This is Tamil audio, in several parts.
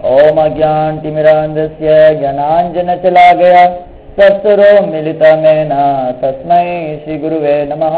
ॐ अज्ञानतिमिरान्धस्य ज्ञानाञ्जनशलाकया सत्सरो मिलितमेन तस्मै श्रीगुरुवे नमः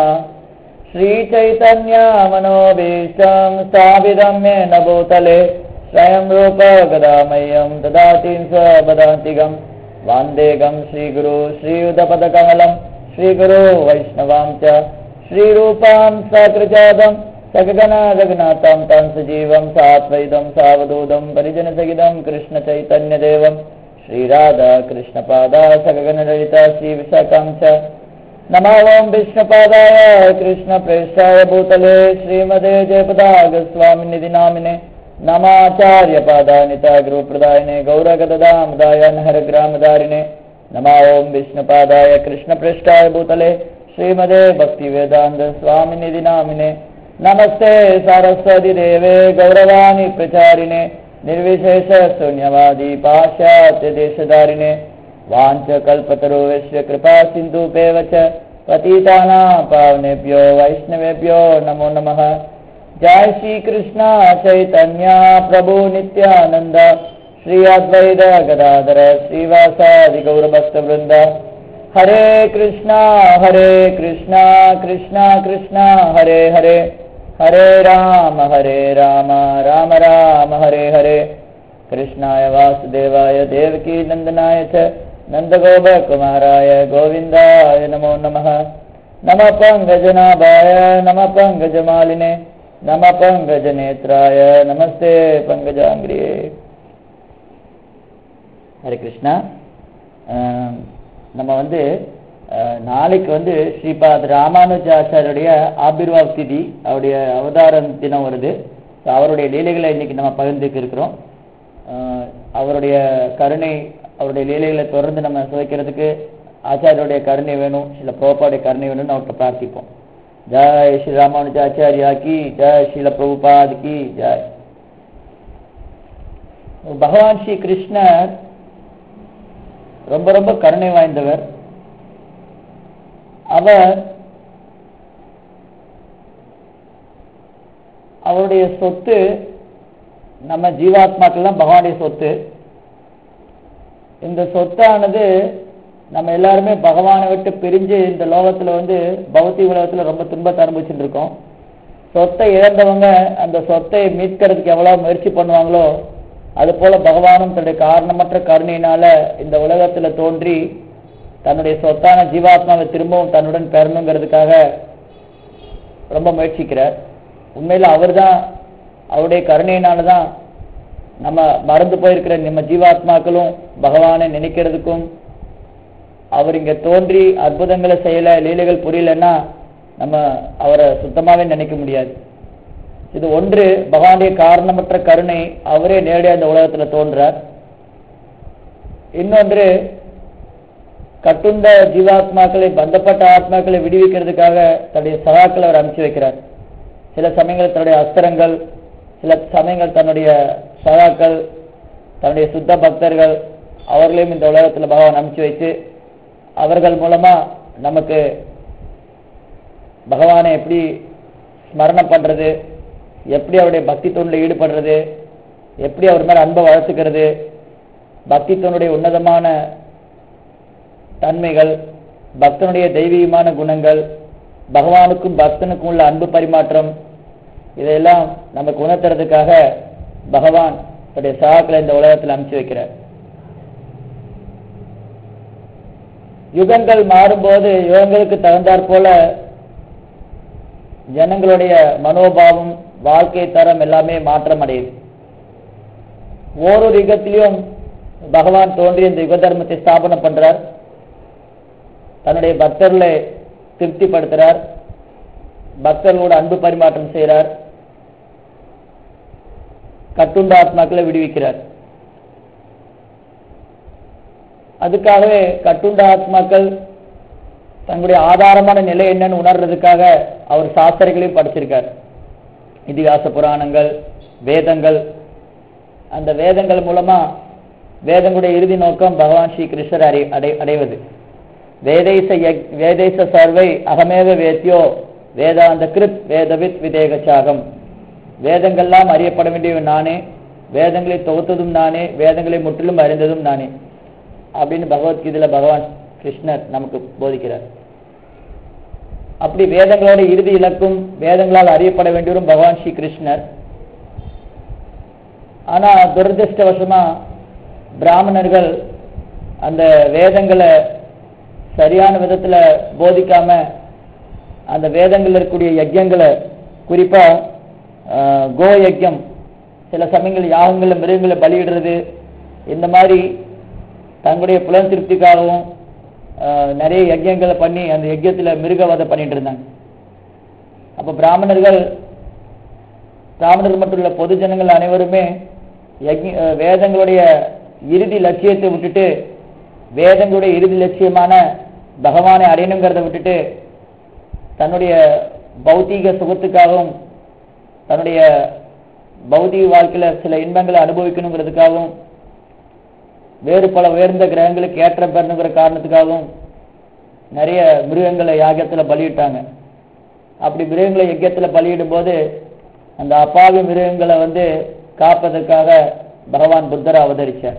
श्रीचैतन्यमनोभीष्टं स्थापितं येन भूतले स्वयं रूप गदामह्यं ददाति स्वपदान्तिकं वान्देकं श्रीगुरु श्रीयुतपदकमलं श्रीगुरु वैष्णवां च श्रीरूपां सकृजातं सकगनागनाथं तं सजीवं सात्वैदं सावधूतं परिजनसहितं कृष्णचैतन्यदेवं श्रीराधा कृष्णपादा सकगनललिता श्रीविशाखां च नमो ओं विष्णुपादाय कृष्णप्रेष्ठाय भूतले श्रीमदे जयपदागस्वामिनिधि नामिने नमाचार्यपादानिता गुरुप्रदायिने गौरगददामदाय नहरग्रामदारिणे नमो ओं विष्णुपादाय कृष्णप्रेष्ठाय भूतले श्रीमदे भक्तिवेदान्त स्वामिनिधि नामिने नमस्ते सरस्वती देवे गौरवाणी प्रचारिणे निर्विशेष शून्यवादी पाश्चात्य देशधारिणे वाञ्छकल्पतरुवस्य कृपा सिन्धुपेव च पतितानां पावनेभ्यो वैष्णवेभ्यो नमो नमः जय श्री कृष्ण चैतन्य प्रभु नित्यानन्द श्री अद्वैत गदाधर श्रीवासादि गौरभक्तवृन्द हरे कृष्णा हरे कृष्णा कृष्णा कृष्णा हरे हरे हरे राम हरे राम राम राम हरे हरे कृष्णाय वासुदेवाय देवकी नन्दनाय च नन्दगोपकुमाराय गोविन्दाय नमो नमः नमः पङ्कजनाभाय नमः पङ्कजमालिने नमः पङ्कजनेत्राय நமஸ்தே பங்கஜாங்கிரியே ஹரே கிருஷ்ணா அஹ், நம்ம வந்து அஹ், நாளைக்கு வந்து ஸ்ரீபாத் ராமானுஜாச்சாரியுடைய ஆபிர்வாவ் திதி அவருடைய அவதாரம் தினம் வருது So, அவருடைய லீலைகளை இன்னைக்கு நம்ம பகிர்ந்துக்க இருக்கிறோம் அஹ், அவருடைய கருணை அவருடைய லீலைகளை தொடர்ந்து நம்ம சுவைக்கிறதுக்கு ஆச்சாரியருடைய கருணை வேணும் சில புரோபாடைய கருணை வேணும்னு அவர்கிட்ட பிரார்த்திப்போம் ஜெய் ஸ்ரீ ராமானுஜாச்சாரியா கி ஜெய் ஸ்ரீல பிரபுபாத் கி ஜெய் பகவான் ஸ்ரீ கிருஷ்ணர் ரொம்ப ரொம்ப கருணை வாய்ந்தவர் அவர் அவருடைய சொத்து நம்ம ஜீவாத்மாக்கள்லாம் பகவானுடைய சொத்து இந்த சொத்தானது நம்ம எல்லாருமே பகவானை விட்டு பிரிஞ்சு இந்த லோகத்துல வந்து பௌத்திக உலகத்துல ரொம்ப துன்பத்தை அனுபவிச்சுட்டு இருக்கோம் சொத்தை இழந்தவங்க அந்த சொத்தை மீட்கிறதுக்கு எவ்வளவு முயற்சி பண்ணுவாங்களோ அது போல பகவானும் தன்னுடைய காரணமற்ற கருணையினால இந்த உலகத்துல தோன்றி தன்னுடைய சொத்தான ஜீவாத்மாவை திரும்பவும் தன்னுடன் பெறணுங்கிறதுக்காக ரொம்ப முயற்சிக்கிறார் உண்மையில அவர்தான் அவருடைய கருணையினால தான் நம்ம மறந்து போயிருக்கிற நம்ம ஜீவாத்மாக்களும் பகவானை நினைக்கிறதுக்கும் அவர் இங்க தோன்றி அற்புதங்களை செய்யல லீலைகள் புரியலன்னா நம்ம அவரை சுத்தமாவே நினைக்க முடியாது இது ஒன்று பகவானுடைய காரணமற்ற கருணை அவரே நேரடியாக இந்த உலகத்துல தோன்றார் இன்னொன்று கட்டுண்ட ஜீவாத்மாக்களை பந்தப்பட்ட ஆத்மாக்களை விடுவிக்கிறதுக்காக தன்னுடைய சகாக்களை அவர் அனுப்பிச்சு வைக்கிறார் சில சமயங்கள் தன்னுடைய அஸ்திரங்கள் சில சமயங்கள் தன்னுடைய சகாக்கள் தன்னுடைய சுத்த பக்தர்கள் அவர்களையும் இந்த உலகத்துல பகவான் அனுப்பிச்சு வைத்து அவர்கள் மூலமா நமக்கு பகவானை எப்படி ஸ்மரணம் பண்றது எப்படி அவருடைய பக்தி தொண்டில் ஈடுபடுறது எப்படி அவர் மேல அன்பை வளர்த்துக்கிறது பக்தி தொண்டுடைய உன்னதமான தன்மைகள் பக்தனுடைய தெய்வீகமான குணங்கள் பகவானுக்கும் பக்தனுக்கும் உள்ள அன்பு பரிமாற்றம் இதையெல்லாம் நமக்கு உணர்த்துறதுக்காக பகவான் தன்னுடைய சகாக்களை இந்த உலகத்தில் அனுப்பிச்சு வைக்கிறார் யுகங்கள் மாறும்போது யுகங்களுக்கு தகுந்தாற் போல ஜனங்களுடைய மனோபாவம் வாழ்க்கை தரம் எல்லாமே மாற்றம் அடையுது ஓரொரு யுகத்திலையும் பகவான் தோன்றி இந்த யுக தர்மத்தை ஸ்தாபனம் பண்றார் தன்னுடைய பக்தர்களை திருப்திப்படுத்துறார் பக்தர்களோட அன்பு பரிமாற்றம் செய்கிறார் கட்டுண்ட ஆத்மாக்களை விடுவிக்கிறார் அதுக்காகவே கட்டுண்ட ஆத்மாக்கள் தங்களுடைய ஆதாரமான நிலை என்னன்னு உணர்றதுக்காக அவர் சாஸ்திரங்களையும் படிச்சிருக்கார் இதிகாச புராணங்கள் வேதங்கள் அந்த வேதங்கள் மூலமா வேதங்களுடைய இறுதி நோக்கம் பகவான் ஸ்ரீ கிருஷ்ணர் அறி அடை அடைவது வேதைச யக்- வேதைச சர்வை அகமேவ வேத்யோ வேதாந்த கிருத் வேதவித் விதேகச்சாகம் வேதங்கள்லாம் அறியப்பட வேண்டியவன் நானே வேதங்களை தொகுத்ததும் நானே வேதங்களை முற்றிலும் அறிந்ததும் நானே அப்படின்னு பகவத்கீதையில பகவான் கிருஷ்ணர் நமக்கு போதிக்கிறார் அப்படி வேதங்களோட இறுதி இலக்கும் வேதங்களால் அறியப்பட வேண்டியவரும் பகவான் ஸ்ரீ கிருஷ்ணர் ஆனா துரதிருஷ்டவசமா பிராமணர்கள் அந்த வேதங்களை சரியான விதத்துல போதிக்காம அந்த வேதங்கள்ல இருக்கக்கூடிய யஜ்யங்களை குறிப்பா ஆஹ், கோ யஜ்யம் சில சமயங்கள் யாகங்கள்ல மிருகங்களை பலியிடுறது இந்த மாதிரி தங்களுடைய புலன் திருப்திக்காகவும் ஆஹ், நிறைய யஜ்யங்களை பண்ணி அந்த யஜ்யத்துல மிருகவதை பண்ணிட்டு இருந்தாங்க அப்ப பிராமணர்கள் பிராமணர்கள் மட்டும் இல்ல பொது ஜனங்கள் அனைவருமே யஜ்ஞ- அஹ், வேதங்களுடைய இறுதி லட்சியத்தை விட்டுட்டு வேதங்களுடைய இறுதி லட்சியமான பகவானை அடையணுங்கிறத விட்டுட்டு தன்னுடைய பௌத்தீக சுகத்துக்காகவும் தன்னுடைய பௌதீக வாழ்க்கையில சில இன்பங்களை அனுபவிக்கணுங்கிறதுக்காகவும் வேறு பல உயர்ந்த கிரகங்களுக்கு ஏற்ற பெறணுங்கிற காரணத்துக்காகவும் நிறைய மிருகங்களை யாகத்துல பலியிட்டாங்க அப்படி மிருகங்களை யஜ்யத்துல பலியிடும் போது அந்த அப்பாவி மிருகங்களை வந்து காப்பதற்காக பகவான் புத்தர் அவதரிச்சார்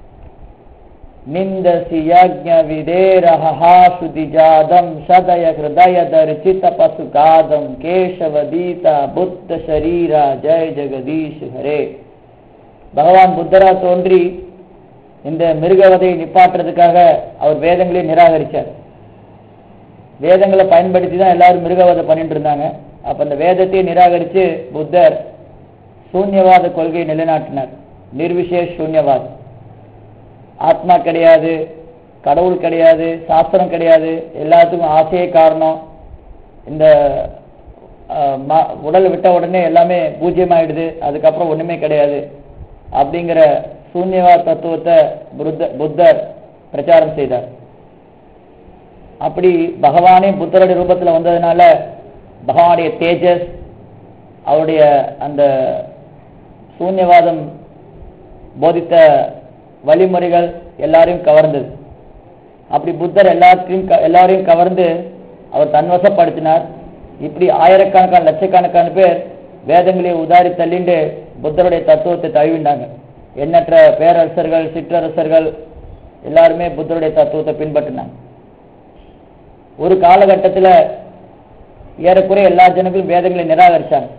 நிந்தசி யஜ்ஞ விதேரஹா சுதிஜாதம் சதய ஹிருதய தரிசித பசு காதம் கேசவ தீதா புத்த ஷரீரா ஜெய ஜெகதீஷ் ஹரே பகவான் புத்தரா தோன்றி இந்த மிருகவதையை நிப்பாட்டுறதுக்காக அவர் வேதங்களை நிராகரிச்சார் வேதங்களை பயன்படுத்தி தான் எல்லாரும் மிருகவதை பண்ணிட்டு இருந்தாங்க அப்ப அந்த வேதத்தை நிராகரிச்சு புத்தர் சூன்யவாத கொள்கையை நிலைநாட்டினார் நிர்விசேஷ் சூன்யவாத் ஆத்மா கிடையாது கடவுள் கிடையாது சாஸ்திரம் கிடையாது எல்லாத்துக்கும் ஆசையே காரணம் இந்த அஹ், ம- உடல் விட்ட உடனே எல்லாமே பூஜ்யமாயிடுது அதுக்கப்புறம் ஒண்ணுமே கிடையாது அப்படிங்கிற சூன்யவாத தத்துவத்தை புத்த புத்தர் பிரச்சாரம் செய்தார் அப்படி பகவானே புத்தருடைய ரூபத்துல வந்ததுனால பகவானுடைய தேஜஸ் அவருடைய அந்த சூன்யவாதம் போதித்த வழிமுறைகள் எல்லாரையும் கவர்ந்தது அப்படி புத்தர் எல்லாத்தையும் க- எல்லாரையும் கவர்ந்து அவர் தன்வசப்படுத்தினார் இப்படி ஆயிரக்கணக்கான லட்சக்கணக்கான பேர் வேதங்களை உதாரி தள்ளிண்டு புத்தருடைய தத்துவத்தை தழுவிண்டாங்க எண்ணற்ற பேரரசர்கள் சிற்றரசர்கள் எல்லாருமே புத்தருடைய தத்துவத்தை பின்பற்றினாங்க ஒரு காலகட்டத்துல ஏறக்குறைய எல்லா ஜனங்களும் வேதங்களை நிராகரிச்சாங்க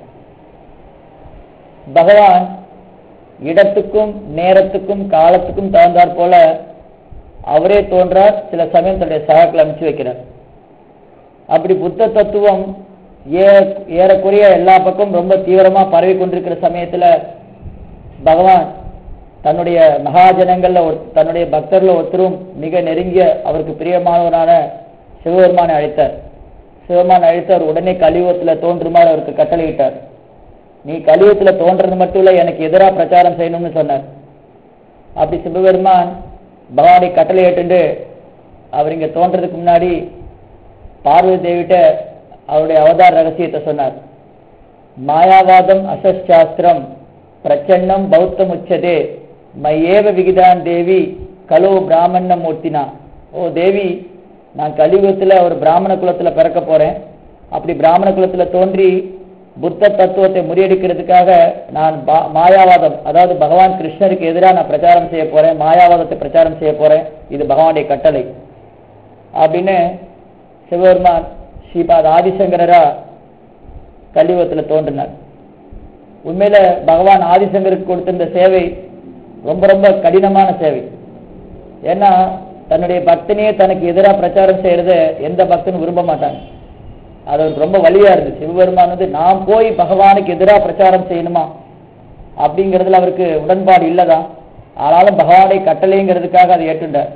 பகவான் இடத்துக்கும் நேரத்துக்கும் காலத்துக்கும் தகுந்தாற் போல அவரே தோன்றார் சில சமயம் தன்னுடைய சகாக்களை அனுப்பிச்சு வைக்கிறார் அப்படி புத்த தத்துவம் ஏ- ஏறக்குறைய எல்லா பக்கம் ரொம்ப தீவிரமா பரவி கொண்டிருக்கிற சமயத்துல பகவான் தன்னுடைய மகாஜனங்கள்ல ஒரு தன்னுடைய பக்தர்ல ஒருத்தரும் மிக நெருங்கிய அவருக்கு பிரியமானவரான சிவபெருமானை அழைத்தார் சிவபெருமான் அழைத்தார் உடனே கலியுகத்துல தோன்றுமாறு அவருக்கு கட்டளையிட்டார் நீ கலியுகத்துல தோன்றது மட்டும் இல்ல எனக்கு எதிராக பிரச்சாரம் செய்யணும்னு சொன்னார் அப்படி சிவபெருமான் பகவானை கட்டளை ஏற்றுண்டு அவர் இங்க தோன்றதுக்கு முன்னாடி பார்வதி தேவிட்ட அவருடைய அவதார ரகசியத்தை சொன்னார் மாயாவாதம் அசஸ்சாஸ்திரம் பிரச்சன்னம் பௌத்தம் உச்சதே மையேவ விகிதான் தேவி கலோ பிராமண மூர்த்தினா ஓ தேவி நான் கலியுகத்துல ஒரு பிராமண குலத்துல பிறக்க போறேன் அப்படி பிராமண குலத்துல தோன்றி புத்த தத்துவத்தை முறியடிக்கிறதுக்காக நான் பா- மாயாவாதம் அதாவது பகவான் கிருஷ்ணருக்கு எதிராக நான் பிரச்சாரம் செய்ய போறேன் மாயாவாதத்தை பிரச்சாரம் செய்ய போறேன் இது பகவானுடைய கட்டளை அப்படின்னு சிவபெருமான் ஸ்ரீபாத் ஆதிசங்கரரா கலியுகத்துல தோன்றினார் உண்மையில பகவான் ஆதிசங்கருக்கு கொடுத்திருந்த சேவை ரொம்ப ரொம்ப கடினமான சேவை ஏன்னா தன்னுடைய பக்தனையே தனக்கு எதிராக பிரச்சாரம் செய்யறத எந்த பக்தனும் விரும்ப மாட்டாங்க அது அவருக்கு ரொம்ப வலியா இருந்துச்சு சிவபெருமான் வந்து நான் போய் பகவானுக்கு எதிராக பிரச்சாரம் செய்யணுமா அப்படிங்கிறதுல அவருக்கு உடன்பாடு இல்லதான் ஆனாலும் பகவானுடைய கட்டளைங்கிறதுக்காக அதை ஏற்றுண்டார்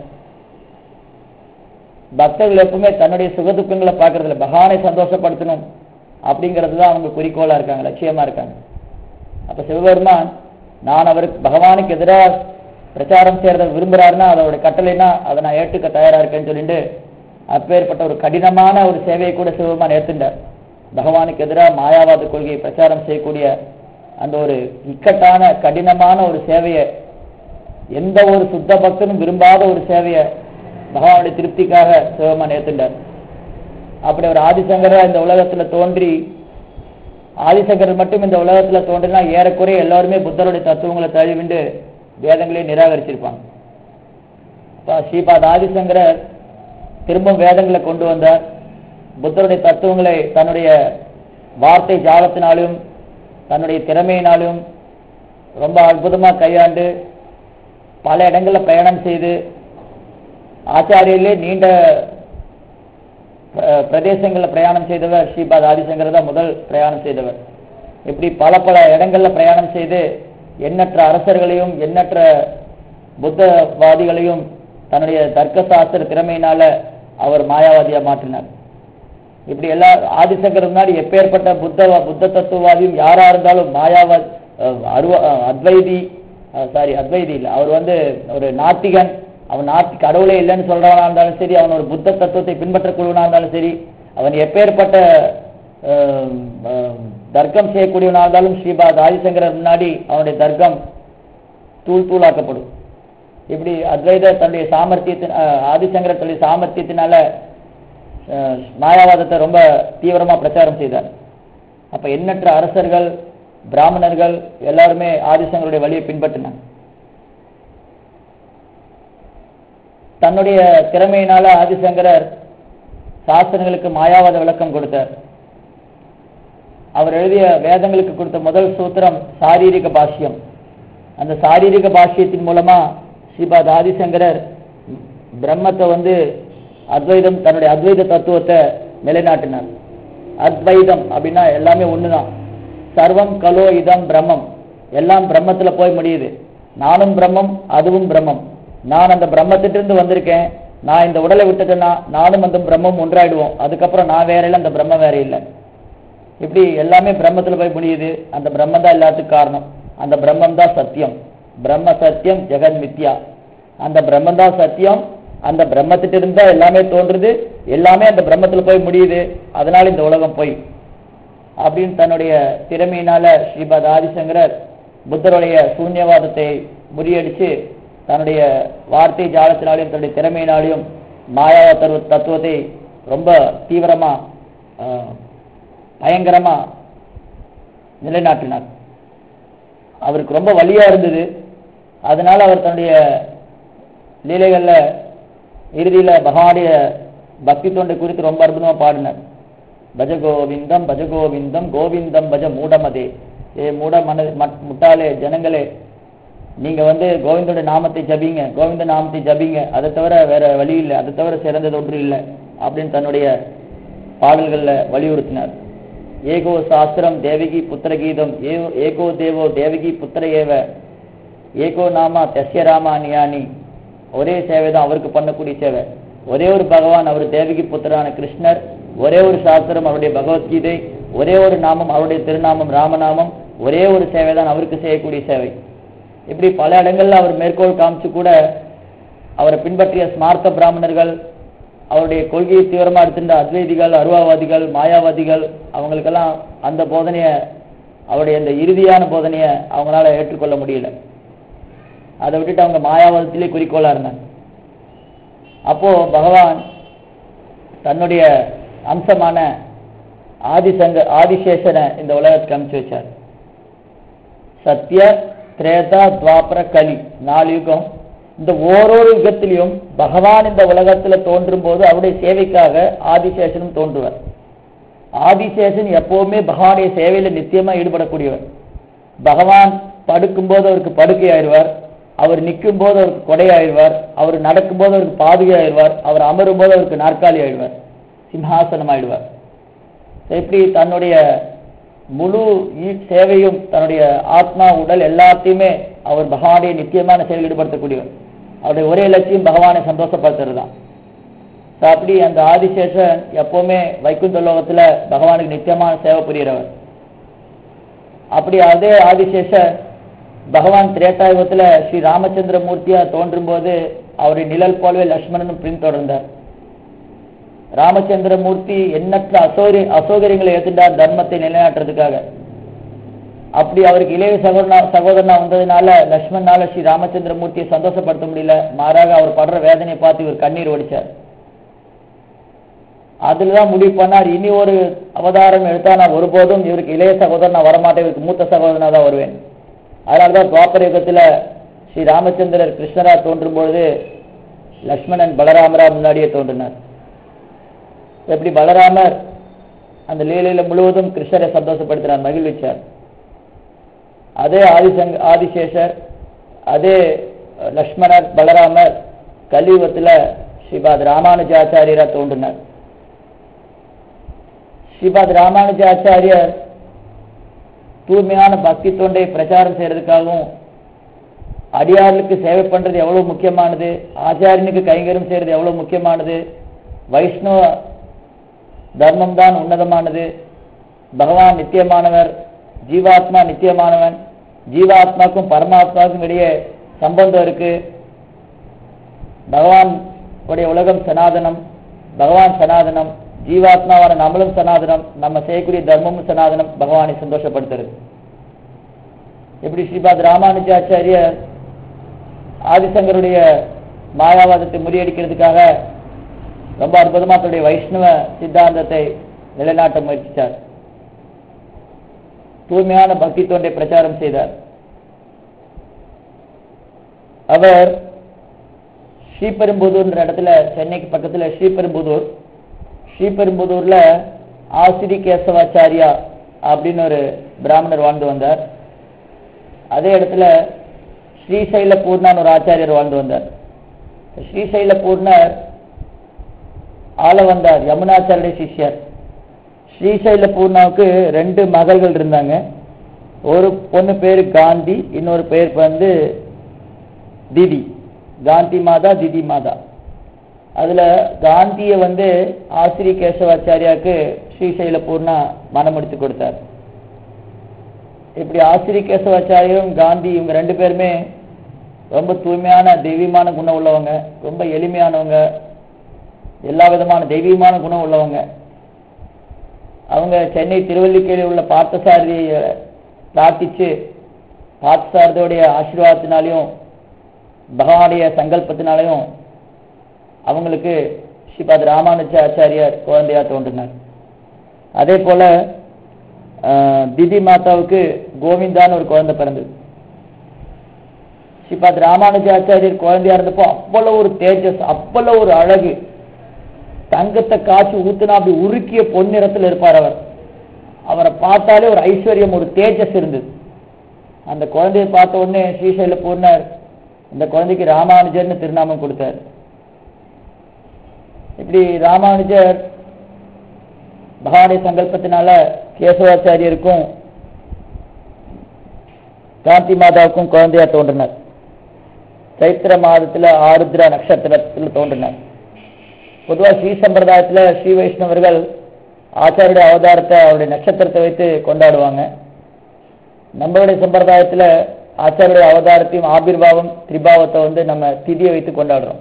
பக்தர்கள் எப்பவுமே தன்னுடைய சுகதுக்கங்களை பார்க்கறதில்ல பகவானை சந்தோஷப்படுத்தணும் அப்படிங்கிறது தான் அவங்க குறிக்கோளா இருக்காங்க லட்சியமா இருக்காங்க அப்ப சிவபெருமான் நான் அவருக்கு பகவானுக்கு எதிராக பிரச்சாரம் செய்யறத விரும்புறாருன்னா அதோட கட்டளைனா அதை நான் ஏற்றுக்க தயாரா இருக்கேன்னு சொல்லிட்டு அப்பேற்பட்ட ஒரு கடினமான ஒரு சேவையை கூட சிவபெருமான் ஏத்துண்டார் பகவானுக்கு எதிராக மாயாவாத கொள்கையை பிரச்சாரம் செய்யக்கூடிய அந்த ஒரு இக்கட்டான கடினமான ஒரு சேவையை எந்த ஒரு சுத்த பக்தனும் விரும்பாத ஒரு சேவையை பகவானுடைய திருப்திக்காக சிவபெருமான் ஏத்துண்டார் அப்படி ஒரு ஆதிசங்கரா இந்த உலகத்துல தோன்றி ஆதிசங்கரர் மட்டும் இந்த உலகத்துல தோன்றினா ஏறக்குறைய எல்லாருமே புத்தருடைய தத்துவங்களை தழுவிண்டு வேதங்களை நிராகரிச்சிருப்பாங்க அப்ப ஸ்ரீபாத் ஆதிசங்கரர் திரும்பவும் வேதங்களை கொண்டு வந்தார் புத்தருடைய தத்துவங்களை தன்னுடைய வார்த்தை ஜாலத்தினாலும் தன்னுடைய திறமையினாலும் ரொம்ப அற்புதமா கையாண்டு பல இடங்கள்ல பிரயாணம் செய்து ஆச்சாரியிலே நீண்ட அஹ், பிரதேசங்கள்ல பிரயாணம் செய்தவர் ஸ்ரீபாத் ஆதிசங்கர் தான் முதல் பிரயாணம் செய்தவர் இப்படி பல பல இடங்கள்ல பிரயாணம் செய்து எண்ணற்ற அரசர்களையும் எண்ணற்ற புத்தவாதிகளையும் தன்னுடைய தர்க்க சாஸ்திர திறமையினால அவர் மாயாவாதியா மாற்றினார் இப்படி எல்லா ஆதிசங்கர் முன்னாடி எப்பேற்பட்ட புத்த புத்த தத்துவவாதியும் யாரா இருந்தாலும் மாயாவ அஹ், அருவ அஹ், அத்வைதி சாரி அத்வைதி இல்ல அவர் வந்து ஒரு நாத்திகன் அவன் நாத்தி கடவுளே இல்லைன்னு சொல்றவனா இருந்தாலும் சரி அவன் ஒரு புத்த தத்துவத்தை பின்பற்றக்கூடியவனா இருந்தாலும் சரி அவன் எப்பேற்பட்ட அஹ், அஹ், தர்க்கம் செய்யக்கூடியவனா இருந்தாலும் ஸ்ரீபாத் ஆதிசங்கரர் முன்னாடி அவனுடைய தர்க்கம் தூள் தூளாக்கப்படும் இப்படி அத்வைத தன்னுடைய சாமர்த்தியத்தின் அஹ், ஆதிசங்கரர் தன்னுடைய சாமர்த்தியத்தினால அஹ், மாயாவாதத்தை ரொம்ப தீவிரமா பிரச்சாரம் செய்தார் அப்ப எண்ணற்ற அரசர்கள் பிராமணர்கள் எல்லாருமே ஆதிசங்கருடைய வழியை பின்பற்றினாங்க தன்னுடைய திறமையினால ஆதிசங்கரர் சாஸ்திரங்களுக்கு மாயாவாத விளக்கம் கொடுத்தார் அவர் எழுதிய வேதங்களுக்கு கொடுத்த முதல் சூத்திரம் சாரீரிக பாஷ்யம் அந்த சாரீரிக பாஷ்யத்தின் மூலமா ஸ்ரீபாத் ஆதிசங்கரர் பிரம்மத்தை வந்து அத்வைதம் தன்னுடைய அத்வைத தத்துவத்தை நிலைநாட்டினார் அத்வைதம் அப்படின்னா எல்லாமே ஒண்ணுதான் சர்வம் கலோ இதம் பிரம்மம் எல்லாம் பிரம்மத்துல போய் முடியுது நானும் பிரம்மம் அதுவும் பிரம்மம் நான் அந்த பிரம்மத்திட்டிருந்து வந்திருக்கேன் நான் இந்த உடலை விட்டுட்டேன்னா நானும் அந்த பிரம்மம் ஒன்றாயிடுவோம் அதுக்கப்புறம் நான் வேற இல்லை அந்த பிரம்மம் வேற இல்லை இப்படி எல்லாமே பிரம்மத்துல போய் முடியுது அந்த பிரம்மம் தான் எல்லாத்துக்கும் காரணம் அந்த பிரம்மம் தான் சத்தியம் பிரம்ம சத்தியம் ஜெகன் மித்யா அந்த பிரம்மம் தான் சத்தியம் அந்த பிரம்மத்திட்ட இருந்தா எல்லாமே தோன்றுது எல்லாமே அந்த பிரம்மத்துல போய் முடியுது அதனால இந்த உலகம் போய் அப்படின்னு தன்னுடைய திறமையினால ஸ்ரீபாத் ஆதிசங்கரர் புத்தருடைய சூன்யவாதத்தை முறியடிச்சு தன்னுடைய வார்த்தை ஜாலத்தினாலையும் தன்னுடைய திறமையினாலையும் மாயாவ தத்துவ தத்துவத்தை ரொம்ப தீவிரமா ஆஹ், பயங்கரமா நிலைநாட்டினார் அவருக்கு ரொம்ப வலியா இருந்தது அதனால அவர் தன்னுடைய லீலைகள்ல இறுதியில பகவானுடைய பக்தி தொண்டை குறித்து ரொம்ப அற்புதமா பாடினார் பஜ கோவிந்தம் பஜ கோவிந்தம் கோவிந்தம் பஜ மூடமதே ஏ மூட மன மட்- முட்டாளே ஜனங்களே நீங்க வந்து கோவிந்தோட நாமத்தை ஜபிங்க கோவிந்த நாமத்தை ஜபிங்க அதை தவிர வேற வழி இல்லை அதை தவிர சிறந்தது ஒன்று இல்லை அப்படின்னு தன்னுடைய பாடல்கள்ல வலியுறுத்தினார் ஏகோ சாஸ்திரம் தேவகி புத்திர கீதம் ஏ- ஏகோ தேவோ தேவகி புத்திர ஏவ ஏகோ நாமா தஸ்ய ராமானியானி ஒரே சேவை தான் அவருக்கு பண்ணக்கூடிய சேவை ஒரே ஒரு பகவான் அவர் தேவகி புத்திரான கிருஷ்ணர் ஒரே ஒரு சாஸ்திரம் அவருடைய பகவத்கீதை ஒரே ஒரு நாமம் அவருடைய திருநாமம் ராமநாமம் ஒரே ஒரு சேவை தான் அவருக்கு செய்யக்கூடிய சேவை இப்படி பல இடங்கள்ல அவர் மேற்கோள் காமிச்சு கூட அவரை பின்பற்றிய ஸ்மார்த்த பிராமணர்கள் அவருடைய கொள்கையை தீவிரமா எடுத்திருந்த அத்வைதிகள் அருவாவாதிகள் மாயாவாதிகள் அவங்களுக்கெல்லாம் அந்த போதனைய அவருடைய அந்த இறுதியான போதனைய அவங்களால ஏற்றுக்கொள்ள முடியல அதை விட்டுட்டு அவங்க மாயாவாதத்திலே குறிக்கோளா இருந்தாங்க அப்போ பகவான் தன்னுடைய அம்சமான ஆதிசங்க ஆதிசேஷனை இந்த உலகத்துக்கு அனுப்பிச்சு வச்சார் சத்ய திரேதா துவாபர கலி நாலு யுகம் இந்த ஓரொரு யுகத்திலையும் பகவான் இந்த உலகத்துல தோன்றும் போது அவருடைய சேவைக்காக ஆதிசேஷனும் தோன்றுவார் ஆதிசேஷன் எப்பவுமே பகவானுடைய சேவையில நித்தியமா ஈடுபடக்கூடியவர் பகவான் படுக்கும்போது அவருக்கு படுக்கை ஆயிடுவார் அவர் நிற்கும் போது அவருக்கு கொடை ஆயிடுவார் அவர் நடக்கும்போது அவருக்கு பாதுகை ஆயிடுவார் அவர் அமரும் போது அவருக்கு நாற்காலி ஆயிடுவார் சிம்ஹாசனம் ஆயிடுவார் இப்படி தன்னுடைய முழு ஈ- சேவையும் தன்னுடைய ஆத்மா உடல் எல்லாத்தையுமே அவர் பகவானுடைய நித்தியமான செயல் ஈடுபடுத்தக்கூடியவர் அவருடைய ஒரே லட்சியம் பகவானை சந்தோஷப்படுத்துறது தான் So, அப்படி அந்த ஆதிசேஷன் எப்பவுமே வைகுந்த லோகத்துல பகவானுக்கு நித்தியமான சேவை புரியறவர் அப்படி அதே ஆதிசேஷன் பகவான் திரேட்டாயுகத்துல ஸ்ரீ ராமச்சந்திர மூர்த்தியா தோன்றும் போது அவருடைய நிழல் போலவே லக்ஷ்மணனும் பின்தொடர்ந்தார் ராமச்சந்திர மூர்த்தி எண்ணற்ற அசௌகரி அசௌகரியங்களை ஏத்துட்டார் தர்மத்தை நிலைநாட்டுறதுக்காக அப்படி அவருக்கு இளைய சகோதரனா சகோதரனா வந்ததுனால லக்ஷ்மணனால ஸ்ரீ ராமச்சந்திர மூர்த்தியை சந்தோஷப்படுத்த முடியல மாறாக அவர் படுற வேதனையை பார்த்து இவர் கண்ணீர் வடிச்சார் அதுல தான் முடிவு பண்ணார் இனி ஒரு அவதாரம் எடுத்தா நான் ஒருபோதும் இவருக்கு இளைய சகோதரன் நான் வரமாட்டேன் இவருக்கு மூத்த சகோதரனா தான் வருவேன் அதனால தான் துவாபர யுகத்துல ஸ்ரீ ராமச்சந்திரர் கிருஷ்ணரா தோன்றும் பொழுது லக்ஷ்மணன் பலராமரா முன்னாடியே தோன்றினார் எப்படி பலராமர் அந்த லீலையில முழுவதும் கிருஷ்ணரை சந்தோஷப்படுத்தினார் மகிழ்விச்சார் அதே ஆதிசங் ஆதிசேஷர் அதே அஹ், லக்ஷ்மணர் பலராமர் கலியுகத்துல ஸ்ரீபாத் ராமானுஜாச்சாரியரா தோன்றினார் ஸ்ரீபாத் ராமானுஜாச்சாரியர் தூய்மையான பக்தி தொண்டை பிரச்சாரம் செய்யறதுக்காகவும் அடியார்களுக்கு சேவை பண்றது எவ்வளவு முக்கியமானது ஆச்சாரியனுக்கு கைங்கரம் செய்யறது எவ்வளவு முக்கியமானது வைஷ்ணவ தர்மம் தான் உன்னதமானது பகவான் நித்தியமானவர் ஜீவாத்மா நித்தியமானவன் ஜீவாத்மாக்கும் பரமாத்மாவுக்கும் இடையே சம்பந்தம் இருக்கு பகவான் உடைய உலகம் சனாதனம் பகவான் சனாதனம் ஜீவாத்மாவான நம்மளும் சனாதனம் நம்ம செய்யக்கூடிய தர்மமும் சனாதனம் பகவானை சந்தோஷப்படுத்துறது எப்படி ஸ்ரீபாத் ராமானுஜாச்சாரியர் ஆதிசங்கருடைய மாயாவாதத்தை முறியடிக்கிறதுக்காக ரொம்ப அற்புதமா தன்னுடைய வைஷ்ணவ சித்தாந்தத்தை நிலைநாட்ட முயற்சித்தார் தூய்மையான பக்தி தொண்டை பிரச்சாரம் செய்தார் அவர் ஸ்ரீபெரும்புதூர்ன்ற இடத்துல சென்னைக்கு பக்கத்துல ஸ்ரீபெரும்புதூர் ஸ்ரீபெரும்புதூர்ல ஆசிரி கேசவாச்சாரியா அப்படின்னு ஒரு பிராமணர் வாழ்ந்து வந்தார் அதே இடத்துல ஸ்ரீசைல பூர்ணான்னு ஒரு ஆச்சாரியர் வாழ்ந்து வந்தார் ஸ்ரீசைல பூர்ணர் ஆள வந்தார் யமுனாச்சாரிய சிஷ்யர் ஸ்ரீசைல பூர்ணாவுக்கு ரெண்டு மகள்கள் இருந்தாங்க ஒரு பொண்ணு பேரு காந்தி இன்னொரு பேர் வந்து திதி காந்தி மாதா திதி மாதா அதுல காந்திய வந்து ஆசிரி கேசவாச்சாரியாக்கு ஸ்ரீசைல பூர்ணா மனமுடித்து கொடுத்தார் இப்படி ஆசிரி கேசவாச்சாரியும் காந்தி இவங்க ரெண்டு பேருமே ரொம்ப தூய்மையான தெய்வீகமான குணம் உள்ளவங்க ரொம்ப எளிமையானவங்க எல்லா விதமான தெய்வீகமான குணம் உள்ளவங்க அவங்க சென்னை திருவல்லிக்கேணியில் உள்ள பார்த்தசாரதியை பிரார்த்திச்சு பார்த்தசாரதியோடைய ஆசீர்வாதத்தினாலையும் பகவானுடைய சங்கல்பத்தினாலையும் அவங்களுக்கு ஸ்ரீபாத் ராமானுஜ ஆச்சாரியார் குழந்தையா தோன்றினார் அதே போல ஆஹ், திதி மாதாவுக்கு கோவிந்தான்னு ஒரு குழந்தை பிறந்தது ஸ்ரீபாத் ராமானுஜாச்சாரியர் குழந்தையா இருந்தப்போ அவ்வளவு ஒரு தேஜஸ் அவ்வளவு ஒரு அழகு தங்கத்தை காய்ச்சி ஊத்துனா அப்படி உருக்கிய பொன்னிறத்தில் இருப்பார் அவர் அவரை பார்த்தாலே ஒரு ஐஸ்வர்யம் ஒரு தேஜஸ் இருந்தது அந்த குழந்தையை பார்த்த உடனே ஸ்ரீசைல பூர்ணர் இந்த குழந்தைக்கு ராமானுஜர்னு திருநாமம் கொடுத்தார் இப்படி ராமானுஜர் பகவானுடைய சங்கல்பத்தினால கேசவாச்சாரியருக்கும் காந்தி மாதாவுக்கும் குழந்தையா தோன்றினார் சைத்திர மாதத்துல ஆருத்ர நட்சத்திரத்தில் தோன்றினார் பொதுவா ஸ்ரீ சம்பிரதாயத்துல ஸ்ரீ வைஷ்ணவர்கள் ஆச்சாரிய அவதாரத்தை அவருடைய நட்சத்திரத்தை வைத்து கொண்டாடுவாங்க நம்மளுடைய சம்பிரதாயத்துல ஆச்சாரிய அவதாரத்தையும் ஆபிர்வாவம் திரிபாவத்தை வந்து நம்ம திதியை வைத்து கொண்டாடுறோம்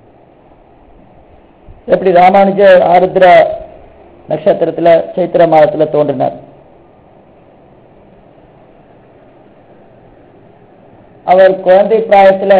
எப்படி ராமானுஜர் ஆருத்ர நட்சத்திரத்துல சைத்திர மாதத்துல தோன்றினார் அவர் குழந்தை பிராயத்துல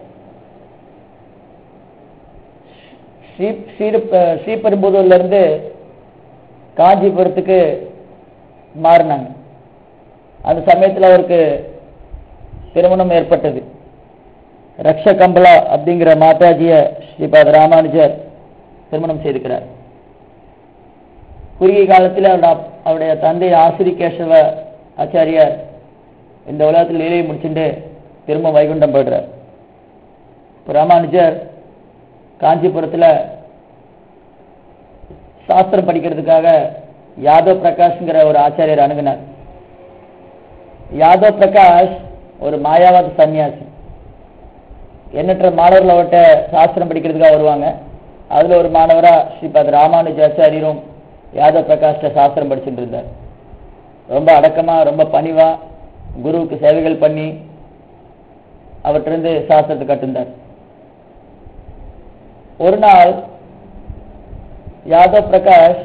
ஸ்ரீ ஸ்ரீ- ஸ்ரீபெரும்புதூர்ல இருந்து காஞ்சிபுரத்துக்கு மாறினாங்க அந்த சமயத்துல அவருக்கு திருமணம் ஏற்பட்டது ரக்ஷ கம்பளா அப்படிங்கிற மாதாஜிய ஸ்ரீபாத ராமானுஜர் திருமணம் செய்திருக்கிறார் குறுகிய காலத்தில் அவருடைய அப்- அவருடைய தந்தை ஆசிரி கேசவ ஆச்சாரியார் இந்த உலகத்தில் லீலையை முடிச்சுட்டு திரும்ப வைகுண்டம் போயிடுறார் இப்ப ராமானுஜர் காஞ்சிபுரத்துல சாஸ்திரம் படிக்கிறதுக்காக யாதவ் பிரகாஷ்ங்கிற ஒரு ஆச்சாரியர் அணுகினார் யாதவ் பிரகாஷ் ஒரு மாயாவாத சன்னியாசி எண்ணற்ற மாணவர்கள் அவர்கிட்ட சாஸ்திரம் படிக்கிறதுக்காக வருவாங்க அதுல ஒரு மாணவரா ஸ்ரீபாத் ராமானுஜாச்சாரியரும் யாதவ் பிரகாஷ்ட சாஸ்திரம் படிச்சுட்டு இருந்தார் ரொம்ப அடக்கமா ரொம்ப பணிவா குருவுக்கு சேவைகள் பண்ணி அவற்றிருந்து சாஸ்திரத்தை கற்றுந்தார் ஒரு நாள் யாதவ் பிரகாஷ்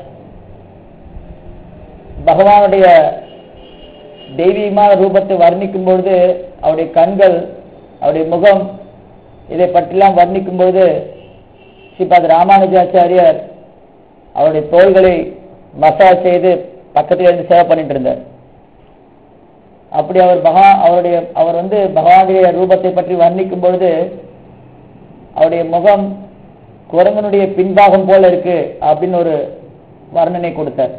பகவானுடைய தெய்வீகமான ரூபத்தை வர்ணிக்கும் பொழுது அவருடைய கண்கள் அவருடைய முகம் இதை பற்றிலாம் வர்ணிக்கும் பொழுது ஸ்ரீபாத் ராமானுஜாச்சாரியர் அவருடைய தோள்களை மசாஜ் செய்து பக்கத்துல இருந்து சேவை பண்ணிட்டு இருந்தார் அப்படி அவர் பகா அவருடைய அவர் வந்து பகவானுடைய ரூபத்தை பற்றி வர்ணிக்கும் பொழுது அவருடைய முகம் குரங்கனுடைய பின்பாகம் போல இருக்கு அப்படின்னு ஒரு வர்ணனை கொடுத்தார்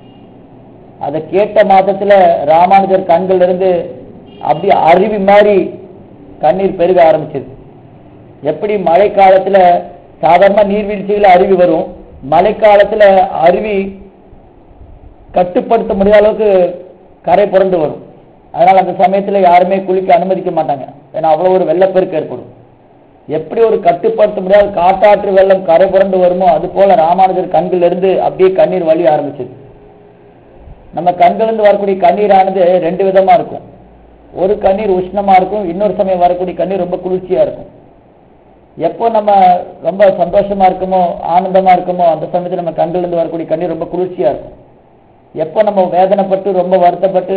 அதை கேட்ட மாதத்துல ராமானுஜர் கண்கள் இருந்து அப்படி அருவி மாதிரி கண்ணீர் பெருக ஆரம்பிச்சது எப்படி மழை காலத்துல சாதாரண நீர்வீழ்ச்சிகள் அருவி வரும் மழைக்காலத்துல அருவி கட்டுப்படுத்த முடியாத அளவுக்கு கரை புரண்டு வரும் அதனால அந்த சமயத்துல யாருமே குளிக்க அனுமதிக்க மாட்டாங்க ஏன்னா அவ்வளவு ஒரு வெள்ளப்பெருக்கு ஏற்படும் எப்படி ஒரு கட்டுப்படுத்த முடியாத காட்டாற்று வெள்ளம் கரை புரண்டு வருமோ அது போல ராமானுஜர் கண்கள் இருந்து அப்படியே கண்ணீர் வழி ஆரம்பிச்சது நம்ம கண்களிலிருந்து வரக்கூடிய கண்ணீரானது ரெண்டு விதமா இருக்கும் ஒரு கண்ணீர் உஷ்ணமா இருக்கும் இன்னொரு சமயம் வரக்கூடிய கண்ணீர் ரொம்ப குளிர்ச்சியா இருக்கும் எப்போ நம்ம ரொம்ப சந்தோஷமா இருக்குமோ ஆனந்தமா இருக்குமோ அந்த சமயத்துல நம்ம கண்களிலிருந்து வரக்கூடிய கண்ணீர் ரொம்ப குளிர்ச்சியா இருக்கும் எப்போ நம்ம வேதனைப்பட்டு ரொம்ப வருத்தப்பட்டு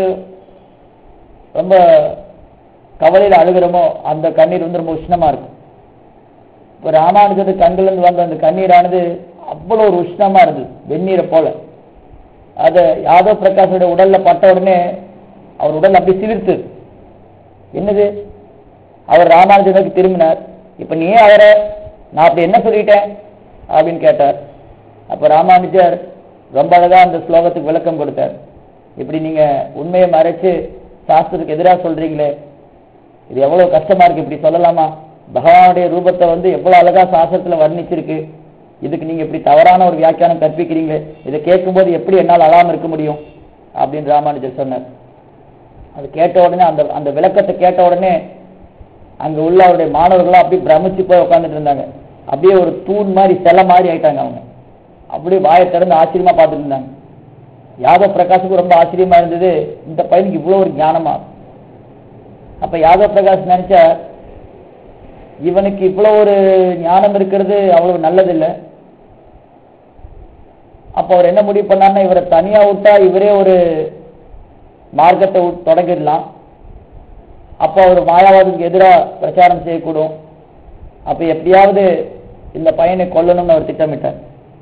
ரொம்ப கவலையில அழுகிறோமோ அந்த கண்ணீர் வந்து ரொம்ப உஷ்ணமா இருக்கும் இப்போ ராமானுஜத்து கண்களிலிருந்து வந்த அந்த கண்ணீரானது அவ்வளோ ஒரு உஷ்ணமா இருந்தது வெந்நீரை போல அது யாதவ் பிரகாஷோட உடல்ல பட்ட உடனே அவர் உடல் அப்படி சிலிர்த்தது என்னது அவர் ராமானுஜனுக்கு திரும்பினார் இப்ப நீ அவரை நான் அப்படி என்ன சொல்லிட்டேன் அப்படின்னு கேட்டார் அப்ப ராமானுஜர் ரொம்ப அழகா அந்த ஸ்லோகத்துக்கு விளக்கம் கொடுத்தார் இப்படி நீங்க உண்மையை மறைச்சு சாஸ்திரத்துக்கு எதிராக சொல்றீங்களே இது எவ்வளவு கஷ்டமா இருக்கு இப்படி சொல்லலாமா பகவானுடைய ரூபத்தை வந்து எவ்வளவு அழகா சாஸ்திரத்துல வர்ணிச்சிருக்கு இதுக்கு நீங்க இப்படி தவறான ஒரு வியாக்கியானம் கற்பிக்கிறீங்க இதை கேட்கும்போது எப்படி என்னால் அழாம இருக்க முடியும் அப்படின்னு ராமானுஜர் சொன்னார் அது கேட்ட உடனே அந்த அந்த விளக்கத்தை கேட்ட உடனே அங்க உள்ள அவருடைய மாணவர்கள்லாம் அப்படியே பிரமிச்சு போய் உட்காந்துட்டு இருந்தாங்க அப்படியே ஒரு தூண் மாதிரி சிலை மாதிரி ஆயிட்டாங்க அவங்க அப்படியே வாயை திறந்து ஆச்சரியமா பார்த்துட்டு இருந்தாங்க யாதவ் பிரகாஷுக்கு ரொம்ப ஆச்சரியமா இருந்தது இந்த பையனுக்கு இவ்வளவு ஒரு ஞானமா அப்ப யாதவ் பிரகாஷ் நினைச்சா இவனுக்கு இவ்வளவு ஒரு ஞானம் இருக்கிறது அவ்வளவு நல்லதில்லை அப்ப அவர் என்ன முடிவு பண்ணார்னா இவரை தனியா விட்டா இவரே ஒரு மார்க்கத்தை உட்- தொடங்கிடலாம் அப்போ அவர் மாயாவாதத்துக்கு எதிராக பிரச்சாரம் செய்யக்கூடும் அப்ப எப்படியாவது இந்த பையனை கொல்லணும்னு அவர் திட்டமிட்டார்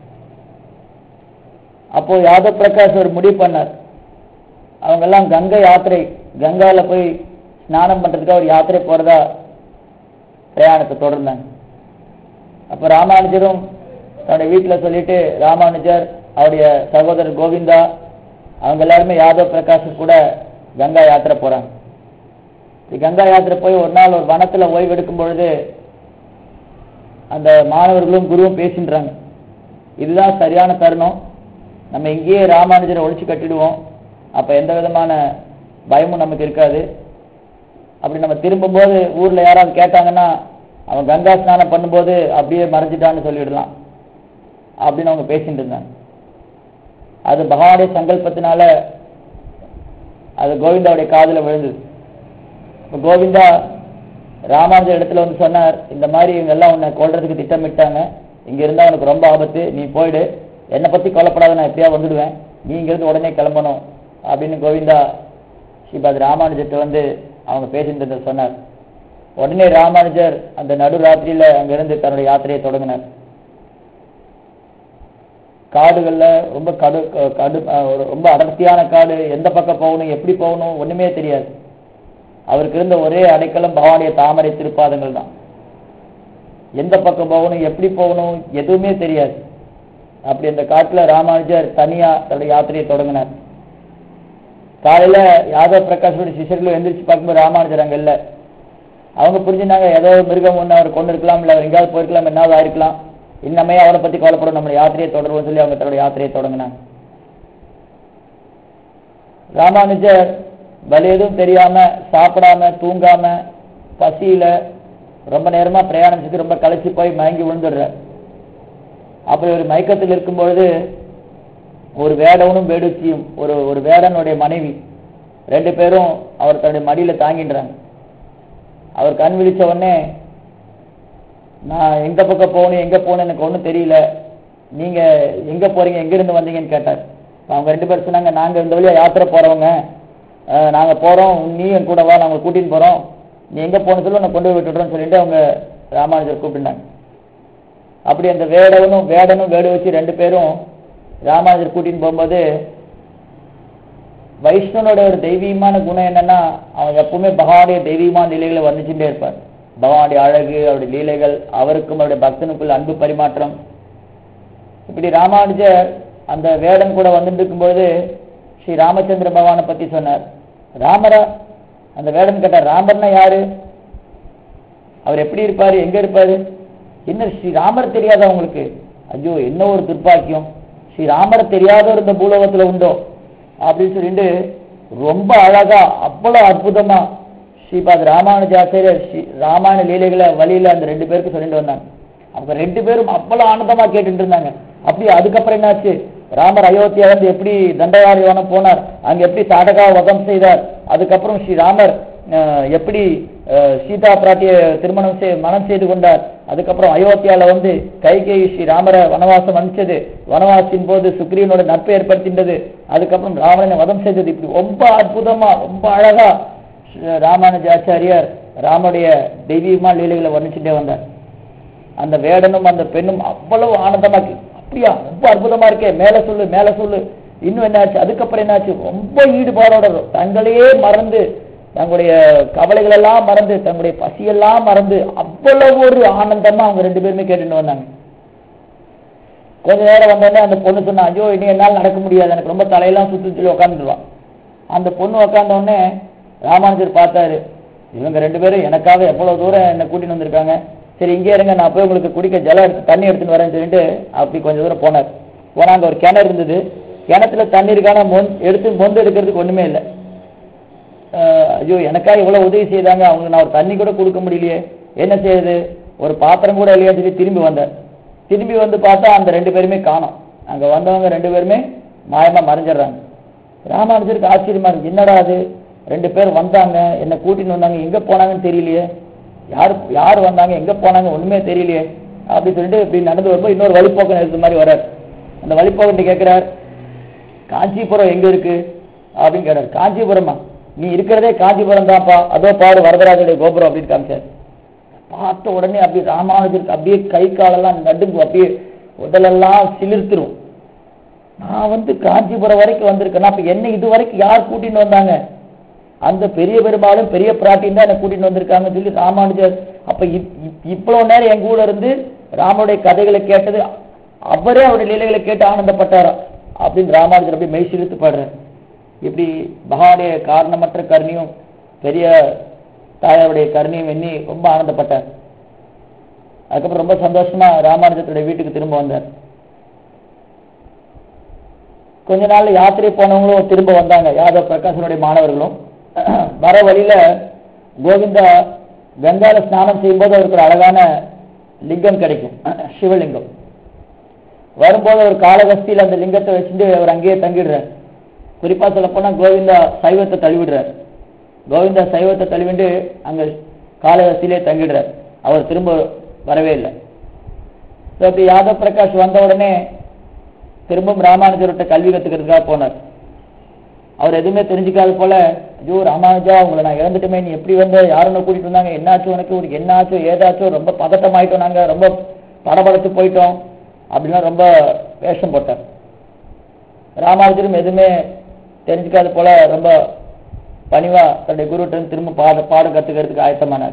அப்போ யாதவ் பிரகாஷ் ஒரு முடிவு பண்ணார் அவங்க எல்லாம் கங்கை யாத்திரை கங்கால போய் ஸ்நானம் பண்றதுக்கு ஒரு யாத்திரை போறதா பிரயாணத்தை தொடர்ந்தாங்க அப்ப ராமானுஜரும் தன்னுடைய வீட்டுல சொல்லிட்டு ராமானுஜர் அவருடைய சகோதரர் கோவிந்தா அவங்க எல்லாருமே யாதவ் பிரகாஷ் கூட கங்கா யாத்திரை போறாங்க இப்படி கங்கா யாத்திரை போய் ஒரு நாள் ஒரு வனத்துல ஓய்வு எடுக்கும் பொழுது அந்த மாணவர்களும் குருவும் பேசின்றாங்க இதுதான் சரியான தருணம் நம்ம இங்கேயே ராமானுஜரை ஒழிச்சு கட்டிடுவோம் அப்ப எந்த விதமான பயமும் நமக்கு இருக்காது அப்படி நம்ம திரும்பும்போது ஊர்ல யாராவது கேட்டாங்கன்னா அவன் கங்கா ஸ்நானம் பண்ணும்போது அப்படியே மறைஞ்சிட்டான்னு சொல்லிடலாம் அப்படின்னு அவங்க பேசிட்டு இருந்தாங்க அது பகவானுடைய சங்கல்பத்தினால அது கோவிந்தாவுடைய காதுல விழுந்தது இப்ப கோவிந்தா ராமானுஜர் இடத்துல வந்து சொன்னார் இந்த மாதிரி இவங்க எல்லாம் உன்னை கொல்றதுக்கு திட்டமிட்டாங்க இங்க இருந்தா உனக்கு ரொம்ப ஆபத்து நீ போயிடு என்னை பத்தி கொல்லப்படாத நான் எப்படியா வந்துடுவேன் நீ இங்கிருந்து உடனே கிளம்பணும் அப்படின்னு கோவிந்தா ஸ்ரீபாத் ராமானுஜர்கிட்ட வந்து அவங்க பேசிட்டு இருந்ததை சொன்னார் உடனே ராமானுஜர் அந்த நடு ராத்திரியில அங்கிருந்து தன்னுடைய யாத்திரையை தொடங்கினார் காடுகள்ல ரொம்ப கடு க- கடு அஹ், ஒரு ரொம்ப அடர்த்தியான காடு எந்த பக்கம் போகணும் எப்படி போகணும் ஒண்ணுமே தெரியாது அவருக்கு இருந்த ஒரே அடைக்கலம் பகவானுடைய தாமரை திருப்பாதங்கள் தான் எந்த பக்கம் போகணும் எப்படி போகணும் எதுவுமே தெரியாது அப்படி அந்த காட்டுல ராமானுஜர் தனியா தன்னுடைய யாத்திரையை தொடங்கினார் காலையில யாதவ் பிரகாஷோட சிஷர்களும் எந்திரிச்சு பார்க்கும்போது ராமானுஜர் அங்க இல்ல அவங்க புரிஞ்சுனாங்க ஏதோ ஒரு மிருகம் ஒண்ணு அவர் கொண்டு இருக்கலாம் இல்ல அவர் எங்கேயாவது போயிருக்கலாம் என்னாவது ஆயிருக்கலாம் இன்னமே அவனை பத்தி கவலைப்படும் நம்ம யாத்திரையை தொடருவோம் சொல்லி அவங்க தன்னுடைய யாத்திரையை தொடங்கினாங்க ராமானுஜர் வலி எதுவும் தெரியாம சாப்பிடாம தூங்காம பசியில ரொம்ப நேரமா பிரயாணம் செஞ்சு ரொம்ப களைச்சு போய் மயங்கி விழுந்துடுறார் அப்படி ஒரு மயக்கத்தில் இருக்கும் பொழுது ஒரு வேடவனும் வேடுச்சியும் ஒரு ஒரு வேடனுடைய மனைவி ரெண்டு பேரும் அவர் தன்னுடைய மடியில தாங்கின்றாங்க அவர் கண் விழிச்ச உடனே நான் எந்த பக்கம் போகணும் எங்க போகணும் எனக்கு ஒன்றும் தெரியல நீங்க எங்க போறீங்க எங்க இருந்து வந்தீங்கன்னு கேட்டார் அப்ப அவங்க ரெண்டு பேரும் சொன்னாங்க நாங்க இந்த வழியா யாத்திரை போறவங்க அஹ், நாங்க போறோம் நீ என் கூட வா நாங்க கூட்டின்னு போறோம் நீ எங்க போன சொல்லி நான் கொண்டு போய் விட்டுடுறோம்னு சொல்லிட்டு அவங்க ராமானுஜர் கூப்பிட்டாங்க அப்படி அந்த வேடவனும் வேடனும் வேடு வச்சு ரெண்டு பேரும் ராமானுஜர் கூட்டின்னு போகும்போது வைஷ்ணவனோட ஒரு தெய்வீகமான குணம் என்னன்னா அவன் எப்பவுமே பகவானுடைய தெய்வீகமான நிலைகளை வர்ணிச்சுட்டே இருப்பார் பகவானுடைய அழகு அவருடைய லீலைகள் அவருக்கும் அவருடைய பக்தனுக்குள்ள அன்பு பரிமாற்றம் இப்படி ராமானுஜர் அந்த வேடன் கூட வந்துட்டு இருக்கும்போது ஸ்ரீ ராமச்சந்திர பகவானை பத்தி சொன்னார் ராமரா அந்த வேடன் கேட்டார் ராமர்னா யாரு அவர் எப்படி இருப்பாரு எங்க இருப்பாரு என்ன ஸ்ரீ ராமர் தெரியாதா உங்களுக்கு ஐயோ என்ன ஒரு துர்ப்பாக்கியம் ஸ்ரீ ராமர் தெரியாதவர் இந்த பூலோகத்துல உண்டோ அப்படின்னு சொல்லிட்டு ரொம்ப அழகா அவ்வளவு அற்புதமா ஸ்ரீபாத் ராமானுஜாச்சாரியர் ஸ்ரீ ராமாயண லீலைகளை வழியில அந்த ரெண்டு பேருக்கு சொல்லிட்டு வந்தாங்க அவங்க ரெண்டு பேரும் அவ்வளவு ஆனந்தமா கேட்டுட்டு இருந்தாங்க அப்படி அதுக்கப்புறம் என்னாச்சு ராமர் அயோத்தியா வந்து எப்படி தண்டவாரிவனம் போனார் அங்க எப்படி சாடகா வதம் செய்தார் அதுக்கப்புறம் ஸ்ரீ ராமர் அஹ், எப்படி அஹ், சீதா பிராட்டிய திருமணம் செய் மனம் செய்து கொண்டார் அதுக்கப்புறம் அயோத்தியால வந்து கைகேயி ஸ்ரீ ராமரை வனவாசம் அனுப்பிச்சது வனவாசத்தின் போது சுக்ரீவனோட நட்பை ஏற்படுத்தின்றது அதுக்கப்புறம் ராவணனை வதம் செய்தது இப்படி ரொம்ப அற்புதமா ரொம்ப அழகா ஸ்ரீ ராமானுஜாச்சாரியார் ராமனுடைய தெய்வீகமான லீலைகளை வர்ணிச்சுட்டே வந்தார் அந்த வேடனும் அந்த பெண்ணும் அவ்வளவு ஆனந்தமா இருக்கு அப்படியா ரொம்ப அற்புதமா இருக்கே மேல சொல்லு மேல சொல்லு இன்னும் என்னாச்சு அதுக்கப்புறம் என்னாச்சு ரொம்ப ஈடுபாடோட தங்களையே மறந்து தங்களுடைய கவலைகள் எல்லாம் மறந்து தங்களுடைய பசியெல்லாம் மறந்து அவ்வளவு ஒரு ஆனந்தமா அவங்க ரெண்டு பேருமே கேட்டுட்டு வந்தாங்க கொஞ்ச நேரம் வந்தோடனே அந்த பொண்ணு சொன்னா ஐயோ இனி என்னால் நடக்க முடியாது எனக்கு ரொம்ப தலையெல்லாம் சுத்தி சொல்லி உட்காந்துருவான் அந்த பொண்ணு உட்கார்ந்த உடனே ராமானுஜர் பார்த்தாரு இவங்க ரெண்டு பேரும் எனக்காக எவ்வளவு தூரம் என்னை கூட்டிட்டு வந்திருக்காங்க சரி இங்கே இருங்க நான் போய் உங்களுக்கு குடிக்க ஜலம் எடுத்து தண்ணி எடுத்துன்னு வரேன்னு சொல்லிட்டு அப்படி கொஞ்சம் தூரம் போனார் போனா அங்க ஒரு கிணறு இருந்தது கிணத்துல தண்ணி இருக்கான மொன் எடுத்து மொந்து எடுக்கிறதுக்கு ஒண்ணுமே இல்லை ஆஹ் ஐயோ எனக்கா இவ்வளவு உதவி செய்தாங்க அவங்க நான் ஒரு தண்ணி கூட கொடுக்க முடியலையே என்ன செய்யுது ஒரு பாத்திரம் கூட இல்லையா சொல்லி திரும்பி வந்தார் திரும்பி வந்து பார்த்தா அந்த ரெண்டு பேருமே காணோம் அங்க வந்தவங்க ரெண்டு பேருமே மாயமா மறைஞ்சிடுறாங்க ராமானுஜருக்கு ஆச்சரியமா இருக்கு என்னடா அது ரெண்டு பேர் வந்தாங்க என்ன கூட்டின்னு வந்தாங்க எங்க போனாங்கன்னு தெரியலையே யார் யார் வந்தாங்க எங்க போனாங்க ஒண்ணுமே தெரியலையே அப்படி சொல்லிட்டு இப்படி நடந்து வரும்போது இன்னொரு வழிப்போக்கன் இருக்கிற மாதிரி வர்றார் அந்த வழிப்போக்கன் கேட்கிறார் காஞ்சிபுரம் எங்க இருக்கு அப்படின்னு கேட்டார் காஞ்சிபுரமா நீ இருக்கிறதே காஞ்சிபுரம் தான்ப்பா அதோ பாரு வரதராஜனுடைய கோபுரம் அப்படின்னு காமிச்சார் பார்த்த உடனே அப்படியே ராமானுஜருக்கு அப்படியே கை காலெல்லாம் நடுங்கும் அப்படியே உடலெல்லாம் சிலிர்த்துரும் நான் வந்து காஞ்சிபுரம் வரைக்கும் வந்திருக்கேன் அப்ப என்ன இது வரைக்கும் யார் கூட்டின்னு வந்தாங்க அந்த பெரிய பெருமாளும் பெரிய பிராட்டியும் தான் என்ன கூட்டிட்டு வந்திருக்காங்கன்னு சொல்லி ராமானுஜர் அப்ப இப்- இப்- இவ்வளவு நேரம் என் கூட இருந்து ராமனுடைய கதைகளை கேட்டது அவரே அவருடைய லீலைகளை கேட்டு ஆனந்தப்பட்டாராம் அப்படின்னு ராமானுஜர் அப்படியே மெய் சிலிர்த்து பாடுறார் இப்படி பகவானுடைய காரணமற்ற கருணையும் பெரிய தாயாருடைய கருணையும் எண்ணி ரொம்ப ஆனந்தப்பட்டார் அதுக்கப்புறம் ரொம்ப சந்தோஷமா ராமானுஜத்துடைய வீட்டுக்கு திரும்ப வந்தார் கொஞ்ச நாள் யாத்திரை போனவங்களும் திரும்ப வந்தாங்க யாதவ் பிரகாசனுடைய மாணவர்களும் வர வழியில கோவிந்தா கங்கால ஸ்நானம் செய்யும்போது அவருக்கு ஒரு அழகான லிங்கம் கிடைக்கும் சிவலிங்கம் வரும்போது ஒரு காலகஸ்தியில் அந்த லிங்கத்தை வச்சுட்டு அவர் அங்கேயே தங்கிடுறார் குறிப்பா சொல்ல போனா கோவிந்தா சைவத்தை தழுவிடுறார் கோவிந்தா சைவத்தை தழுவிட்டு அங்க காலகஸ்தியிலே தங்கிடுறார் அவர் திரும்ப வரவே இல்லை So, அப்படி யாதவ் பிரகாஷ் வந்த உடனே திரும்பவும் ராமானுஜர்கிட்ட கல்வி கத்துக்கிறதுக்காக போனார் அவர் எதுவுமே தெரிஞ்சுக்காத போல ஐயோ ராமானுஜா உங்களை நான் இறந்துட்டுமே நீ எப்படி வந்த யாரும் கூட்டிட்டு வந்தாங்க என்னாச்சு உனக்கு உனக்கு என்னாச்சோ ஏதாச்சோ ரொம்ப பதட்டமாயிட்டோம் நாங்க ரொம்ப படபடத்து போயிட்டோம் அப்படிலாம் ரொம்ப வேஷம் போட்டார் ராமானுஜரும் எதுவுமே தெரிஞ்சுக்காத போல ரொம்ப பணிவா தன்னுடைய குருட்ட இருந்து திரும்ப பாட பாடம் கத்துக்கிறதுக்கு ஆயத்தமானார்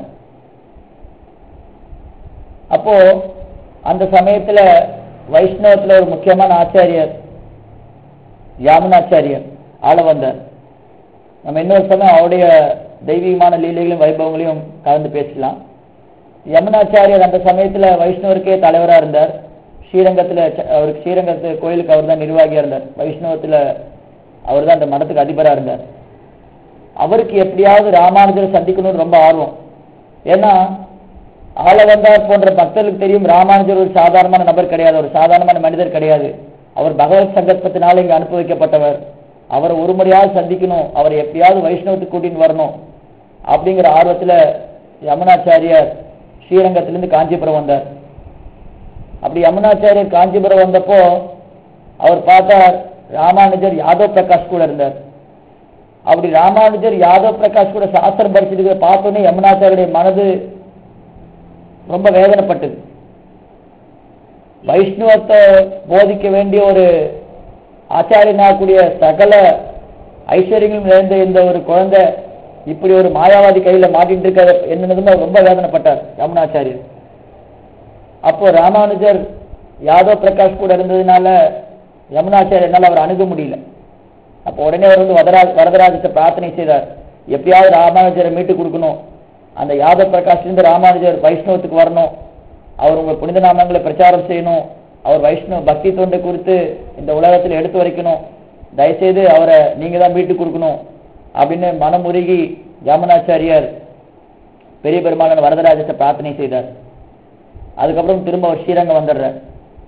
அப்போ அந்த சமயத்துல வைஷ்ணவத்துல ஒரு முக்கியமான ஆச்சாரியர் யாமுனாச்சாரியர் ஆள வந்தார் நம்ம இன்னொரு சமயம் அவருடைய தெய்வீகமான லீலைகளையும் வைபவங்களையும் கலந்து பேசலாம் யமுனாச்சாரியர் அந்த சமயத்துல வைஷ்ணவருக்கே தலைவரா இருந்தார் ஸ்ரீரங்கத்துல ச- அவருக்கு ஸ்ரீரங்கத்து கோயிலுக்கு அவர் தான் நிர்வாகியா இருந்தார் வைஷ்ணவத்துல அவர் தான் அந்த மடத்துக்கு அதிபரா இருந்தார் அவருக்கு எப்படியாவது ராமானுஜரை சந்திக்கணும்னு ரொம்ப ஆர்வம் ஏன்னா ஆளவந்தார் போன்ற பக்தர்களுக்கு தெரியும் ராமானுஜர் ஒரு சாதாரணமான நபர் கிடையாது ஒரு சாதாரணமான மனிதர் கிடையாது அவர் பகவத் சங்கல்பத்தினால இங்க அனுப்பி வைக்கப்பட்டவர் அவரை ஒரு முறையாவது சந்திக்கணும் அவரை எப்படியாவது வைஷ்ணவத்துக்கு கூட்டின்னு வரணும் அப்படிங்கிற ஆர்வத்துல யமுனாச்சாரியார் ஸ்ரீரங்கத்திலிருந்து காஞ்சிபுரம் வந்தார் அப்படி யமுனாச்சாரியர் காஞ்சிபுரம் வந்தப்போ அவர் பார்த்தார் ராமானுஜர் யாதவ் பிரகாஷ் கூட இருந்தார் அப்படி ராமானுஜர் யாதவ் பிரகாஷ் கூட சாஸ்திரம் படிச்சிருக்கிற பார்த்தோன்னே யமுனாச்சாரியுடைய மனது ரொம்ப வேதனைப்பட்டது வைஷ்ணவத்தை போதிக்க வேண்டிய ஒரு ஆச்சாரியனாகக்கூடிய சகல ஐஸ்வர்யங்களும் நிறைந்த இந்த ஒரு குழந்தை இப்படி ஒரு மாயாவாதி கையில மாட்டிட்டு இருக்க என்னதுமே ரொம்ப வேதனைப்பட்டார் யமுனாச்சாரியர் அப்போ ராமானுஜர் யாதவ் பிரகாஷ் கூட இருந்ததுனால யமுனாச்சாரியர் என்னால் அவர் அணுக முடியல அப்போ உடனே அவர் வந்து வரதராஜ் வரதராஜத்தை பிரார்த்தனை செய்தார் எப்படியாவது ராமானுஜரை மீட்டு கொடுக்கணும் அந்த யாதவ் பிரகாஷ்லேருந்து ராமானுஜர் வைஷ்ணவத்துக்கு வரணும் அவர் உங்கள் புனித நாமங்களை பிரச்சாரம் செய்யணும் அவர் வைஷ்ணவ பக்தி தொண்டை குறித்து இந்த உலகத்தில் எடுத்து வைக்கணும் தயவுசெய்து அவரை நீங்க தான் மீட்டு கொடுக்கணும் அப்படின்னு மனமுருகி யாமனாச்சாரியார் பெரிய பெருமாளன் வரதராஜத்தை பிரார்த்தனை செய்தார் அதுக்கப்புறம் திரும்ப அவர் ஸ்ரீரங்கம் வந்துடுறார்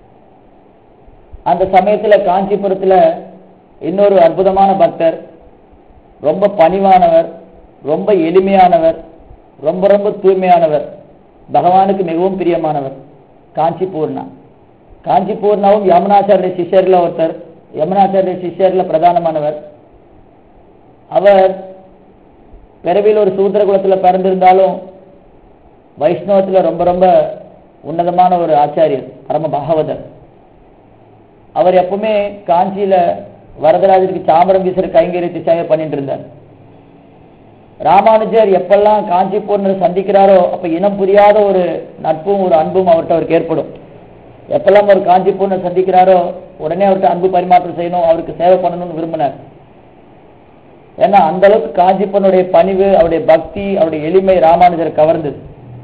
அந்த சமயத்துல காஞ்சிபுரத்துல இன்னொரு அற்புதமான பக்தர் ரொம்ப பணிவானவர் ரொம்ப எளிமையானவர் ரொம்ப ரொம்ப தூய்மையானவர் பகவானுக்கு மிகவும் பிரியமானவர் காஞ்சி பூர்ணா காஞ்சி பூர்ணாவும் யமுனாச்சாரிய சிஷ்யர்ல ஒருத்தர் யமுனாச்சாரிய சிஷ்யர்ல பிரதானமானவர் அவர் பிறவியில் ஒரு சூத்திர குலத்துல பிறந்திருந்தாலும் வைஷ்ணவத்துல ரொம்ப ரொம்ப உன்னதமான ஒரு ஆச்சாரியர் பரம பாகவதர் அவர் எப்பவுமே காஞ்சியில வரதராஜருக்கு சாமரம் வீசுற கைங்கரியத்தை சேவை பண்ணிட்டு இருந்தார் ராமானுஜர் எப்பெல்லாம் காஞ்சிபூர்ணர் சந்திக்கிறாரோ அப்ப இனம் புரியாத ஒரு நட்பும் ஒரு அன்பும் அவர்கிட்ட அவருக்கு ஏற்படும் எப்பெல்லாம் ஒரு காஞ்சிபூர்ணர் சந்திக்கிறாரோ உடனே அவர்கிட்ட அன்பு பரிமாற்றம் செய்யணும் அவருக்கு சேவை பண்ணணும்னு விரும்பினார் ஏன்னா அந்த அளவுக்கு காஞ்சிபூர்ணனுடைய பணிவு அவருடைய பக்தி அவருடைய எளிமை ராமானுஜரை கவர்ந்தது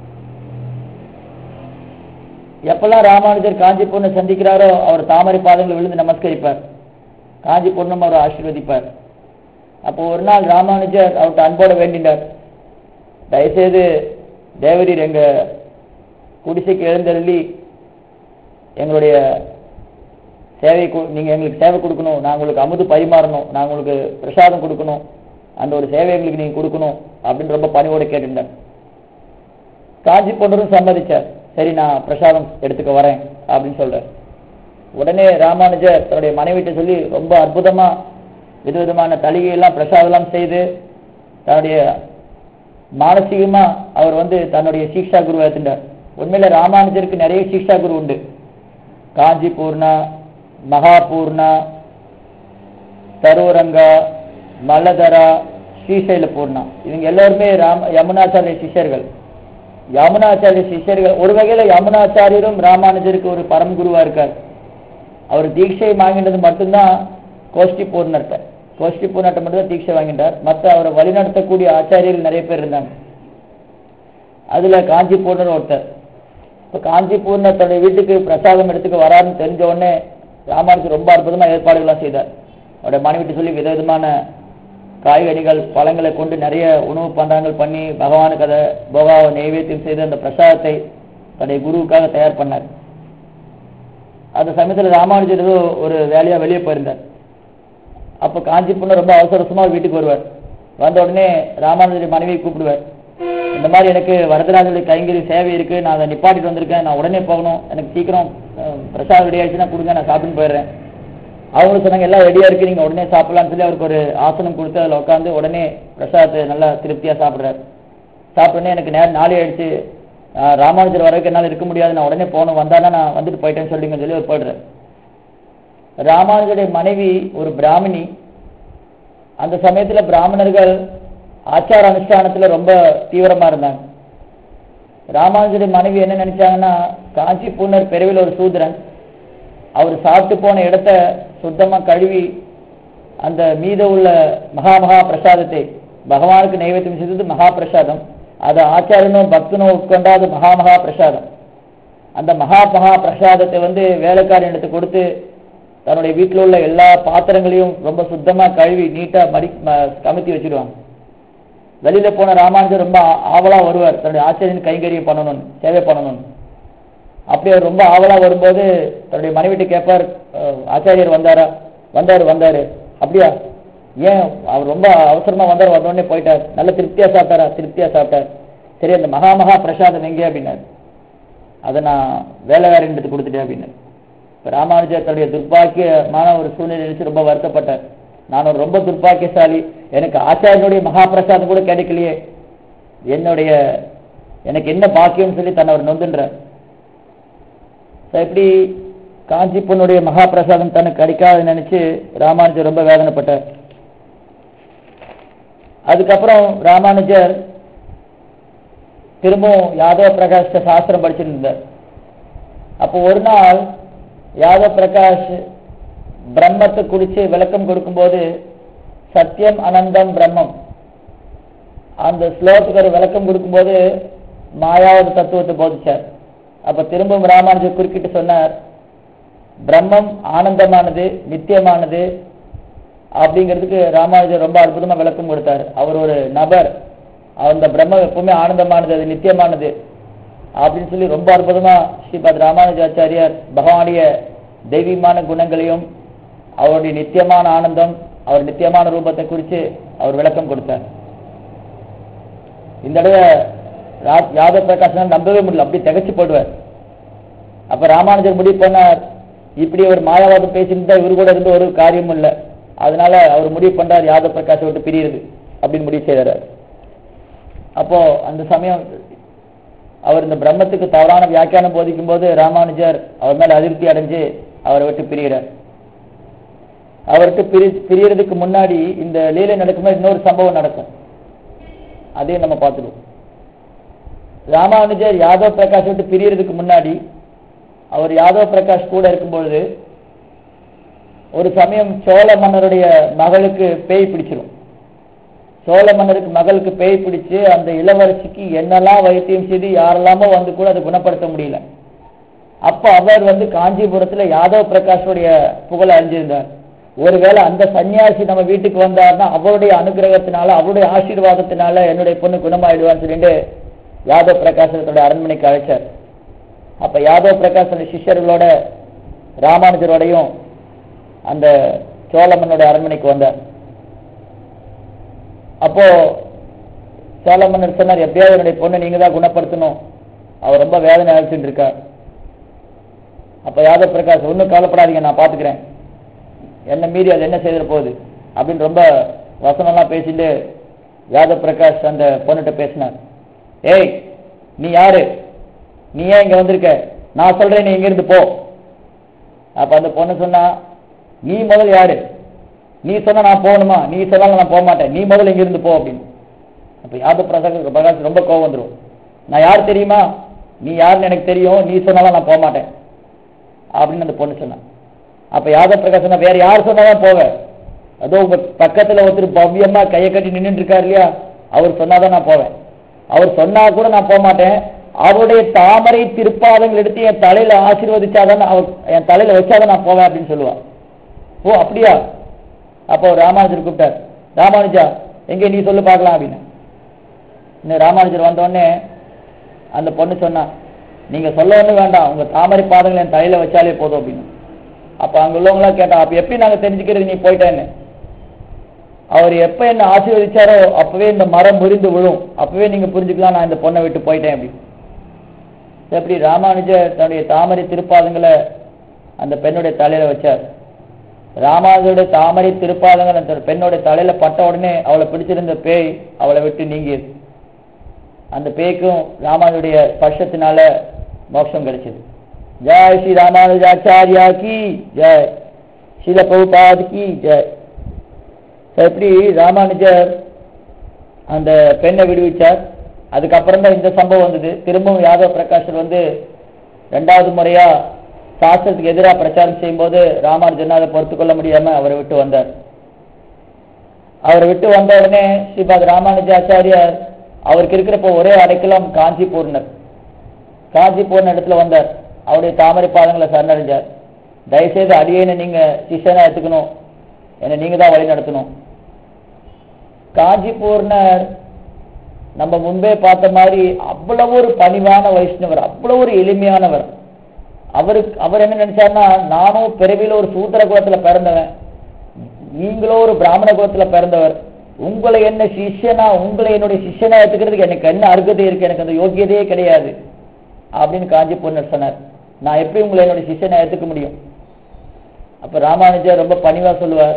எப்பெல்லாம் ராமானுஜர் காஞ்சி பொண்ணை சந்திக்கிறாரோ அவர் தாமரை பாதங்களை விழுந்து நமஸ்கரிப்பார் காஞ்சி பொண்ணும் அவர் ஆசீர்வதிப்பார் அப்போ ஒரு நாள் ராமானுஜர் அவர்கிட்ட அன்போட வேண்டினார் தயவுசெய்து தேவரீர் எங்க குடிசைக்கு எழுந்தருளி எங்களுடைய சேவை கு- நீங்க எங்களுக்கு சேவை கொடுக்கணும் நான் உங்களுக்கு அமுது பரிமாறணும் நான் உங்களுக்கு பிரசாதம் கொடுக்கணும் அந்த ஒரு சேவை எங்களுக்கு நீங்க கொடுக்கணும் அப்படின்னு ரொம்ப பணிவோட கேட்டிருந்தார் காஞ்சி பொன்னரும் சம்மதிச்சார் சரி நான் பிரசாதம் எடுத்துக்க வரேன் அப்படின்னு சொல்றார் உடனே ராமானுஜர் தன்னுடைய மனைவிட்ட சொல்லி ரொம்ப அற்புதமா விதவிதமான தளிகையெல்லாம் பிரசாதம்லாம் செய்து தன்னுடைய மானசீகமா அவர் வந்து தன்னுடைய சீக்ஷா குருவை எடுத்துட்டார் உண்மையில ராமானுஜருக்கு நிறைய சீக்ஷா குரு உண்டு காஞ்சி பூர்ணா மகாபூர்ணா தருவரங்கா மல்லதரா ஸ்ரீசைல பூர்ணா இவங்க எல்லாருமே ராம யமுனாச்சாரிய சிஷ்யர்கள் யமுனாச்சாரிய சிஷ்யர்கள் ஒரு வகையில யமுனாச்சாரியரும் ராமானுஜருக்கு ஒரு பரம் குருவா இருக்கார் அவர் தீட்சை வாங்கினது மட்டும்தான் கோஷ்டி பூர்ணர்கிட்ட கோஷ்டி பூர்ணர்கிட்ட மட்டும்தான் தீட்சை வாங்கிட்டார் மற்ற அவரை வழிநடத்தக்கூடிய ஆச்சாரியர்கள் நிறைய பேர் இருந்தாங்க அதுல காஞ்சி பூர்ணர் ஒருத்தர் இப்ப காஞ்சி பூர்ணர் தன்னுடைய வீட்டுக்கு பிரசாதம் எடுத்துக்க வராருன்னு தெரிஞ்ச உடனே ராமானுஜர் ரொம்ப அற்புதமா ஏற்பாடுகள்லாம் செய்தார் அவருடைய மனைவிட்டு சொல்லி விதவிதமான காய்கறிகள் பழங்களை கொண்டு நிறைய உணவு பண்டங்கள் பண்ணி பகவானுக்கு அதை போகாவை நைவேத்தியம் செய்து அந்த பிரசாதத்தை தன்னுடைய குருவுக்காக தயார் பண்ணார் அந்த சமயத்துல ராமானுஜர் ஏதோ ஒரு வேலையா வெளியே போயிருந்தார் அப்ப காஞ்சி பொண்ணு ரொம்ப அவசர அவசரமா வீட்டுக்கு வருவார் வந்த உடனே ராமானுஜர் மனைவியை கூப்பிடுவார் இந்த மாதிரி எனக்கு வரதராஜனுடைய கைங்கரி சேவை இருக்கு நான் அதை நிப்பாட்டிட்டு வந்திருக்கேன் நான் உடனே போகணும் எனக்கு சீக்கிரம் அஹ், பிரசாதம் ரெடி ஆயிடுச்சுன்னா கொடுங்க நான் சாப்பிட்டு போயிடுறேன் அவங்களும் சொன்னாங்க எல்லாம் ரெடியா இருக்கு நீங்க உடனே சாப்பிடலாம்னு சொல்லி அவருக்கு ஒரு ஆசனம் கொடுத்து அதில் உட்காந்து உடனே பிரசாதத்தை நல்லா திருப்தியா சாப்பிடுறாரு சாப்பிட்ட உடனே எனக்கு நேரம் நாளே ஆயிடுச்சு ஆஹ், ராமானுஜர் வரவுக்கு என்னால் இருக்க முடியாது நான் உடனே போகணும் வந்தானா நான் வந்துட்டு போயிட்டேன்னு சொல்லிங்கன்னு சொல்லி அவர் போயிடுறாரு ராமானுஜருடைய மனைவி ஒரு பிராமணி அந்த சமயத்துல பிராமணர்கள் ஆச்சார அனுஷ்டானத்துல ரொம்ப தீவிரமா இருந்தாங்க ராமானுஜருடைய மனைவி என்ன நினைச்சாங்கன்னா காஞ்சி பூர்ணர் பெருவில் ஒரு சூத்திரன் அவர் சாப்பிட்டு போன இடத்த சுத்தமா கழுவி அந்த மீத உள்ள மகா மகா பிரசாதத்தை பகவானுக்கு நைவேத்தியம் செய்தது மகா பிரசாதம் அதை ஆச்சாரியனோ பக்தனோ உட்கொண்டா அது மகா மகா பிரசாதம் அந்த மகா மகா பிரசாதத்தை வந்து வேலைக்காரன் எடுத்து கொடுத்து தன்னுடைய வீட்டில் உள்ள எல்லா பாத்திரங்களையும் ரொம்ப சுத்தமா கழுவி நீட்டா மடி ம- கமுத்தி வச்சிருவாங்க வெளியில போன ராமானுஜர் ரொம்ப ஆ- ஆவலா வருவார் தன்னுடைய ஆச்சரியன் கைங்கரியம் பண்ணணும்னு சேவை பண்ணணும்னு அப்படி அவர் ரொம்ப ஆவலா வரும்போது தன்னுடைய மனைவிட்டு கேட்பார் அஹ், ஆச்சாரியர் வந்தாரா வந்தாரு வந்தாரு அப்படியா ஏன் அவர் ரொம்ப அவசரமா வந்தார் வந்த உடனே போயிட்டார் நல்ல திருப்தியா சாப்பிட்டாரா திருப்தியா சாப்பிட்டார் சரி அந்த மகா மகா பிரசாதம் எங்கே அப்படின்னாரு அதை நான் வேலைக்காரன் எடுத்து கொடுத்துட்டேன் அப்படின்னு இப்ப ராமானுஜர் தன்னுடைய துர்பாக்கியமான ஒரு சூழ்நிலை நினைச்சு ரொம்ப வருத்தப்பட்டார் நான் ஒரு ரொம்ப துர்பாக்கியசாலி எனக்கு ஆச்சாரியனுடைய மகாபிரசாதம் கூட கிடைக்கலையே என்னுடைய எனக்கு என்ன பாக்கியம்னு சொல்லி தன்னை அவர் நொந்துன்றார் So, இப்படி காஞ்சிப்பனுடைய மகாபிரசாதம் தனக்கு கிடைக்காதுன்னு நினைச்சு ராமானுஜர் ரொம்ப வேதனைப்பட்டார் அதுக்கப்புறம் ராமானுஜர் திரும்பவும் யாதவ பிரகாஷ்ட சாஸ்திரம் படிச்சுட்டு இருந்தார் அப்போ ஒரு நாள் யாதவ பிரகாஷ் பிரம்மத்தை குறித்து விளக்கம் கொடுக்கும்போது சத்தியம் அனந்தம் பிரம்மம் அந்த ஸ்லோகத்துக்கு ஒரு விளக்கம் கொடுக்கும்போது மாயாவது தத்துவத்தை போதிச்சார் அப்ப திரும்பவும் ராமானுஜர் குறுக்கிட்டு சொன்னார் பிரம்மம் ஆனந்தமானது நித்தியமானது அப்படிங்கிறதுக்கு ராமானுஜர் ரொம்ப அற்புதமா விளக்கம் கொடுத்தார் அவர் ஒரு நபர் அந்த பிரம்மம் எப்பவுமே ஆனந்தமானது அது நித்தியமானது அப்படின்னு சொல்லி ரொம்ப அற்புதமா ஸ்ரீபாத் ராமானுஜாச்சாரியார் பகவானுடைய தெய்வீகமான குணங்களையும் அவருடைய நித்தியமான ஆனந்தம் அவர் நித்தியமான ரூபத்தை குறித்து அவர் விளக்கம் கொடுத்தார் இந்த தடவை ரா- யாதவ பிரகாஷ் நம்பவே முடியல அப்படி திகைச்சு போடுவார் அப்ப ராமானுஜர் முடிவு பண்ணார் இப்படி ஒரு மாயாவாதம் பேசிட்டு இவரு கூட இருந்து ஒரு காரியமும் இல்லை அதனால அவர் முடிவு பண்றார் யாதவ பிரகாஷை விட்டு பிரியுது அப்படின்னு முடிவு செய்தார் அப்போ அந்த சமயம் அவர் இந்த பிரம்மத்துக்கு தவறான வியாக்கியானம் போதிக்கும் போது ராமானுஜர் அவர் மேல அதிருப்தி அடைஞ்சு அவரை விட்டு பிரிகிறார் அவருக்கு பிரி பிரியறதுக்கு முன்னாடி இந்த லீலை நடக்கும்போது இன்னொரு சம்பவம் நடக்கும் அதையும் நம்ம பார்த்துடுவோம் ராமானுஜர் யாதவ் பிரகாஷ் விட்டு பிரியறதுக்கு முன்னாடி அவர் யாதவ் பிரகாஷ் கூட இருக்கும்பொழுது ஒரு சமயம் சோழ மன்னருடைய மகளுக்கு பேய் பிடிச்சிரும் சோழ மன்னருக்கு மகளுக்கு பேய் பிடிச்சு அந்த இளவரசிக்கு என்னெல்லாம் வைத்தியம் செய்து யாரெல்லாமோ வந்து கூட அதை குணப்படுத்த முடியல அப்ப அவர் வந்து காஞ்சிபுரத்துல யாதவ் பிரகாஷுடைய புகழ் அறிஞ்சிருந்தார் ஒருவேளை அந்த சன்னியாசி நம்ம வீட்டுக்கு வந்தார்னா அவருடைய அனுகிரகத்தினால அவருடைய ஆசீர்வாதத்தினால என்னுடைய பொண்ணு குணமாயிடுவான்னு சொல்லிட்டு யாதவ் பிரகாஷ் தன்னுடைய அரண்மனைக்கு அழைச்சார் அப்ப யாதவ் பிரகாஷ் தன்னுடைய சிஷ்யர்களோட ராமானுஜரோடையும் அந்த சோழமன்னோட அரண்மனைக்கு வந்தார் அப்போ சோழ மன்னர் சொன்னார் எப்படியாவது என்னுடைய பொண்ணை நீங்க தான் குணப்படுத்தணும் அவர் ரொம்ப வேதனை அழைச்சிட்டு இருக்கார் அப்ப யாதவ் பிரகாஷ் ஒன்றும் கவலைப்படாதீங்க நான் பாத்துக்கிறேன் என்ன மீறி அது என்ன செய்திட போகுது அப்படின்னு ரொம்ப வசனம்லாம் பேசிட்டு யாதவ் பிரகாஷ் அந்த பொண்ணுகிட்ட பேசினார் ஏய் நீ யாரு நீ ஏன் இங்க வந்திருக்க நான் சொல்றேன் நீ இங்க இருந்து போ அப்ப அந்த பொண்ணு சொன்னா நீ முதல் யாரு நீ சொன்னா நான் போகணுமா நீ சொன்னாலும் நான் போக மாட்டேன் நீ முதல்ல இங்க இருந்து போ அப்படின்னு அப்ப யாதவ் பிரகாஷ் பிரகாஷ் ரொம்ப கோவம் வந்துரும் நான் யார் தெரியுமா நீ யாருன்னு எனக்கு தெரியும் நீ சொன்னாலும் நான் போக மாட்டேன் அப்படின்னு அந்த பொண்ணு சொன்னான் அப்ப யாதவ் பிரகாஷ் சொன்னா வேற யார் சொன்னாதான் போவேன் அதோ உங்க பக்கத்துல ஒருத்தர் பவ்யமா கையை கட்டி நின்னுட்டு இருக்காரு இல்லையா அவர் சொன்னாதான் நான் போவேன் அவர் சொன்னா கூட நான் போக மாட்டேன் அவருடைய தாமரை திருப்பாதங்கள் எடுத்து என் தலையில ஆசீர்வதிச்சாதான் நான் அவர் என் தலையில வச்சாதான் நான் போவேன் அப்படின்னு சொல்லுவான் ஓ அப்படியா அப்போ ராமானுஜர் கூப்பிட்டார் ராமானுஜா எங்க நீ சொல்லு பார்க்கலாம் அப்படின்னு இன்னும் ராமானுஜர் வந்த உடனே அந்த பொண்ணு சொன்னா நீங்க சொல்ல ஒண்ணும் வேண்டாம் உங்க தாமரை பாதங்கள் என் தலையில வச்சாலே போதும் அப்படின்னு அப்ப அங்க உள்ளவங்களாம் கேட்டா அப்ப எப்படி நாங்க தெரிஞ்சுக்கிறது நீ போயிட்டேன்னு அவர் எப்ப என்ன ஆசீர்வதிச்சாரோ அப்பவே இந்த மரம் முறிந்து விழும் அப்பவே நீங்க புரிஞ்சுக்கலாம் நான் இந்த பொண்ணை விட்டு போயிட்டேன் அப்படி எப்படி ராமானுஜர் தன்னுடைய தாமரை திருப்பாதங்களை அந்த பெண்ணுடைய தலையில வச்சார் ராமானுஜருடைய தாமரை திருப்பாதங்கள் அந்த பெண்ணுடைய தலையில பட்ட உடனே அவளை பிடிச்சிருந்த பேய் அவளை விட்டு நீங்கியது அந்த பேய்க்கும் ராமானுடைய ஸ்பர்ஷத்தினால மோட்சம் கிடைச்சது ஜெய் ஸ்ரீ ராமானுஜாச்சாரியா கி ஜெய் ஸ்ரீல பிரபுபாத் கி ஜெய் எப்படி ராமானுஜர் அந்த பெண்ணை விடுவிச்சார் அதுக்கப்புறம் தான் இந்த சம்பவம் வந்தது திரும்பவும் யாதவ் பிரகாஷர் வந்து ரெண்டாவது முறையா சாஸ்திரத்துக்கு எதிராக பிரச்சாரம் செய்யும்போது ராமானுஜன் அதை பொறுத்து கொள்ள முடியாம அவரை விட்டு வந்தார் அவரை விட்டு வந்த உடனே ஸ்ரீபாத் ராமானுஜாச்சாரியார் அவருக்கு இருக்கிறப்போ ஒரே அடைக்கலம் காஞ்சிபூர்ணர் காஞ்சிபூர்ண இடத்துல வந்தார் அவருடைய தாமரை பாதங்களை சரணடைஞ்சார் தயவுசெய்து அடியேனை நீங்க சிஷ்யனா எடுத்துக்கணும் என்னை நீங்க தான் வழி நடத்தணும் காஞ்சிபூர்ணர் நம்ம முன்பே பார்த்த மாதிரி அவ்வளவு ஒரு பணிவான வைஷ்ணவர் அவ்வளவு ஒரு எளிமையானவர் அவருக்கு அவர் என்ன நினைச்சாருன்னா நானும் பிறவில ஒரு சூத்திர குலத்துல பிறந்தவன் நீங்களோ ஒரு பிராமண குலத்துல பிறந்தவர் உங்களை என்ன சிஷ்யனா உங்களை என்னுடைய சிஷ்யனா எடுத்துக்கிறதுக்கு எனக்கு என்ன அருகதை இருக்கு எனக்கு அந்த யோக்கியதையே கிடையாது அப்படின்னு காஞ்சி பொன்னர் சொன்னார் நான் எப்படி உங்களை என்னுடைய சிஷ்யனை எடுத்துக்க முடியும் அப்ப ராமானுஜர் ரொம்ப பணிவா சொல்லுவார்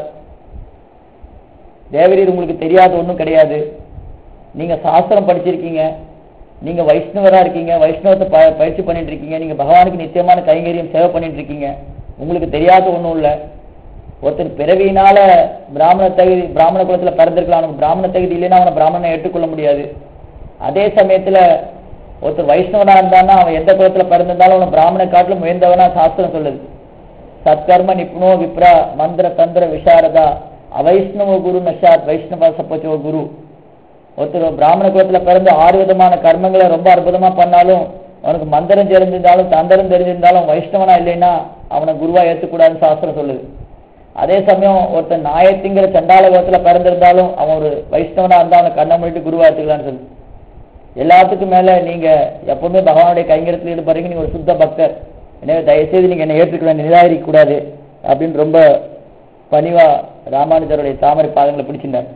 தேவரீர் உங்களுக்கு தெரியாத ஒண்ணும் கிடையாது நீங்க சாஸ்திரம் படிச்சிருக்கீங்க நீங்க வைஷ்ணவரா இருக்கீங்க வைஷ்ணவத்தை ப- பயிற்சி பண்ணிட்டு இருக்கீங்க நீங்க பகவானுக்கு நித்தியமான கைங்கரியம் சேவை பண்ணிட்டு இருக்கீங்க உங்களுக்கு தெரியாத ஒண்ணும் இல்லை ஒருத்தன் பிறவியினால பிராமண தகுதி பிராமண குலத்துல பிறந்திருக்கலாம் அவனுக்கு பிராமண தகுதி இல்லைன்னா அவனை பிராமணனை ஏற்றுக்கொள்ள முடியாது அதே சமயத்துல ஒருத்தர் வைஷ்ணவனா இருந்தான்னா அவன் எந்த குலத்துல பிறந்திருந்தாலும் அவனை பிராமண காட்டிலும் உயர்ந்தவனா சாஸ்திரம் சொல்லுது சத்கர்ம நிபுணோ விப்ரா மந்திர தந்திர விசாரதா அவைஷ்ணவ குரு நஷாத் வைஷ்ணவ சப்பச்சோ குரு ஒருத்தர் பிராமண குலத்துல பிறந்து ஆறு விதமான கர்மங்களை ரொம்ப அற்புதமா பண்ணாலும் அவனுக்கு மந்திரம் தெரிஞ்சிருந்தாலும் தந்திரம் தெரிஞ்சிருந்தாலும் வைஷ்ணவனா இல்லைன்னா அவனை குருவா ஏத்துக்கூடாதுன்னு சாஸ்திரம் சொல்லுது அதே சமயம் ஒருத்தன் நாயத்திங்கிற சண்டால குலத்துல பிறந்திருந்தாலும் அவன் ஒரு வைஷ்ணவனா இருந்தா அவனை கண்ணை மூடிட்டு குருவா ஏத்துக்கலாம்னு சொல்லு எல்லாத்துக்கும் மேல நீங்க எப்பவுமே பகவானுடைய கைங்கரத்தில் ஈடுபடுறீங்க நீங்க ஒரு சுத்த பக்தர் எனவே தயவுசெய்து நீங்க என்னை ஏற்றுக்கூடாது நிராகரிக்க கூடாது அப்படின்னு ரொம்ப பணிவா ராமானுஜருடைய தாமரை பாதங்களை பிடிச்சிருந்தார்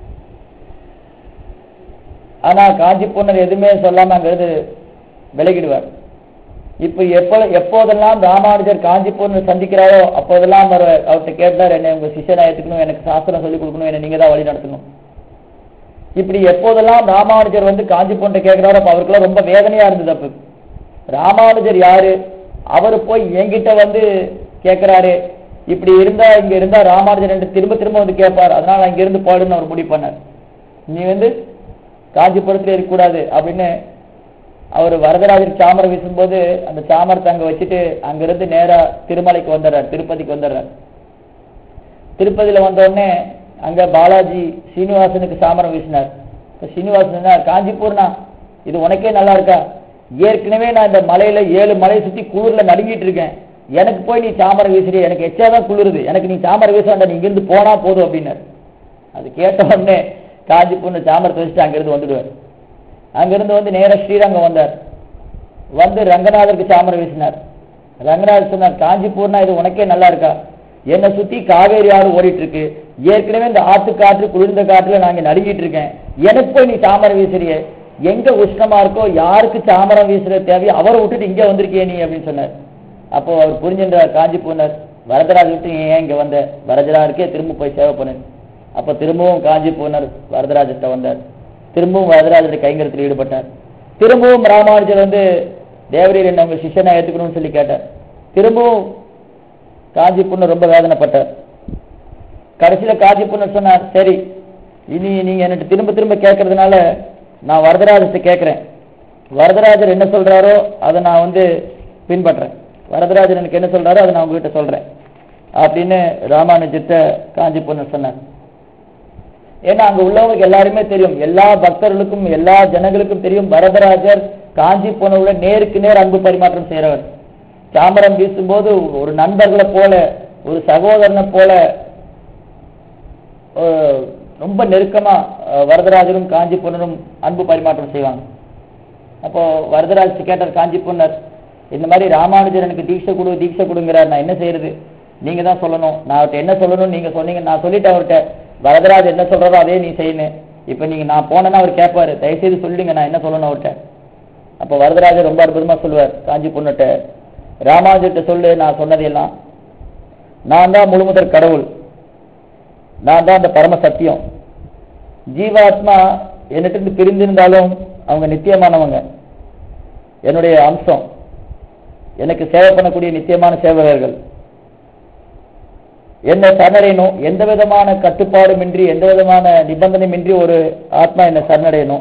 ஆனா காஞ்சி பொன்னர் எதுவுமே சொல்லாம அங்கிருந்து விலகிடுவார் இப்ப எப்ப எப்போதெல்லாம் ராமானுஜர் காஞ்சி பொன்னர் சந்திக்கிறாரோ அப்போதெல்லாம் அவர் அவர்கிட்ட கேட்டார் என்னை உங்க சிஷ்யனா ஏத்துக்கணும் எனக்கு சாஸ்திரம் சொல்லிக் கொடுக்கணும் என்னை நீங்க தான் வழி நடத்தணும் இப்படி எப்போதெல்லாம் ராமானுஜர் வந்து காஞ்சி பொன்னை கேட்கிறாரோ அப்ப அவருக்குலாம் ரொம்ப வேதனையா இருந்தது அப்ப ராமானுஜர் யாரு அவர் போய் என்கிட்ட வந்து கேட்கிறாரு இப்படி இருந்தா இங்க இருந்தா ராமானுஜர் என்று திரும்ப திரும்ப வந்து கேட்பார் அதனால அங்க இருந்து போயிடுன்னு அவர் முடிவு பண்ணார் நீ வந்து காஞ்சிபுரத்துல இருக்கக்கூடாது அப்படின்னு அவர் வரதராஜர் சாமரம் வீசும்போது அந்த சாமரத்தை அங்க வச்சுட்டு அங்கிருந்து நேரா திருமலைக்கு வந்துடுறார் திருப்பதிக்கு வந்துடுறார் திருப்பதியில வந்த உடனே அங்க பாலாஜி சீனிவாசனுக்கு சாமரம் வீசினார் இப்ப சீனிவாசன் சொன்னார், காஞ்சிபூர்ணா இது உனக்கே நல்லா இருக்கா ஏற்கனவே நான் இந்த மலையில ஏழு மலையை சுத்தி குளிர்ல நடுங்கிட்டு இருக்கேன் எனக்கு போய் நீ சாமரம் வீசுறீ எனக்கு எச்சாதான் குளிருது எனக்கு நீ சாமரம் வீச வேண்டாம் நீ இங்கிருந்து போனா போதும் அப்படின்னாரு அது கேட்ட உடனே காஞ்சி பொண்ணு சாமரத்தை வச்சுட்டு அங்கிருந்து வந்துடுவார் அங்கிருந்து வந்து நேரா ஸ்ரீரங்கம் வந்தார் வந்து ரங்கநாதருக்கு சாமரம் வீசினார் ரங்கநாதர் சொன்னார் காஞ்சி பூர்ணா இது உனக்கே நல்லா இருக்கா என்னை சுத்தி காவேரி ஆறு ஓடிட்டு இருக்கு ஏற்கனவே இந்த ஆத்து காற்று குளிர்ந்த காற்றுல நாங்க நடுங்கிட்டு இருக்கேன் எனக்கு போய் நீ சாமரம் வீசுறிய எங்க உஷ்ணமா இருக்கோ யாருக்கு சாமரம் வீசுற தேவையோ அவரை விட்டுட்டு இங்க வந்திருக்கிய நீ அப்படின்னு சொன்னார் அப்போ அவர் புரிஞ்சின்றார் காஞ்சி பூர்ணர் வரதராஜ் விட்டு நீ ஏன் இங்க வந்த வரதராஜருக்கே திரும்ப போய் சேவை பண்ணு அப்ப திரும்பவும் காஞ்சி பூர்ணர் வரதராஜர்கிட்ட வந்தார் திரும்பவும் வரதராஜருடைய கைங்கரத்தில் ஈடுபட்டார் திரும்பவும் ராமானுஜர் வந்து தேவரீர் என்ன உங்க சிஷ்யனா ஏத்துக்கணும்னு சொல்லி கேட்டார் திரும்பவும் காஞ்சி புண்ணு ரொம்ப வேதனைப்பட்டார் கடைசியில காஞ்சி புண்ணு சொன்னார் சரி இனி நீங்க என்கிட்ட திரும்ப திரும்ப கேட்கறதுனால நான் வரதராஜத்தை கேட்கிறேன் வரதராஜர் என்ன சொல்றாரோ அதை நான் வந்து பின்பற்றேன் வரதராஜர் எனக்கு என்ன சொல்றாரோ அதை நான் உங்ககிட்ட சொல்றேன் அப்படின்னு ராமானுஜத்தை காஞ்சி பொண்ணு சொன்னார் ஏன்னா அங்க உள்ளவங்களுக்கு எல்லாருமே தெரியும் எல்லா பக்தர்களுக்கும் எல்லா ஜனங்களுக்கும் தெரியும் வரதராஜர் காஞ்சி போனவுட நேருக்கு நேர் அன்பு பரிமாற்றம் செய்றவர் சாமரம் வீசும்போது ஒரு நண்பர்களை போல ஒரு சகோதரனை போல அஹ், ரொம்ப நெருக்கமா அஹ், வரதராஜரும் காஞ்சி பொன்னரும் அன்பு பரிமாற்றம் செய்வாங்க அப்போ வரதராஜ் கேட்டார் காஞ்சி பொன்னர் இந்த மாதிரி ராமானுஜர் எனக்கு தீட்சை கொடு தீட்சை கொடுங்கிறார் நான் என்ன செய்யறது நீங்க தான் சொல்லணும் நான் அவர்கிட்ட என்ன சொல்லணும் நீங்க சொன்னீங்க நான் சொல்லிட்டேன் அவர்கிட்ட வரதராஜ் என்ன சொல்றாரோ அதே நீ செய்யணும் இப்ப நீங்க நான் போனேன்னா அவர் கேட்பாரு தயவுசெய்து சொல்லிடுங்க நான் என்ன சொல்லணும் அவர்கிட்ட அப்ப வரதராஜர் ரொம்ப அற்புதமா சொல்லுவார் காஞ்சி பொண்ணுட்ட ராமானுஜர்கிட்ட சொல்லு நான் சொன்னதெல்லாம் நான் தான் முழுமுதற் கடவுள் நான் தான் அந்த பரம சத்தியம் ஜீவாத்மா என்னிட்ட இருந்து பிரிந்திருந்தாலும் அவங்க நித்தியமானவங்க என்னுடைய அம்சம் எனக்கு சேவை பண்ணக்கூடிய நித்தியமான சேவகர்கள் என்ன சரணடையணும் எந்த விதமான கட்டுப்பாடுமின்றி எந்த விதமான நிபந்தனையுமின்றி ஒரு ஆத்மா என்ன சரணடையணும்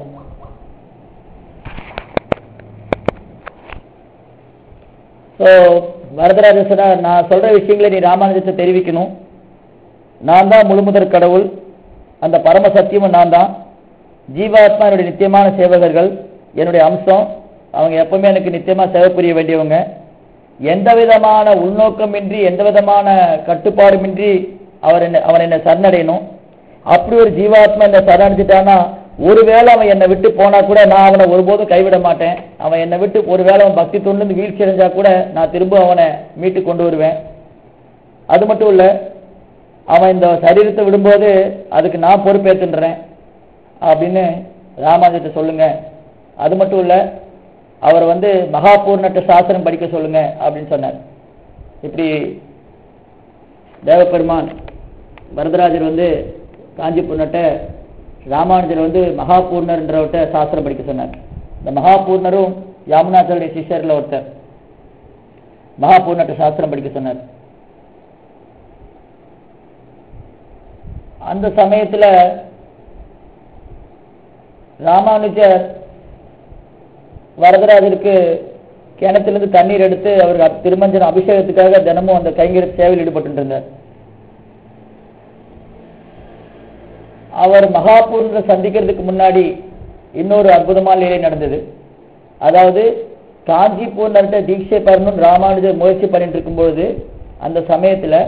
ஸோ வரதராஜ சொன்னார் நான் சொல்ற விஷயங்களை நீ ராமானுஜத்தை தெரிவிக்கணும் நான் தான் முழுமுதற் கடவுள் அந்த பரம சத்தியமும் நான் தான் ஜீவாத்மா என்னுடைய நித்தியமான சேவகர்கள் என்னுடைய அம்சம் அவங்க எப்பவுமே எனக்கு நித்தியமா சேவை புரிய வேண்டியவங்க எந்த விதமான உள்நோக்கமின்றி எந்த விதமான கட்டுப்பாடுமின்றி அவர் என்ன அவன் என்ன சரணடையணும் அப்படி ஒரு ஜீவாத்மா என்ன சரணடைஞ்சிட்டானா ஒருவேளை அவன் என்னை விட்டு போனா கூட நான் அவனை ஒருபோதும் கைவிட மாட்டேன் அவன் என்னை விட்டு ஒருவேளை அவன் பக்தி தொண்டு வீழ்ச்சி அடைஞ்சா கூட நான் திரும்ப அவனை மீட்டு கொண்டு வருவேன் அது மட்டும் இல்ல அவன் இந்த சரீரத்தை விடும்போது அதுக்கு நான் பொறுப்பேற்றுன்றேன் அப்படின்னு ராமானுஜத்தை சொல்லுங்க அது மட்டும் இல்ல அவர் வந்து மகாபூர்ணட்ட சாஸ்திரம் படிக்க சொல்லுங்க அப்படின்னு சொன்னார் இப்படி தேவபெருமான் வரதராஜர் வந்து காஞ்சி பொண்ணட்ட ராமானுஜர் வந்து மகாபூர்ணர்ன்றவர்கிட்ட சாஸ்திரம் படிக்க சொன்னார் இந்த மகாபூர்ணரும் யாமுனாச்சருடைய சிஷ்யர்ல ஒருத்தர் மகாபூர்ணட்ட சாஸ்திரம் படிக்க சொன்னார் அந்த சமயத்துல ராமானுஜர் வரதராஜருக்கு கிணத்திலிருந்து தண்ணீர் எடுத்து அவர் திருமஞ்சன அபிஷேகத்துக்காக தினமும் அந்த கைங்கரிய சேவையில் ஈடுபட்டு இருந்தார் அவர் மகாபூர்ண சந்திக்கிறதுக்கு முன்னாடி இன்னொரு அற்புதமான லீலை நடந்தது அதாவது காஞ்சிபூர்ணர்கிட்ட தீட்சை பெறணும் ராமானுஜர் முயற்சி பண்ணிட்டு இருக்கும்பொழுது அந்த சமயத்துல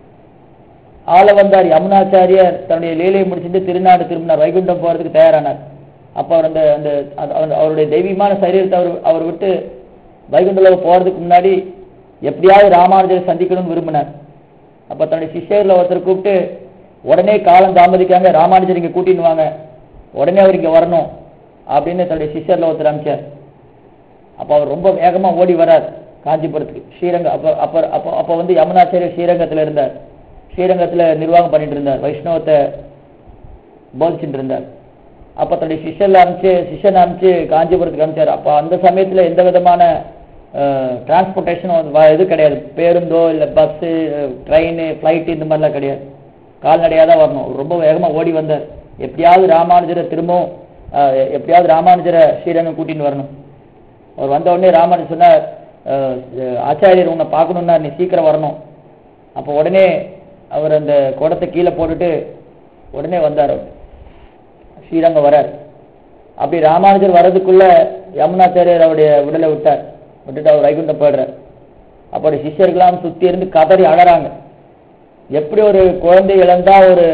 ஆளவந்தார் யமுனாச்சாரியர் தன்னுடைய லீலையை முடிச்சுட்டு திருநாடு திரும்பினார் வைகுண்டம் போறதுக்கு தயாரானார் அப்ப அவர் அந்த அந்த அந்த- அவர்- அவருடைய தெய்வீகமான சரீரத்தை அவர் அவர் விட்டு வைகுண்டலோகம் போறதுக்கு முன்னாடி எப்படியாவது ராமானுஜரை சந்திக்கணும்னு விரும்பினார் அப்ப தன்னுடைய சிஷ்யர்ல ஒருத்தர் கூப்பிட்டு உடனே காலம் தாமதிக்காம ராமானுஜர் இங்க கூட்டின்னு வாங்க உடனே அவர் இங்க வரணும் அப்படின்னு தன்னுடைய சிஷ்யர்ல ஒருத்தர் அனுப்பிச்சார் அப்ப அவர் ரொம்ப வேகமா ஓடி வரார் காஞ்சிபுரத்துக்கு ஸ்ரீரங்க அப்ப அப்ப அப்ப அப்ப வந்து யமுனாச்சாரியர் ஸ்ரீரங்கத்துல இருந்தார் ஸ்ரீரங்கத்துல நிர்வாகம் பண்ணிட்டு இருந்தார் வைஷ்ணவத்தை போதிச்சுட்டு இருந்தார் அப்ப தன்னுடைய சிஷ்யர்ல அனுப்பிச்சு சிஷ்யனை அனுப்பிச்சு காஞ்சிபுரத்துக்கு அனுப்பிச்சார் அப்ப அந்த சமயத்துல எந்த விதமான டிரான்ஸ்போர்ட்டேஷனும் இது கிடையாது பேருந்தோ இல்ல பஸ் ட்ரெயின் ஃப்ளைட் இந்த மாதிரிலாம் கிடையாது கால்நடையா தான் வரணும் ரொம்ப வேகமா ஓடி வந்தார் எப்படியாவது ராமானுஜரை திரும்பவும் அஹ், எப்படியாவது ராமானுஜரை ஸ்ரீரங்கம் கூட்டின்னு வரணும் அவர் வந்த உடனே ராமன் சொன்னார் அஹ், ஆச்சாரியர் உன்னை பார்க்கணும்னா நீ சீக்கிரம் வரணும் அப்போ உடனே அவர் அந்த குடத்தை கீழே போட்டுட்டு உடனே வந்தார் அவர் ஸ்ரீரங்கம் வரார் அப்படி ராமானுஜர் வர்றதுக்குள்ள யமுனாச்சாரியர் அவருடைய உடலை விட்டார் விட்டுட்டு அவர் வைகுண்டம் போயிடுறார் அப்போ அவருடைய சிஷ்யர்கள்லாம் சுத்தி இருந்து கதறி அழறாங்க எப்படி ஒரு குழந்தை இழந்தா ஒரு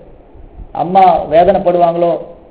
அம்மா வேதனைப்படுவாங்களோ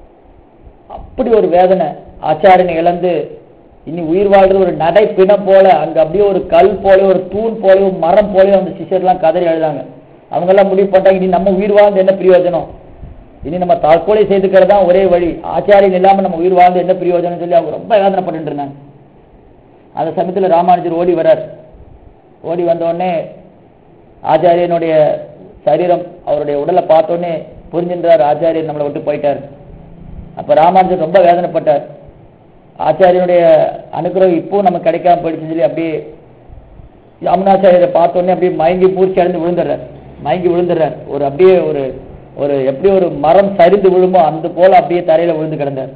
அப்படி ஒரு வேதனை ஆச்சாரியனை இழந்து இனி உயிர் வாழ்றது ஒரு நடை பிணம் போல அங்க அப்படியே ஒரு கல் போல ஒரு தூண் போல ஒரு மரம் போல அந்த சிஷ்யர்லாம் கதறி அழுதாங்க அவங்க எல்லாம் முடிவு பண்ணிட்டாங்க இனி நம்ம உயிர் வாழ்ந்து என்ன பிரயோஜனம் இனி நம்ம தற்கொலை செய்துக்கிறது தான் ஒரே வழி ஆச்சாரியன் இல்லாம நம்ம உயிர் வாழ்ந்து என்ன பிரயோஜனம் சொல்லி அவங்க ரொம்ப வேதனைப்பட்டு இருந்தாங்க அந்த சமயத்துல ராமானுஜர் ஓடி வரார் ஓடி வந்த உடனே ஆச்சாரியனுடைய சரீரம் அவருடைய உடலை பார்த்த உடனே புரிஞ்சின்றார் ஆச்சாரியர் நம்மளை விட்டு போயிட்டார் அப்ப ராமானுஜர் ரொம்ப வேதனைப்பட்டார் ஆச்சாரியனுடைய அனுகிரகம் இப்போ நமக்கு கிடைக்காம போயிடுச்சுன்னு சொல்லி அப்படியே யமுனாச்சாரியரை பார்த்த உடனே அப்படியே மயங்கி மூர்ச்சி அடைந்து விழுந்துடுறார் மயங்கி விழுந்துடுறார் ஒரு அப்படியே ஒரு ஒரு எப்படி ஒரு மரம் சரிந்து விழுமோ அந்த போல அப்படியே தரையில விழுந்து கிடந்தார்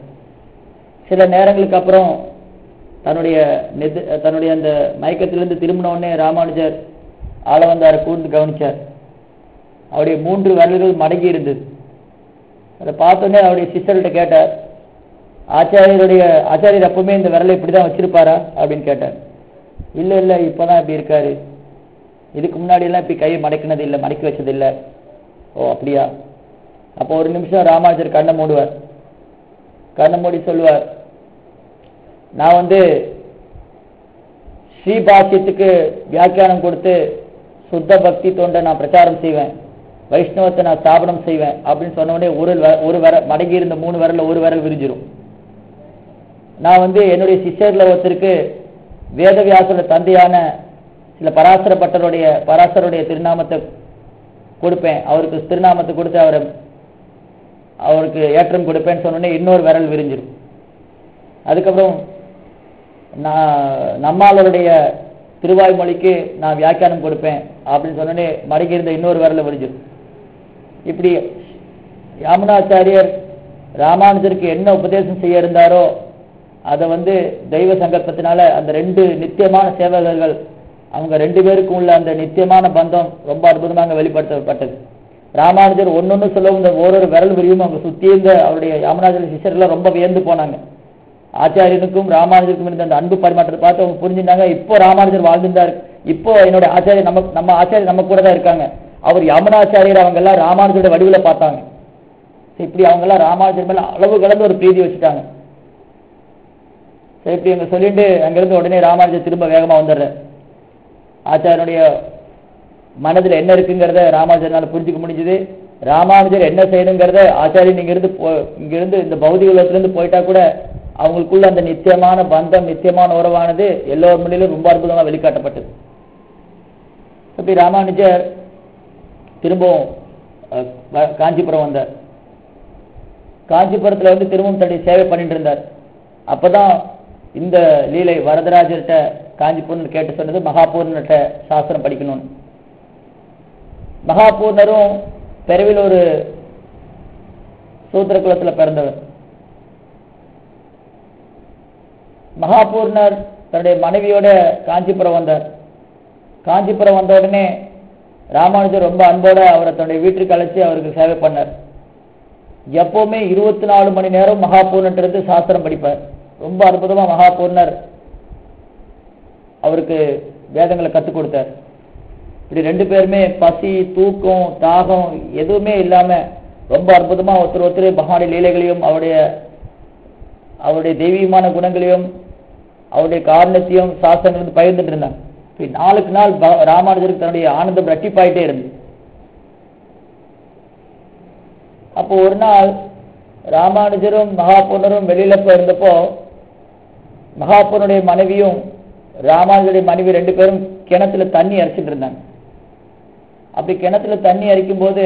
சில நேரங்களுக்கு அப்புறம் தன்னுடைய நெது தன்னுடைய அந்த மயக்கத்திலிருந்து திரும்பின உடனே ராமானுஜர் ஆளவந்தாரை கூர்ந்து கவனிச்சார் அவருடைய மூன்று விரல்கள் மடங்கி இருந்தது அதை பார்த்தோன்னே அவருடைய சிஸ்டர்கிட்ட கேட்டார் ஆச்சாரியருடைய ஆச்சாரியர் எப்பவுமே இந்த விரலை இப்படிதான் வச்சிருப்பாரா அப்படின்னு கேட்டார் இல்ல இல்ல இப்பதான் இப்படி இருக்காரு இதுக்கு முன்னாடி எல்லாம் இப்படி கையை மடக்கினது இல்லை மடக்கி வச்சது இல்ல ஓ அப்படியா அப்போ ஒரு நிமிஷம் ராமானுஜர் கண்ணை மூடுவார் கண்ணை மூடி சொல்லுவார் நான் வந்து ஸ்ரீபாஷ்யத்துக்கு வியாக்கியானம் கொடுத்து சுத்த பக்தி தொண்டை நான் பிரச்சாரம் செய்வேன் வைஷ்ணவத்தை நான் ஸ்தாபனம் செய்வேன் அப்படின்னு சொன்ன உடனே ஒரு வ- ஒரு விரல் மடங்கி இருந்த மூணு விரல்ல ஒரு விரல் விரிஞ்சிரும் நான் வந்து என்னுடைய சிஷ்யர்ல ஒருத்தருக்கு வேதவியாசோட தந்தையான சில பராசர பட்டருடைய பராசருடைய திருநாமத்தை கொடுப்பேன் அவருக்கு திருநாமத்தை கொடுத்து அவரை அவருக்கு ஏற்றம் கொடுப்பேன்னு சொன்ன உடனே இன்னொரு விரல் விரிஞ்சிரும் அதுக்கப்புறம் நான் நம்மாளருடைய திருவாய்மொழிக்கு நான் வியாக்கியானம் கொடுப்பேன் அப்படின்னு சொன்னோடனே மடங்கி இருந்த இன்னொரு விரல விரிஞ்சிரும் இப்படி யாமுனாச்சாரியர் ராமானுஜருக்கு என்ன உபதேசம் செய்ய இருந்தாரோ அதை வந்து தெய்வ சங்கல்பத்தினால அந்த ரெண்டு நித்தியமான சேவகர்கள் அவங்க ரெண்டு பேருக்கும் உள்ள அந்த நித்தியமான பந்தம் ரொம்ப அற்புதமாக வெளிப்படுத்தப்பட்டது ராமானுஜர் ஒன்னொன்னு சொல்லவும் இந்த ஓரொரு விரல் விரியும் அவங்க சுத்தி இருந்த அவருடைய யாமுனாச்சரிய சிஷ்யர்கள் ரொம்ப வியந்து போனாங்க ஆச்சாரியனுக்கும் ராமானுஜருக்கும் இருந்த அந்த அன்பு பரிமாற்றத்தை பார்த்து அவங்க புரிஞ்சுட்டாங்க இப்போ ராமானுஜர் வாழ்ந்துட்டார் இப்போ என்னோட ஆச்சாரியர் நம்ம நம்ம ஆச்சாரியர் நம்ம கூட தான் இருக்காங்க அவர் யமுனாச்சாரியர் அவங்க எல்லாம் ராமானுஜரோட வடிவில பார்த்தாங்க சரி, இப்படி அவங்க எல்லாம் ராமானுஜர் மேல அளவு கலந்து ஒரு பிரீதி வச்சுட்டாங்க சரி இப்படி அங்க சொல்லிட்டு அங்கிருந்து உடனே ராமானுஜர் திரும்ப வேகமா வந்துடுறார் ஆச்சாரியனுடைய மனதுல என்ன இருக்குங்கிறத ராமானுஜர்னால புரிஞ்சுக்க முடிஞ்சது ராமானுஜர் என்ன செய்யணுங்கிறத ஆச்சாரியன் இங்க இருந்து போ இங்க இருந்து இந்த பௌதிக உலகத்துல இருந்து போயிட்டா கூட அவங்களுக்குள்ள அந்த நித்தியமான பந்தம் நித்தியமான உறவானது எல்லோர் மொழியிலும் ரொம்ப அற்புதமா வெளிக்காட்டப்பட்டது இப்படி ராமானுஜர் திரும்பவும் அஹ், வ- காஞ்சிபுரம் வந்தார் காஞ்சிபுரத்துல வந்து திரும்பவும் தன்னுடைய சேவை பண்ணிட்டு இருந்தார் அப்பதான் இந்த லீலை வரதராஜர்கிட்ட காஞ்சிபுரம் கேட்டு சொன்னது மகாபூர்ணர்கிட்ட சாஸ்திரம் படிக்கணும்னு மகாபூர்ணரும் பிறவில் ஒரு சூத்திர குலத்துல பிறந்தவர் மகாபூர்ணர் தன்னுடைய மனைவியோட காஞ்சிபுரம் வந்தார் காஞ்சிபுரம் வந்த உடனே ராமானுஜர் ரொம்ப அன்போட அவரை தன்னுடைய வீட்டுக்கு அழைச்சி அவருக்கு சேவை பண்ணார் எப்பவுமே இருபத்தி நாலு மணி நேரம் மகாபூர்ணத்திலிருந்து சாஸ்திரம் படிப்பார் ரொம்ப அற்புதமா மகாபூர்ணர் அவருக்கு வேதங்களை கற்றுக் கொடுத்தார் இப்படி ரெண்டு பேருமே பசி தூக்கம் தாகம் எதுவுமே இல்லாம ரொம்ப அற்புதமா ஒருத்தர் ஒருத்தர் பகவானுடைய லீலைகளையும் அவருடைய அவருடைய தெய்வீகமான குணங்களையும் அவருடைய காரணத்தையும் சாஸ்திரங்கள் வந்து பகிர்ந்துட்டு இருந்தாங்க இப்படி நாளுக்கு நாள் ப- ராமானுஜருக்கு தன்னுடைய ஆனந்தம் ரட்டிப்பாயிட்டே இருந்தது அப்போ ஒரு நாள் ராமானுஜரும் மகாபூர்ணரும் வெளியில போயிருந்தப்போ மகாபூர்ணருடைய மனைவியும் ராமானுஜருடைய மனைவி ரெண்டு பேரும் கிணத்துல தண்ணி அரைச்சிட்டு இருந்தாங்க அப்படி கிணத்துல தண்ணி அரிக்கும் போது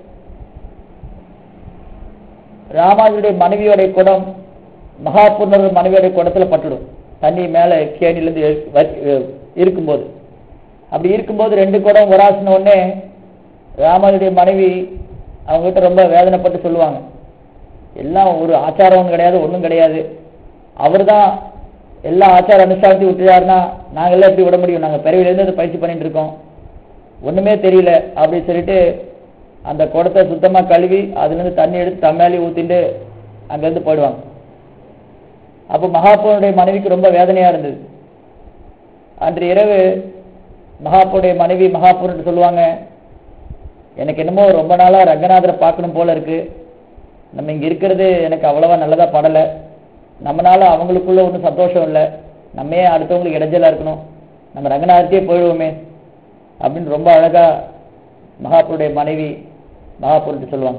ராமானுஜருடைய மனைவியோடைய குடம் மகாபூர்ணர் மனைவியோடைய குடத்துல பட்டுடும் தண்ணி மேல கேணில இருந்து எ- வ- எ- இருக்கும்போது அப்படி இருக்கும்போது ரெண்டு குடம் உராசின உடனே ராமானுடைய மனைவி அவங்க கிட்ட ரொம்ப வேதனைப்பட்டு சொல்லுவாங்க எல்லாம் ஒரு ஆச்சாரம் ஒன்றும் கிடையாது ஒன்றும் கிடையாது அவர்தான் எல்லா ஆச்சார அனுஷ்டானத்தையும் விட்டுட்டாருன்னா நாங்கெல்லாம் எப்படி விட முடியும் நாங்கள் பிறவிலேருந்து அதை பயிற்சி பண்ணிட்டு இருக்கோம் ஒண்ணுமே தெரியல அப்படின்னு சொல்லிட்டு அந்த குடத்தை சுத்தமா கழுவி அதுல இருந்து தண்ணி எடுத்து தம்மாலி ஊத்திட்டு அங்கிருந்து போயிடுவாங்க அப்போ மகாபூருடைய மனைவிக்கு ரொம்ப வேதனையா இருந்தது அன்று இரவு மகாபூருடைய மனைவி மகாபூர்னு சொல்லுவாங்க எனக்கு என்னமோ ரொம்ப நாளா ரங்கநாதரை பார்க்கணும் போல இருக்கு நம்ம இங்க இருக்கிறது எனக்கு அவ்வளவா நல்லதா படல நம்மனால அவங்களுக்குள்ள ஒன்றும் சந்தோஷம் இல்லை நம்ம ஏன் அடுத்தவங்களுக்கு இடைஞ்சலா இருக்கணும் நம்ம ரங்கநாதர்க்கே போயிடுவோமே அப்படின்னு ரொம்ப அழகா மகாபுருடைய மனைவி மகாபுருட்டு சொல்லுவாங்க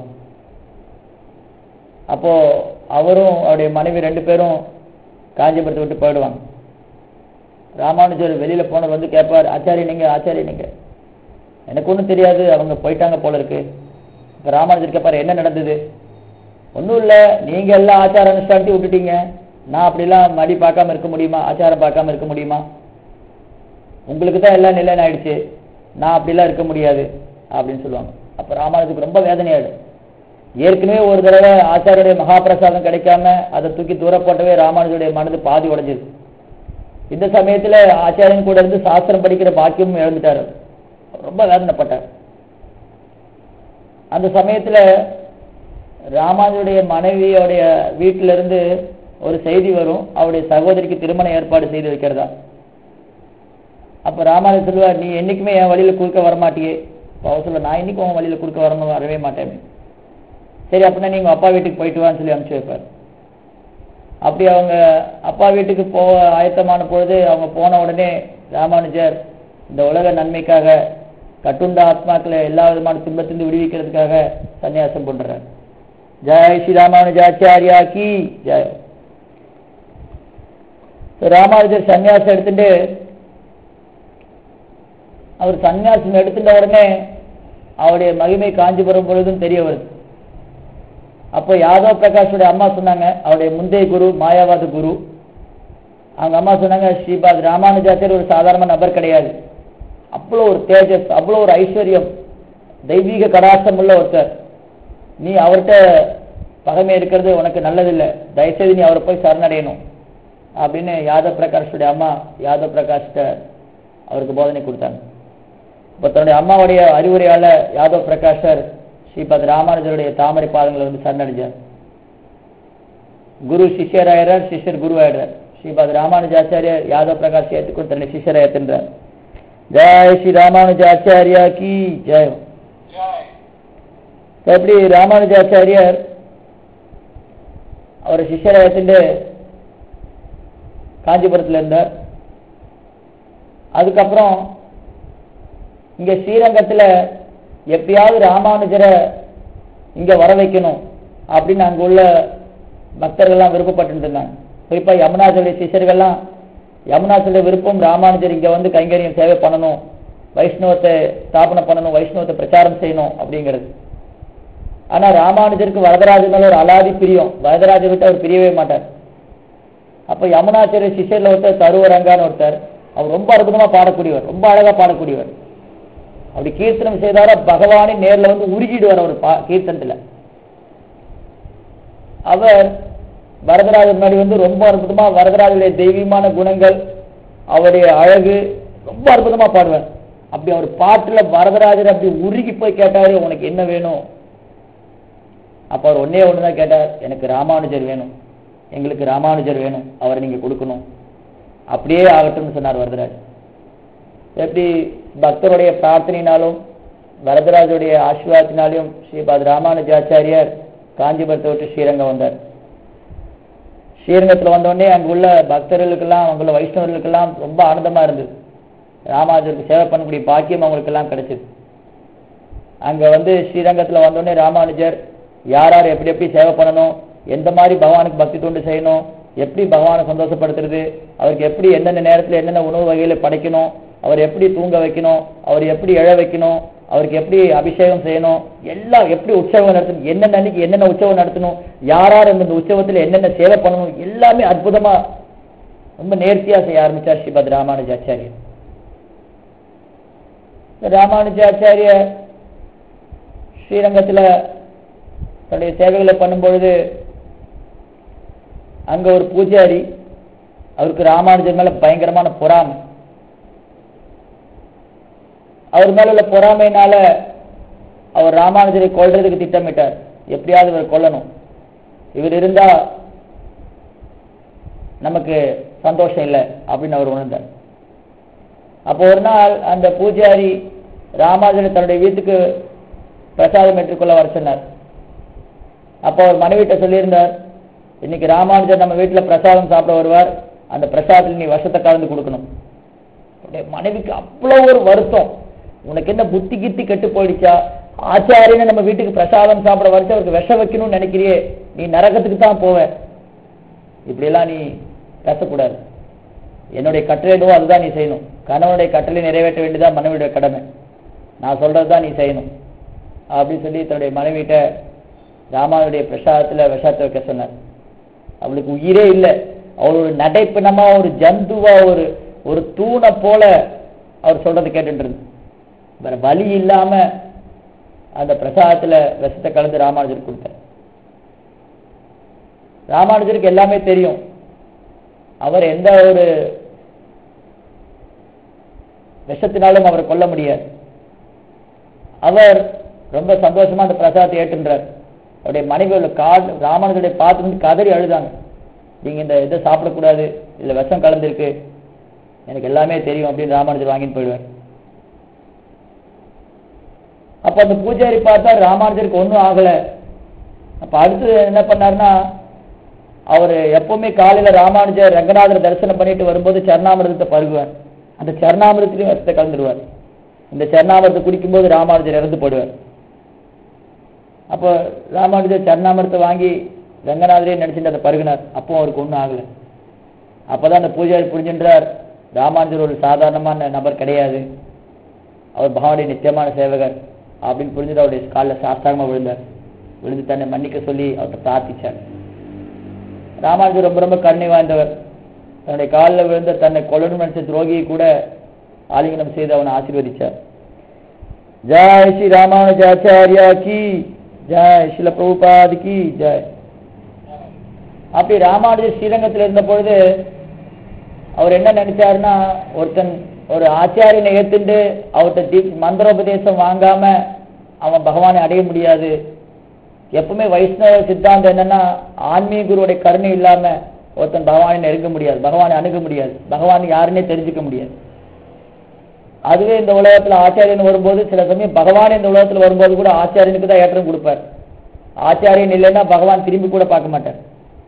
அப்போ அவரும் அவருடைய மனைவி ரெண்டு பேரும் காஞ்சிபுரத்தை விட்டு போயிடுவாங்க ராமானுஜர் வெளியில போன வந்து கேட்பார் ஆச்சாரி நீங்க ஆச்சாரி நீங்க எனக்கு ஒன்றும் தெரியாது அவங்க போயிட்டாங்க போல இருக்கு இப்ப ராமானுஜர் கேட்பார் என்ன நடந்தது ஒன்றும் இல்லை நீங்க எல்லாம் ஆச்சார அனுஷ்டானத்தையும் விட்டுட்டீங்க நான் அப்படிலாம் மடி பார்க்காம இருக்க முடியுமா ஆச்சாரம் பார்க்காம இருக்க முடியுமா உங்களுக்கு தான் எல்லாம் நிலைன்னு ஆயிடுச்சு நான் அப்படிலாம் இருக்க முடியாது அப்படின்னு சொல்லுவாங்க அப்ப ராமானுஜருக்கு ரொம்ப வேதனையாயிடும் ஏற்கனவே ஒரு தடவை ஆச்சாரியுடைய மகாபிரசாதம் கிடைக்காம அதை தூக்கி தூர போட்டவே ராமானுஜருடைய மனது பாதி உடைஞ்சது இந்த சமயத்துல ஆச்சாரியன் கூட இருந்து சாஸ்திரம் படிக்கிற பாக்கியமும் இழந்துட்டாரு ரொம்ப வேதனைப்பட்டார் அந்த சமயத்துல ராமானுஜருடைய மனைவியோடைய வீட்டில இருந்து ஒரு செய்தி வரும் அவருடைய சகோதரிக்கு திருமண ஏற்பாடு செய்து வைக்கிறதா அப்ப ராமானுஜர் சொல்லுவார் நீ என்னைக்குமே என் வழியில குறுக்க வரமாட்டியே அப்ப அவர் சொல்ல நான் இன்னைக்கும் உன் வழியில குறுக்க வரணும் வரவே மாட்டேன் சரி அப்படின்னா நீங்க அப்பா வீட்டுக்கு போயிட்டு வான்னு சொல்லி அனுப்பிச்சு வைப்பார் அப்படி அவங்க அப்பா வீட்டுக்கு போக ஆயத்தமான பொழுது அவங்க போன உடனே ராமானுஜர் இந்த உலக நன்மைக்காக கட்டுண்ட ஆத்மாக்களை எல்லா விதமான துன்பத்திலிருந்து விடுவிக்கிறதுக்காக சன்னியாசம் பண்றார் ஜெய் ஸ்ரீ ராமானுஜாச்சாரியா கி ஜெய் So, ராமானுஜர் சன்னியாசம் எடுத்துட்டு அவர் சன்னியாசம் எடுத்துட்ட உடனே அவருடைய மகிமை காஞ்சிபுரம் பொழுதும் தெரிய வருது அப்போ யாதவ் பிரகாஷுடைய அம்மா சொன்னாங்க அவருடைய முந்தைய குரு மாயாவாத குரு அவங்க அம்மா சொன்னாங்க ஸ்ரீபாத் ராமானுஜாச்சாரியர் ஒரு சாதாரண நபர் கிடையாது அவ்வளோ ஒரு தேஜஸ் அவ்வளோ ஒரு ஐஸ்வர்யம் தெய்வீக கடாசம் உள்ள ஒருத்தர் நீ அவர்கிட்ட பகைமை இருக்கிறது உனக்கு நல்லதில்லை தயவுசெய்து நீ அவரை போய் சரணடையணும் அப்படின்னு யாதவ் பிரகாஷுடைய அம்மா யாதவ் பிரகாஷ்கிட்ட அவருக்கு போதனை கொடுத்தாங்க இப்போ தன்னுடைய அம்மாவுடைய அறிவுரையால யாதவ் பிரகாஷர் ஸ்ரீபத் ராமானுஜருடைய தாமரை பாதங்களை வந்து சரணடைஞ்சார் குரு சிஷ்யர் ஆயிடுறார் சிஷ்யர் குரு ஆயிடுறார் ஸ்ரீபத் ராமானுஜாச்சாரியர் யாதவ் பிரகாஷ் ஏற்றுக்கொண்டு தன்னுடைய சிஷ்யரை ஏற்றுன்றார் ஜெய் ஸ்ரீ ராமானுஜாச்சாரியா கி ஜெய் இப்ப எப்படி ராமானுஜாச்சாரியர் அவர் சிஷ்யரை ஏற்றுண்டு காஞ்சிபுரத்தில் இருந்தார் அதுக்கப்புறம் இங்க ஸ்ரீரங்கத்துல எப்படியாவது ராமானுஜரை இங்க வர வைக்கணும் அப்படின்னு அங்க உள்ள பக்தர்கள்லாம் விருப்பப்பட்டு இருந்தாங்க குறிப்பா யமுனாச்சலுடைய சிஷ்யர்கள்லாம் யமுனாச்சலுடைய விருப்பம் ராமானுஜர் இங்க வந்து கைங்கரியம் சேவை பண்ணணும் வைஷ்ணவத்தை ஸ்தாபனை பண்ணணும் வைஷ்ணவத்தை பிரச்சாரம் செய்யணும் அப்படிங்கிறது ஆனா ராமானுஜருக்கு வரதராஜன் மேல ஒரு அலாதி பிரியம் வரதராஜர் விட்டு அவர் பிரியவே மாட்டார் அப்ப யமுனாச்சாரிய சிஷ்யர்ல ஒருத்தர் தருவரங்கான்னு ஒருத்தர் அவர் ரொம்ப அற்புதமா பாடக்கூடியவர் ரொம்ப அழகா பாடக்கூடியவர் அப்படி கீர்த்தனம் செய்தார பகவானே நேர்ல வந்து உருகிடுவார் அவர் பா கீர்த்தனத்துல அவர் வரதராஜர் முன்னாடி வந்து ரொம்ப அற்புதமா வரதராஜருடைய தெய்வீகமான குணங்கள் அவருடைய அழகு ரொம்ப அற்புதமா பாடுவார் அப்படி அவர் பாட்டுல வரதராஜர் அப்படி உருகி போய் கேட்டாரு உனக்கு என்ன வேணும் அப்ப அவர் ஒன்னே ஒண்ணுதான் கேட்டார் எனக்கு ராமானுஜர் வேணும் எங்களுக்கு ராமானுஜர் வேணும் அவரை நீங்க கொடுக்கணும் அப்படியே ஆகட்டும்னு சொன்னார் வரதராஜ் எப்படி பக்தருடைய பிரார்த்தனையினாலும் வரதராஜருடைய ஆசீர்வாதத்தினாலையும் ஸ்ரீபாத் ராமானுஜாச்சாரியார் காஞ்சிபுரத்தை விட்டு ஸ்ரீரங்கம் வந்தார் ஸ்ரீரங்கத்தில் வந்தோடனே அங்கே உள்ள பக்தர்களுக்கெல்லாம் அங்குள்ள வைஷ்ணவர்களுக்கெல்லாம் ரொம்ப ஆனந்தமா இருந்தது ராமானுஜருக்கு சேவை பண்ணக்கூடிய பாக்கியம் அவங்களுக்கெல்லாம் கிடைச்சது அங்க வந்து ஸ்ரீரங்கத்தில் வந்தோடனே ராமானுஜர் யார் யார் எப்படி எப்படி சேவை பண்ணணும் எந்த மாதிரி பகவானுக்கு பக்தி தொண்டு செய்யணும் எப்படி பகவானை சந்தோஷப்படுத்துறது அவருக்கு எப்படி எந்தெந்த நேரத்தில் என்னென்ன உணவு வகைகளை படைக்கணும் அவர் எப்படி தூங்க வைக்கணும் அவர் எப்படி எழ வைக்கணும் அவருக்கு எப்படி அபிஷேகம் செய்யணும் எல்லாம் எப்படி உற்சவம் நடத்தணும் என்னென்ன அன்னைக்கு என்னென்ன உற்சவம் நடத்தணும் யார் யார் அந்த உற்சவத்தில் என்னென்ன சேவை பண்ணணும் எல்லாமே அற்புதமா ரொம்ப நேர்த்தியா செய்ய ஆரம்பிச்சார் ஸ்ரீபத் ராமானுஜாச்சாரியர் ராமானுஜாச்சாரிய ஸ்ரீரங்கத்துல தன்னுடைய சேவைகளை பண்ணும்பொழுது அங்க ஒரு பூஜாரி அவருக்கு ராமானுஜர் மேல பயங்கரமான பொறாமை அவர் மேல உள்ள பொறாமையினால அவர் ராமானுஜரை கொல்றதுக்கு திட்டமிட்டார் எப்படியாவது இவர் கொல்லணும் இவர் இருந்தா நமக்கு சந்தோஷம் இல்லை அப்படின்னு அவர் உணர்ந்தார் அப்போ ஒரு நாள் அந்த பூஜாரி ராமானுஜரை தன்னுடைய வீட்டுக்கு பிரசாதம் ஏற்றுக்கொள்ள வர சொன்னார் அப்போ அவர் மனைவிட்ட சொல்லியிருந்தார் இன்னைக்கு ராமானுஜர் நம்ம வீட்டுல பிரசாதம் சாப்பிட வருவார் அந்த பிரசாதத்தில் நீ விஷத்தை கலந்து கொடுக்கணும் அவருடைய மனைவிக்கு அவ்வளவு ஒரு வருத்தம் உனக்கு என்ன புத்தி கித்தி கெட்டு போயிடுச்சா ஆச்சாரியனை நம்ம வீட்டுக்கு பிரசாதம் சாப்பிட வரைச்சு அவருக்கு விஷம் வைக்கணும்னு நினைக்கிறியே நீ நரகத்துக்கு தான் போவ இப்படியெல்லாம் நீ பேசக்கூடாது என்னுடைய கட்டளை என்னவோ அதுதான் நீ செய்யணும் கணவனுடைய கட்டளை நிறைவேற்ற வேண்டியதான் மனைவியுடைய கடமை நான் சொல்றது தான் நீ செய்யணும் அப்படின்னு சொல்லி தன்னுடைய மனைவிட்ட ராமானுடைய பிரசாதத்துல விஷத்தை வைக்க சொன்னார் அவளுக்கு உயிரே இல்லை அவளோட நடைப்பினமா ஒரு ஜந்துவா ஒரு ஒரு தூணை போல அவர் சொல்றது கேட்டுட்டு வேற வழி இல்லாம அந்த பிரசாதத்துல விஷத்தை கலந்து ராமானுஜருக்கு கொடுத்தார் ராமானுஜருக்கு எல்லாமே தெரியும் அவர் எந்த ஒரு விஷத்தினாலும் அவரை கொல்ல முடியாது அவர் ரொம்ப சந்தோஷமா அந்த பிரசாதத்தை ஏற்றுன்றார் அவருடைய மனைவியோட கால் ராமானுஜருடைய பார்த்து கதறி அழுதாங்க நீங்க இந்த இதை சாப்பிடக்கூடாது இதுல விஷம் கலந்துருக்கு எனக்கு எல்லாமே தெரியும் அப்படின்னு ராமானுஜர் வாங்கிட்டு போயிடுவார் அப்ப அந்த பூஜாரி பார்த்தா ராமானுஜருக்கு ஒன்றும் ஆகல அப்ப அடுத்து என்ன பண்ணாருன்னா அவர் எப்பவுமே காலையில ராமானுஜர் ரங்கநாதரை தரிசனம் பண்ணிட்டு வரும்போது சரணாமிரதத்தை பருகுவார் அந்த சரணாமிரத்திலையும் விஷத்தை கலந்துடுவார் இந்த சரணாமிரத்தை குடிக்கும்போது ராமானுஜர் இறந்து போடுவார் அப்போ ராமானுஜர் சரணாமிரத்தை வாங்கி ரங்கநாதரே நினைச்சிட்டு அதை பருகினார் அப்போ அவருக்கு ஒன்றும் ஆகல அப்பதான் அந்த பூஜாரி புரிஞ்சின்றார் ராமானுஜர் ஒரு சாதாரணமான நபர் கிடையாது அவர் பகவானுடைய நித்தியமான சேவகர் அப்படின்னு புரிஞ்சுட்டு அவருடைய காலில் சாஸ்தாகமாக விழுந்தார் விழுந்து தன்னை மன்னிக்க சொல்லி அவர்கிட்ட பிரார்த்திச்சார் ராமானுஜர் ரொம்ப ரொம்ப கருணை வாய்ந்தவர் தன்னுடைய காலில் விழுந்த தன்னை கொல்லணும் நினைச்ச துரோகியை கூட ஆலிங்கனம் செய்து அவனை ஆசீர்வதிச்சார் ஜெய் ஸ்ரீ ராமானுஜாச்சாரியா கி ஜெய் ஸ்ரீல பிரபுபாதி கி ஜெய் அப்படி ராமானுஜர் ஸ்ரீரங்கத்தில் இருந்த பொழுது அவர் என்ன நினைச்சாருன்னா ஒருத்தன் ஒரு ஆச்சாரியனை ஏத்துண்டு அவர்கிட்ட தீப் மந்திரோபதேசம் வாங்காம அவன் பகவானை அடைய முடியாது எப்பவுமே வைஷ்ணவ சித்தாந்தம் என்னன்னா ஆன்மீக குருவுடைய கருணை இல்லாம ஒருத்தன் பகவானை நெருங்க முடியாது பகவானை அணுக முடியாது பகவான் யாருன்னே தெரிஞ்சுக்க முடியாது அதுவே இந்த உலகத்துல ஆச்சாரியன் வரும்போது சில சமயம் பகவான் இந்த உலகத்துல வரும்போது கூட ஆச்சாரியனுக்கு தான் ஏற்றம் கொடுப்பார் ஆச்சாரியன் இல்லைன்னா பகவான் திரும்பி கூட பார்க்க மாட்டார்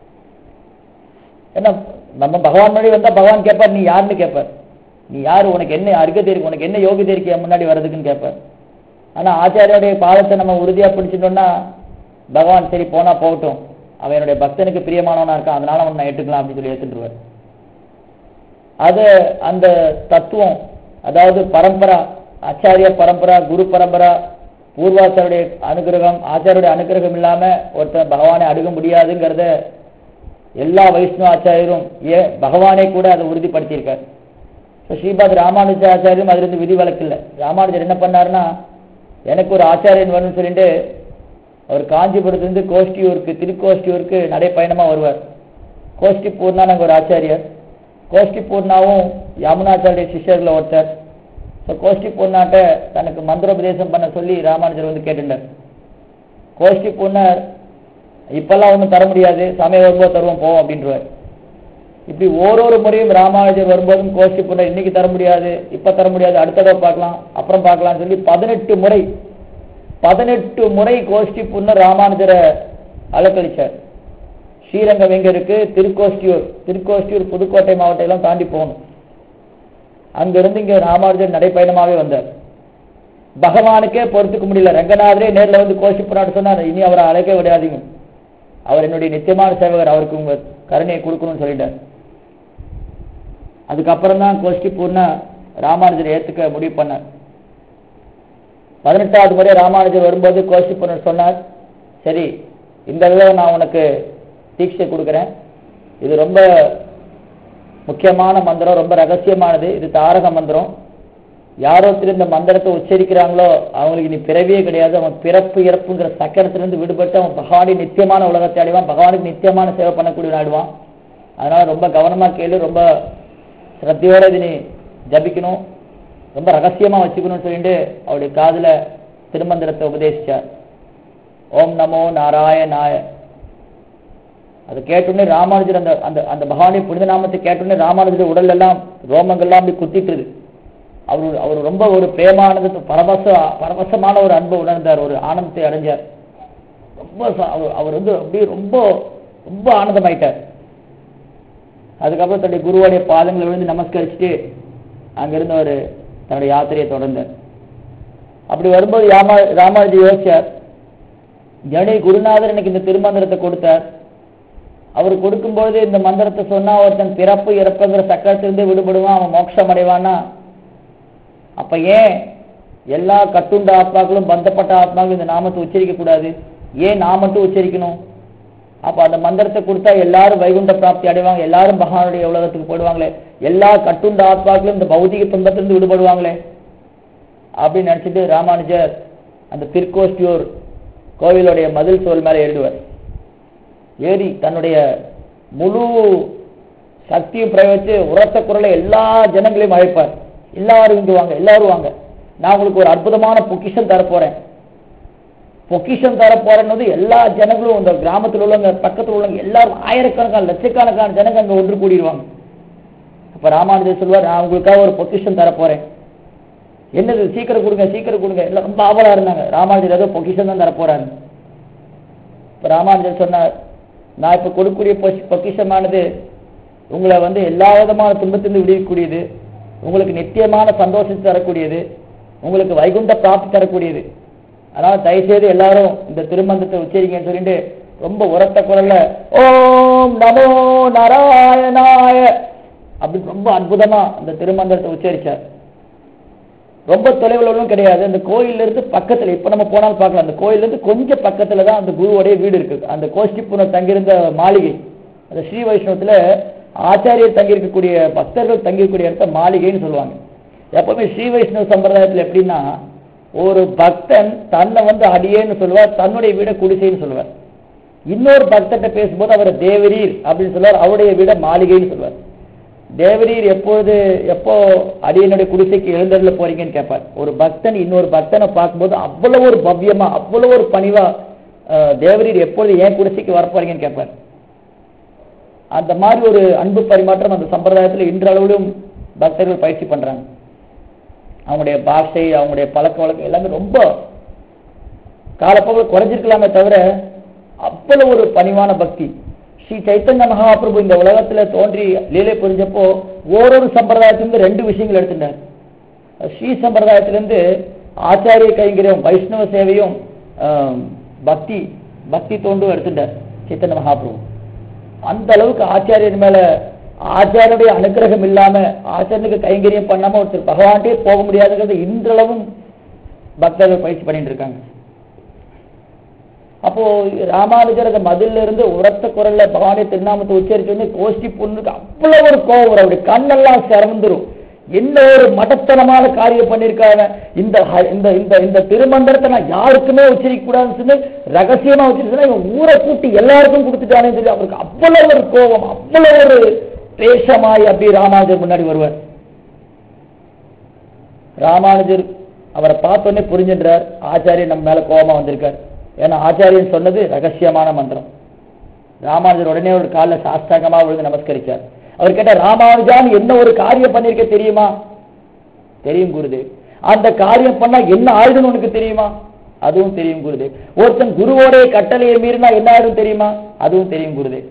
ஏன்னா நம்ம பகவான் முன்னாடி வந்தா பகவான் கேட்பார் நீ யாருன்னு கேட்பார் நீ யாரு உனக்கு என்ன அருகதை இருக்கு உனக்கு என்ன யோகிதை இருக்கு என் முன்னாடி வர்றதுக்குன்னு கேட்பார் ஆனா ஆச்சாரியோடைய பாதத்தை நம்ம உறுதியா பிடிச்சிட்டோம்னா பகவான் சரி போனா போகட்டும் அவன் என்னுடைய பக்தனுக்கு பிரியமானவனா இருக்கான் அதனால அவன் நான் ஏற்றுக்கலாம் அப்படின்னு சொல்லி ஏற்றுருவார் அது அந்த தத்துவம் அதாவது பரம்பரா ஆச்சாரிய பரம்பரா குரு பரம்பரா பூர்வாச்சாருடைய அனுகிரகம் ஆச்சாரியுடைய அனுகிரகம் இல்லாம ஒருத்தன் பகவானை அணுக முடியாதுங்கிறத எல்லா வைஷ்ணவ ஆச்சாரியரும் ஏன் பகவானே கூட அதை உறுதிப்படுத்தியிருக்கார் ஸோ ஸ்ரீபாத் ராமானுஜ ஆச்சாரியும் அதிலிருந்து விதி விலக்கு இல்லை ராமானுஜர் என்ன பண்ணாருன்னா எனக்கு ஒரு ஆச்சாரியன் வேணும்னு சொல்லிட்டு அவர் காஞ்சிபுரத்துலேருந்து கோஷ்டியூருக்கு திருக்கோஷ்டியூருக்கு நடைப்பயணமா வருவார் கோஷ்டி பூர்ணான்னு ஒரு ஆச்சாரியர் கோஷ்டி பூர்ணாவும் யமுனாச்சாரிய சிஷ்யர்ல ஒருத்தர் ஸோ கோஷ்டி பூர்ணாட்ட தனக்கு மந்திரோபதேசம் பண்ண சொல்லி ராமானுஜர் வந்து கேட்டுட்டார் கோஷ்டி பூர்ணர் இப்பெல்லாம் ஒன்றும் தர முடியாது சமயம் வரும்போது தருவோம் போவோம் அப்படின்றவர் இப்படி ஓரொரு முறையும் ராமானுஜர் வரும்போதும் கோஷ்டி பூர்ணர் இன்னைக்கு தர முடியாது இப்ப தர முடியாது அடுத்த தடவை பார்க்கலாம் அப்புறம் பார்க்கலாம்னு சொல்லி பதினெட்டு முறை பதினெட்டு முறை கோஷ்டி பூர்ணர் ராமானுஜரை அலக்கழிச்சார் ஸ்ரீரங்கம் எங்க இருக்கு திருக்கோஷ்டியூர் திருக்கோஷ்டியூர் புதுக்கோட்டை மாவட்டம் எல்லாம் தாண்டி போகணும் அங்கிருந்து இங்க ராமானுஜர் நடைப்பயணமாவே வந்தார் பகவானுக்கே பொறுத்துக்க முடியல ரங்கநாதரே நேர்ல வந்து கோஷி புறாட்டு சொன்னார் இனி அவரை அழைக்க விடாதீங்க அவர் என்னுடைய நித்தியமான சேவகர் அவருக்கு உங்க கருணையை கொடுக்கணும்னு சொல்லிட்டார் அதுக்கப்புறம் தான் கோஷ்டி பூர்ணா ராமானுஜரை ஏத்துக்க முடிவு பண்ணார் பதினெட்டாவது முறை ராமானுஜர் வரும்போது கோஷ்டி பூர்ணர் சொன்னார் சரி இந்த தடவை நான் உனக்கு தீட்சை கொடுக்குறேன் இது ரொம்ப முக்கியமான மந்திரம் ரொம்ப ரகசியமானது இது தாரக மந்திரம் யாரோ இந்த மந்திரத்தை உச்சரிக்கிறாங்களோ அவங்களுக்கு இனி பிறவியே கிடையாது அவன் பிறப்பு இறப்புங்கிற சக்கரத்திலிருந்து விடுபட்டு அவன் பகவானி நித்தியமான உலகத்தை அடைவான் பகவானுக்கு நித்தியமான சேவை பண்ணக்கூடிய ஆடுவான் அதனால ரொம்ப கவனமா கேளு ரொம்ப ஸ்ரத்தையோட இது நீ ஜபிக்கணும் ரொம்ப ரகசியமா வச்சுக்கணும்னு சொல்லிட்டு அவருடைய காதுல திருமந்திரத்தை உபதேசிச்சார் ஓம் நமோ நாராயணாய அது கேட்டோடனே ராமானுஜர் அந்த அந்த அந்த பகவானி புனித நாமத்தை கேட்டோடனே ராமானுஜர் உடல் எல்லாம் ரோமங்கள்லாம் அப்படி குத்திட்டுது அவர் அவர் ரொம்ப ஒரு பிரேமானது பரவச பரவசமான ஒரு அன்பை உணர்ந்தார் ஒரு ஆனந்தத்தை அடைஞ்சார் ரொம்ப ச- அவர் அவர் வந்து அப்படியே ரொம்ப ரொம்ப ஆனந்தமாயிட்டார் அதுக்கப்புறம் தன்னுடைய குருவோடைய பாதங்களை விழுந்து நமஸ்கரிச்சுட்டு அங்கிருந்து அவர் தன்னுடைய யாத்திரையை தொடர்ந்தார் அப்படி வரும்போது ராமா ராமானுஜி யோசிச்சார் ஜனி குருநாதர் எனக்கு இந்த திருமந்திரத்தை கொடுத்தார் அவர் கொடுக்கும்போது இந்த மந்திரத்தை சொன்னா ஒருத்தன் பிறப்பு இறப்புங்கிற சக்கரத்திலிருந்து விடுபடுவான் அவன் மோட்சம் அடைவான்னா அப்ப ஏன் எல்லா கட்டுண்ட ஆத்மாக்களும் பந்தப்பட்ட ஆத்மாக்களும் இந்த நாமத்தை உச்சரிக்க கூடாது ஏன் நான் மட்டும் உச்சரிக்கணும் அப்ப அந்த மந்திரத்தை கொடுத்தா எல்லாரும் வைகுண்ட பிராப்தி அடைவாங்க எல்லாரும் பகவானுடைய உலகத்துக்கு போயிடுவாங்களே எல்லா கட்டுண்ட ஆத்மாக்களும் இந்த பௌதிக துன்பத்திலிருந்து விடுபடுவாங்களே அப்படின்னு நினைச்சிட்டு ராமானுஜர் அந்த திருக்கோஷ்டியூர் கோவிலுடைய மதில் சோல் மேல ஏறிடுவார் ஏறி தன்னுடைய முழு சக்தியும் பிரயோகிச்சு உரத்த குரலை எல்லா ஜனங்களையும் அழைப்பார் எல்லாரும் இங்கு வாங்க எல்லாரும் வாங்க நான் உங்களுக்கு ஒரு அற்புதமான பொக்கிஷம் தரப்போறேன் பொக்கிஷம் தரப்போறேன்னு எல்லா ஜனங்களும் இந்த கிராமத்தில் உள்ளவங்க பக்கத்தில் உள்ளவங்க எல்லாரும் ஆயிரக்கணக்கான லட்சக்கணக்கான ஜனங்க அங்க ஒன்று கூடிடுவாங்க அப்ப ராமானுஜர் சொல்வார் நான் உங்களுக்காக ஒரு பொக்கிஷம் தரப்போறேன் என்னது சீக்கிரம் கொடுங்க சீக்கிரம் கொடுங்க எல்லாம் ரொம்ப ஆவலா இருந்தாங்க ராமானுஜர் ஏதோ பொக்கிஷம் தான் தரப்போறாரு இப்ப ராமானுஜர் சொன்னார் நான் இப்ப கொடுக்கக்கூடிய பொக்கி- பொக்கிஷமானது உங்களை வந்து எல்லா விதமான துன்பத்திலிருந்து விடுவிக்கக்கூடியது உங்களுக்கு நித்தியமான சந்தோஷத்தை தரக்கூடியது உங்களுக்கு வைகுண்ட பிராப்தி தரக்கூடியது அதனால தயவுசெய்து எல்லாரும் இந்த திருமந்தத்தை உச்சரிங்கன்னு சொல்லிட்டு ரொம்ப உரத்த குரல்ல ஓம் நமோ நாராயணாய அப்படி ரொம்ப அற்புதமா அந்த திருமந்திரத்தை உச்சரிச்சார் ரொம்ப தொலைவில் ஒன்றும் கிடையாது அந்த கோயில்ல இருந்து பக்கத்துல இப்ப நம்ம போனாலும் பார்க்கலாம் அந்த கோயில்ல இருந்து கொஞ்சம் பக்கத்துல தான் அந்த குருவுடைய வீடு இருக்கு அந்த கோஷ்டிப்புணர் தங்கியிருந்த மாளிகை அந்த ஸ்ரீ வைஷ்ணவத்துல ஆச்சாரியர் தங்கியிருக்கக்கூடிய பக்தர்கள் தங்கியிருக்கக்கூடிய இடத்த மாளிகைன்னு சொல்லுவாங்க எப்பவுமே ஸ்ரீ வைஷ்ணவ சம்பிரதாயத்துல எப்படின்னா ஒரு பக்தன் தன்னை வந்து அடியேன்னு சொல்லுவார் தன்னுடைய வீட குடிசைன்னு சொல்லுவார் இன்னொரு பக்தர்கிட்ட பேசும்போது அவர் தேவரீர் அப்படின்னு சொல்லுவார் அவருடைய வீட மாளிகைன்னு சொல்லுவார் தேவரீர் எப்பொழுது எப்போ அடியனுடைய குடிசைக்கு எழுந்தருள போறீங்கன்னு கேட்பார் ஒரு பக்தன் இன்னொரு பக்தனை பார்க்கும்போது அவ்வளவு ஒரு பவ்யமா அவ்வளவு ஒரு பணிவா அஹ், தேவரீர் எப்பொழுது ஏன் குடிசைக்கு வர போறீங்கன்னு கேட்பார் அந்த மாதிரி ஒரு அன்பு பரிமாற்றம் அந்த சம்பிரதாயத்துல இன்றளவிலும் பக்தர்கள் பயிற்சி பண்றாங்க அவங்களுடைய பாஷை அவங்களுடைய பழக்க வழக்கம் எல்லாமே ரொம்ப காலப்போக்கில் குறைஞ்சிருக்கலாமே தவிர அவ்வளவு ஒரு பணிவான பக்தி ஸ்ரீ சைத்தன்ய மகாபிரபு இந்த உலகத்துல தோன்றி லீலை புரிஞ்சப்போ ஓரொரு சம்பிரதாயத்திலிருந்து ரெண்டு விஷயங்கள் எடுத்துட்டார் ஸ்ரீ சம்பிரதாயத்திலிருந்து ஆச்சாரிய கைங்கரியம் வைஷ்ணவ சேவையும் ஆம், பக்தி பக்தி தோண்டும் எடுத்துட்டார் சைத்தன்ய மகாபிரபு அந்த அளவுக்கு ஆச்சாரியர் மேல ஆச்சாரியருடைய அனுக்கிரகம் இல்லாம ஆச்சாரியனுக்கு கைங்கரியம் பண்ணாம ஒருத்தர் பகவான்கிட்டே போக முடியாதுங்கிறது இன்றளவும் பக்தர்கள் பயிற்சி பண்ணிட்டு இருக்காங்க அப்போ ராமானுஜர் அந்த மதில்ல இருந்து உரத்த குரல்ல பகவானே திருநாமத்தை உச்சரிச்ச உடனே கோஷ்டி பொண்ணுக்கு அவ்வளவு ஒரு கோவம் வரும் அவருடைய கண்ணெல்லாம் சிறந்துரும் என்ன ஒரு மடத்தனமான காரியம் பண்ணிருக்காங்க இந்த ஹ- இந்த இந்த இந்த திருமந்திரத்தை நான் யாருக்குமே உச்சரிக்க கூடாதுன்னு சொல்லி ரகசியமா வச்சிருக்கா இவன் ஊரை கூட்டி எல்லாருக்கும் கொடுத்துட்டானே சொல்லி அவருக்கு அவ்வளவு ஒரு கோபம் அவ்வளவு ஒரு பேஷமாய் அப்படி ராமானுஜர் முன்னாடி வருவார் ராமானுஜர் அவரை பார்த்தோன்னே புரிஞ்சின்றார் ஆச்சாரியன் நம்ம மேல கோபமா வந்திருக்கார் ஏன்னா ஆச்சாரியன் சொன்னது ரகசியமான மந்திரம் ராமானுஜர் உடனே ஒரு காலில் சாஸ்தாங்கமா விழுந்து நமஸ்கரிச்சார் அவர் கேட்ட ராமானுஜான் என்ன ஒரு காரியம் பண்ணிருக்க தெரியுமா தெரியும் குருதேவ் அந்த காரியம் பண்ணா என்ன ஆயுதம் உனக்கு தெரியுமா அதுவும் தெரியும் குருதேவ் ஒருத்தன் குருவோடைய கட்டளையை மீறினா என்ன ஆயிடும் தெரியுமா அதுவும் தெரியும் குருதேவ்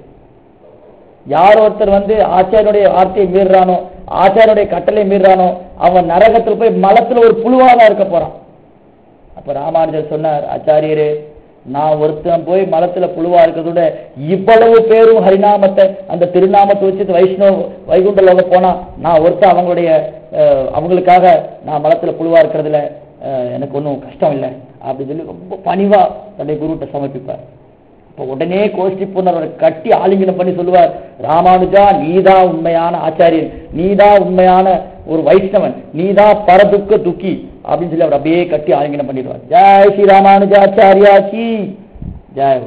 யார் ஒருத்தர் வந்து ஆச்சாரியனுடைய வார்த்தையை மீறுறானோ ஆச்சாரியனுடைய கட்டளை மீறுறானோ அவன் நரகத்துல போய் மலத்துல ஒரு புழுவாதான் இருக்க போறான் அப்ப ராமானுஜர் சொன்னார் ஆச்சாரியரே நான் ஒருத்தன் போய் மலத்துல புழுவா இருக்கிறத விட இவ்வளவு பேரும் ஹரிநாமத்தை அந்த திருநாமத்தை வச்சு வைஷ்ணவ வைகுண்ட லோகம் போனா நான் ஒருத்தன் அவங்களுடைய அஹ், அவங்களுக்காக நான் மலத்துல புழுவா இருக்கிறதுல அஹ், எனக்கு ஒன்றும் கஷ்டம் இல்லை அப்படின்னு சொல்லி ரொம்ப பணிவா தன்னுடைய குருகிட்ட சமர்ப்பிப்பார் அப்ப உடனே கோஷ்டி புனர் அவரை கட்டி ஆலிங்கனம் பண்ணி சொல்லுவார் ராமானுஜா நீதான் உண்மையான ஆச்சாரியன் நீதான் உண்மையான ஒரு வைஷ்ணவன் நீதான் பரதுக்க துக்கி அப்படின்னு சொல்லி அவர் அப்படியே கட்டி ஆலிங்கனம் பண்ணிடுவார் ஜெய் ஸ்ரீ ராமானுஜாச்சாரியா கி ஜெய்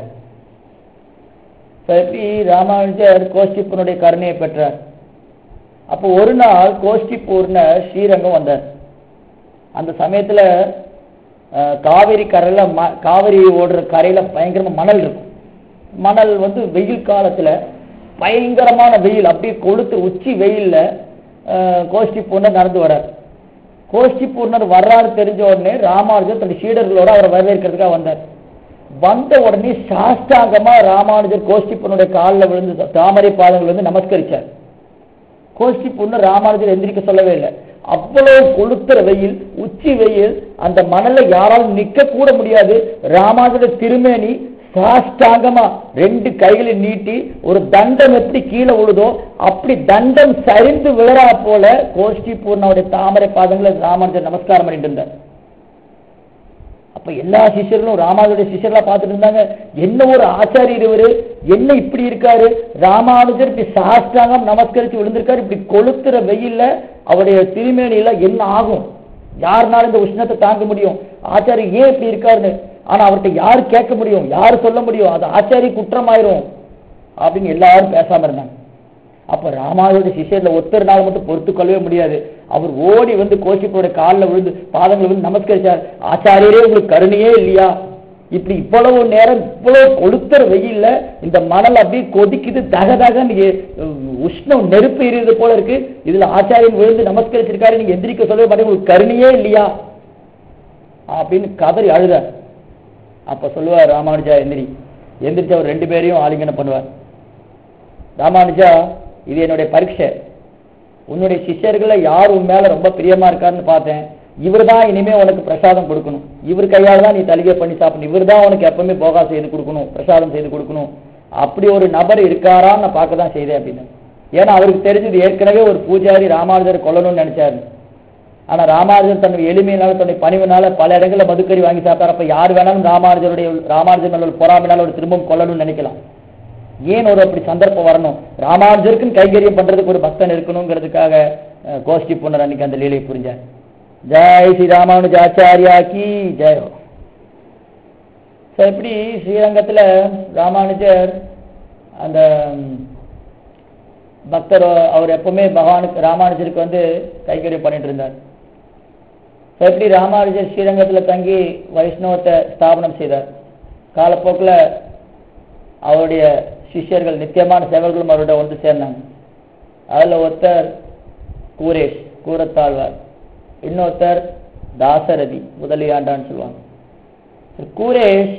So, எப்படி ராமானுஜர் கோஷ்டிப்பனுடைய கருணையை பெற்றார் அப்போ ஒரு நாள் கோஷ்டிப்பூர்ணர் ஸ்ரீரங்கம் வந்தார் அந்த சமயத்துல அஹ், காவிரி கரையில ம- காவிரி ஓடுற கரையில பயங்கரமா மணல் இருக்கும் மணல் வந்து வெயில் காலத்துல பயங்கரமான வெயில் அப்படியே கொளுத்து உச்சி வெயில்ல அஹ், கோஷ்டி பூர்ணர் நடந்து வரார் கோஷ்டி பூர்ணர் வர்றாரு தெரிஞ்ச உடனே ராமானுஜர் தன்னுடைய சீடர்களோட அவரை வரவேற்கிறதுக்காக வந்தார் வந்த உடனே சாஷ்டாங்கமா ராமானுஜர் கோஷ்டி பூர்ணருடைய காலில் விழுந்து தாமரை பாதங்கள் வந்து நமஸ்கரிச்சார் கோஷ்டி பொண்ணு ராமானுஜர் எந்திரிக்க சொல்லவே இல்லை அவ்வளவு கொளுத்துற வெயில் உச்சி வெயில் அந்த மணல்ல யாராலும் நிக்க கூட முடியாது ராமானுஜர் திருமேனி சாஷ்டாங்கமா ரெண்டு கைகளை நீட்டி ஒரு தண்டம் எப்படி கீழே விழுதோ அப்படி தண்டம் சரிந்து விழறா போல கோஷ்டி பூர்ணாவுடைய தாமரை பாதங்களை ராமானுஜர் நமஸ்காரம் பண்ணிட்டு இருந்தார் அப்ப எல்லா சிஷ்யர்களும் ராமானுஜருடைய சிஷ்யர்களா பார்த்துட்டு இருந்தாங்க என்ன ஒரு ஆச்சாரியர் இவரு என்ன இப்படி இருக்காரு ராமானுஜர் இப்படி சாஷ்டாங்கம் நமஸ்கரிச்சு விழுந்திருக்காரு இப்படி கொளுத்துற வெயில்ல அவருடைய திருமேனியில என்ன ஆகும் யாருனாலும் இந்த உஷ்ணத்தை தாங்க முடியும் ஆச்சாரியர் ஏன் இப்படி இருக்காருன்னு ஆனா அவர்கிட்ட யாரு கேட்க முடியும் யாரு சொல்ல முடியும் அது ஆச்சாரிய குற்றமாயிரும் அப்படின்னு எல்லாரும் பேசாம இருந்தாங்க அப்ப ராமானுடைய சிஷ்யர்ல ஒருத்தர்னால மட்டும் பொறுத்து கொள்ளவே முடியாது அவர் ஓடி வந்து கோஷிப்போட காலில் விழுந்து பாதங்களை விழுந்து நமஸ்கரிச்சார் ஆச்சாரியரே உங்களுக்கு கருணையே இல்லையா இப்படி இவ்வளவு நேரம் இவ்வளவு கொளுத்துற வெயில்ல இந்த மணல் அப்படியே கொதிக்குது தக தகன்னு எ- உஷ்ணம் நெருப்பு எரியுது போல இருக்கு இதுல ஆச்சாரியன் விழுந்து நமஸ்கரிச்சிருக்காரு நீங்க எந்திரிக்க சொல்லவே மாட்டேங்க உங்களுக்கு கருணையே இல்லையா அப்படின்னு கதறி அழுதார் அப்ப சொல்லுவார் ராமானுஜா எந்திரி எந்திரிச்சு அவர் ரெண்டு பேரையும் ஆலிங்கனம் பண்ணுவார் ராமானுஜா இது என்னுடைய பரீட்சை உன்னுடைய சிஷ்யர்கள்ல யார் உன் மேல ரொம்ப பிரியமா இருக்காருன்னு பார்த்தேன் இவர் தான் இனிமே உனக்கு பிரசாதம் கொடுக்கணும் இவர் கையால தான் நீ தலிகை பண்ணி சாப்பிடணும் இவர் தான் உனக்கு எப்பவுமே போகா செய்து கொடுக்கணும் பிரசாதம் செய்து கொடுக்கணும் அப்படி ஒரு நபர் இருக்காரான்னு நான் பார்க்க தான் செய்தேன் அப்படின்னு ஏன்னா அவருக்கு தெரிஞ்சது ஏற்கனவே ஒரு பூஜாரி ராமானுஜர் கொல்லணும்னு நினைச்சாரு ஆனா ராமானுஜர் தன்னுடைய எளிமையினால தன்னுடைய பணிவினால பல இடங்கள்ல மதுக்கறி வாங்கி சாப்பிட்டார் அப்ப யார் வேணாலும் ராமானுஜருடைய ராமானுஜர் மேல ஒரு பொறாமைனால ஒரு திரும்பவும் கொல்லணும்னு நினைக்கலாம் ஏன் ஒரு அப்படி சந்தர்ப்பம் வரணும் ராமானுஜருக்குன்னு கைகரியம் பண்றதுக்கு ஒரு பக்தன் இருக்கணுங்கிறதுக்காக அஹ், கோஷ்டி புனர் அன்னைக்கு அந்த லீலையை புரிஞ்சார் ஜெய் ஸ்ரீ ராமானுஜ ஆச்சாரியா கி ஜெய் So, இப்படி ஸ்ரீரங்கத்துல ராமானுஜர் அந்த ம், பக்தர் அவர் எப்பவுமே பகவானுக்கு ராமானுஜருக்கு வந்து கைகரியம் பண்ணிட்டு இருந்தார் So, எப்படி ராமானுஜர் ஸ்ரீரங்கத்துல தங்கி வைஷ்ணவத்தை ஸ்தாபனம் செய்தார் காலப்போக்கில் அவருடைய சிஷ்யர்கள் நித்தியமான சேவர்களும் அவரோட வந்து சேர்ந்தாங்க அதுல ஒருத்தர் கூரேஷ் கூரத்தாழ்வார் இன்னொருத்தர் தாசரதி முதலியாண்டான்னு சொல்லுவாங்க கூரேஷ்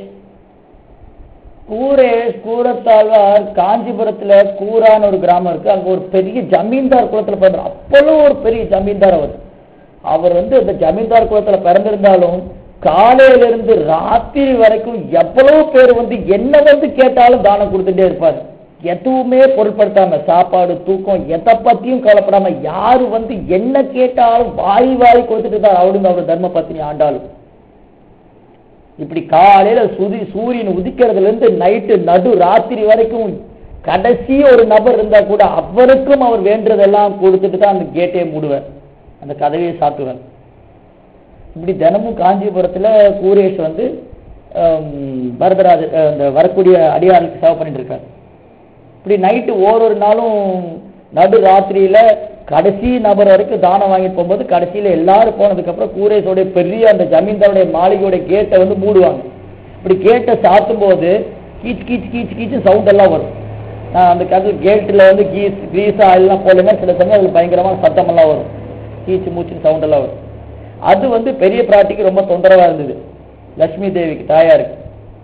கூரேஷ் கூரத்தாழ்வார் காஞ்சிபுரத்துல கூரான்னு ஒரு கிராமம் இருக்கு அங்க ஒரு பெரிய ஜமீன்தார் குலத்துல பிறந்தார் அப்பளோ ஒரு பெரிய ஜமீன்தார் அவர் அவர் வந்து அந்த ஜமீன்தார் குலத்துல பிறந்திருந்தாலும் காலையில இருந்து ராத்திரி வரைக்கும் எவ்வளவு பேர் வந்து என்ன வந்து கேட்டாலும் தானம் கொடுத்துட்டே இருப்பார் எதுவுமே பொருட்படுத்தாம சாப்பாடு தூக்கம் எதை பத்தியும் கவலைப்படாம யாரு வந்து என்ன கேட்டாலும் வாரி வாரி கொடுத்துட்டு தான் அவருங்க அவர் தர்ம பத்தினி ஆண்டாலும் இப்படி காலையில சுதி சூரியன் உதிக்கிறதுல இருந்து நைட்டு நடு ராத்திரி வரைக்கும் கடைசி ஒரு நபர் இருந்தா கூட அவருக்கும் அவர் வேண்டதெல்லாம் கொடுத்துட்டு தான் அந்த கேட்டே மூடுவார் அந்த கதவையை சாத்துவார் இப்படி தினமும் காஞ்சிபுரத்துல கூரேஷ் வந்து ஹம், வரதராஜர் அஹ், இந்த வரக்கூடிய அடியாருக்கு சேவை பண்ணிட்டு இருக்காரு இப்படி நைட்டு ஓரொரு நாளும் நடு ராத்திரியில கடைசி நபர் வரைக்கும் தானம் வாங்கிட்டு போகும்போது கடைசியில எல்லாரும் போனதுக்கு அப்புறம் கூரேஷோட பெரிய அந்த ஜமீன்தாருடைய மாளிகையோட கேட்டை வந்து மூடுவாங்க இப்படி கேட்டை சாத்தும் போது கீச் கீச் கீச் கீச்சு சவுண்ட் எல்லாம் வரும் நான் அந்த கதவு கேட்டில் வந்து கீஸ் கிரீஸா எல்லாம் போடுங்க சில சமயம் அதுல பயங்கரமான சத்தம் எல்லாம் வரும் கீச்சு மூச்சுன்னு சவுண்ட் எல்லாம் வரும் அது வந்து பெரிய பிராட்டிக்கு ரொம்ப தொந்தரவா இருந்தது லட்சுமி தேவிக்கு தாயாருக்கு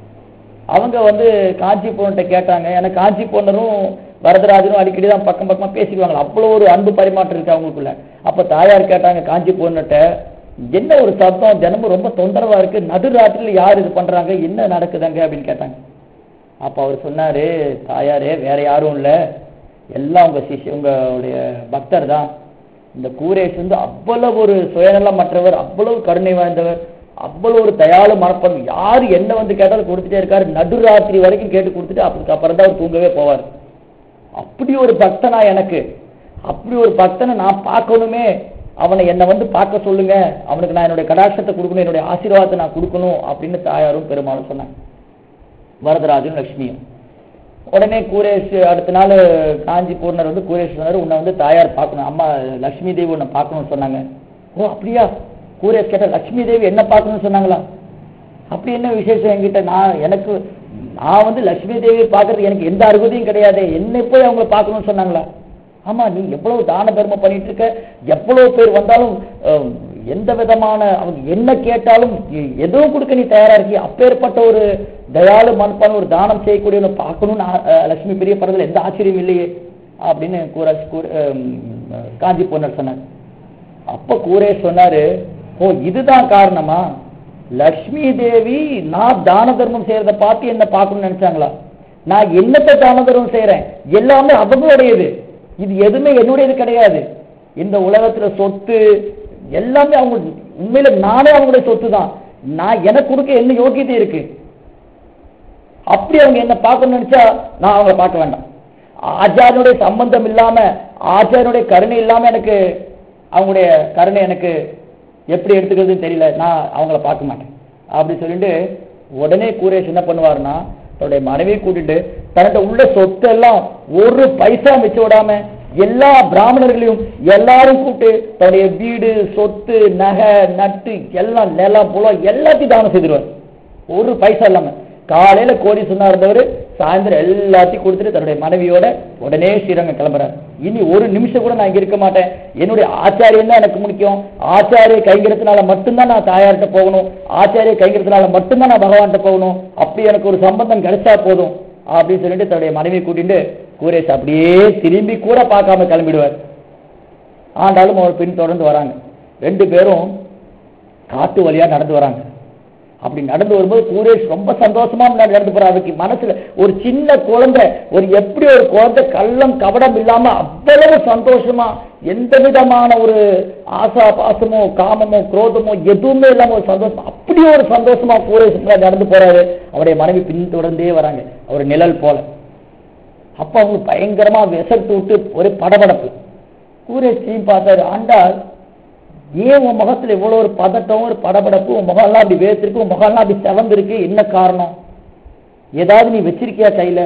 அவங்க வந்து காஞ்சி பொண்ணுகிட்ட கேட்டாங்க ஏன்னா காஞ்சி பொண்ணரும் வரதராஜனும் அடிக்கடி தான் பக்கம் பக்கமா பேசிக்குவாங்க அவ்வளோ ஒரு அன்பு பரிமாற்றம் இருக்கு அவங்களுக்குள்ள அப்ப தாயார் கேட்டாங்க காஞ்சி பொண்ணுகிட்ட என்ன ஒரு சத்தம் தினமும் ரொம்ப தொந்தரவா இருக்கு நடுராத்திரில யார் இது பண்றாங்க என்ன நடக்குதுங்க அப்படின்னு கேட்டாங்க அப்ப அவர் சொன்னாரு தாயாரே வேற யாரும் இல்ல எல்லாம் உங்க சிஷ்ய உங்களுடைய பக்தர் தான் இந்த கூரேஷ் வந்து அவ்வளவு ஒரு சுயநலம் மற்றவர் அவ்வளவு கருணை வாய்ந்தவர் அவ்வளவு ஒரு தயாளு மரப்பன் யாரு என்ன வந்து கேட்டாலும் கொடுத்துட்டே இருக்காரு நடுராத்திரி வரைக்கும் கேட்டு கொடுத்துட்டு அதுக்கு அப்புறம் தான் அவர் தூங்கவே போவார் அப்படி ஒரு பக்தனா எனக்கு அப்படி ஒரு பக்தனை நான் பார்க்கணுமே அவனை என்னை வந்து பார்க்க சொல்லுங்க அவனுக்கு நான் என்னுடைய கடாட்சத்தை கொடுக்கணும் என்னுடைய ஆசீர்வாதத்தை நான் கொடுக்கணும் அப்படின்னு தாயாரும் பெருமாளும் சொன்னாங்க வரதராஜனும் லட்சுமியும் உடனே கூரேஷ் அடுத்த நாள் காஞ்சி பூர்ணர் வந்து கூரேஷ் சொன்னார் உன்னை வந்து தாயார் பார்க்கணும் அம்மா லட்சுமி தேவி உன்னை பார்க்கணும்னு சொன்னாங்க ஓ அப்படியா கூரேஷ் கேட்ட லட்சுமி தேவி என்ன பார்க்கணும்னு சொன்னாங்களா அப்படி என்ன விசேஷம் என்கிட்ட நான் எனக்கு நான் வந்து லட்சுமி தேவியை பார்க்கறதுக்கு எனக்கு எந்த அருகதையும் கிடையாது என்னை போய் அவங்கள பார்க்கணும்னு சொன்னாங்களா ஆமா நீ எவ்வளவு தான தர்மம் பண்ணிட்டு இருக்க எவ்வளவு பேர் வந்தாலும் அஹ், எந்த விதமான அவங்க என்ன கேட்டாலும் எ- எதுவும் கொடுக்க நீ தயாரா இருக்கிய அப்பேற்பட்ட ஒரு தயாளு மனப்பான ஒரு தானம் செய்யக்கூடியவனை பார்க்கணும்னு ஆ- அஹ், லட்சுமி பெரிய படத்துல எந்த ஆச்சரியம் இல்லையே அப்படின்னு கூராஜ் கூர் அஹ், காஞ்சி பொன்னர் சொன்னார் அப்ப கூரேஷ் சொன்னாரு ஓ இதுதான் காரணமா லக்ஷ்மி தேவி நான் தான தர்மம் செய்யறத பார்த்து என்ன பார்க்கணும்னு நினைச்சாங்களா நான் என்னத்தை தான தர்மம் செய்யறேன் எல்லாமே அவங்களுடையது இது எதுவுமே என்னுடையது கிடையாது இந்த உலகத்துல சொத்து எல்லாமே அவங்க உண்மையில நானே அவங்களுடைய சொத்து தான் நான் எனக்கு கொடுக்க என்ன யோகியதை இருக்கு அப்படி அவங்க என்ன பார்க்கணும்னு நினைச்சா நான் அவங்கள பார்க்க வேண்டாம் ஆச்சாரியனுடைய சம்பந்தம் இல்லாம ஆச்சாரியனுடைய கருணை இல்லாம எனக்கு அவங்களுடைய கருணை எனக்கு எப்படி எடுத்துக்கிறதுன்னு தெரியல நான் அவங்கள பார்க்க மாட்டேன் அப்படி சொல்லிட்டு உடனே கூரேஷ் என்ன பண்ணுவாருன்னா தன்னுடைய மனைவியை கூட்டிட்டு தன்கிட்ட உள்ள சொத்து எல்லாம் ஒரு பைசா மிச்சம் விடாம எல்லா பிராமணர்களையும் எல்லாரும் கூப்பிட்டு தன்னுடைய வீடு சொத்து நகை நட்டு எல்லாம் நிலம் புலம் எல்லாத்தையும் தானம் செய்திருவார் ஒரு பைசா இல்லாம காலையில கோடி சொன்னா இருந்தவர் சாயந்தரம் எல்லாத்தையும் கொடுத்துட்டு தன்னுடைய மனைவியோட உடனே ஸ்ரீரங்கம் கிளம்புறாரு இனி ஒரு நிமிஷம் கூட நான் இங்க இருக்க மாட்டேன் என்னுடைய ஆச்சாரியம் தான் எனக்கு முக்கியம் ஆச்சாரிய கைங்கிறதுனால மட்டும்தான் நான் தாயார்கிட்ட போகணும் ஆச்சாரிய கைங்கிறதுனால மட்டும்தான் நான் பகவான்கிட்ட போகணும் அப்படி எனக்கு ஒரு சம்பந்தம் கிடைச்சா போதும் அப்படின்னு சொல்லிட்டு தன்னுடைய மனைவி கூட்டிட்டு கூரேஷ் அப்படியே திரும்பி கூட பார்க்காம கிளம்பிடுவார் ஆண்டாலும் அவர் பின் தொடர்ந்து வராங்க ரெண்டு பேரும் காட்டு வழியா நடந்து வராங்க அப்படி நடந்து வரும்போது கூரேஷ் ரொம்ப சந்தோஷமா முன்னாடி நடந்து போறாரு அவருக்கு மனசுல ஒரு சின்ன குழந்தை ஒரு எப்படி ஒரு குழந்தை கள்ளம் கபடம் இல்லாம அவ்வளவு சந்தோஷமா எந்த விதமான ஒரு ஆசா பாசமோ காமமோ குரோதமோ எதுவுமே இல்லாம ஒரு சந்தோஷம் அப்படி ஒரு சந்தோஷமா கூரேஷ் முன்னாடி நடந்து போறாரு அவருடைய மனைவி பின் தொடர்ந்தே வராங்க ஒரு நிழல் போல அப்ப அவங்க பயங்கரமா விசட்டு விட்டு ஒரு படபடப்பு கூரேஷையும் பார்த்தாரு ஆண்டாள் ஏன் உன் முகத்துல இவ்வளவு ஒரு பதட்டம் ஒரு படபடப்பு உன் முகம்லாம் அப்படி வேர்த்திருக்கு உன் முகம்லாம் அப்படி செவந்திருக்கு என்ன காரணம் ஏதாவது நீ வச்சிருக்கியா கையில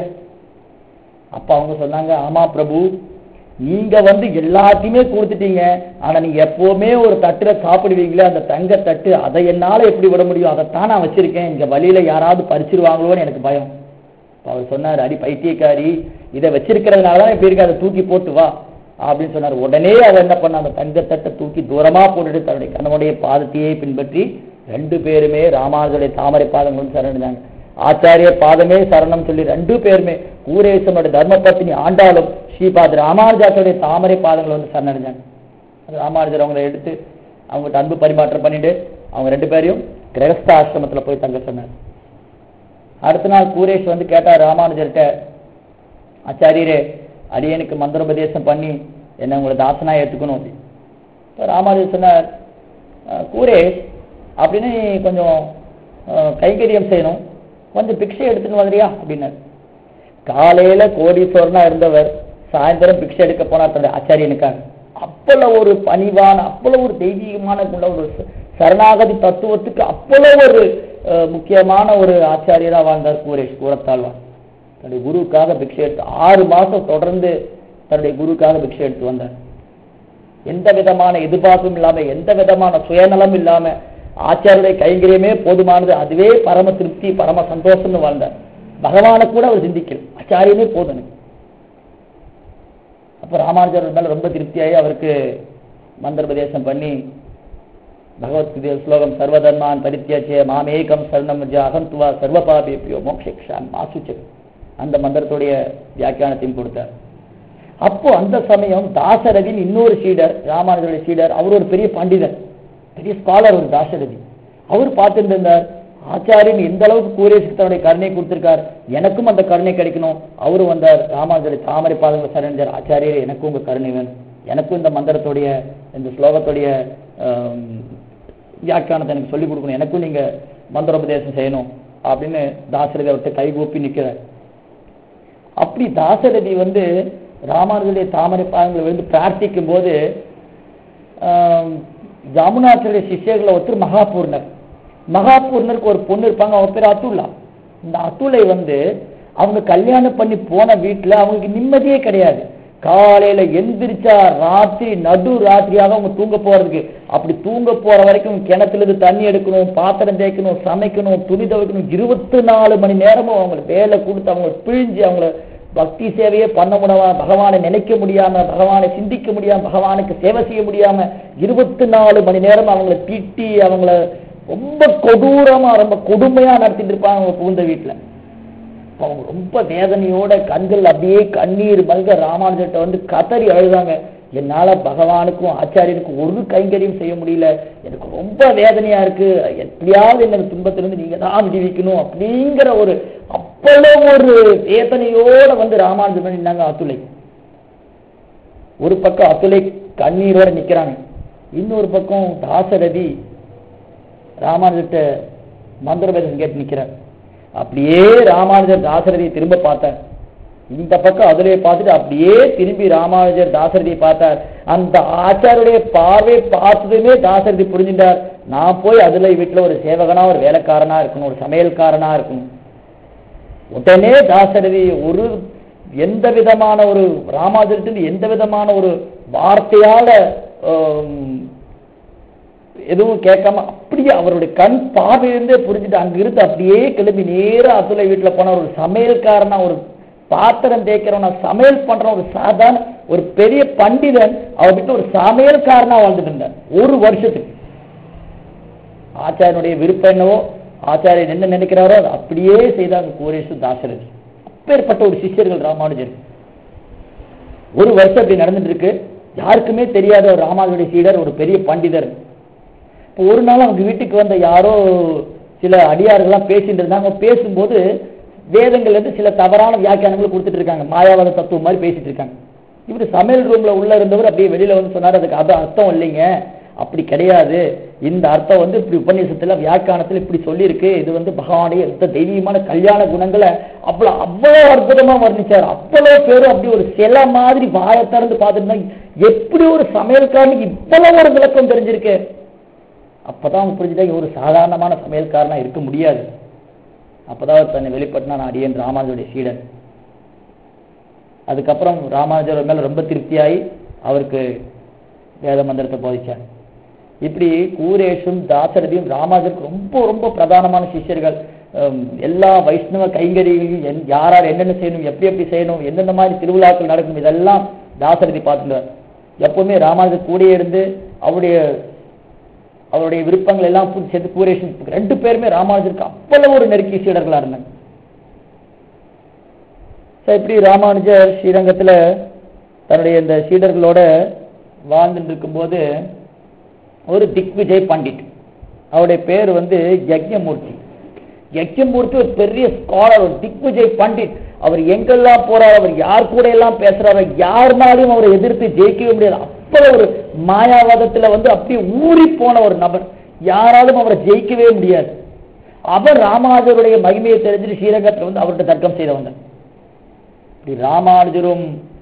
அப்ப அவங்க சொன்னாங்க ஆமா பிரபு நீங்க வந்து எல்லாத்தையுமே கொடுத்துட்டீங்க ஆனா நீங்க எப்பவுமே ஒரு தட்டுல சாப்பிடுவீங்களே அந்த தங்க தட்டு அதை என்னால எப்படி விட முடியும் அதைத்தான் நான் வச்சிருக்கேன் இங்க வழியில யாராவது பறிச்சிருவாங்களோன்னு எனக்கு பயம் அப்ப அவர் சொன்னார் அடி பைத்தியக்காரி இதை வச்சிருக்கிறதுனால தான் இப்படி இருக்கு அதை தூக்கி போட்டு வா அப்படின்னு சொன்னார் உடனே அவர் என்ன பண்ண அந்த தங்கத்தட்டை தூக்கி தூரமா போட்டுட்டு தன்னுடைய கணவனுடைய பாதத்தையே பின்பற்றி ரெண்டு பேருமே ராமானுஜருடைய தாமரை பாதங்களும் சரணடைந்தாங்க ஆச்சாரிய பாதமே சரணம் சொல்லி ரெண்டு பேருமே கூரேசனுடைய தர்மபத்தினி ஆண்டாலும் ஸ்ரீபாத் ராமானுஜாசருடைய தாமரை பாதங்கள் வந்து சரணடைஞ்சாங்க அது ராமானுஜர் அவங்களை எடுத்து அவங்ககிட்ட அன்பு பரிமாற்றம் பண்ணிட்டு அவங்க ரெண்டு பேரையும் கிரகஸ்த ஆசிரமத்துல போய் தங்க சொன்னார் அடுத்த நாள் கூரேஷ் வந்து கேட்டார் ராமானுஜர்கிட்ட ஆச்சாரியரே அடியனுக்கு மந்திரோபதேசம் பண்ணி என்ன உங்களை தாசனா ஏற்றுக்கணும் அப்படி இப்போ ராமானுஜர் சொன்னார் "அஹ், கூரேஷ் அப்படின்னு நீ கொஞ்சம் அஹ், கைங்கரியம் செய்யணும் கொஞ்சம் பிக்ஷை எடுத்துன்னு வந்தியா அப்படின்னார் காலையில கோடீஸ்வரனா இருந்தவர் சாயந்தரம் பிக்ஷை எடுக்க போனார் தன்னுடைய ஆச்சாரியனுக்காக அவ்வளவு ஒரு பணிவான அவ்வளவு ஒரு தெய்வீகமான உள்ள ஒரு ச- சரணாகதி தத்துவத்துக்கு அவ்வளவு ஒரு அஹ், முக்கியமான ஒரு ஆச்சாரியரா வாழ்ந்தார் கூரேஷ் கூரத்தாழ்வார் தன்னுடைய குருவுக்காக பிக்ஷை எடுத்து ஆறு மாசம் தொடர்ந்து தன்னுடைய குருவுக்காக பிக்ஷை எடுத்து வந்தார் எந்த விதமான எதிர்பார்ப்பும் இல்லாம எந்த விதமான சுயநலம் இல்லாம ஆச்சாரியருடைய கைங்கரியமே போதுமானது அதுவே பரம திருப்தி பரம சந்தோஷம்னு வாழ்ந்தார் பகவானை கூட அவர் சிந்திக்கல ஆச்சாரியனே போதும் எனக்கு அப்ப ராமானுஜர் மேல ரொம்ப திருப்தியாகி அவருக்கு மந்திரபதேசம் பண்ணி பகவத்கீதை ஸ்லோகம் சர்வதர்மான் பரித்தியாச்சே மாமேகம் சரணம் அகந்துவா சர்வ பாபேபியோ மோக்ஷான் மாசுச்ச அந்த மந்திரத்துடைய வியாக்கியானத்தையும் கொடுத்தார் அப்போ அந்த சமயம் தாசரதின் இன்னொரு சீடர் ராமானுஜருடைய சீடர் அவர் ஒரு பெரிய பண்டிதர் பெரிய ஸ்காலர் ஒரு தாசரதி அவர் பார்த்துட்டு இருந்தார் ஆச்சாரியன் எந்த அளவுக்கு கூரேசுக்கு தன்னுடைய கருணை கொடுத்திருக்கார் எனக்கும் அந்த கருணை கிடைக்கணும் அவரும் வந்தார் ராமானுஜரை தாமரை பாதங்கள் சரணிஞ்சார் ஆச்சாரியர் எனக்கும் உங்க கருணை வேணும் எனக்கும் இந்த மந்திரத்துடைய இந்த ஸ்லோகத்துடைய ஆம், வியாக்கியானத்தை எனக்கு சொல்லிக் கொடுக்கணும் எனக்கும் நீங்க மந்திரோபதேசம் செய்யணும் அப்படின்னு தாசரதி அவர்கிட்ட கைகூப்பி நிக்கிறார் அப்படி தாசரதி வந்து ராமானுஜருடைய தாமரை பாதங்களை விழுந்து பிரார்த்திக்கும் போது ஆம், ஜாமுனாச்சாரிய சிஷ்யர்களை ஒருத்தர் மகாபூர்ணர் மகாபூர்ணருக்கு ஒரு பொண்ணு இருப்பாங்க அவங்க பேர் அத்துல்லா இந்த அத்துலை வந்து அவங்க கல்யாணம் பண்ணி போன வீட்டுல அவங்களுக்கு நிம்மதியே கிடையாது காலையில எந்திரிச்சா ராத்திரி நடு ராத்திரியாக அவங்க தூங்க போறதுக்கு அப்படி தூங்க போற வரைக்கும் கிணத்துல இருந்து தண்ணி எடுக்கணும் பாத்திரம் தேய்க்கணும் சமைக்கணும் துணி துவைக்கணும் இருபத்தி நாலு மணி நேரமும் அவங்களுக்கு வேலை கொடுத்து அவங்களை பிழிஞ்சு அவங்கள பக்தி சேவையே பண்ண முடியாம பகவானை நினைக்க முடியாம பகவானை சிந்திக்க முடியாம பகவானுக்கு சேவை செய்ய முடியாம இருபத்தி நாலு மணி நேரம் அவங்கள திட்டி அவங்கள ரொம்ப கொடூரமா ரொம்ப கொடுமையா நடத்திட்டு இருப்பாங்க அவங்க புகுந்த வீட்டுல அப்ப அவங்க ரொம்ப வேதனையோட கண்கள் அப்படியே கண்ணீர் மல்க ராமானுஜர்கிட்ட வந்து கதறி அழுதாங்க என்னால பகவானுக்கும் ஆச்சாரியனுக்கும் ஒரு கைங்கரியம் செய்ய முடியல எனக்கு ரொம்ப வேதனையா இருக்கு எப்படியாவது என்ன துன்பத்திலிருந்து நீங்க தான் விடுவிக்கணும் அப்படிங்கிற ஒரு அவ்வளவு ஒரு வேதனையோட வந்து ராமானுஜர் நின்னாங்க அத்துளை ஒரு பக்கம் அத்துளை கண்ணீரோட நிக்கிறாங்க இன்னொரு பக்கம் தாசரதி ராமானுஜர்கிட்ட மந்திரபேதம் கேட்டு நிக்கிறார் அப்படியே ராமானுஜர் தாசரதியை திரும்ப பார்த்தார் இந்த பக்கம் அதிலே பார்த்துட்டு அப்படியே திரும்பி ராமானுஜர் தாசரதியை பார்த்தார் அந்த ஆச்சாருடைய பார்வை பார்த்ததுமே தாசரதி புரிஞ்சுட்டார் நான் போய் அதுல வீட்டுல ஒரு சேவகனா ஒரு வேலைக்காரனா இருக்கணும் ஒரு சமையல்காரனா இருக்கணும் உடனே தாசரதி ஒரு எந்த விதமான ஒரு ராமானுஜரத்திலிருந்து எந்த விதமான ஒரு வார்த்தையால ஆம், எதுவும் கேட்காம அப்படியே அவருடைய கண் பார்வையிலிருந்தே புரிஞ்சுட்டு அங்கிருந்து அப்படியே கிளம்பி நேரா அத்துலை வீட்டுல போன ஒரு சமையல்காரனா ஒரு பாத்திரம் தேய்க்கிறவனா சமையல் பண்ற ஒரு சாதாரண ஒரு பெரிய பண்டிதன் அவர் வீட்டுல ஒரு சமையல்காரனா வாழ்ந்துட்டு இருந்தார் ஒரு வருஷத்துக்கு ஆச்சாரியனுடைய விருப்பம் என்னவோ ஆச்சாரியன் என்ன நினைக்கிறாரோ அதை அப்படியே செய்தாங்க கோரேசு தாசரதி அப்பேற்பட்ட ஒரு சிஷ்யர்கள் ராமானுஜர் ஒரு வருஷம் அப்படி நடந்துட்டு இருக்கு யாருக்குமே தெரியாத ஒரு ராமானுஜருடைய சீடர் ஒரு பெரிய பண்டிதர் இப்போ ஒரு நாள் அவங்க வீட்டுக்கு வந்த யாரோ சில அடியார்கள்லாம் பேசிட்டு இருந்தாங்க பேசும்போது வேதங்கள்ல இருந்து சில தவறான வியாக்கியானங்களை கொடுத்துட்டு இருக்காங்க மாயாவாத தத்துவம் மாதிரி பேசிட்டு இருக்காங்க இவர் சமையல் ரூம்ல உள்ள இருந்தவர் அப்படியே வெளியில வந்து சொன்னார் அதுக்கு அது அர்த்தம் இல்லைங்க அப்படி கிடையாது இந்த அர்த்தம் வந்து இப்படி உபநிஷத்துல வியாக்கியானத்துல இப்படி சொல்லியிருக்கு இது வந்து பகவானுடைய இந்த தெய்வீகமான கல்யாண குணங்களை அவ்வளவு அவ்வளவு அற்புதமா வர்ணிச்சார் அவ்வளவு பேரும் அப்படி ஒரு சில மாதிரி வாயை திறந்து பார்த்துட்டு எப்படி ஒரு சமையல்காரனுக்கு இவ்வளவு ஒரு விளக்கம் தெரிஞ்சிருக்கு அப்பதான் அவங்க புரிஞ்சுட்டா ஒரு சாதாரணமான சமையல்காரனா இருக்க முடியாது அப்பதான் அவர் தன்னை வெளிப்பட்டினா நான் அடியேன் ராமானுஜருடைய சீடன் அதுக்கப்புறம் ராமானுஜர் மேல ரொம்ப திருப்தியாகி அவருக்கு வேத மந்திரத்தை போதிச்சார் இப்படி கூரேஷும் தாசரதியும் ராமானுஜருக்கு ரொம்ப ரொம்ப பிரதானமான சிஷ்யர்கள் ஹம், எல்லா வைஷ்ணவ கைங்கரிகளையும் என்- யார் யார் என்னென்ன செய்யணும் எப்படி எப்படி செய்யணும் எந்தெந்த மாதிரி திருவிழாக்கள் நடக்கும் இதெல்லாம் தாசரதி பார்த்துட்டார் எப்பவுமே ராமானுஜர் கூடயே இருந்து அவருடைய அவருடைய விருப்பங்கள் எல்லாம் பூர்த்தி சேர்த்து கூரேஷன் ரெண்டு பேருமே ராமானுஜருக்கு அவ்வளவு ஒரு நெருக்கிய சீடர்களா இருந்தாங்க So, இப்படி ராமானுஜர் ஸ்ரீரங்கத்துல தன்னுடைய இந்த சீடர்களோட வாழ்ந்துட்டு இருக்கும்போது ஒரு திக்விஜய் பண்டிட் அவருடைய பேர் வந்து யஜ்ஞமூர்த்தி யஜ்ஞமூர்த்தி ஒரு பெரிய ஸ்காலர் ஒரு திக்விஜய் பண்டிட் அவர் எங்கெல்லாம் போறார் அவர் யார் கூட எல்லாம் பேசுறாரோ யாருனாலையும் அவரை எதிர்த்து ஜெயிக்கவே முடியாது அவ்வளவு ஒரு மாயாவாதத்துல வந்து அப்படியே ஊறி போன ஒரு நபர் யாராலும் அவரை ஜெயிக்கவே முடியாது அவர் ராமானுஜருடைய மகிமையை தெரிஞ்சுட்டு ஸ்ரீரங்கத்தில் வந்து அவர்கிட்ட தர்க்கம் செய்தவங்க இப்படி ராமானுஜரும்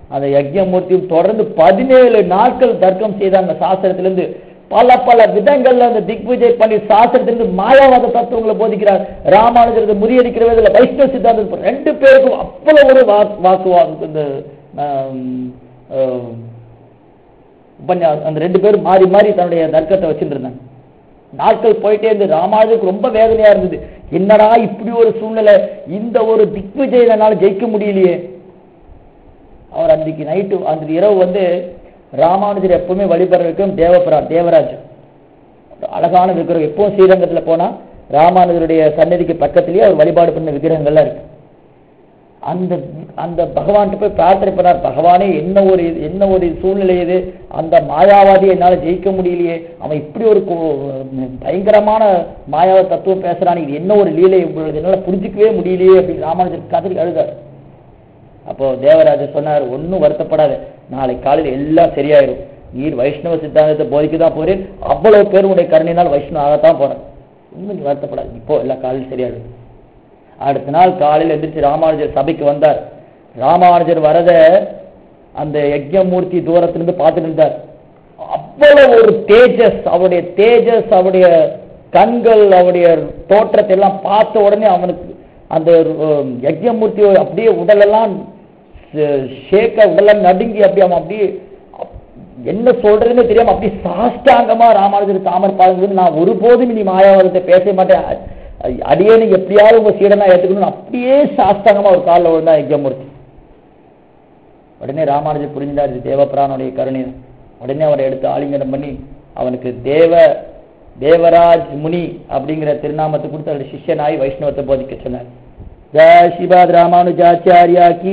அந்த யஜ்ஞமூர்த்தியும் தொடர்ந்து பதினேழு நாட்கள் தர்க்கம் செய்தாங்க சாஸ்திரத்திலிருந்து பல பல விதங்கள்ல அந்த திக்விஜய் பண்ணி சாஸ்திரத்திலிருந்து மாயாவாத தத்துவங்களை போதிக்கிறார் ராமானுஜரது முறியடிக்கிற விதத்துல வைஷ்ணவ சித்தாந்தம் ரெண்டு பேருக்கும் அவ்வளவு ஒரு வாக்கு வாக்குவாதம் இந்த ஆம், ஆம், உபன்யாசம் அந்த ரெண்டு பேரும் மாறி மாறி தன்னுடைய தர்க்கத்தை வச்சுட்டு இருந்தாங்க நாட்கள் போயிட்டே இருந்து ராமானுஜருக்கு ரொம்ப வேதனையா இருந்தது என்னடா இப்படி ஒரு சூழ்நிலை இந்த ஒரு திக்விஜயனால ஜெயிக்க முடியலையே அவர் அன்றைக்கு நைட்டு அந்த இரவு வந்து ராமானுஜர் எப்பவுமே வழிபடுற விக்கிரம் தேவபுரா தேவராஜ் ஒரு அழகான விக்கிரம் எப்பவும் ஸ்ரீரங்கத்துல போனா ராமானுஜருடைய சன்னதிக்கு பக்கத்திலேயே அவர் வழிபாடு பண்ண விக்கிரகங்கள்லாம் இருக்கு அந்த அந்த பகவான்கிட்ட போய் பிரார்த்தனை பண்ணார் பகவானே என்ன ஒரு இது- என்ன ஒரு சூழ்நிலை இது அந்த மாயாவாதி என்னால ஜெயிக்க முடியலையே அவன் இப்படி ஒரு கோ- பயங்கரமான மாயாவ தத்துவம் பேசுறான் இது என்ன ஒரு லீலை இவ்வளவு என்னால புரிஞ்சுக்கவே முடியலையே அப்படின்னு ராமானுஜர் கதறி அழுதார் அப்போ தேவராஜர் சொன்னார் ஒன்றும் வருத்தப்படாத நாளை காலையில் எல்லாம் சரியாயிரும் நீர் வைஷ்ணவ சித்தாந்தத்தை போதிக்க தான் போறேன் அவ்வளவு பேர் உடைய கருணையினால் வைஷ்ணவ ஆகத்தான் போறேன் ஒன்றும் நீ வருத்தப்படாது இப்போ எல்லாம் காலையில் சரியாயிடும் அடுத்த நாள் காலையில் எந்திரிச்சு ராமானுஜர் சபைக்கு வந்தார் ராமானுஜர் வரத அந்த யஜ்ஞமூர்த்தி தூரத்திலிருந்து பார்த்துட்டு இருந்தார் அவ்வளவு ஒரு தேஜஸ் அவருடைய தேஜஸ் அவருடைய கண்கள் அவருடைய தோற்றத்தை எல்லாம் பார்த்த உடனே அவனுக்கு அந்த உம், யஜ்ஞமூர்த்தி அப்படியே உடலெல்லாம் ஷே- ஷேக்க உடலெல்லாம் நடுங்கி அப்படியே அவன் அப்படியே அப்- என்ன சொல்றதுன்னு தெரியாம அப்படியே சாஷ்டாங்கமா ராமானுஜர் தாமர் பாருங்க நான் ஒருபோதும் இனி மாயாவாதத்தை பேச மாட்டேன் அ- அடியேனு எப்படியாவது உங்க சீடனா ஏத்துக்கணும் அப்படியே சாஷ்டாங்கமா ஒரு காலில் விழுந்தா யஜ்ஞமூர்த்தி உடனே ராமானுஜர் புரிஞ்சார் இது தேவபிரானுடைய கருணை உடனே அவரை எடுத்து ஆலிங்கனம் பண்ணி அவனுக்கு தேவ தேவராஜ் முனி அப்படிங்கிற திருநாமத்தை கொடுத்து அவருடைய சிஷ்யனாய் வைஷ்ணவத்தை போதிக்க சொன்னார் ஜெய ஸ்ரீபாத் ராமானுஜாச்சாரியா கி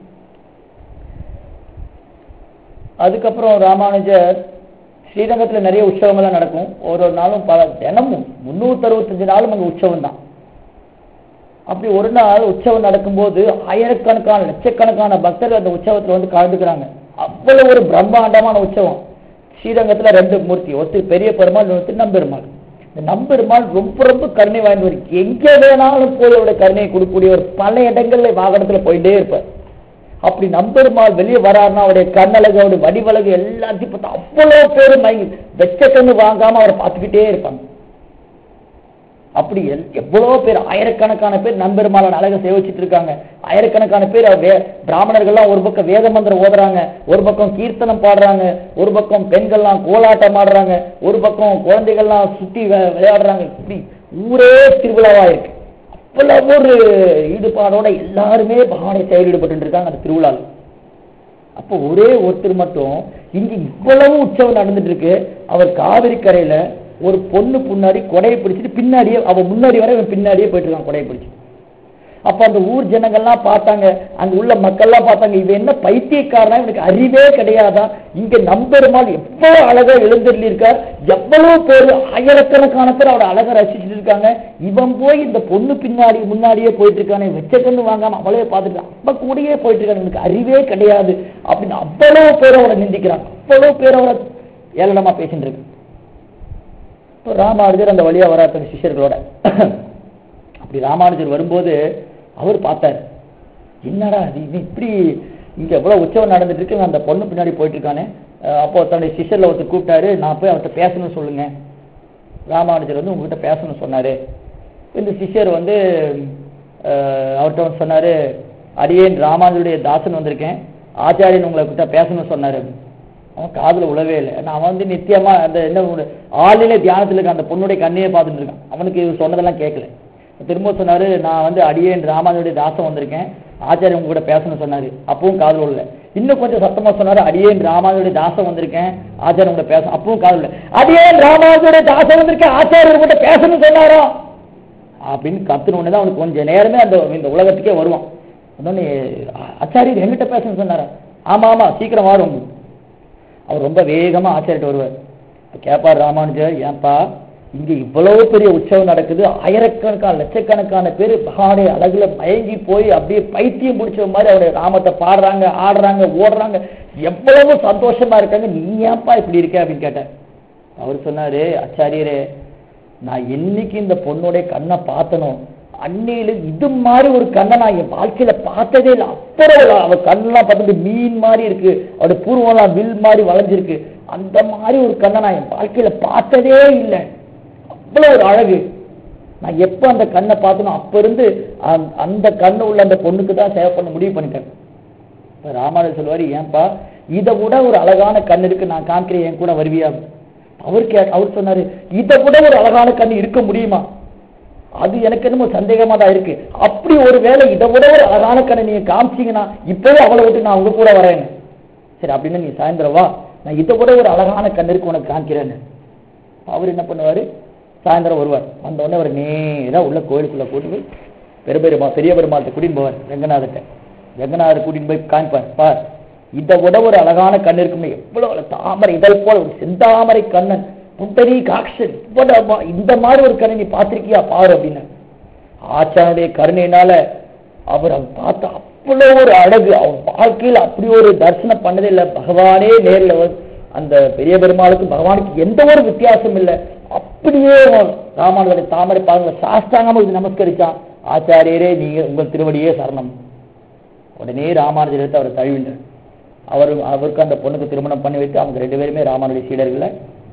அதுக்கப்புறம் ராமானுஜர் ஸ்ரீரங்கத்துல நிறைய உற்சவங்கள்லாம் நடக்கும் ஒரு ஒரு நாளும் பல தினமும் முன்னூத்தி அறுபத்தஞ்சு நாளும் அங்க உற்சவம் தான் அப்படி ஒரு நாள் உற்சவம் நடக்கும்போது ஆயிரக்கணக்கான லட்சக்கணக்கான பக்தர்கள் அந்த உற்சவத்துல வந்து கலந்துக்கிறாங்க அவ்வளவு ஒரு பிரம்மாண்டமான உற்சவம் ஸ்ரீரங்கத்துல ரெண்டு மூர்த்தி ஒருத்தர் பெரிய பெருமாள் ஒருத்தர் நம்பெருமாள் இந்த நம்பெருமாள் ரொம்ப ரொம்ப கருணை வாய்ந்தவர் எங்க வேணாலும் போய் அவருடைய கருணையை கொடுக்கக்கூடியவர் பல இடங்கள்ல வாகனத்துல போயிட்டே இருப்பார் அப்படி நம்பெருமாள் வெளியே வராருன்னா அவருடைய கண்ணழகு அவருடைய வடிவழகு எல்லாத்தையும் பார்த்தா அவ்வளவு பேரு மயங்கி வெச்ச கண்ணு வாங்காம அவரை பார்த்துக்கிட்டே இருப்பாங்க அப்படி எல்- எவ்வளவு பேர் ஆயிரக்கணக்கான பேர் நம்பெருமாளோட அழகை சேவிச்சிட்டு இருக்காங்க ஆயிரக்கணக்கான பேர் அவர் வே- பிராமணர்கள்லாம் ஒரு பக்கம் வேத மந்திரம் ஓதுறாங்க ஒரு பக்கம் கீர்த்தனம் பாடுறாங்க ஒரு பக்கம் பெண்கள்லாம் கோலாட்டம் ஆடுறாங்க ஒரு பக்கம் குழந்தைகள்லாம் சுத்தி வி- விளையாடுறாங்க இப்படி ஊரே திருவிழாவா இருக்கு அவ்வளவு ஒரு ஈடுபாடோட எல்லாருமே பகவானை செயல் ஈடுபட்டு இருக்காங்க அந்த திருவிழாவில் அப்போ ஒரே ஒருத்தர் மட்டும் இங்க இவ்வளவு உற்சவம் நடந்துட்டு இருக்கு அவர் காவிரி கரையில ஒரு பொண்ணு முன்னாடி கொடையை பிடிச்சிட்டு பின்னாடியே அவ முன்னாடி வரை இவன் பின்னாடியே போயிட்டு இருக்கான் கொடையை பிடிச்சி அப்ப அந்த ஊர் ஜனங்கள்லாம் பார்த்தாங்க அங்க உள்ள மக்கள்லாம் பார்த்தாங்க இவன் என்ன பைத்தியக்காரனா இவனுக்கு அறிவே கிடையாதா இங்க நம்பெருமாள் எவ்வளவு அழகா எழுந்தருளி இருக்கார் எவ்வளவு பேர் ஆயிரக்கணக்கான பேர் அவரோட அழகை ரசிச்சுட்டு இருக்காங்க இவன் போய் இந்த பொண்ணு பின்னாடி முன்னாடியே போயிட்டு இருக்கானே வெச்ச கண்ணு வாங்காம அவளே பார்த்துட்டு அப்ப கூடயே போயிட்டு இருக்காங்க இவனுக்கு அறிவே கிடையாது அப்படின்னு அவ்வளவு பேர் அவரை நிந்திக்கிறாங்க அவ்வளவு பேர் அவரை ஏளனமா பேசிட்டு இருக்கு இப்போ ராமானுஜர் அந்த வழியா வர தன் சிஷ்யர்களோட அப்படி ராமானுஜர் வரும்போது அவர் பார்த்தார் என்னடா இது இது இப்படி இங்க எவ்வளவு உற்சவம் நடந்துட்டு இருக்கு அந்த பொண்ணு பின்னாடி போயிட்டு இருக்கானே அஹ் அப்போ தன்னுடைய சிஷ்யர்ல ஒருத்தர் கூப்பிட்டாரு நான் போய் அவர்கிட்ட பேசணும்னு சொல்லுங்க ராமானுஜர் வந்து உங்ககிட்ட பேசணும்னு சொன்னாரு இந்த சிஷ்யர் வந்து அஹ், அவர்கிட்ட வந்து சொன்னாரு அடியேன் ராமானுஜருடைய தாசன் வந்திருக்கேன் ஆச்சாரியன் உங்களை கிட்ட பேசணும்னு சொன்னாரு அவன் காதுல உழவே இல்லை ஏன்னா அவன் வந்து நித்தியமா அந்த என்ன ஒரு ஆளிலே தியானத்துல இருக்க அந்த பொண்ணுடைய கண்ணையே பார்த்துட்டு இருக்கான் அவனுக்கு இவர் சொன்னதெல்லாம் கேட்கல திரும்ப சொன்னாரு நான் வந்து அடியேன் ராமானுடைய தாசன் வந்திருக்கேன் ஆச்சாரியன் உங்க கூட பேசணும்னு சொன்னாரு அப்பவும் காதுல உள்ள இன்னும் கொஞ்சம் சத்தமா சொன்னாரு அடியேன் ராமானுடைய தாசன் வந்திருக்கேன் ஆச்சாரியன் கூட பேச அப்பவும் காதுல உள்ள அடியேன் ராமானுடைய தாசன் வந்திருக்கேன் ஆச்சாரியன் கூட பேசணும்னு சொன்னாரோ அப்படின்னு கத்துன உடனே தான் அவனுக்கு கொஞ்ச நேரமே அந்த இந்த உலகத்துக்கே வருவான் உடனே "ஆ- ஆச்சாரியர் என்கிட்ட பேசணும்னு சொன்னாரா ஆமா ஆமா சீக்கிரம் வரும் அவர் ரொம்ப வேகமா ஆச்சாரிட்டு வருவார் இப்ப கேட்பார் ராமானுஜர் ஏன்பா இங்க இவ்வளவு பெரிய உற்சவம் நடக்குது ஆயிரக்கணக்கான லட்சக்கணக்கான பேர் பகவானுடைய அழகுல மயங்கி போய் அப்படியே பைத்தியம் பிடிச்ச மாதிரி அவருடைய நாமத்தை பாடுறாங்க ஆடுறாங்க ஓடுறாங்க எவ்வளவு சந்தோஷமா இருக்காங்க நீ ஏன்பா இப்படி இருக்க அப்படின்னு கேட்டார் அவர் சொன்னாரு ஆச்சாரியரே நான் என்னைக்கு இந்த பொண்ணுடைய கண்ணை பார்த்தனோ அன்னையில இது மாதிரி ஒரு கண்ணை நான் என் வாழ்க்கையில பார்த்ததே இல்லை அப்புறம் அவ கண்ணெல்லாம் பார்த்துட்டு மீன் மாதிரி இருக்கு அவட பூர்வம்லாம் வில் மாதிரி வளைஞ்சிருக்கு அந்த மாதிரி ஒரு கண்ணை நான் என் வாழ்க்கையில பார்த்ததே இல்லை அவ்வளவு ஒரு அழகு நான் எப்போ அந்த கண்ணை பார்த்தனோ அப்ப இருந்து அந்த- அந்த கண்ணு உள்ள அந்த பொண்ணுக்கு தான் சேவை பண்ண முடிவு பண்ணிட்டேன் இப்ப ராமானுஜர் சொல்லுவாரு ஏன்பா இதை விட ஒரு அழகான கண் இருக்கு நான் காமிக்கிறேன் என் கூட வருவியா அவர் கே அவர் சொன்னாரு இதை விட ஒரு அழகான கண் இருக்க முடியுமா அது எனக்கு என்னமோ சந்தேகமா தான் இருக்கு அப்படி ஒரு வேளை இதை விட ஒரு அழகான கண்ணை நீங்க காமிச்சீங்கன்னா இப்பவே அவளை விட்டு நான் உங்க கூட வரேன் சரி அப்படின்னு நீ சாயந்தரம் வா நான் இதை விட ஒரு அழகான கண் இருக்கு உனக்கு காமிக்கிறேன்னு அவர் என்ன பண்ணுவாரு சாயந்தரம் வருவார் வந்த உடனே அவர் நேரா உள்ள கோயிலுக்குள்ள கூட்டி போய் பெருபெருமா பெரிய பெருமாள்கிட்ட கூட்டின்னு போவார் ரங்கநாதர்கிட்ட ரங்கநாதர் கூட்டின்னு போய் காமிப்பார் பார் இதை விட ஒரு அழகான கண் இருக்குமே எவ்வளவு அழகு. தாமரை இதழ் போல ஒரு செந்தாமரை கண்ணன் புண்டரி காக்ஷன் இவ்வளவு அம்மா- இந்த மாதிரி ஒரு கண்ணை நீ பார்த்திருக்கியா பாரு அப்படின்னு ஆச்சானுடைய கருணையினால அவர் அவர் பார்த்த அவ்வளவு ஒரு அழகு அவர் வாழ்க்கையில் அப்படி ஒரு தரிசனம் பண்ணதே இல்லை பகவானே நேர்ல வந்து அந்த பெரிய பெருமாளுக்கு பகவானுக்கு எந்த ஒரு வித்தியாசம் இல்லை அப்படியே ராமானுடைய தாமரை பாருங்க சாஸ்தாங்கமா இது நமஸ்கரிச்சான் ஆச்சாரியரே நீங்க உங்கள் திருவடியே சரணம் உடனே ராமானுஜர் எடுத்து அவர் தழுவினார் அவர் அவருக்கு அந்த பொண்ணுக்கு திருமணம் பண்ணி வைத்து அவங்க ரெண்டு பேருமே ராமானுடைய சீடர்களை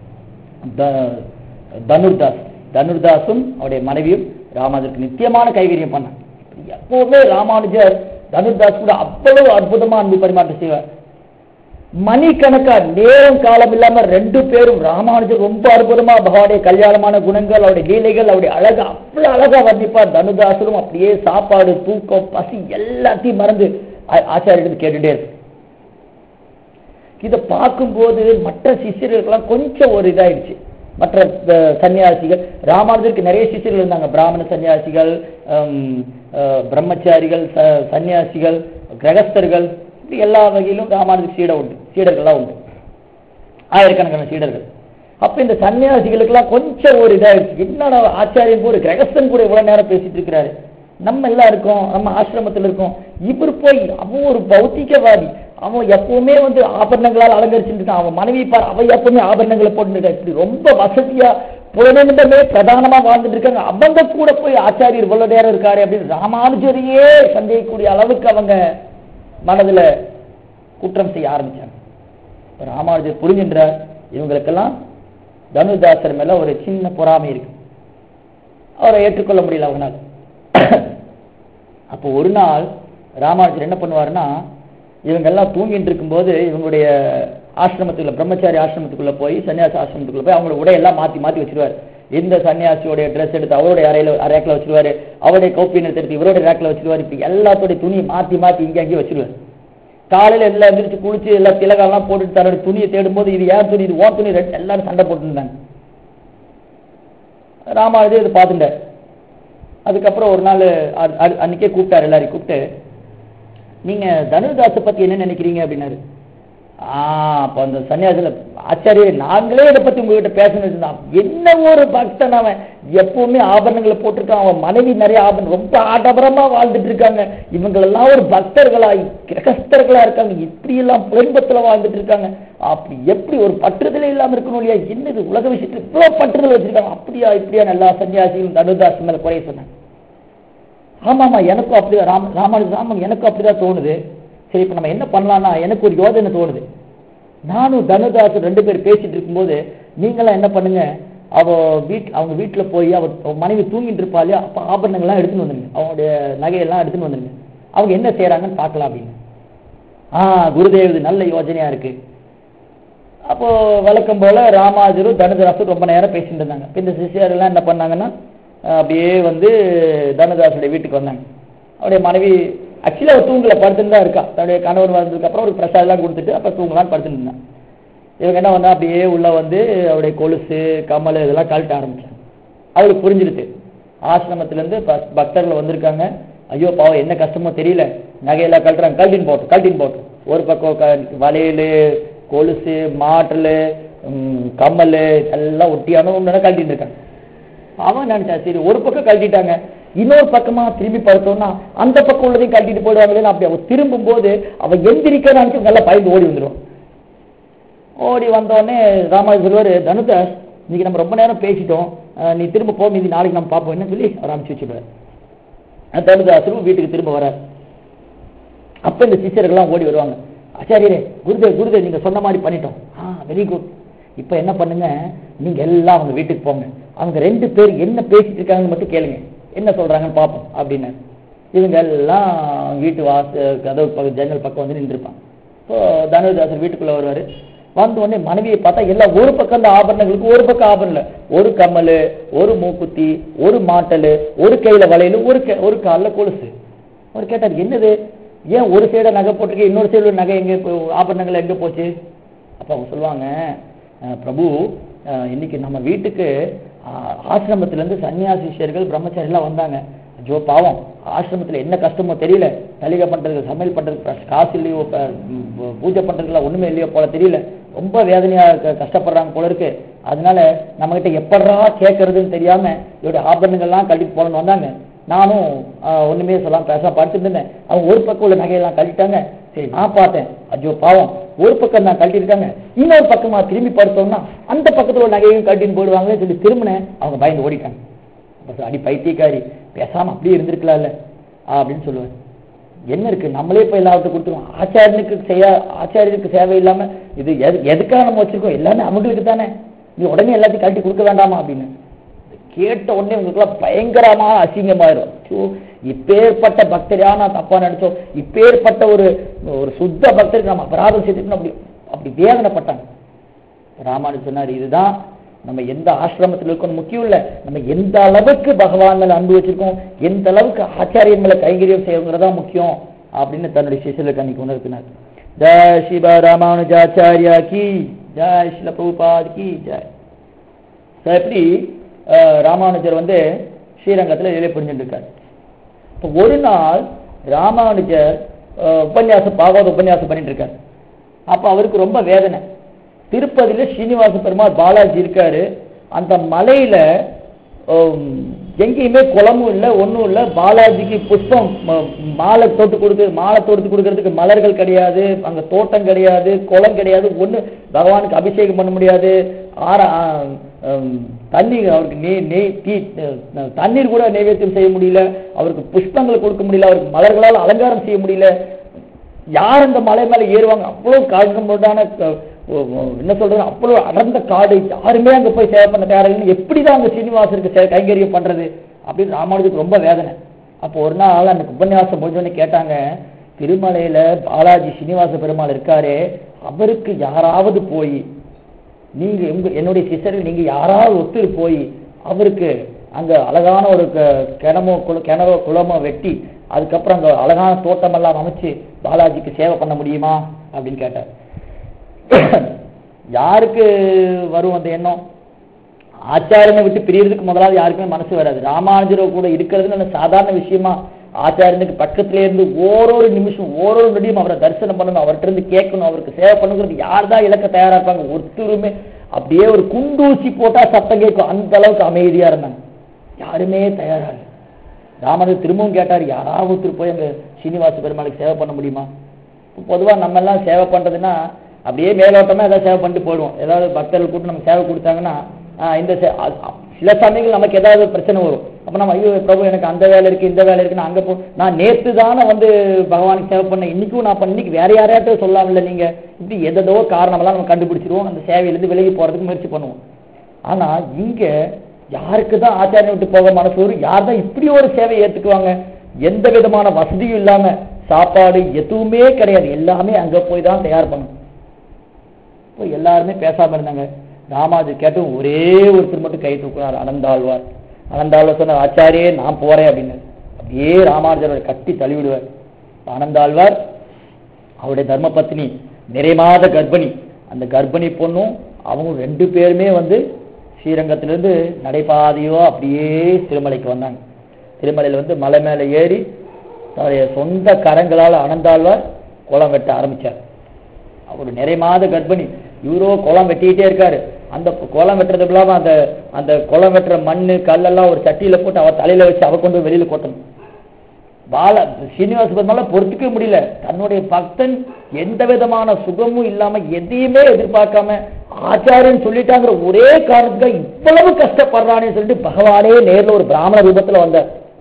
த- தனுர்தாஸ் தனுர்தாஸும் அவருடைய மனைவியும் ராமானுஜருக்கு நித்தியமான கைகரியம் பண்ணாங்க எப்பவுமே ராமானுஜர் தனுர்தாஸ் கூட அவ்வளவு அற்புதமா அன்பு பரிமாற்றம் செய்வார் மணிக்கணக்கா நேரம் காலம் இல்லாம ரெண்டு பேரும் ராமானுஜர் ரொம்ப அற்புதமா பகவானுடைய கல்யாணமான குணங்கள் அவருடைய லீலைகள் அவருடைய அழகு அவ்வளவு அழகா வர்ணிப்பார் தனுதாசரும் அப்படியே சாப்பாடு தூக்கம் பசி எல்லாத்தையும் மறந்து ஆ- ஆச்சாரியர்கள் கேட்டுட்டே இருக்கு இதை பார்க்கும்போது மற்ற சிஷ்யர்களுக்கெல்லாம் கொஞ்சம் ஒரு இதாயிடுச்சு மற்ற அஹ், சன்னியாசிகள் ராமானுஜருக்கு நிறைய சிஷ்யர்கள் இருந்தாங்க பிராமண சன்னியாசிகள் ஹம், அஹ், பிரம்மச்சாரிகள் ச- சன்னியாசிகள் கிரகஸ்தர்கள் இப்படி எல்லா வகையிலும் ராமானுஜர் சீட உண்டு சீடர்கள்லாம் உண்டு ஆயிரக்கணக்கான சீடர்கள் அப்ப இந்த சன்னியாசிகளுக்கெல்லாம் கொஞ்சம் ஒரு இதாயிடுச்சு என்னடா ஆச்சாரியன் கூட கிரகஸ்தன் கூட இவ்வளவு நேரம் பேசிட்டு இருக்கிறாரு நம்ம எல்லாம் இருக்கோம் நம்ம ஆசிரமத்தில் இருக்கோம் இவர் போய் அவன் ஒரு பௌத்திகவாதி அவன் எப்பவுமே வந்து ஆபரணங்களால் அலங்கரிச்சுட்டு இருக்கான் அவன் மனைவி பார் அவ எப்பவுமே ஆபரணங்களை போட்டுருக்கா இப்படி ரொம்ப வசதியா புலனிடமே பிரதானமா வாழ்ந்துட்டு இருக்காங்க அவங்க கூட போய் ஆச்சாரியர் இவ்வளவு நேரம் இருக்காரு அப்படின்னு ராமானுஜரையே சந்தேகக்கூடிய அளவுக்கு அவங்க மனதுல குற்றம் செய்ய ஆரம்பிச்சாங்க இப்ப ராமானுஜர் புரிஞ்சின்றார் இவங்களுக்கெல்லாம் தனுதாசர் மேல ஒரு சின்ன பொறாமை இருக்கு அவரை ஏற்றுக்கொள்ள முடியல அவங்களால அப்போ ஒரு நாள் ராமானுஜர் என்ன பண்ணுவாருன்னா இவங்க எல்லாம் தூங்கிட்டு இருக்கும்போது இவங்களுடைய ஆசிரமத்துக்குள்ள பிரம்மச்சாரி ஆசிரமத்துக்குள்ள போய் சன்னியாசி ஆசிரமத்துக்குள்ள போய் அவங்களோட உடையெல்லாம் மாத்தி மாத்தி வச்சிருவாரு இந்த சன்னியாசியோடைய ட்ரெஸ் எடுத்து அவருடைய அறையில ரேக்ல வச்சிருவாரு அவருடைய கௌப்பியனை எடுத்து இவருடைய ரேக்ல வச்சிருவாரு இப்படி எல்லாத்தோடைய துணியை மாத்தி மாத்தி இங்க அங்கேயும் வச்சிருவாரு காலையில எல்லாம் எந்திரிச்சு குளிச்சு எல்லாம் திலகெல்லாம் போட்டுட்டு தன்னுடைய துணியை தேடும்போது இது ஏன் துணி இது ஓ துணி ரெண்டு எல்லாரும் சண்டை போட்டுருந்தாங்க ராமானுஜர் இதை பார்த்துட்டார் அதுக்கப்புறம் ஒரு நாள் அ- அ- அன்னைக்கே கூப்பிட்டாரு எல்லாரையும் கூப்பிட்டு நீங்க தனுதாசை பத்தி என்ன நினைக்கிறீங்க அப்படின்னாரு ஆ அப்ப அந்த சன்னியாசில ஆச்சாரியர் நாங்களே இதை பத்தி உங்ககிட்ட பேசணும் இருந்தான் என்ன ஒரு பக்தன் அவன் எப்பவுமே ஆபரணங்களை போட்டிருக்கான் அவன் மனைவி நிறைய ஆபரணம் ரொம்ப ஆடம்பரமா வாழ்ந்துட்டு இருக்காங்க இவங்களெல்லாம் ஒரு பக்தர்களா கிரகஸ்தர்களா இருக்காங்க இப்படி எல்லாம் புலன்பத்துல வாழ்ந்துட்டு இருக்காங்க அப்படி எப்படி ஒரு பற்றுதலே இல்லாம இருக்கணும் இல்லையா என்னது உலக விஷயத்துல இவ்வளவு பற்றுதல் வச்சிருக்காங்க அப்படியா இப்படியா எல்லா சன்னியாசிகளும் தனுதாஸ் மேல குறைய சொன்னாங்க ஆமாமா எனக்கும் அப்படிதான் ராம ராமானுஜர் ராமன் எனக்கும் அப்படிதான் தோணுது சரி இப்ப நம்ம என்ன பண்ணலாம்னா எனக்கு ஒரு யோசனை தோணுது நானும் தனுதாசன் ரெண்டு பேர் பேசிட்டு இருக்கும்போது நீங்களாம் என்ன பண்ணுங்க அவ வீட் அவங்க வீட்டுல போய் அவ அவ மனைவி தூங்கிட்டு இருப்பா இல்லையா அப்ப ஆபரணங்கள்லாம் எடுத்துன்னு வந்துருங்க அவங்களுடைய நகையெல்லாம் எடுத்துன்னு வந்துருங்க அவங்க என்ன செய்யறாங்கன்னு பார்க்கலாம் அப்படின்னு ஆ குருதேவ் இது நல்ல யோசனையா இருக்கு அப்போ வழக்கம் போல ராமாஜரும் தனுதாசும் ரொம்ப நேரம் பேசிட்டு இருந்தாங்க இப்ப இந்த சிஷியர் எல்லாம் என்ன பண்ணாங்கன்னா அஹ் அப்படியே வந்து தனுதாசுடைய வீட்டுக்கு வந்தாங்க அவருடைய மனைவி ஆக்சுவலி அவர் தூங்கல படுத்துட்டு தான் இருக்கா தன்னுடைய கணவர் வந்ததுக்கு அப்புறம் ஒரு பிரசாதம் எல்லாம் கொடுத்துட்டு அப்புறம் தூங்கலான்னு படுத்துட்டு இருந்தாங்க இவங்க என்ன பண்ணா அப்படியே உள்ள வந்து அவருடைய கொலுசு கமல் இதெல்லாம் கழட்ட ஆரம்பிச்சாங்க அவளுக்கு புரிஞ்சிருச்சு ஆசிரமத்துல இருந்து ப- பக்தர்கள் வந்திருக்காங்க ஐயோ பாவம் என்ன கஷ்டமோ தெரியல நகையெல்லாம் கழட்டுறாங்க கழட்டின் போட்டு கழட்டின் போட்டு ஒரு பக்கம் க- வளையல் கொலுசு மாட்டல் கம்மல் எல்லாம் ஒட்டியான ஒன்று கழட்டிட்டு இருக்காங்க அவன் நினைச்சா சரி ஒரு பக்கம் கழட்டிட்டாங்க இன்னொரு பக்கமா திரும்பி பார்த்தோம்னா அந்த பக்கம் உள்ளதையும் கழட்டிட்டு போயிடுவாங்களேன்னு அப்படி அவ திரும்பும் போது அவ எந்திரிக்க நினைச்சு நல்லா பயந்து ஓடி வந்துடும் ஓடி வந்த உடனே ராமாஜி சொல்லுவாரு தனுதாஸ் இன்னைக்கு நம்ம ரொம்ப நேரம் பேசிட்டோம் அஹ் நீ திரும்ப போ மீதி நாளைக்கு நம்ம பார்ப்போம் என்ன சொல்லி அவர் அனுப்பிச்சு வச்சுடுவார் தனுதாசரும் வீட்டுக்கு திரும்ப வரார் அப்ப இந்த சிஷ்யர்கள்லாம் ஓடி வருவாங்க ஆச்சாரியரே குருதேவ் குருதேவ் நீங்க சொன்ன மாதிரி பண்ணிட்டோம் ஆ வெரி குட் இப்போ என்ன பண்ணுங்க நீங்க எல்லாம் அவங்க வீட்டுக்கு போங்க அவங்க ரெண்டு பேர் என்ன பேசிட்டு இருக்காங்கன்னு மட்டும் கேளுங்க என்ன சொல்றாங்கன்னு பார்ப்போம் அப்படின்னு இவங்க எல்லாம் வீட்டு வாச கதவு பக்கம் ஜன்னல் பக்கம் வந்து நின்றுப்பாங்க ஸோ தனுதாசர் வீட்டுக்குள்ள வருவாரு வந்த உடனே மனைவியை பார்த்தா எல்லாம் ஒரு பக்கம் இந்த ஆபரணங்களுக்கு ஒரு பக்கம் ஆபரணம் இல்ல ஒரு கம்மல் ஒரு மூக்குத்தி ஒரு மாட்டல் ஒரு கையில வளையல் ஒரு கை- ஒரு காலில் கொலுசு அவர் கேட்டார் என்னது ஏன் ஒரு சைட நகை போட்டிருக்க இன்னொரு சைடு நகை எங்க போ- ஆபரணங்கள் எங்க போச்சு அப்ப அவங்க சொல்லுவாங்க "அஹ், பிரபு அஹ், இன்னைக்கு நம்ம வீட்டுக்கு ஆஹ், ஆசிரமத்துல இருந்து சன்னியாசி சிஷ்யர்கள் பிரம்மச்சாரி எல்லாம் வந்தாங்க ஐயோ பாவம் ஆசிரமத்துல என்ன கஷ்டமோ தெரியல தலிகை பண்றதுக்கு சமையல் பண்றதுக்கு காசு இல்லையோ ப- ம், பூ- பூஜை பண்றதுக்குலாம் ஒண்ணுமே இல்லையோ போல தெரியல ரொம்ப வேதனையா க- கஷ்டப்படுறாங்க போல இருக்கு அதனால நம்ம கிட்ட எப்படா கேட்கறதுன்னு தெரியாம இவருடைய ஆபரணங்கள்லாம் கழட்டிட்டு போலன்னு வந்தாங்க நானும் ஆஹ், ஒண்ணுமே சொல்லாம பேசாம படுத்துட்டு இருந்தேன் அவங்க ஒரு பக்கம் உள்ள நகையெல்லாம் கழட்டிட்டாங்க சரி நான் பார்த்தேன் ஐயோ பாவம் ஒரு பக்கம் தான் கழட்டிருக்காங்க இன்னொரு பக்கமா திரும்பி படுத்தோம்னா அந்த பக்கத்துல உள்ள நகையும் கழட்டின்னு போயிடுவாங்களே சொல்லி திரும்பினேன் அவங்க பயந்து ஓடிட்டாங்க அப்ப சொ- அடி பைத்தியக்காரி பேசாம அப்படியே இருந்திருக்கலாம்ல அப்படின்னு சொல்லுவேன் என்ன இருக்கு நம்மளே போய் எல்லாத்தையும் கொடுத்துருவோம் ஆச்சாரியனுக்கு செய்ய ஆச்சாரியனுக்கு சேவை இல்லாம இது எது எதுக்காக நம்ம வச்சிருக்கோம் எல்லாமே அவங்களுக்கு தானே நீ உடனே எல்லாத்தையும் கழட்டி கொடுக்க வேண்டாமா அப்படின்னு கேட்ட உடனே உங்களுக்குலாம் பயங்கரமான அசிங்கமாயிரும் ஐயோ, இப்பேற்பட்ட பக்தரியா நான் தப்பா நினைச்சோம் இப்பேற்பட்ட ஒரு ஒரு சுத்த பக்தருக்கு நம்ம அபராதம் செய்துட்டு அப்படி அப்படி வேதனைப்பட்டாங்க ராமானு சொன்னார் இதுதான் நம்ம எந்த ஆசிரமத்தில் இருக்கணும் முக்கியம் இல்ல நம்ம எந்த அளவுக்கு பகவான் மேல அன்பு வச்சிருக்கோம் எந்த அளவுக்கு ஆச்சாரியன் மேல கைங்கரியம் செய்யறதா முக்கியம் அப்படின்னு தன்னுடைய சிசிலுக்கு அன்னைக்கு உணர்த்தினார் ஜெய் சிவ ராமானுஜாச்சாரியா கி ஜெய் ஸ்ரீல பிரபுபாத் கி ஜெய் So, எப்படி அஹ், ராமானுஜர் வந்து ஸ்ரீரங்கத்துல இதிலே புரிஞ்சுட்டு இருக்கார் இப்போ ஒரு நாள் ராமானுஜர் அஹ், உபன்யாசம் பாகவத உபன்யாசம் பண்ணிட்டு இருக்காரு அப்ப அவருக்கு ரொம்ப வேதனை திருப்பதியில ஸ்ரீனிவாச பெருமாள் பாலாஜி இருக்காரு அந்த மலையில ஹம், எங்கேயுமே குளமும் இல்லை ஒண்ணும் இல்லை பாலாஜிக்கு புஷ்பம் ம- மாலை தொட்டு கொடுக்கு மாலை தொடுத்து கொடுக்கறதுக்கு மலர்கள் கிடையாது அங்க தோட்டம் கிடையாது குளம் கிடையாது ஒண்ணு பகவானுக்கு அபிஷேகம் பண்ண முடியாது ஆற ஆ, ஹம், தண்ணீர் அவருக்கு நெய் நெய் தீ அஹ், தண்ணீர் கூட நைவேத்தியம் செய்ய முடியல அவருக்கு புஷ்பங்கள் கொடுக்க முடியல அவருக்கு மலர்களால் அலங்காரம் செய்ய முடியல யார் அந்த மலை மேல ஏறுவாங்க அவ்வளவு காழ்கம்போடான என்ன சொல்றது அவ்வளவு அடர்ந்த காடு யாருமே அங்க போய் சேவை பண்ண தயாரில்லை எப்படிதான் அங்க சீனிவாசருக்கு சே- கைங்கரியம் பண்றது அப்படின்னு ராமானுஜருக்கு ரொம்ப வேதனை அப்போ ஒரு நாள் அந்த உபன்யாசம் முடிஞ்சோடனே கேட்டாங்க திருமலையில பாலாஜி சீனிவாச பெருமாள் இருக்காரே அவருக்கு யாராவது போய் நீங்க உங்க என்னுடைய சிஸ்டர்கள் நீங்க யாராவது ஒத்துரு போய் அவருக்கு அங்க அழகான ஒரு க- கிணமோ குள கிணறோ குளமோ வெட்டி அதுக்கப்புறம் அங்க அழகான தோட்டம் எல்லாம் அமைச்சு பாலாஜிக்கு சேவை பண்ண முடியுமா அப்படின்னு கேட்டார் யாருக்கு வரும் அந்த எண்ணம் ஆச்சாரியனை விட்டு பிரியறதுக்கு முதலாவது யாருக்குமே மனசு வராது ராமானுஜரோ கூட இருக்கிறது நல்ல சாதாரண விஷயமா ஆச்சாரியனுக்கு பக்கத்துல இருந்து ஓரொரு நிமிஷம் ஓரொரு நொடியும் அவரை தரிசனம் பண்ணணும் அவர்கிட்ட இருந்து கேட்கணும் அவருக்கு சேவை பண்ணுங்கிறது யார் தான் இலக்க தயாரா இருப்பாங்க ஒருத்தருமே அப்படியே ஒரு குண்டூசி போட்டா சத்தம் கேட்கும் அந்த அளவுக்கு அமைதியா இருந்தாங்க யாருமே தயாரா இல்லை ராமனுக்கு திரும்பவும் கேட்டார் யாராவது ஒருத்தர் போய் அங்க சீனிவாச பெருமாளுக்கு சேவை பண்ண முடியுமா இப்போ பொதுவா நம்ம எல்லாம் சேவை பண்றதுன்னா அப்படியே மேலோட்டமா ஏதாவது சேவை பண்ணிட்டு போயிடுவோம் ஏதாவது பக்தர்கள் கூட்டு நம்ம சேவை கொடுத்தாங்கன்னா ஆஹ் இந்த சே- அ- அ- சில சமயங்கள் நமக்கு ஏதாவது பிரச்சனை வரும் அப்ப நம்ம ஐயோ பிரபு எனக்கு அந்த வேலை இருக்கு இந்த வேலை இருக்கு நான் அங்க போ நான் நேத்து தானே வந்து பகவானுக்கு சேவை பண்ணேன் இன்னைக்கும் நான் பண்ண இன்னைக்கு வேற யாரையாட்டும் சொல்லாமல நீங்க இப்படி எதோ காரணமெல்லாம் நம்ம கண்டுபிடிச்சிருவோம் அந்த சேவையிலிருந்து விலகி போறதுக்கு முயற்சி பண்ணுவோம் ஆனா இங்க யாருக்கு தான் ஆச்சாரியம் விட்டு போக மனசு வரும் யார் தான் இப்படி ஒரு சேவை ஏத்துக்குவாங்க எந்த விதமான வசதியும் இல்லாம சாப்பாடு எதுவுமே கிடையாது எல்லாமே அங்க போய் தான் தயார் பண்ணணும் இப்போ எல்லாருமே பேசாம இருந்தாங்க ராமாஜர் கேட்டும் ஒரே ஒருத்தர் மட்டும் கை தூக்குனார் அனந்தாழ்வார் அனந்தாழ்வார் சொன்னார் ஆச்சாரியே நான் போறேன் அப்படின்னு அப்படியே ராமானுஜரோட கட்டி தள்ளிவிடுவார் ஆனந்தாழ்வார் அவருடைய தர்மபத்னி நிறைமாத கர்ப்பிணி அந்த கர்ப்பிணி பொண்ணும் அவங்க ரெண்டு பேருமே வந்து ஸ்ரீரங்கத்திலிருந்து நடைபாதையோ அப்படியே திருமலைக்கு வந்தாங்க திருமலையில வந்து மலை மேலே ஏறி தன்னுடைய சொந்த கரங்களால் அனந்தாழ்வார் குளம் வெட்ட ஆரம்பிச்சார் அவர் நிறைய மாத கர்ப்பிணி இவரோ குளம் வெட்டிக்கிட்டே இருக்காரு அந்த குளம் வெட்டுறதுக்கு இல்லாம அந்த அந்த குளம் வெட்டுற மண்ணு கல்லெல்லாம் ஒரு சட்டியில போட்டு அவ தலையில வச்சு அவ கொண்டு போய் வெளியில கொட்டணும் பால சீனிவாச பெருமாள பொறுத்துக்கவே முடியல தன்னுடைய பக்தன் எந்த விதமான சுகமும் இல்லாம எதையுமே எதிர்பார்க்காம ஆச்சாரியன் சொல்லிட்டாங்கிற ஒரே காரணத்துக்காக இவ்வளவு கஷ்டப்படுறானே சொல்லிட்டு பகவானே நேர்ல ஒரு பிராமண ரூபத்துல வந்தார்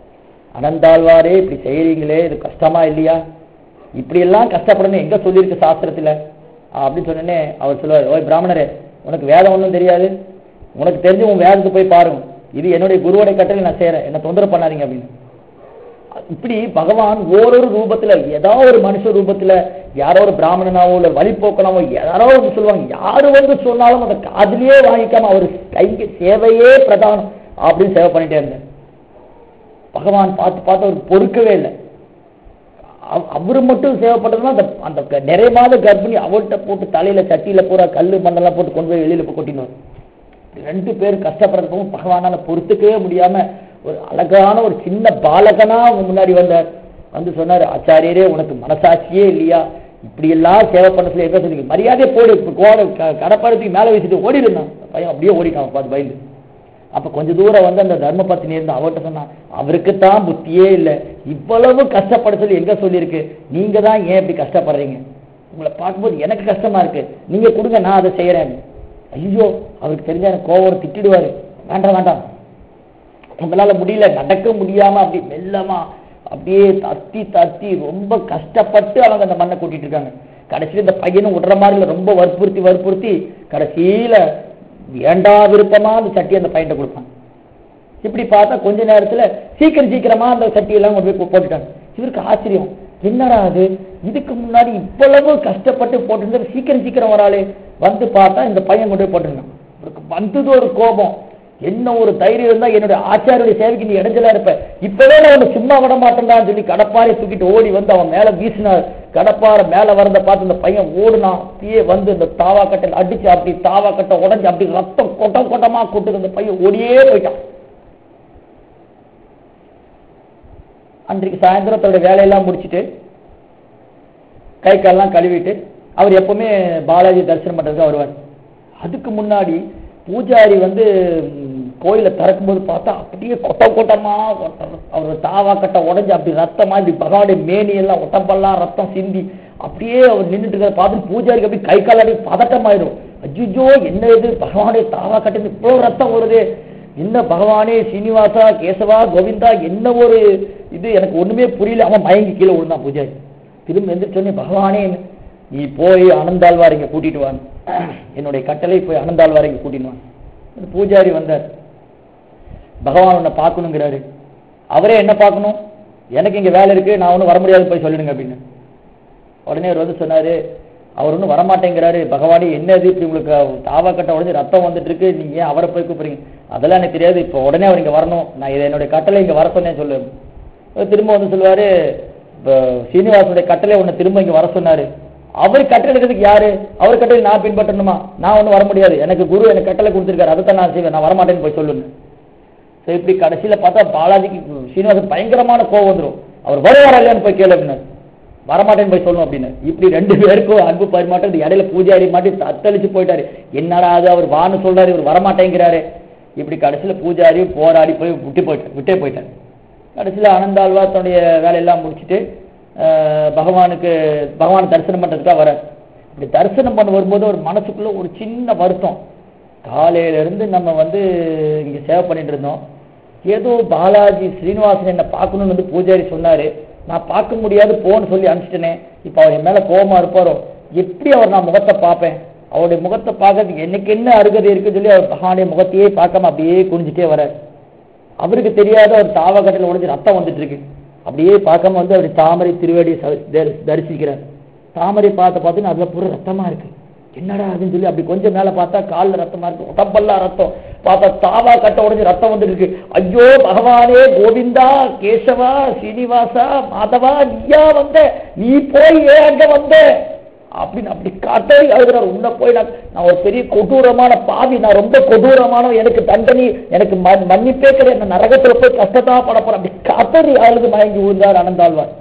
அனந்தாழ்வாரே இப்படி செய்யறீங்களே இது கஷ்டமா இல்லையா இப்படி எல்லாம் கஷ்டப்படணும் எங்க சொல்லியிருக்கு சாஸ்திரத்துல அப்படின்னு சொன்னோடனே அவர் சொல்லுவார் ஓய் பிராமணரே உனக்கு வேதம் ஒன்றும் தெரியாது உனக்கு தெரிஞ்சு உன் வேதத்துக்கு போய் பாருங்க இது என்னுடைய குருவோட கட்டளை நான் செய்யறேன் என்ன தொந்தரவு பண்ணாதீங்க அப்படின்னு இப்படி பகவான் ஓரொரு ரூபத்துல ஏதாவது ஒரு மனுஷ ரூபத்துல யாரோ ஒரு பிராமணனாவோ இல்ல வழிபோக்கனாவோ யாரோ ஒன்று சொல்லுவாங்க யாரு வந்து சொன்னாலும் அந்த காதுலயே வாங்கிக்காம அவர் கைக்கு சேவையே பிரதானம் அப்படின்னு சேவை பண்ணிட்டே இருந்தேன் பகவான் பார்த்து பார்த்து அவர் பொறுக்கவே இல்லை அவ- அவரு மட்டும் சேவைப்பட்டதுன்னா அந்த அந்த க- நிறைய மாத கர்ப்பிணி அவர்கிட்ட போட்டு தலையில சட்டியில பூரா கல்லு மண்ணெல்லாம் போட்டு கொண்டு போய் வெளியில போய் கொட்டின்னு வரும். ரெண்டு பேர் கஷ்டப்படுறதுக்கும் பகவானால பொறுத்துக்கவே முடியாம ஒரு அழகான ஒரு சின்ன பாலகனா அவங்க முன்னாடி வந்தார் வந்து சொன்னாரு ஆச்சாரியரே உனக்கு மனசாட்சியே இல்லையா இப்படி எல்லாம் சேவை பண்ண சொல்லி எங்க சொன்னீங்க மரியாதையே போடு இப்ப கோடை க- கடப்பாரத்துக்கு மேல வச்சுட்டு ஓடிடுந்தான் பையன் அப்படியே ஓடிட்டான் பார்த்து பயந்து அப்ப கொஞ்ச தூரம் வந்து அந்த தர்ம பத்தினி இருந்து அவர்கிட்ட சொன்னான் அவருக்கு தான் புத்தியே இல்லை இவ்வளவு கஷ்டப்பட சொல்லி எங்க சொல்லியிருக்கு நீங்க தான் ஏன் இப்படி கஷ்டப்படுறீங்க உங்களை பார்க்கும்போது எனக்கு கஷ்டமா இருக்கு நீங்க கொடுங்க நான் அதை செய்யறேன் ஐயோ அவருக்கு தெரிஞ்ச எனக்கு கோவம் திட்டிடுவாரு வேண்டாம் வேண்டாம் உங்களால முடியல நடக்க முடியாம அப்படி மெல்லமா அப்படியே தத்தி தத்தி ரொம்ப கஷ்டப்பட்டு அவங்க அந்த மண்ணை கூட்டிட்டு இருக்காங்க கடைசியில் இந்த பையனும் விடுற மாதிரி இல்ல, ரொம்ப வற்புறுத்தி வற்புறுத்தி கடைசியில வேண்டா விருப்பமா அந்த சட்டி அந்த பையன்ட்ட கொடுப்பாங்க இப்படி பார்த்தா கொஞ்ச நேரத்துல சீக்கிரம் சீக்கிரமா அந்த சட்டியெல்லாம் கொண்டு போய் போட்டுட்டாங்க இவருக்கு ஆச்சரியம் என்னடா அது இதுக்கு முன்னாடி இவ்வளவு கஷ்டப்பட்டு போட்டிருந்தா சீக்கிரம் சீக்கிரம் வராளே வந்து பார்த்தா இந்த பையன் கொண்டு போய் போட்டிருந்தான் இவருக்கு வந்தது ஒரு கோபம் என்ன ஒரு தைரியம் இருந்தா என்னுடைய ஆச்சாரியுடைய சேவைக்கு நீ இடைஞ்சலா இருப்ப இப்பவே நான் உன்னை சும்மா விட மாட்டேன்டான்னு சொல்லி கடப்பாரை தூக்கிட்டு ஓடி வந்து அவன் மேல வீசினார் கடப்பாரை மேல வரத பார்த்து இந்த பையன் ஓடுனான் தீயே வந்து இந்த தாவா கட்டையில் அடிச்சு அப்படி தாவா கட்டை உடைஞ்சு அப்படி ரத்தம் கொட்டம் கொட்டமா கூட்டு இந்த பையன் ஓடியே போயிட்டான் அன்றைக்கு சாயந்தரம் தன்னுடைய வேலையெல்லாம் முடிச்சிட்டு கை காலெல்லாம் கழுவிட்டு அவர் எப்பவுமே பாலாஜி தரிசனம் பண்றதுக்கு வருவார் அதுக்கு முன்னாடி பூஜாரி வந்து ம், கோயிலை திறக்கும்போது பார்த்தா அப்படியே கொட்ட கொட்டமா கொட்ட- அவர் தாவா கட்ட உடைஞ்சு அப்படி ரத்தமா இப்படி பகவானுடைய மேனி எல்லாம் உடம்பெல்லாம் ரத்தம் சிந்தி அப்படியே அவர் நின்றுட்டு இருக்கிறத பார்த்து பூஜாரிக்கு அப்படி கை கால் அப்படியே பதட்டமாயிடும் அஜிஜோ என்ன இது பகவானுடைய தாவா கட்டு இவ்வளவு ரத்தம் வருது என்ன பகவானே சீனிவாசா கேசவா கோவிந்தா என்ன ஒரு இது எனக்கு ஒண்ணுமே புரியல அவன் மயங்கி கீழே விழுந்தான் பூஜாரி திரும்ப எந்திரிச்சோடனே பகவானே நீ போய் அனந்தாழ்வார் இங்க கூட்டிட்டு வான்னு என்னுடைய கட்டளை போய் அனந்தாழ்வார் இங்க கூட்டிட்டு வான்னு அந்த பூஜாரி வந்தார் பகவான் உன்னை பார்க்கணுங்கிறாரு அவரே என்ன பார்க்கணும் எனக்கு இங்க வேலை இருக்கு நான் ஒன்றும் வர முடியாது போய் சொல்லிடுங்க அப்படின்னு உடனே அவர் வந்து சொன்னாரு அவர் ஒன்றும் வரமாட்டேங்கிறாரு பகவானே என்னது இப்படி உங்களுக்கு தாவா கட்ட உடனே ரத்தம் வந்துட்டு இருக்கு நீங்க ஏன் அவரை போய் கூப்பிடுறீங்க அதெல்லாம் எனக்கு தெரியாது இப்போ உடனே அவர் இங்க வரணும் நான் இதை என்னுடைய கட்டளை இங்க வர சொன்னேன் சொல்லு அவர் திரும்ப வந்து சொல்லுவாரு இப்போ சீனிவாசனுடைய கட்டளை உன்னை திரும்ப இங்க வர சொன்னாரு அவர் கட்டளை எடுக்கிறதுக்கு யாரு அவர் கட்டளை நான் பின்பற்றணுமா நான் ஒன்றும் வர முடியாது எனக்கு குரு எனக்கு கட்டளை கொடுத்துருக்காரு அதை தான் நான் செய்வேன் நான் வரமாட்டேன்னு போய் சொல்லுங்க சரி இப்படி கடைசியில பார்த்தா பாலாஜிக்கு சீனிவாசன் பயங்கரமான கோவம் வந்துரும் அவர் வருவாரா இல்லையான்னு போய் கேளு அப்படின்னாரு வரமாட்டேன்னு போய் சொல்லணும் அப்படின்னு இப்படி ரெண்டு பேருக்கும் அன்பு பரிமாற்றம் இந்த இடையில பூஜாரி மாட்டி தத்தளிச்சு போயிட்டாரு என்னடா அது அவர் வான்னு சொல்றாரு இவர் வரமாட்டேங்கிறாரு இப்படி கடைசியில பூஜாரி போராடி போய் விட்டு போயிட்டார் விட்டே போயிட்டார் கடைசியில ஆனந்தாழ்வா தன்னுடைய வேலையெல்லாம் முடிச்சுட்டு ஆஹ், பகவானுக்கு பகவானை தரிசனம் பண்றதுக்காக வர இப்படி தரிசனம் பண்ண வரும்போது ஒரு மனசுக்குள்ள ஒரு சின்ன வருத்தம் காலையில இருந்து நம்ம வந்து இங்க சேவை பண்ணிட்டு இருந்தோம் ஏதோ பாலாஜி ஸ்ரீனிவாசன் என்ன பார்க்கணும்னு வந்து பூஜாரி சொன்னாரு நான் பார்க்க முடியாது போன்னு சொல்லி அனுப்பிச்சிட்டேனே இப்போ அவர் என் மேல கோபமா இருப்பாரோ எப்படி அவர் நான் முகத்தை பார்ப்பேன் அவருடைய முகத்தை பார்க்கறதுக்கு எனக்கு என்ன அருகதை இருக்குன்னு சொல்லி அவர் பகவானுடைய முகத்தையே பார்க்காம அப்படியே குனிஞ்சிட்டே வரார் அவருக்கு தெரியாத ஒரு தாவக்கட்டையில் உடைஞ்சு ரத்தம் வந்துட்டு இருக்கு அப்படியே பார்க்காம வந்து அப்படி தாமரை திருவேடி தரிசிக்கிறார் தாமரை பார்த்த பார்த்தீங்கன்னா அதுல பூரா ரத்தமா இருக்கு என்னடா அதுன்னு சொல்லி அப்படி கொஞ்சம் மேல பார்த்தா கால்ல ரத்தமா இருக்கு உடம்பெல்லாம் ரத்தம் பார்த்தா தாவா கட்ட உடைஞ்சு ரத்தம் வந்துட்டு இருக்கு ஐயோ பகவானே கோவிந்தா கேசவா சீனிவாசா மாதவா நீயா வந்த நீ போய் ஏன் அங்க வந்த அப்படின்னு அப்படி காட்டை அழுகிறார் உன்னை போய் நான் நான் ஒரு பெரிய கொடூரமான பாவி நான் ரொம்ப கொடூரமான எனக்கு தண்டனை எனக்கு மன்- மன்னிப்பே கிடையாது நான் நரகத்துல போய் கஷ்டத்தா பட போறேன் அப்படி காத்தறி அழுது மயங்கி விழுந்தார் அனந்தாழ்வார்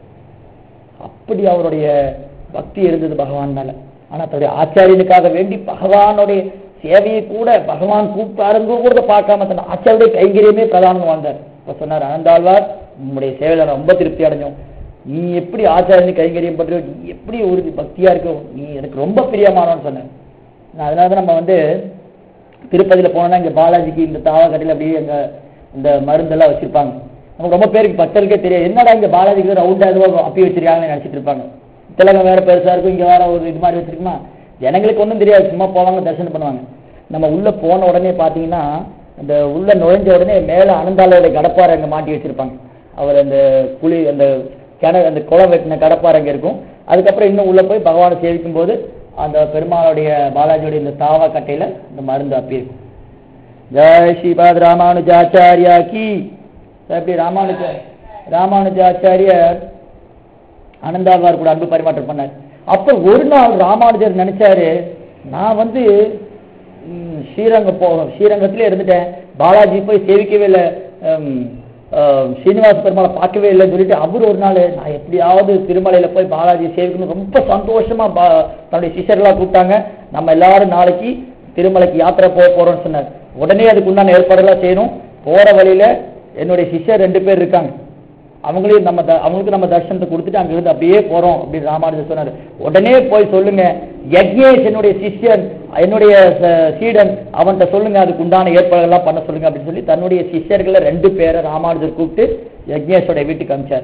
அப்படி அவருடைய பக்தி இருந்தது பகவான் மேல ஆனா தன்னுடைய ஆச்சாரியனுக்காக வேண்டி பகவானுடைய சேவையை கூட பகவான் கூப்பிட்டாருங்க கூட பார்க்காம தன் ஆச்சாரியுடைய கைங்கரியமே பிரதானம் வாழ்ந்தார் இப்ப சொன்னார் அனந்தாழ்வார் உங்களுடைய சேவையில நான் ரொம்ப திருப்தி அடைஞ்சோம் நீ எப்படி ஆச்சாரியனுக்கு கைங்கரியம் பண்றியோ நீ எப்படி உறுதி பக்தியா இருக்கோ நீ எனக்கு ரொம்ப பிரியமானவன்னு சொன்னேன் நான் அதனால தான் நம்ம வந்து திருப்பதியில போனோம்னா இங்க பாலாஜிக்கு இந்த தாவக்கட்டையில் அப்படியே அங்க இந்த மருந்தெல்லாம் வச்சிருப்பாங்க நமக்கு ரொம்ப பேருக்கு பக்தர்களுக்கே தெரியும் என்னடா இங்க பாலாஜிக்கு ரவுண்டா எதுவோ அப்பி வச்சிருக்காங்கன்னு நினைச்சிட்டு இருப்பாங்க திலகம் வேற பெருசா இருக்கும் இங்க வேற ஒரு இது மாதிரி வச்சிருக்குமா ஜனங்களுக்கு ஒன்றும் தெரியாது சும்மா போவாங்க தரிசனம் பண்ணுவாங்க நம்ம உள்ள போன உடனே பாத்தீங்கன்னா அந்த உள்ள நுழைஞ்ச உடனே மேல அனந்தாலோட கடப்பாறை அங்க மாட்டி வச்சிருப்பாங்க அவர் அந்த குழி அந்த கிணறு அந்த குளம் வெட்டின கடப்பாறை அங்க இருக்கும் அதுக்கப்புறம் இன்னும் உள்ள போய் பகவானை சேவிக்கும் போது அந்த பெருமாளுடைய பாலாஜியோடைய இந்த தாவா கட்டையில இந்த மருந்து அப்பி இருக்கும் ஜெய் ஸ்ரீபாத் ராமானுஜாச்சாரியா கி எப்படி ராமானுஜ ராமானுஜாச்சாரியர் அனந்தாழ்வார் கூட அன்பு பரிமாற்றம் பண்ணார் அப்ப ஒரு நாள் ராமானுஜர் நினைச்சாரு நான் வந்து ம், ஸ்ரீரங்கம் போ ஸ்ரீரங்கத்திலே இருந்துட்டேன் பாலாஜி போய் சேவிக்கவே இல்லை ம், அஹ், ஸ்ரீனிவாச பெருமாளை பார்க்கவே இல்லைன்னு சொல்லிட்டு அவர் ஒரு நாள் நான் எப்படியாவது திருமலையில போய் பாலாஜி சேவிக்கணும் ரொம்ப சந்தோஷமா பா- தன்னுடைய சிஷ்யர்களா கூப்பிட்டாங்க நம்ம எல்லாரும் நாளைக்கு திருமலைக்கு யாத்திரை போக போறோம்னு சொன்னார் உடனே அதுக்கு உண்டான ஏற்பாடுலாம் செய்யணும் போற வழியில என்னுடைய சிஷ்யர் ரெண்டு பேர் இருக்காங்க அவங்களையும் நம்ம த- அவங்களுக்கு நம்ம தர்ஷனத்தை கொடுத்துட்டு அங்க இருந்து அப்படியே போறோம் அப்படின்னு ராமானுஜர் சொன்னாரு உடனே போய் சொல்லுங்க யக்ஞேஷ் என்னுடைய சிஷ்யன் என்னுடைய ச- சீடன் அவன்கிட்ட சொல்லுங்க அதுக்கு உண்டான ஏற்பாடுகள்லாம் பண்ண சொல்லுங்க அப்படின்னு சொல்லி தன்னுடைய சிஷ்யர்களை ரெண்டு பேரை ராமானுஜர் கூப்பிட்டு யக்ஞேஷோட வீட்டுக்கு அனுப்பிச்சார்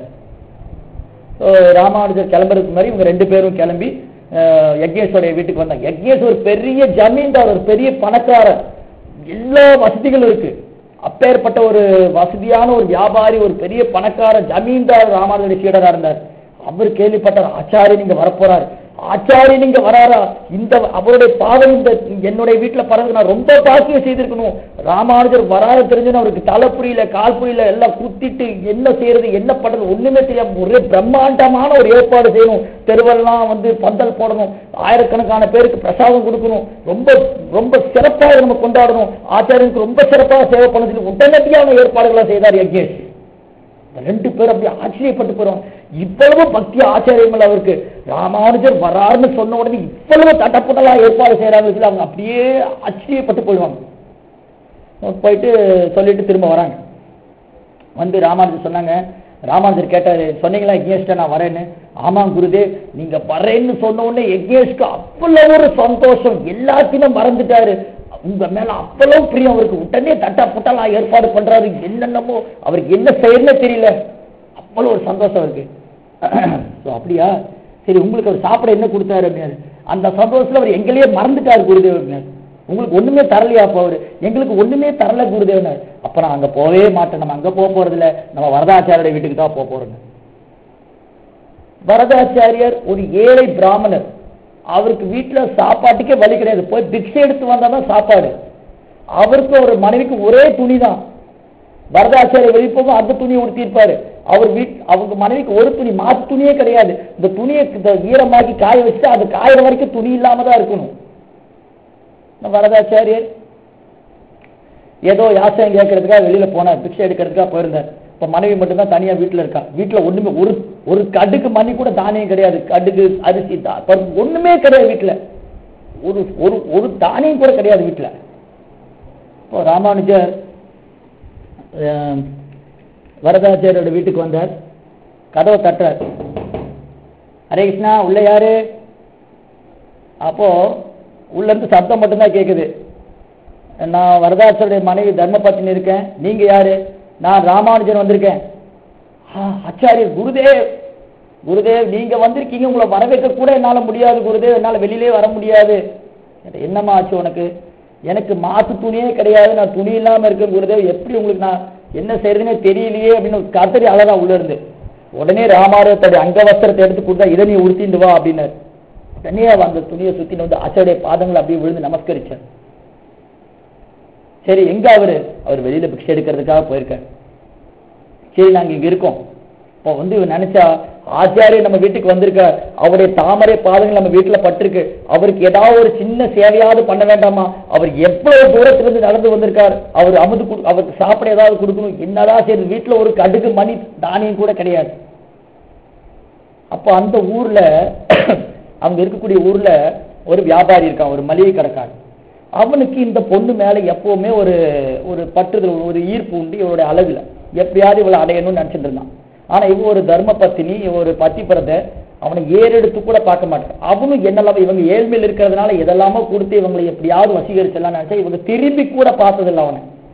So, ராமானுஜர் கிளம்புறதுக்கு முன்னாடி இவங்க ரெண்டு பேரும் கிளம்பி அஹ், யக்ஞேஷோடைய வீட்டுக்கு வந்தாங்க யக்ஞேஷ் ஒரு பெரிய ஜமீன்தார் ஒரு பெரிய பணக்காரர் எல்லா வசதிகளும் இருக்கு அப்பேற்பட்ட ஒரு வசதியான ஒரு வியாபாரி ஒரு பெரிய பணக்கார ஜமீன்தார் ராமானுஜருடைய சீடரா இருந்தார் அவர் கேள்விப்பட்டார் ஆச்சாரி நீங்க வரப்போறாரு ஆச்சாரி நீங்க வராரா இந்த அவருடைய பாதம் இந்த என்னுடைய வீட்டுல பறந்து நான் ரொம்ப பாக்கியம் செய்திருக்கணும் ராமானுஜர் வராத தெரிஞ்சுன்னு அவருக்கு தலை புரியல கால் புரியல எல்லாம் குத்திட்டு என்ன செய்யறது என்ன பண்றது ஒண்ணுமே தெரியாம ஒரே பிரம்மாண்டமான ஒரு ஏற்பாடு செய்யணும் தெருவெல்லாம் வந்து பந்தல் போடணும் ஆயிரக்கணக்கான பேருக்கு பிரசாதம் கொடுக்கணும் ரொம்ப ரொம்ப சிறப்பாக நம்ம கொண்டாடணும் ஆச்சாரியனுக்கு ரொம்ப சிறப்பாக சேவை பண்ண சொல்லி உடனடியான ஏற்பாடுகளை செய்தார் யக்ஞேஷ் ரெண்டு பேரும் அப்படி ஆச்சரியப்பட்டு போறோம் இவ்வளவு பக்தி ஆச்சரியம் இல்ல அவருக்கு ராமானுஜர் வராருன்னு சொன்ன உடனே இவ்வளவு தட்டப்பட்டலா ஏற்பாடு செய்யறாங்க சொல்லி அவங்க அப்படியே ஆச்சரியப்பட்டு போயிடுவாங்க போயிட்டு சொல்லிட்டு திரும்ப வராங்க வந்து ராமானுஜர் சொன்னாங்க ராமானுஜர் கேட்டாரு சொன்னீங்களா யக்ஞேஷ்ட நான் வரேன்னு ஆமா குருதேவ் நீங்க வரேன்னு சொன்ன உடனே யக்ஞேஷ்க்கு அவ்வளவு ஒரு சந்தோஷம் எல்லாத்தையும் மறந்துட்டாரு உங்க மேல அவ்வளவு பிரியம் அவருக்கு உடனே தட்டா புட்டலாம் ஏற்பாடு பண்றாரு என்னென்னமோ அவருக்கு என்ன செய்யறதுனே தெரியல அவ்வளவு ஒரு சந்தோஷம் இருக்கு So, அப்படியா சரி உங்களுக்கு அவர் சாப்பிட என்ன கொடுத்தாரு அப்படின்னாரு அந்த சந்தோஷத்துல அவர் எங்களையே மறந்துட்டாரு குருதேவ் அப்படின்னாரு உங்களுக்கு ஒண்ணுமே தரலையா அப்ப அவரு எங்களுக்கு ஒண்ணுமே தரல குருதேவனார் அப்ப நான் அங்க போகவே மாட்டேன் நம்ம அங்க போக போறது இல்ல நம்ம வரதாச்சாரியோட வீட்டுக்கு தான் போக போறோம் வரதாச்சாரியர் ஒரு ஏழை பிராமணர் அவருக்கு வீட்டுல சாப்பாட்டுக்கே வழி கிடையாது போய் பிக்ஷை எடுத்து வந்தாதான் சாப்பாடு அவருக்கு ஒரு மனைவிக்கு ஒரே துணி தான் வரதாச்சாரியர் வெளியே போகும் அந்த துணியை உடுத்திருப்பாரு அவர் வீட் அவங்க மனைவிக்கு ஒரு துணி மாத்து துணியே கிடையாது இந்த துணியை இந்த ஈரமாக்கி காய வச்சுட்டு அது காயிற வரைக்கும் துணி இல்லாம தான் இருக்கணும் இந்த வரதாச்சாரியர் ஏதோ யாசகம் கேட்கறதுக்காக வெளியில போனார் பிக்ஷை எடுக்கிறதுக்காக போயிருந்தார் இப்ப மனைவி மட்டும்தான் தனியா வீட்டுல இருக்கா வீட்டுல ஒண்ணுமே ஒரு ஒரு கடுக்கு மணி கூட தானியம் கிடையாது கடுகு அரிசி தா- பருப்பு ஒண்ணுமே கிடையாது வீட்டுல ஒரு ஒரு ஒரு தானியம் கூட கிடையாது வீட்டுல இப்போ ராமானுஜர் அஹ், வரதாச்சாரியோட வீட்டுக்கு வந்தார் கதவை தட்டுறார் ஹரே கிருஷ்ணா உள்ள யாரு அப்போ உள்ள இருந்து சத்தம் மட்டும்தான் கேக்குது நான் வரதாச்சருடைய மனைவி தர்மபத்தினி இருக்கேன் நீங்க யாரு நான் ராமானுஜன் வந்திருக்கேன் ஆ, ஆச்சாரியர் குருதேவ் குருதேவ் நீங்க வந்திருக்கீங்க உங்களை வரவேற்க கூட என்னால முடியாது குருதேவ் என்னால வெளியிலே வர முடியாது கேட்டேன், என்னம்மா ஆச்சு உனக்கு எனக்கு மாத்து துணியே கிடையாது நான் துணி இல்லாம இருக்கேன் குருதேவ் எப்படி உங்களுக்கு நான் என்ன செய்யறதுன்னே தெரியலையே அப்படின்னு கத்தரி அழகா உள்ள இருந்து உடனே ராமானுஜத்தோடைய அங்கவஸ்திரத்தை எடுத்து கொடுத்தா இதை நீ உடுத்திட்டு வா அப்படின்னாரு உடனே அவ அந்த துணியை சுத்தின்னு வந்து ஆச்சாரிய பாதங்களை அப்படியே விழுந்து நமஸ்கரிச்சார் சரி எங்க அவரு அவர் வெளியில பிக்ஷை எடுக்கிறதுக்காக போயிருக்காரு சரி நாங்க இங்க இருக்கோம் இப்போ வந்து இவன் நினைச்சா ஆச்சாரியர் நம்ம வீட்டுக்கு வந்திருக்கார் அவருடைய தாமரை பாதங்கள் நம்ம வீட்டுல பட்டிருக்கு அவருக்கு ஏதாவது ஒரு சின்ன சேவையாவது பண்ண வேண்டாமா அவர் எவ்வளவு தூரத்துல இருந்து நடந்து வந்திருக்கார் அவர் அமுது கொடு- அவருக்கு சாப்பிட ஏதாவது கொடுக்கணும் என்னதான் சரி வீட்டுல ஒரு கடுகு மணி தானியம் கூட கிடையாது அப்போ அந்த ஊர்ல அவங்க இருக்கக்கூடிய ஊர்ல ஒரு வியாபாரி இருக்கான் ஒரு மளிகை கடைக்காரன் அவனுக்கு இந்த பொண்ணு மேல எப்பவுமே ஒரு ஒரு பற்றுதல் ஒரு ஈர்ப்பு உண்டு இவருடைய அழகுல எப்படியாவது இவளை அடையணும்னு நினைச்சிட்டு இருந்தான் ஆனா இவ ஒரு தர்ம பத்தினி இவ ஒரு பத்திபிரத அவனை ஏறெடுத்து கூட பார்க்க மாட்டான் அவனும் என்னெல்லாம் இவங்க ஏழ்மையில் இருக்கிறதுனால எதெல்லாமோ கொடுத்து இவங்களை எப்படியாவது வசீகரிச்சலாம் நினைச்சா இவங்க திரும்பி கூட பார்த்ததில்ல அவனை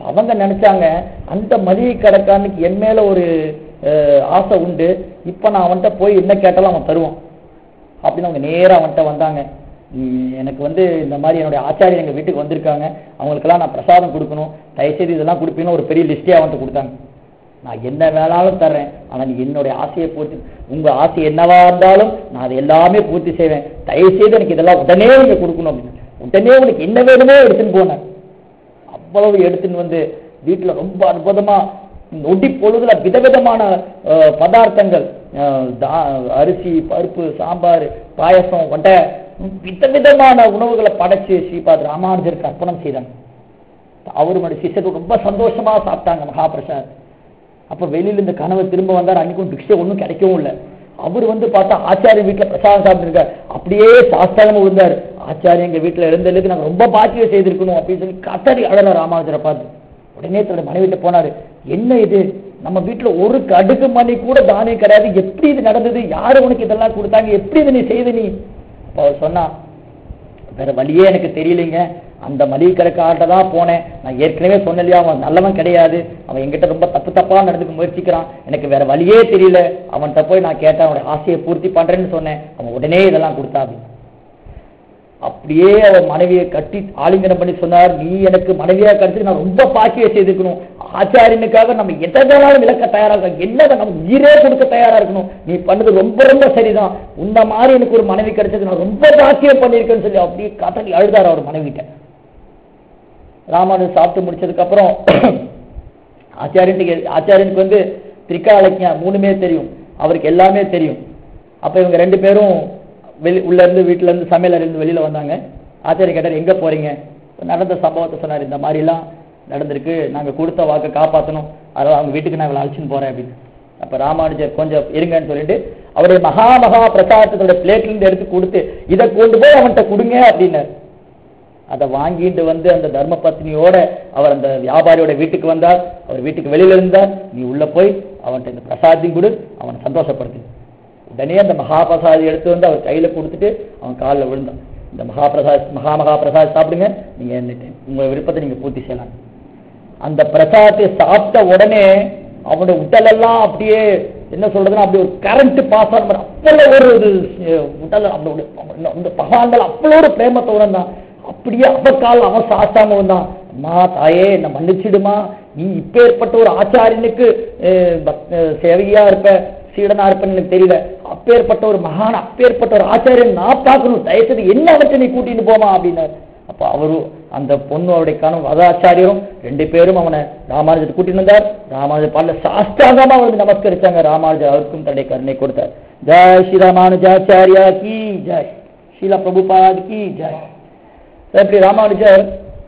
அவங்க நினைச்சாங்க அந்த மளிகை கடைக்காரனுக்கு என் மேல ஒரு அஹ், ஆசை உண்டு இப்ப நான் அவன்கிட்ட போய் என்ன கேட்டாலும் அவன் தருவான் அப்படின்னு அவங்க நேரா அவன்கிட்ட வந்தாங்க "நீ- எனக்கு வந்து இந்த மாதிரி என்னுடைய ஆச்சாரியர் எங்க வீட்டுக்கு வந்திருக்காங்க அவங்களுக்கெல்லாம் நான் பிரசாதம் கொடுக்கணும் தயவுசெய்து இதெல்லாம் கொடுப்பீங்கன்னு ஒரு பெரிய லிஸ்டே அவன்கிட்ட கொடுத்தாங்க நான் என்ன வேணாலும் தர்றேன் ஆனா நீ என்னுடைய ஆசையை பூர்த்தி உங்க ஆசை என்னவா இருந்தாலும் நான் அதை எல்லாமே பூர்த்தி செய்வேன் தயவுசெய்து எனக்கு இதெல்லாம் உடனே நீங்க கொடுக்கணும் அப்படின்னு உடனே உனக்கு என்ன வேணுமோ எடுத்துன்னு போனேன் அவ்வளவு எடுத்துன்னு வந்து வீட்டுல ரொம்ப அற்புதமா நொடி பொழுதுல விதவிதமான அஹ், பதார்த்தங்கள் அஹ், தா- அரிசி பருப்பு சாம்பார் பாயசம் வடை ம், விதவிதமான உணவுகளை படைச்சு ஸ்ரீபாத் ராமானுஜருக்கு அர்ப்பணம் செய்தாங்க அவருடைய சிஷ்யர்கள் ரொம்ப சந்தோஷமா சாப்பிட்டாங்க மகாபிரசாத் அப்ப வெளியில இந்த கனவு திரும்ப வந்தார் அன்னைக்கும் பிக்ஷை ஒண்ணும் கிடைக்கவும் இல்லை அவர் வந்து பார்த்தா ஆச்சாரிய வீட்டுல பிரசாதம் சாப்பிட்டுருக்கார் அப்படியே சாஸ்தாகமா இருந்தார் ஆச்சாரிய எங்க வீட்டுல இருந்ததுக்கு நாங்க ரொம்ப பாக்கியம் செய்திருக்கணும் அப்படின்னு சொல்லி கத்தரி அழற ராமானுஜரை பார்த்து உடனே தன்னோட மனைவிட்ட போனாரு என்ன இது நம்ம வீட்டுல ஒரு கடுகு மணி கூட தானியம் கிடையாது எப்படி இது நடந்தது யாரு உனக்கு இதெல்லாம் கொடுத்தாங்க எப்படி இதை நீ செய்த நீ அப்ப அவர் சொன்னா வேற வழியே எனக்கு தெரியலைங்க அந்த மளிகை கடைக்கார்ட்ட தான் போனேன் நான் ஏற்கனவே சொன்னேன் இல்லையா அவன் நல்லவன் கிடையாது அவன் என்கிட்ட ரொம்ப தப்பு தப்பா நடந்துக்க முயற்சிக்கிறான் எனக்கு வேற வழியே தெரியல அவன்கிட்ட போய் நான் கேட்டேன் அவனுடைய ஆசையை பூர்த்தி பண்றேன்னு சொன்னேன் அவன் உடனே இதெல்லாம் கொடுத்தா அப்படின்னு. அப்படியே அவர் மனைவியை கட்டி ஆலிங்கனம் பண்ணி சொன்னார் நீ எனக்கு மனைவியா கிடைச்சு நான் ரொம்ப பாக்கிய செய்திருக்கணும் ஆச்சாரியனுக்காக நம்ம எதை வேணாலும் விளக்க தயாரா இருக்கணும் என்னதை நம்ம உயிரே கொடுக்க தயாரா இருக்கணும் நீ பண்ணது ரொம்ப ரொம்ப சரிதான் உன்ன மாதிரி எனக்கு ஒரு மனைவி கிடைச்சது நான் ரொம்ப பாக்கியம் பண்ணியிருக்கேன்னு சொல்லி அப்படியே கதறி அழுதார் அவர் மனைவிட்ட ராமானுஜர் சாப்பிட்டு முடிச்சதுக்கு அப்புறம் ஆச்சாரியனுக்கு ஆச்சாரியனுக்கு வந்து திரிகாலக்கியம் மூணுமே தெரியும் அவருக்கு எல்லாமே தெரியும் அப்ப இவங்க ரெண்டு பேரும் வெளி உள்ள இருந்து வீட்டுல இருந்து சமையல் இருந்து வெளியில வந்தாங்க ஆச்சாரியர் கேட்டார் எங்க போறீங்க நடந்த சம்பவத்தை சொன்னார் இந்த மாதிரி எல்லாம் நடந்திருக்கு நாங்க கொடுத்த வாக்கை காப்பாத்தணும் அதனால அவங்க வீட்டுக்கு நான் இவளை அழைச்சின்னு போறேன் அப்படின்னு அப்ப ராமானுஜர் கொஞ்சம் இருங்கன்னு சொல்லிட்டு அவருடைய மகா மகா பிரசாதத்தோட பிளேட்ல இருந்து எடுத்து கொடுத்து இதை கொண்டு போய் அவன்கிட்ட கொடுங்க அப்படின்னாரு அதை வாங்கிட்டு வந்து அந்த தர்ம பத்னியோட அவர் அந்த வியாபாரியோட வீட்டுக்கு வந்தார் அவர் வீட்டுக்கு வெளியில இருந்தார் நீ உள்ள போய் அவன்கிட்ட இந்த பிரசாதையும் கொடு அவனை சந்தோஷப்படுத்து உடனே அந்த மகாபிரசாதி எடுத்து வந்து அவர் கையில கொடுத்துட்டு அவன் காலில் விழுந்தான் இந்த மகாபிரசாத் மகா மகா பிரசாத் சாப்பிடுங்க நீங்க என்ன உங்க விருப்பத்தை நீங்க பூர்த்தி செய்யலாம் அந்த பிரசாதத்தை சாப்பிட்ட உடனே அவனுடைய உடலெல்லாம் அப்படியே என்ன சொல்றதுன்னா அப்படி ஒரு கரண்ட் பாஸ் ஆன மாதிரி அவ்வளவு ஒரு இது, அஹ், உடல் அவனுடைய அந்த பகவான்கள் அவ்வளவு ஒரு பிரேமத்தை உணர்ந்தான் அப்படியே அவக்கால் அவன் சாஸ்தாம வந்தான் அம்மா தாயே என்ன மன்னிச்சிடுமா நீ இப்பேற்பட்ட ஒரு ஆச்சாரியனுக்கு அஹ், பக்- அஹ், சேவையா இருப்ப சீடனா இருப்பேன்னு எனக்கு தெரியல அப்பேற்பட்ட ஒரு மகான் அப்பேற்பட்ட ஒரு ஆச்சாரியன் நான் பார்க்கணும் தயவுசெய்து என்ன அவற்றை நீ கூட்டிட்டு போமா அப்படின்னாரு அப்ப அவரு அந்த பொண்ணு அவருடைய கணவன் வதாச்சாரியரும் ரெண்டு பேரும் அவனை ராமானுஜர் கூட்டிட்டு வந்தார் ராமானுஜர் பாடல சாஸ்தாங்கமா வந்து நமஸ்கரிச்சாங்க ராமானுஜர் அவருக்கும் தன்னுடைய கருணை கொடுத்தார் ஜெய் ஸ்ரீ ராமானுஜாச்சாரியா கி ஜெய் ஸ்ரீலா பிரபுபாத் கி ஜெய் இப்படி ராமானுஜர்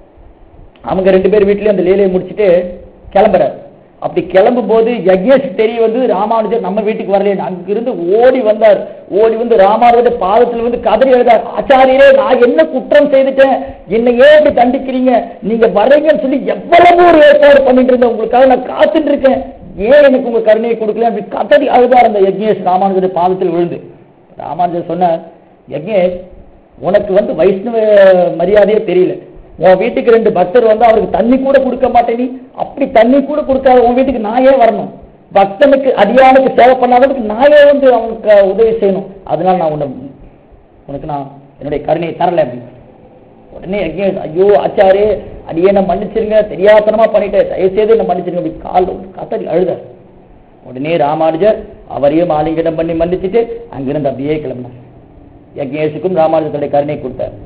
அவங்க ரெண்டு பேர் வீட்லயும் அந்த லீலையை முடிச்சுட்டு கிளம்புறாரு அப்படி கிளம்பும் போது யக்ஞேஷ் தெரிய வந்து ராமானுஜர் நம்ம வீட்டுக்கு வரலையே அங்கிருந்து ஓடி வந்தார் ஓடி வந்து ராமானுஜர் பாதத்தில் வந்து கதறி எழுதார் ஆச்சாரியரே நான் என்ன குற்றம் செய்துட்டேன் என்னை ஏன் இப்படி தண்டிக்கிறீங்க நீங்க வர்றீங்கன்னு சொல்லி எவ்வளவு ஒரு ஏற்பாடு பண்ணிட்டு இருந்தேன் உங்களுக்காக நான் காத்துட்டு இருக்கேன் ஏன் எனக்கு உங்க கருணையை கொடுக்கல அப்படி கதறி அழுதார் அந்த யக்ஞேஷ் ராமானுஜர் பாதத்தில் விழுந்து ராமானுஜர் சொன்னார் யக்ஞேஷ் உனக்கு வந்து வைஷ்ணவ மரியாதையே தெரியல உன் வீட்டுக்கு ரெண்டு பக்தர் வந்து அவருக்கு தண்ணி கூட கொடுக்க மாட்டேன் நீ அப்படி தண்ணி கூட கொடுக்காத உன் வீட்டுக்கு நான் ஏன் வரணும் பக்தனுக்கு அடியானுக்கு சேவை பண்ணாததுக்கு நான் ஏன் வந்து அவனுக்கு உதவி செய்யணும் அதனால நான் உன்னை உனக்கு நான் என்னுடைய கருணையை தரல அப்படின்னு உடனே யக்ஞேஷ் ஐயோ ஆச்சாரே அடியே நான் மன்னிச்சிருங்க தெரியாதனமா பண்ணிட்டேன் தயவுசெய்து என்ன மன்னிச்சிருங்க அப்படி கால் கத்தடி அழுதார் உடனே ராமானுஜர் அவரையும் ஆலிங்கனம் பண்ணி மன்னிச்சுட்டு அங்கிருந்து அப்படியே கிளம்பினார் யக்ஞேஷுக்கும் ராமானுஜத்துடைய கருணை கொடுத்தார்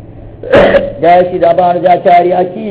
ஜெய ஸ்ரீ ராமானுஜாச்சாரியா கி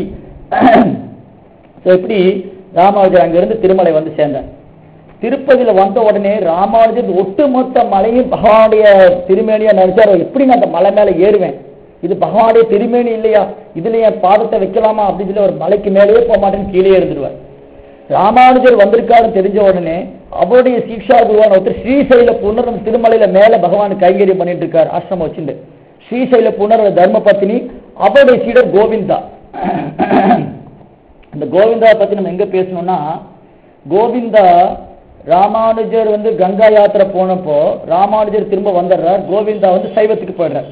So, இப்படி ராமானுஜர் அங்கிருந்து திருமலை வந்து சேர்ந்தார் திருப்பதியில வந்த உடனே ராமானுஜர் ஒட்டுமொத்த மலையும் பகவானுடைய திருமேனியா நினைச்சாரு எப்படி நான் அந்த மலை மேல ஏறுவேன் இது பகவானுடைய திருமேனி இல்லையா இதுல என் பாதத்தை வைக்கலாமா அப்படின்னு சொல்லி ஒரு மலைக்கு மேலேயே போக மாட்டேன்னு கீழே இருந்துருவார் ராமானுஜர் வந்திருக்காருன்னு தெரிஞ்ச உடனே அவருடைய சீக்ஷா குருவான ஒருத்தர் ஸ்ரீசைல புனர் திருமலையில மேல பகவான் கைங்கரியம் பண்ணிட்டு இருக்கார் ஆசிரமம் வச்சுட்டு ஸ்ரீசைல புனர் தர்ம பத்தினி அவருடைய சீடர் கோவிந்தா அந்த கோவிந்தா பத்தி நம்ம எங்க பேசணும்னா கோவிந்தா ராமானுஜர் வந்து கங்கா யாத்திரை போனப்போ ராமானுஜர் திரும்ப வந்துடுறார் கோவிந்தா வந்து சைவத்துக்கு போயிடுறார்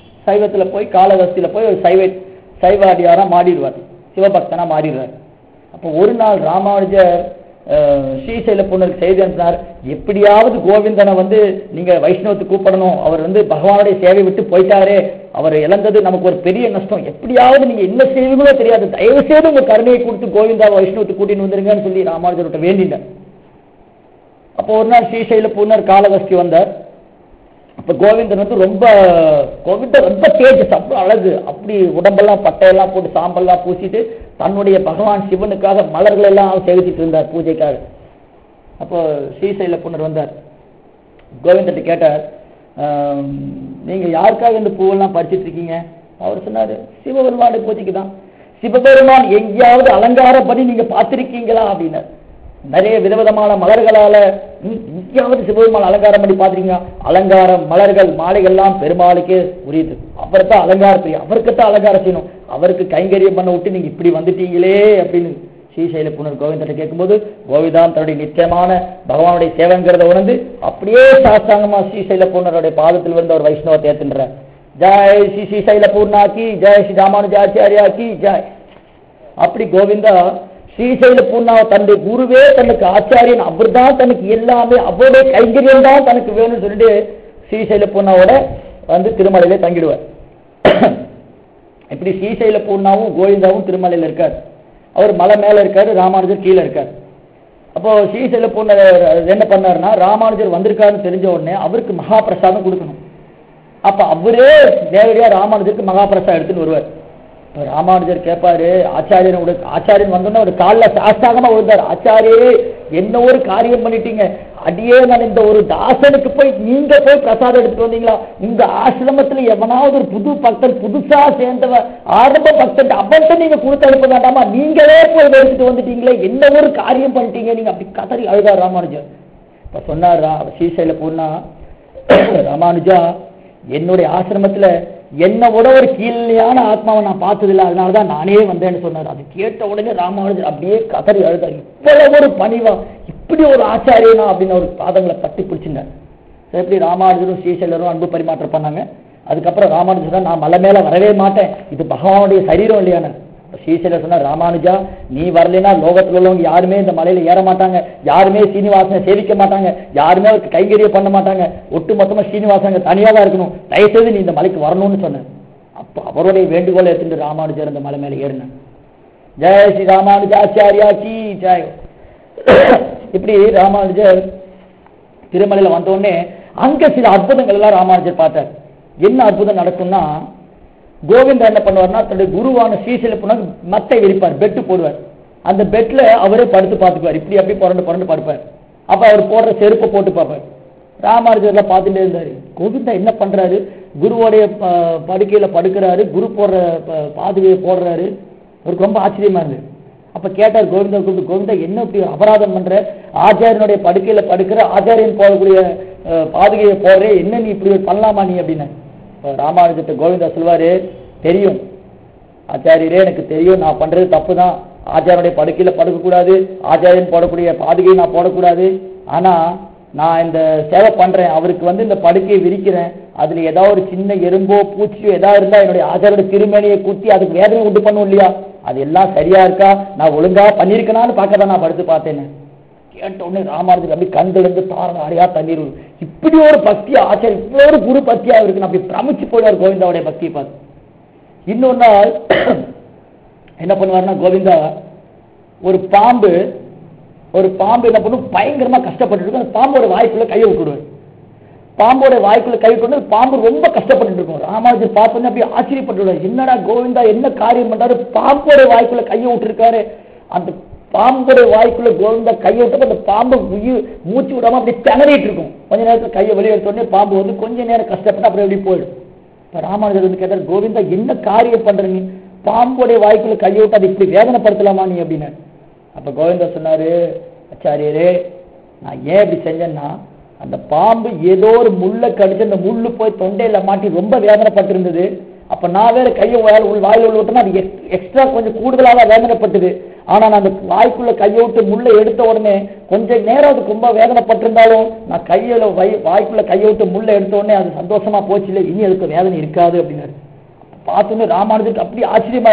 சைவத்துல போய் காலவஸ்தியில போய் ஒரு சைவ சைவாடியாரா மாறிடுவார் சிவபக்தனா மாறிடுறார் அப்போ ஒரு நாள் ராமானுஜர் அஹ், ஸ்ரீசைல பொண்ணுக்கு செய்தி அனுப்பினார் எப்படியாவது கோவிந்தனை வந்து நீங்க வைஷ்ணவத்துக்கு கூப்பிடணும் அவர் வந்து பகவானுடைய சேவை விட்டு போயிட்டாரே அவர் இழந்தது நமக்கு ஒரு பெரிய நஷ்டம் எப்படியாவது நீங்க என்ன செய்வீங்களோ தெரியாது தயவு செய்து உங்க கருணையை கொடுத்து கோவிந்தா வைஷ்ணவத்துக்கு கூட்டின்னு வந்துருங்கன்னு சொல்லி ராமானுஜர்கிட்ட வேண்டினேன் அப்போ ஒரு நாள் ஸ்ரீசைல பூர்ணர் காலகஸ்தி வந்தார் அப்ப கோவிந்தன் வந்து ரொம்ப கோவிந்தன் ரொம்ப தேஜஸ் அவ்வளோ அழகு அப்படி உடம்பெல்லாம் பட்டையெல்லாம் போட்டு சாம்பல்லாம் பூசிட்டு தன்னுடைய பகவான் சிவனுக்காக மலர்கள் எல்லாம் சேவிச்சிட்டு இருந்தார் பூஜைக்காக அப்போ ஸ்ரீசைல புனர் வந்தார் கோவிந்தர்ட்ட கேட்டார் "ஆம், நீங்க யாருக்காக இந்த பூவெல்லாம் பறிச்சிட்டு இருக்கீங்க அவர் சொன்னாரு சிவபெருமானுடைய பூஜைக்கு தான் சிவபெருமான் எங்கேயாவது அலங்காரம் பண்ணி நீங்க பார்த்திருக்கீங்களா அப்படின்னார் நிறைய விதவிதமான மலர்களால ம், எங்கேயாவது சிவபெருமான் அலங்காரம் பண்ணி பார்த்திருக்கீங்க அலங்காரம் மலர்கள் மாலைகள்லாம் பெருமாளுக்கே உரியது அவர் தான் அலங்காரம் பிரியம் அவருக்கு தான் அலங்காரம் செய்யணும் அவருக்கு கைங்கரியம் பண்ண விட்டு நீங்க இப்படி வந்துட்டீங்களே அப்படின்னு ஸ்ரீசைல புனர் கோவிந்தத்தை கேட்கும்போது கோவிதான் தன்னுடைய நிச்சயமான பகவானுடைய சேவைங்கிறத உணர்ந்து அப்படியே சாஸ்தாங்கமா ஸ்ரீசைல பூர்ணருடைய பாதத்தில் வந்து அவர் வைஷ்ணவத்தை ஏத்துன்றார் ஜெய் ஸ்ரீ ஸ்ரீசைல பூர்ணா கி ஜெய் ஸ்ரீ ராமானுஜாச்சாரியா கி ஜெய் அப்படி கோவிந்தா ஸ்ரீசைல பூர்ணாவை தன்னுடைய குருவே தனக்கு ஆச்சாரியன் அவர்தான் தனக்கு எல்லாமே அவருடைய கைங்கரியம் தான் தனக்கு வேணும்னு சொல்லிட்டு ஸ்ரீசைல பூர்ணாவோட வந்து திருமலையில தங்கிடுவார் இப்படி ஸ்ரீசைல பூர்ணாவும் கோவிந்தாவும் திருமலையில இருக்கார் அவர் மலை மேல இருக்காரு ராமானுஜர் கீழே இருக்கார் அப்போ ஸ்ரீசைல பூர்ணர் என்ன பண்ணாருன்னா ராமானுஜர் வந்திருக்காருன்னு தெரிஞ்ச உடனே அவருக்கு மகாபிரசாதம் கொடுக்கணும் அப்ப அவரே நேரடியா ராமானுஜருக்கு மகாபிரசாதம் எடுத்துன்னு வருவார் இப்ப ராமானுஜர் கேட்பாரு ஆச்சாரியன் உடைய ஆச்சாரியன் வந்தோடனே ஒரு காலில் சாஸ்தாகமா விழுந்தார் ஆச்சாரியே என்ன ஒரு காரியம் பண்ணிட்டீங்க அடியே நான் இந்த ஒரு தாசனுக்கு போய் நீங்க போய் பிரசாதம் எடுத்துட்டு வந்தீங்களா உங்க ஆசிரமத்துல எவனாவது ஒரு புது பக்தன் புதுசா சேர்ந்தவன் ஆரம்ப பக்தன் அவன்கிட்ட நீங்க கொடுத்து அனுப்ப வேண்டாமா நீங்களே போய் எடுத்துட்டு வந்துட்டீங்களே என்ன ஒரு காரியம் பண்ணிட்டீங்க நீங்க அப்படி கதறி அழுதார் ராமானுஜர் இப்ப சொன்னார் ரா- ஸ்ரீசைல பூர்ணா ராமானுஜா என்னுடைய ஆசிரமத்துல என்னை விட ஒரு கீழ்நிலையான ஆத்மாவை நான் பார்த்ததில்ல அதனால தான் நானே வந்தேன்னு சொன்னார் அது கேட்ட உடனே ராமானுஜர் அப்படியே கதறி அழுதார் இவ்வளவு ஒரு பணிவா இப்படி ஒரு ஆச்சாரியனா அப்படின்னு ஒரு பாதங்களை பட்டி பிடிச்சிருந்தார் சரி, எப்படி ராமானுஜரும் ஸ்ரீசைலரும் அன்பு பரிமாற்றம் பண்ணாங்க அதுக்கப்புறம் ராமானுஜர் சொன்னார், நான் மலை மேல வரவே மாட்டேன் இது பகவானுடைய சரீரம் இல்லையான்னு ஸ்ரீசைலர் சொன்னார் ராமானுஜா நீ வரலைன்னா லோகத்துல உள்ளவங்க யாருமே இந்த மலையில ஏற மாட்டாங்க யாருமே சீனிவாசனை சேவிக்க மாட்டாங்க யாருமே அவருக்கு கைங்கரியம் பண்ண மாட்டாங்க ஒட்டு மொத்தமா ஸ்ரீனிவாசன் தனியா தான் இருக்கணும் தயவுசெய்து நீ இந்த மலைக்கு வரணும்னு சொன்னார் அப்ப அவருடைய வேண்டுகோளை எடுத்துட்டு ராமானுஜர் அந்த மலை மேல ஏறினார் ஜெய ஸ்ரீ ராமானுஜாச்சாரியா கி ஜெய் இப்படி ராமானுஜர் திருமலையில வந்த உடனே அங்க சில அற்புதங்கள் எல்லாம் ராமானுஜர் பார்த்தார் என்ன அற்புதம் நடக்கும்னா கோவிந்தா என்ன பண்ணுவார்னா தன்னுடைய குருவான ஸ்ரீசைல போனா மத்தை விரிப்பார் பெட்டு போடுவார் அந்த பெட்ல அவரே படுத்து பார்த்துக்குவார் இப்படி அப்படி புரண்டு புரண்டு படுப்பார் அப்ப அவர் போடுற செருப்பை போட்டு பார்ப்பார் ராமானுஜர்ல பார்த்துட்டே இருந்தாரு கோவிந்தா என்ன பண்றாரு குருவோடைய ப- படுக்கையில படுக்கிறாரு குரு போடுற ப- பாதுகையை போடுறாரு அவருக்கு ரொம்ப ஆச்சரியமா இருந்தது அப்ப கேட்டார் கோவிந்தா கூப்பிட்டு கோவிந்தா என்ன இப்படி அபராதம் பண்ற ஆச்சாரியனுடைய படுக்கையில படுக்கிற ஆச்சாரியன் போடக்கூடிய அஹ், பாதுகையை போடுற என்ன நீ இப்படி பண்ணலாமா நீ அப்படின்னு இப்ப ராமானுஜத்தை கோவிந்தா சொல்வாரு தெரியும் ஆச்சாரியரே எனக்கு தெரியும் நான் பண்றது தப்பு தான் ஆச்சாரியனுடைய படுக்கையில படுக்கக்கூடாது ஆச்சாரியன் போடக்கூடிய பாதுகையை நான் போடக்கூடாது ஆனா நான் இந்த சேவை பண்றேன் அவருக்கு வந்து இந்த படுக்கையை விரிக்கிறேன் அதுல ஏதாவது ஒரு சின்ன எறும்போ பூச்சியோ ஏதாவது இருந்தா என்னுடைய ஆச்சாரோட திருமேனியை குத்தி அதுக்கு வேதனை உண்டு பண்ணும் இல்லையா அது எல்லாம் சரியா இருக்கா நான் ஒழுங்கா பண்ணியிருக்கேனான்னு பார்க்க தான் நான் படுத்து பார்த்தேன்னு கேட்ட உடனே ராமானுஜர் அப்படி கண்ணிலிருந்து தாரம் அடையா தண்ணீர் வரும். இப்படி ஒரு பக்தி ஆச்சாரம் இப்படி ஒரு குரு பக்தியா இருக்குன்னு அப்படி பிரமிச்சு போயிடுவார் கோவிந்தாவுடைய பக்தியை பார்த்து இன்னொரு நாள் என்ன பண்ணுவாருன்னா கோவிந்தா ஒரு பாம்பு ஒரு பாம்பு என்ன பண்ணும் பயங்கரமா கஷ்டப்பட்டு இருக்கும் அந்த பாம்போட வாய்க்குள்ள கையை விட்டுடுவார் பாம்போட வாய்க்குள்ள கை கொண்டு பாம்பு ரொம்ப கஷ்டப்பட்டு இருக்கும் ராமானுஜர் பார்த்தோன்னே அப்படியே ஆச்சரியப்பட்டுடுவார் என்னடா கோவிந்தா என்ன காரியம் பண்றாரு பாம்போட வாய்க்குள்ள கையை விட்டுருக்காரு அந்த பாம்போட வாய்க்குள்ள கோவிந்தா கையை விட்டப்ப அந்த பாம்பு உயிர் மூச்சு விடாம அப்படி திணறிட்டு இருக்கும் கொஞ்ச நேரத்துல கையை வெளியே எடுத்த உடனே பாம்பு வந்து கொஞ்ச நேரம் கஷ்டப்பட்டு அப்புறம் எப்படி போயிடும் இப்ப ராமானுஜர் வந்து கேட்டார் கோவிந்தா என்ன காரியம் பண்ற நீ பாம்போடைய வாய்க்குள்ள கையை விட்டு அதை இப்படி வேதனைப்படுத்தலாமா நீ அப்படின்னு அப்ப கோவிந்தா சொன்னாரு ஆச்சாரியரே நான் ஏன் இப்படி செஞ்சேன்னா அந்த பாம்பு ஏதோ ஒரு முள்ளை கடிச்சு அந்த முள்ளு போய் தொண்டையில மாட்டி ரொம்ப வேதனைப்பட்டிருந்தது அப்ப நான் வேற கையை வாயில் உள் வாயில உள்ள விட்டேன்னா அது எக்ஸ்ட்ரா கொஞ்சம் கூடுதலாக வேதனைப்பட்டது ஆனா நான் அந்த வாய்க்குள்ள கையை விட்டு முள்ளை எடுத்த உடனே கொஞ்ச நேரம் அது ரொம்ப வேதனைப்பட்டிருந்தாலும் நான் கையில வை வாய்க்குள்ள கையை விட்டு முள்ளை எடுத்த உடனே அது சந்தோஷமா போச்சு இல்லை இனி அதுக்கு வேதனை இருக்காது அப்படின்னாரு பார்த்தோன்னே ராமானுஜருக்கு அப்படி ஆச்சரியமாயிரும்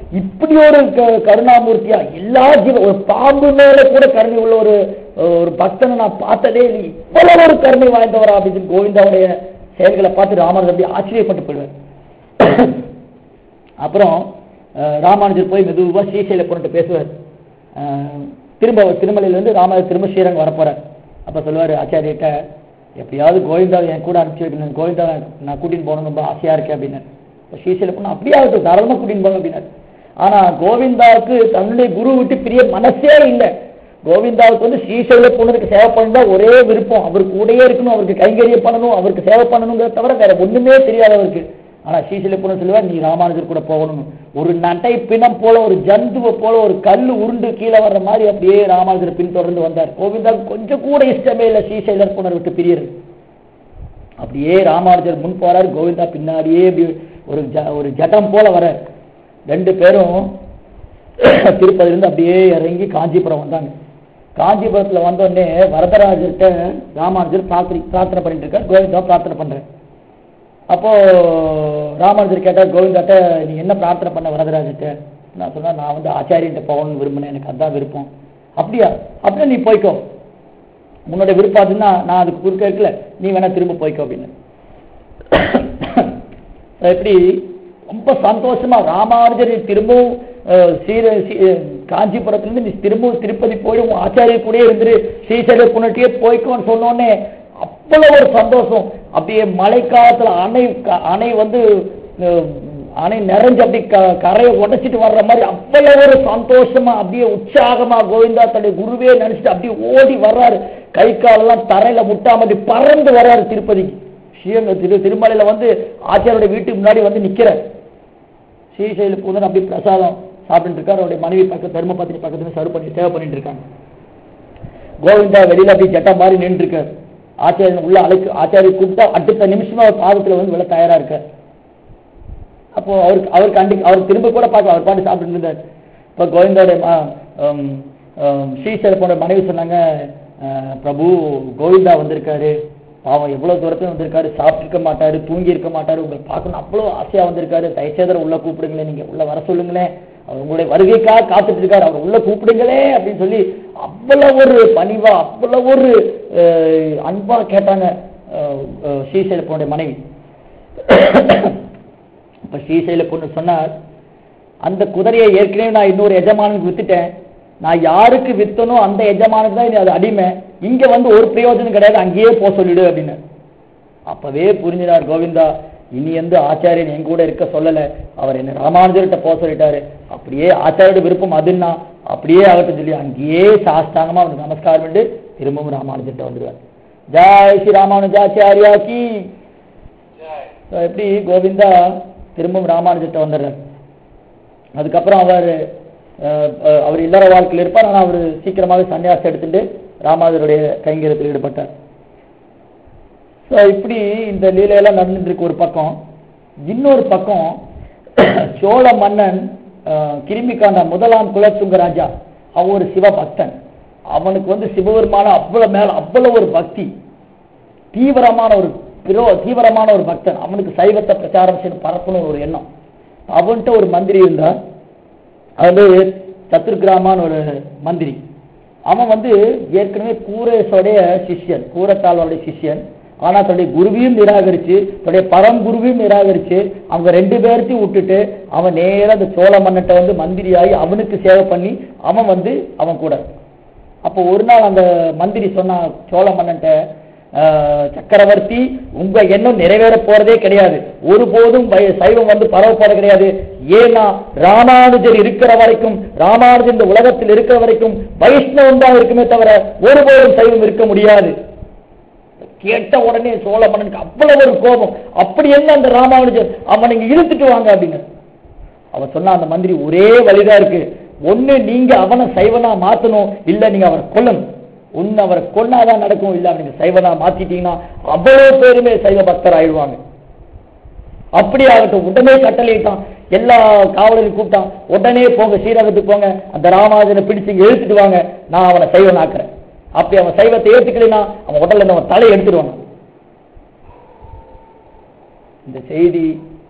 இப்படி ஒரு க- கருணாமூர்த்தியா எல்லா ஜீவ ஒரு பாம்பு மேல கூட கருணை உள்ள ஒரு ஒரு பக்தனை நான் பார்த்ததே இல்லை இவ்வளவு ஒரு கருணை வாய்ந்தவரா அப்படின்னு சொல்லி கோவிந்தாவுடைய செயல்களை பார்த்து ராமர் அப்படி ஆச்சரியப்பட்டு போயிடுவார் அப்புறம் அஹ், ராமானுஜர் போய் மெதுவா ஸ்ரீசைல போட்டு பேசுவார் அஹ், திரும்ப திருமலையில இருந்து ராமர் திரும்ப ஸ்ரீரங்கம் வரப்போறார் அப்ப சொல்லுவாரு ஆச்சாரியட்ட எப்படியாவது கோவிந்தாவை என் கூட அனுப்பிச்சு வைக்கணும் கோவிந்தா நான் கூட்டின்னு போகணும் ரொம்ப ஆசையா இருக்கேன் அப்படின்னு இப்ப ஸ்ரீசைல போனா அப்படியே ஆகட்டும் தாராளமா கூட்டின்னு போங்க அப்படின்னாரு ஆனா கோவிந்தாவுக்கு தன்னுடைய குரு விட்டு பிரிய மனசே இல்லை கோவிந்தாவுக்கு வந்து ஸ்ரீசைல போனதுக்கு சேவை பண்ணா ஒரே விருப்பம் அவர் கூடயே இருக்கணும் அவருக்கு கைங்கரிய பண்ணணும் அவருக்கு சேவை பண்ணணுங்கிறத தவிர வேற ஒண்ணுமே தெரியாது அவருக்கு ஆனா ஸ்ரீசைல போன சொல்லுவார் நீ ராமானுஜர் கூட போகணும் ஒரு நட்டை பிணம் போல ஒரு ஜந்துவை போல ஒரு கல்லு உருண்டு கீழே வர்ற மாதிரி அப்படியே ராமானுஜர் பின்தொடர்ந்து வந்தார் கோவிந்தாவுக்கு கொஞ்சம் கூட இஷ்டமே இல்லை ஸ்ரீசைலர் போனர் விட்டு பிரியறது அப்படியே ராமானுஜர் முன் போறார் கோவிந்தா பின்னாடியே இப்படி ஒரு ஜ- ஒரு ஜட்டம் போல வர ரெண்டு பேரும் திருப்பதிலிருந்து அப்படியே இறங்கி காஞ்சிபுரம் வந்தாங்க காஞ்சிபுரத்துல வந்த உடனே வரதராஜர்கிட்ட ராமானுஜர் பிரார்த்தனை பிரார்த்தனை பண்ணிட்டு இருக்கார் கோவிந்தா பிரார்த்தனை பண்றேன் அப்போ ராமானுஜர் கேட்டார் கோவிந்தாட்ட நீ என்ன பிரார்த்தனை பண்ண வரதராஜர்கிட்ட நான் சொன்னேன் நான் வந்து ஆச்சாரியன்ட்ட போகணும்னு விரும்பினேன் எனக்கு அதான் விருப்பம் அப்படியா அப்படின்னா நீ போய்க்கோ உன்னோட விருப்பம் அதுன்னா நான் அதுக்கு குறுக்க இருக்கல நீ வேணா திரும்ப போய்க்கோ அப்படின்னு எப்படி ரொம்ப சந்தோஷமா ராமானுஜர் திரும்பவும் அஹ், ஸ்ரீர ஸ்ரீ- அஹ், காஞ்சிபுரத்திலிருந்து நீ திரும்பவும் திருப்பதி போய் உன் ஆச்சாரியர் கூடயே இருந்துரு ஸ்ரீசைல புனட்டியே போய்க்கோன்னு சொன்னோடனே அவ்வளவு ஒரு சந்தோஷம் அப்படியே மழைக்காலத்துல அணை க- அணை வந்து அஹ், அணை நிறைஞ்சு அப்படி க- கரையை உடைச்சிட்டு வர்ற மாதிரி அவ்வளவு ஒரு சந்தோஷமா அப்படியே உற்சாகமா கோவிந்தா தன்னுடைய குருவே நினைச்சிட்டு அப்படியே ஓடி வர்றாரு கை காலெல்லாம் தரையில முட்டாம அப்படி பறந்து வர்றாரு திருப்பதிக்கு ஸ்ரீரங்க திரு திருமலையில வந்து ஆச்சாரியோட வீட்டுக்கு முன்னாடி வந்து நிக்கிறார் ஸ்ரீசைல பூந்தன் அப்படி பிரசாதம் சாப்பிட்டு இருக்காரு அவருடைய மனைவி பக்கத்து தர்மபத்தினி பக்கத்துல சர்வ் பண்ணி சேவை பண்ணிட்டு இருக்காங்க கோவிந்தா வெளியில அப்படி ஜட்டா மாதிரி நின்று இருக்காரு ஆச்சாரியன் உள்ள அழைக்கு ஆச்சாரிய கூப்பிட்டா அடுத்த நிமிஷமா அவர் பாதத்துல வந்து விழ தயாரா இருக்கார் அப்போ அவருக்கு அவருக்கு அண்டி அவர் திரும்ப கூட பார்க்கல அவர் பாட்டு சாப்பிட்டு இருந்தார் இப்போ கோவிந்தோட ஸ்ரீசைல போன மனைவி சொன்னாங்க அஹ், பிரபு கோவிந்தா வந்திருக்காரு பாவம் எவ்வளவு தூரத்துல வந்திருக்காரு சாப்பிட்டு இருக்க மாட்டாரு தூங்கி இருக்க மாட்டாரு உங்களை பார்க்கணும் அவ்வளவு ஆசையா வந்திருக்காரு தயச்சேதர உள்ள கூப்பிடுங்களேன் நீங்க உள்ள வர சொல்லுங்களேன் அவர் உங்களுடைய வருகைக்காக காத்துட்டு இருக்காரு அவர் உள்ள கூப்பிடுங்களே அப்படின்னு சொல்லி அவ்வளவு ஒரு பணிவா அவ்வளவு ஒரு அஹ், அன்பா கேட்டாங்க அஹ், அஹ், ஸ்ரீசைல போன மனைவி இப்ப ஸ்ரீசைல பொண்ணு சொன்னார் அந்த குதிரையை ஏற்கனவே நான் இன்னொரு எஜமானுக்கு வித்துட்டேன் நான் யாருக்கு வித்தனோ அந்த எஜமானுக்கு தான் இது அது அடிமை இங்க வந்து ஒரு பிரயோஜனம் கிடையாது அங்கேயே போக சொல்லிடு அப்படின்னு அப்பவே புரிஞ்சினார் கோவிந்தா இனி எந்த ஆச்சாரியன் என் கூட இருக்க சொல்லல அவர் என்ன ராமானுஜர்கிட்ட போக சொல்லிட்டாரு அப்படியே ஆச்சாரியோட விருப்பம் அதுன்னா அப்படியே ஆகட்டும் சொல்லி அங்கேயே சாஸ்தாங்கமா அவனுக்கு நமஸ்காரம் பண்ணி திரும்பவும் ராமானுஜர்கிட்ட வந்துடுவார் ஜாய் ஸ்ரீ ராமானுஜாச்சாரியா கி So, எப்படி கோவிந்தா திரும்பவும் ராமானுஜர்கிட்ட வந்துடுறார் அதுக்கப்புறம் அவர் அஹ், அஹ், அவர் இல்லற வாழ்க்கையில் இருப்பார் ஆனால் அவர் சீக்கிரமாக சன்னியாசம் எடுத்துட்டு ராமானுஜருடைய கைங்கரியத்தில் ஈடுபட்டார் ஸோ இப்படி இந்த லீலையெல்லாம் நடந்துட்டு இருக்கு ஒரு பக்கம் இன்னொரு பக்கம் சோழ மன்னன் அஹ், கிருமிகாண்டா முதலாம் குலத்துங்க ராஜா அவன் ஒரு சிவபக்தன் அவனுக்கு வந்து சிவபெருமான அவ்வளவு மேல அவ்வளவு ஒரு பக்தி தீவிரமான ஒரு பிரோ தீவிரமான ஒரு பக்தன் அவனுக்கு சைவத்தை பிரச்சாரம் செய்யணும் பரப்பணும் ஒரு எண்ணம் அவன்கிட்ட ஒரு மந்திரி இருந்தான் அது சத்துருகிராமான்னு ஒரு மந்திரி அவன் வந்து ஏற்கனவே கூரேசோடைய சிஷ்யன் கூரத்தாளோடைய சிஷ்யன் ஆனா தன்னுடைய குருவையும் நிராகரிச்சு தன்னுடைய பரங்குருவையும் நிராகரிச்சு அவங்க ரெண்டு பேர்த்தையும் விட்டுட்டு அவன் நேரா அந்த சோழ மன்னன்ட்ட வந்து மந்திரியாகி அவனுக்கு சேவை பண்ணி அவன் வந்து அவன் கூட அப்போ ஒரு நாள் அந்த மந்திரி சொன்னா சோழ மன்னன்ட்ட "ஆஹ், சக்கரவர்த்தி உங்க எண்ணம் நிறைவேற போறதே கிடையாது ஒருபோதும் வய- சைவம் வந்து பரவ போறது கிடையாது ஏன்னா ராமானுஜர் இருக்கிற வரைக்கும் ராமானுஜர் இந்த உலகத்தில் இருக்கிற வரைக்கும் வைஷ்ணவம் தான் இருக்குமே தவிர ஒருபோதும் சைவம் இருக்க முடியாது கேட்ட உடனே சோழ மன்னனுக்கு அவ்வளவு ஒரு கோபம் அப்படி என்ன அந்த ராமானுஜர் அவனை இங்க இழுத்துட்டு வாங்க அப்படின்னு அவன் சொன்னா அந்த மந்திரி ஒரே வழிதான் இருக்கு ஒண்ணு நீங்க அவனை சைவனா மாத்தணும் இல்ல நீங்க அவரை கொல்லணும் ஒண்ணு அவரை கொன்னாதான் நடக்கும் இல்ல அவனுக்கு சைவனா மாத்திட்டீங்கன்னா அவ்வளவு பேருமே சைவ பக்தர் ஆயிடுவாங்க அப்படி ஆகட்டும் உடனே கட்டளையிட்டான் எல்லா காவலரையும் கூப்பிட்டான் உடனே போங்க ஸ்ரீரங்கத்துக்கு போங்க அந்த ராமானுஜனை பிடிச்சு இங்க இழுத்துட்டு வாங்க நான் அவனை சைவன் ஆக்குறேன் அப்படி அவன் சைவத்தை ஏத்துக்கலைன்னா அவன் உடல்ல இருந்து அவன் தலையை எடுத்துடுவாங்க இந்த செய்தி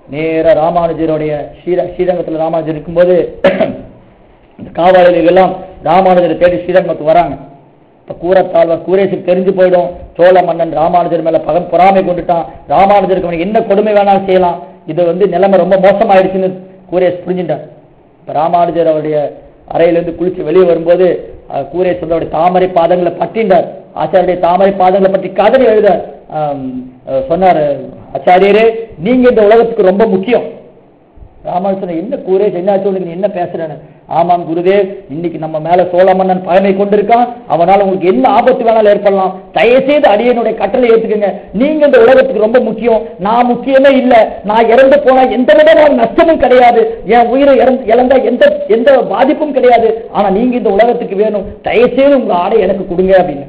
நேர ராமானுஜருடைய ஸ்ரீர ஸ்ரீரங்கத்தில் ராமானுஜர் இருக்கும்போது இந்த காவாளிகள் எல்லாம் ராமானுஜரை தேடி ஸ்ரீரங்கத்துக்கு வராங்க இப்ப கூரத்தாழ்வார் கூரேசுக்கு தெரிஞ்சு போயிடும் சோழ மன்னன் ராமானுஜர் மேல பகன் பொறாமை கொண்டுட்டான் ராமானுஜருக்கு அவனுக்கு என்ன கொடுமை வேணாலும் செய்யலாம் இது வந்து நிலைமை ரொம்ப மோசமாயிடுச்சுன்னு கூரேஸ் புரிஞ்சுட்டார் இப்ப ராமானுஜர் அவருடைய அறையிலிருந்து குளிச்சு வெளியே வரும்போது அஹ், கூரேஸ் வந்து அவருடைய தாமரை பாதங்களை பட்டின்றார் ஆச்சாரியுடைய தாமரை பாதங்களை பற்றி கதறி எழுத ஆம், அஹ், சொன்னார் ஆச்சாரியரே நீங்க இந்த உலகத்துக்கு ரொம்ப முக்கியம் ராமான் சொன்ன என்ன கூரேஷ் என்னாச்சு உனக்கு நீ என்ன பேசுறேன்னு ஆமாம் குருதேவ் இன்னைக்கு நம்ம மேல சோழ மன்னன் பழமை கொண்டிருக்கான் அவனால உங்களுக்கு என்ன ஆபத்து வேணாலும் ஏற்படலாம் தயவுசெய்து அடியனுடைய கட்டளை ஏத்துக்கங்க நீங்க இந்த உலகத்துக்கு ரொம்ப முக்கியம் நான் முக்கியமே இல்ல நான் இறந்து போனா எந்த விதமான நஷ்டமும் கிடையாது என் உயிரை இறந்து இழந்தா எந்த எந்த பாதிப்பும் கிடையாது ஆனா நீங்க இந்த உலகத்துக்கு வேணும் தயவுசெய்து உங்க ஆடை எனக்கு கொடுங்க அப்படின்னு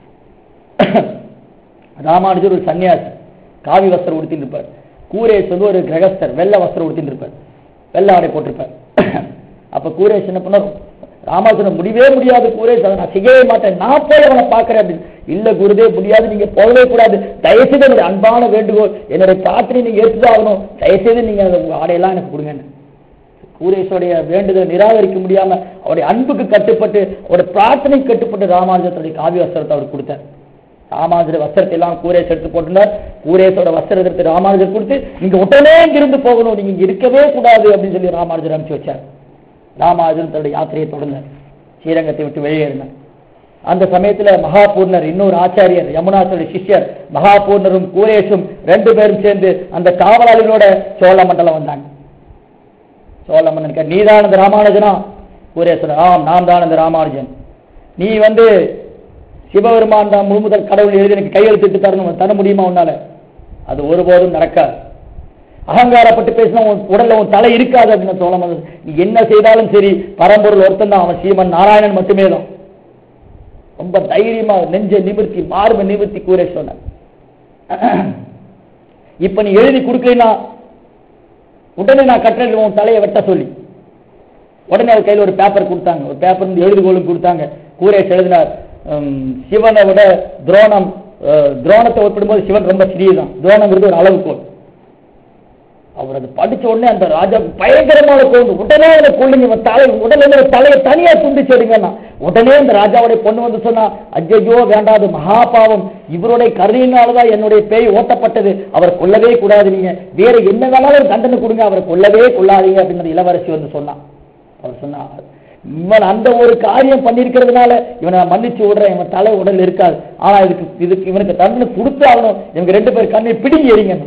ராமானுஜர் ஒரு சன்னியாசி காவி வஸ்திரம் உடுத்திட்டு இருப்பார் கூரேஷ் வந்து ஒரு கிரகஸ்தர் வெள்ளை வஸ்திரம் உடுத்திட்டு இருப்பார் வெள்ளை ஆடை போட்டிருப்பார் அப்ப கூரேஷ் என்ன பண்ணார் ராமானுஜன் முடியவே முடியாது கூரேஷ் அதை நான் செய்யவே மாட்டேன் நான் போய் அவனை பார்க்கறேன் அப்படின்னு இல்ல குருதே முடியாது நீங்க போகவே கூடாது தயவுசெய்து என்னுடைய அன்பான வேண்டுகோள் என்னுடைய பிரார்த்தனை நீங்க எடுத்துதான் ஆகணும் தயவுசெய்து நீங்க அந்த உங்க ஆடையெல்லாம் எனக்கு கொடுங்கன்னு கூரேஷோடைய வேண்டுதலை நிராகரிக்க முடியாம அவருடைய அன்புக்கு கட்டுப்பட்டு அவருடைய பிரார்த்தனைக்கு கட்டுப்பட்டு ராமானுஜத்துடைய காவி வஸ்திரத்தை அவர் கொடுத்தார் ராமானுஜர் வஸ்திரத்தை எல்லாம் கூரேஷ் எடுத்து போட்டுனார் கூரேஷோட வஸ்திரத்தை எடுத்து ராமானுஜர் கொடுத்து நீங்க உடனே இங்கிருந்து போகணும் நீங்க இங்க இருக்கவே கூடாது அப்படின்னு சொல்லி ராமானுஜர் அனுப்பிச்சு வச்சார் ராமானுஜர் தன்னுடைய யாத்திரையை தொடர்ந்தார் ஸ்ரீரங்கத்தை விட்டு வெளியேறினார் அந்த சமயத்துல மகாபூர்ணர் இன்னொரு ஆச்சாரியர் யமுனாசுடைய சிஷ்யர் மகாபூர்ணரும் கூரேஷும் ரெண்டு பேரும் சேர்ந்து அந்த காவலாளிகளோட சோழ மண்டலம் வந்தாங்க சோழ மன்னன் கேட்ட, நீதான் அந்த ராமானுஜனா கூரேஸ்வரர் ஆம் நான் தான் அந்த ராமானுஜன் நீ வந்து சிவபெருமான் தான் முழு முதல் கடவுள் எழுதி எனக்கு கையெழுத்திட்டு தரணும் தர முடியுமா உன்னால அது ஒருபோதும் நடக்காது அகங்காரப்பட்டு பேசினா உன் உடல்ல உன் தலை இருக்காது அப்படின்னு சோழ மன்னன் நீ என்ன செய்தாலும் சரி பரம்பொருள் ஒருத்தன் தான் அவன் ஸ்ரீமன் நாராயணன் மட்டுமே தான் ரொம்ப தைரியமா நெஞ்ச நிமிர்த்தி மார்பை நிமிர்த்தி கூரே சொன்னார் இப்ப நீ எழுதி கொடுக்கலைன்னா உடனே நான் கட்டளை உன் தலையை வெட்ட சொல்லி உடனே அவர் கையில் ஒரு பேப்பர் கொடுத்தாங்க ஒரு பேப்பர் இருந்து எழுதுகோலும் கொடுத்தாங்க கூரேஷ் எழுதினார் உம், சிவனை விட துரோணம் அஹ், துரோணத்தை ஒப்பிடும்போது சிவன் ரொம்ப சிறியதான் துரோணங்கிறது ஒரு அளவுகோல் அவர் அதை படிச்ச உடனே அந்த ராஜா பயங்கரமான கோந்து உடனே அந்த கொள்ளுங்க இவன் தலை உடனே இந்த தலையை தனியா துண்டிச்சு எடுங்கன்னா உடனே அந்த ராஜாவுடைய பொண்ணு வந்து சொன்னா ஐயோ வேண்டாது மகாபாவம் இவருடைய கருணையினாலதான் என்னுடைய பேய் ஓட்டப்பட்டது அவரை கொல்லவே கூடாது நீங்க வேற என்ன வேணாலும் தண்டனை கொடுங்க அவரை கொல்லவே கொள்ளாதீங்க அப்படிங்கிற இளவரசி வந்து சொன்னான் அவர் சொன்னார் இவன் அந்த ஒரு காரியம் பண்ணிருக்கிறதுனால இவனை நான் மன்னிச்சு விடுறேன் இவன் தலை உடல் இருக்காது ஆனா இதுக்கு இதுக்கு இவனுக்கு தண்டனை கொடுத்து ஆகணும் இவங்க ரெண்டு பேர் கண்ணை பிடிங்கி எறிங்கணும்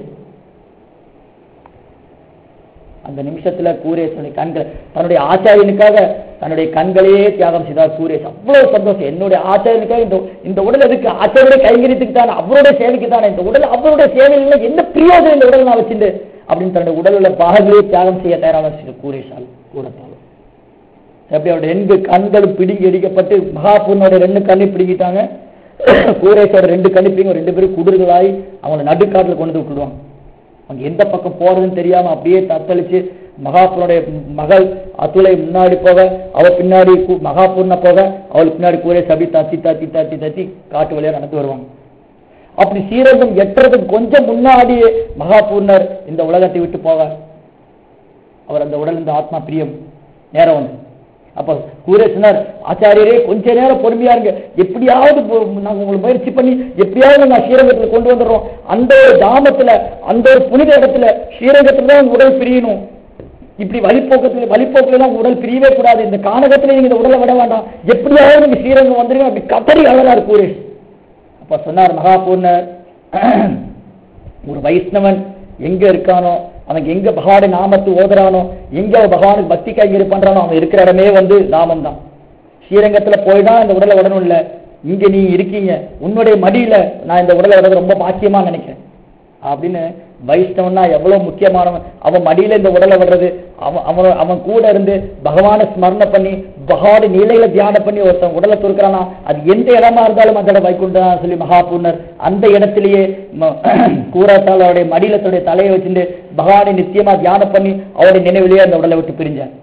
அந்த நிமிஷத்துல கூரேஷ் தன்னுடைய கண்கள் தன்னுடைய ஆச்சாரியனுக்காக தன்னுடைய கண்களையே தியாகம் செய்தார் கூரேஷ் அவ்வளவு சந்தோஷம் என்னுடைய ஆச்சாரியனுக்காக இந்த இந்த உடல் எதுக்கு ஆச்சாரிய கைங்கரியத்துக்கு தானே அவருடைய சேவைக்கு தானே இந்த உடல் அவருடைய சேவையில என்ன பிரயோஜனம் இந்த உடல் நான் வச்சிருந்து அப்படின்னு தன்னுடைய உடல் உள்ள பாகங்களே தியாகம் செய்ய தயாராக கூரேஷால் கூறத்தாலும் எப்படி அவருடைய ரெண்டு கண்களும் பிடுங்கி அடிக்கப்பட்டு மகாபூர்ணோட ரெண்டு கண்ணை பிடுங்கிட்டாங்க கூரேஷோட ரெண்டு கண்ணை பிடிங்க ரெண்டு பேரும் குடுர்களாய் அவங்களை நடுக்காட்டுல கொண்டு வந்து விட்டுடுவாங்க அவங்க எந்த பக்கம் போறதுன்னு தெரியாம அப்படியே தத்தளிச்சு மகாபூர்ணோடைய மகள் அத்துளை முன்னாடி போக அவ பின்னாடி கு- மகாபூர்ண போக அவளுக்கு பின்னாடி கூரேஷ் அப்படி தத்தி தத்தி தத்தி தத்தி காட்டு வழியா நடந்து வருவாங்க அப்படி சீரகம் எட்டுறதுக்கு கொஞ்சம் முன்னாடியே மகாபூர்ணர் இந்த உலகத்தை விட்டு போவார் அவர் அந்த உடல் இந்த ஆத்மா பிரியம் நேரம் வந்து அப்ப கூரேசனர் ஆச்சாரியரே கொஞ்ச நேரம் பொறுமையா இருங்க எப்படியாவது பொ- நாங்க உங்களை முயற்சி பண்ணி எப்படியாவது நான் ஸ்ரீரங்கத்துல கொண்டு வந்துடுறோம் அந்த ஒரு தாமத்துல அந்த ஒரு புனித இடத்துல ஸ்ரீரங்கத்துல தான் உங்க உடல் பிரியணும் இப்படி வழிப்போக்கத்துல வழிப்போக்குல எல்லாம் உடல் பிரியவே கூடாது இந்த கானகத்துல நீங்க இந்த உடலை விட வேண்டாம் எப்படியாவது நீங்க ஸ்ரீரங்கம் வந்துருங்க அப்படி கத்தரி அழறாரு கூரேஷ் அப்ப சொன்னார் மகாபூர்ணர் ஒரு வைஷ்ணவன் எங்க இருக்கானோ அவன் எங்க பகவானுடைய நாமத்தை ஓதுறானோ எங்க அவன் பகவானுக்கு பக்தி கைங்கரி பண்றானோ அவன் இருக்கிற இடமே வந்து நாமம் தான் ஸ்ரீரங்கத்துல போய் தான் இந்த உடலை விடணும் இல்ல இங்க நீ இருக்கீங்க உன்னுடைய மடியில நான் இந்த உடலை விடுறது ரொம்ப பாக்கியமா நினைக்கிறேன் அப்படின்னு வைஷ்ணவன்னா எவ்வளவு முக்கியமானவன் அவன் மடியில இந்த உடலை விடுறது அவன் அவன் அவன் கூட இருந்து பகவானை ஸ்மரணை பண்ணி பகவான நிலையில தியானம் பண்ணி ஒருத்தன் உடலை துருக்கிறானா அது எந்த இடமா இருந்தாலும் அந்த இடம் வைகுண்டம் சொல்லி மகாபூர்ணர் அந்த இடத்திலேயே ம- கூராத்தால் அவருடைய மடியில தன்னுடைய தலையை வச்சுட்டு பகவானை நித்தியமா தியானம் பண்ணி அவருடைய நினைவிலேயே அந்த உடலை விட்டு பிரிஞ்சார்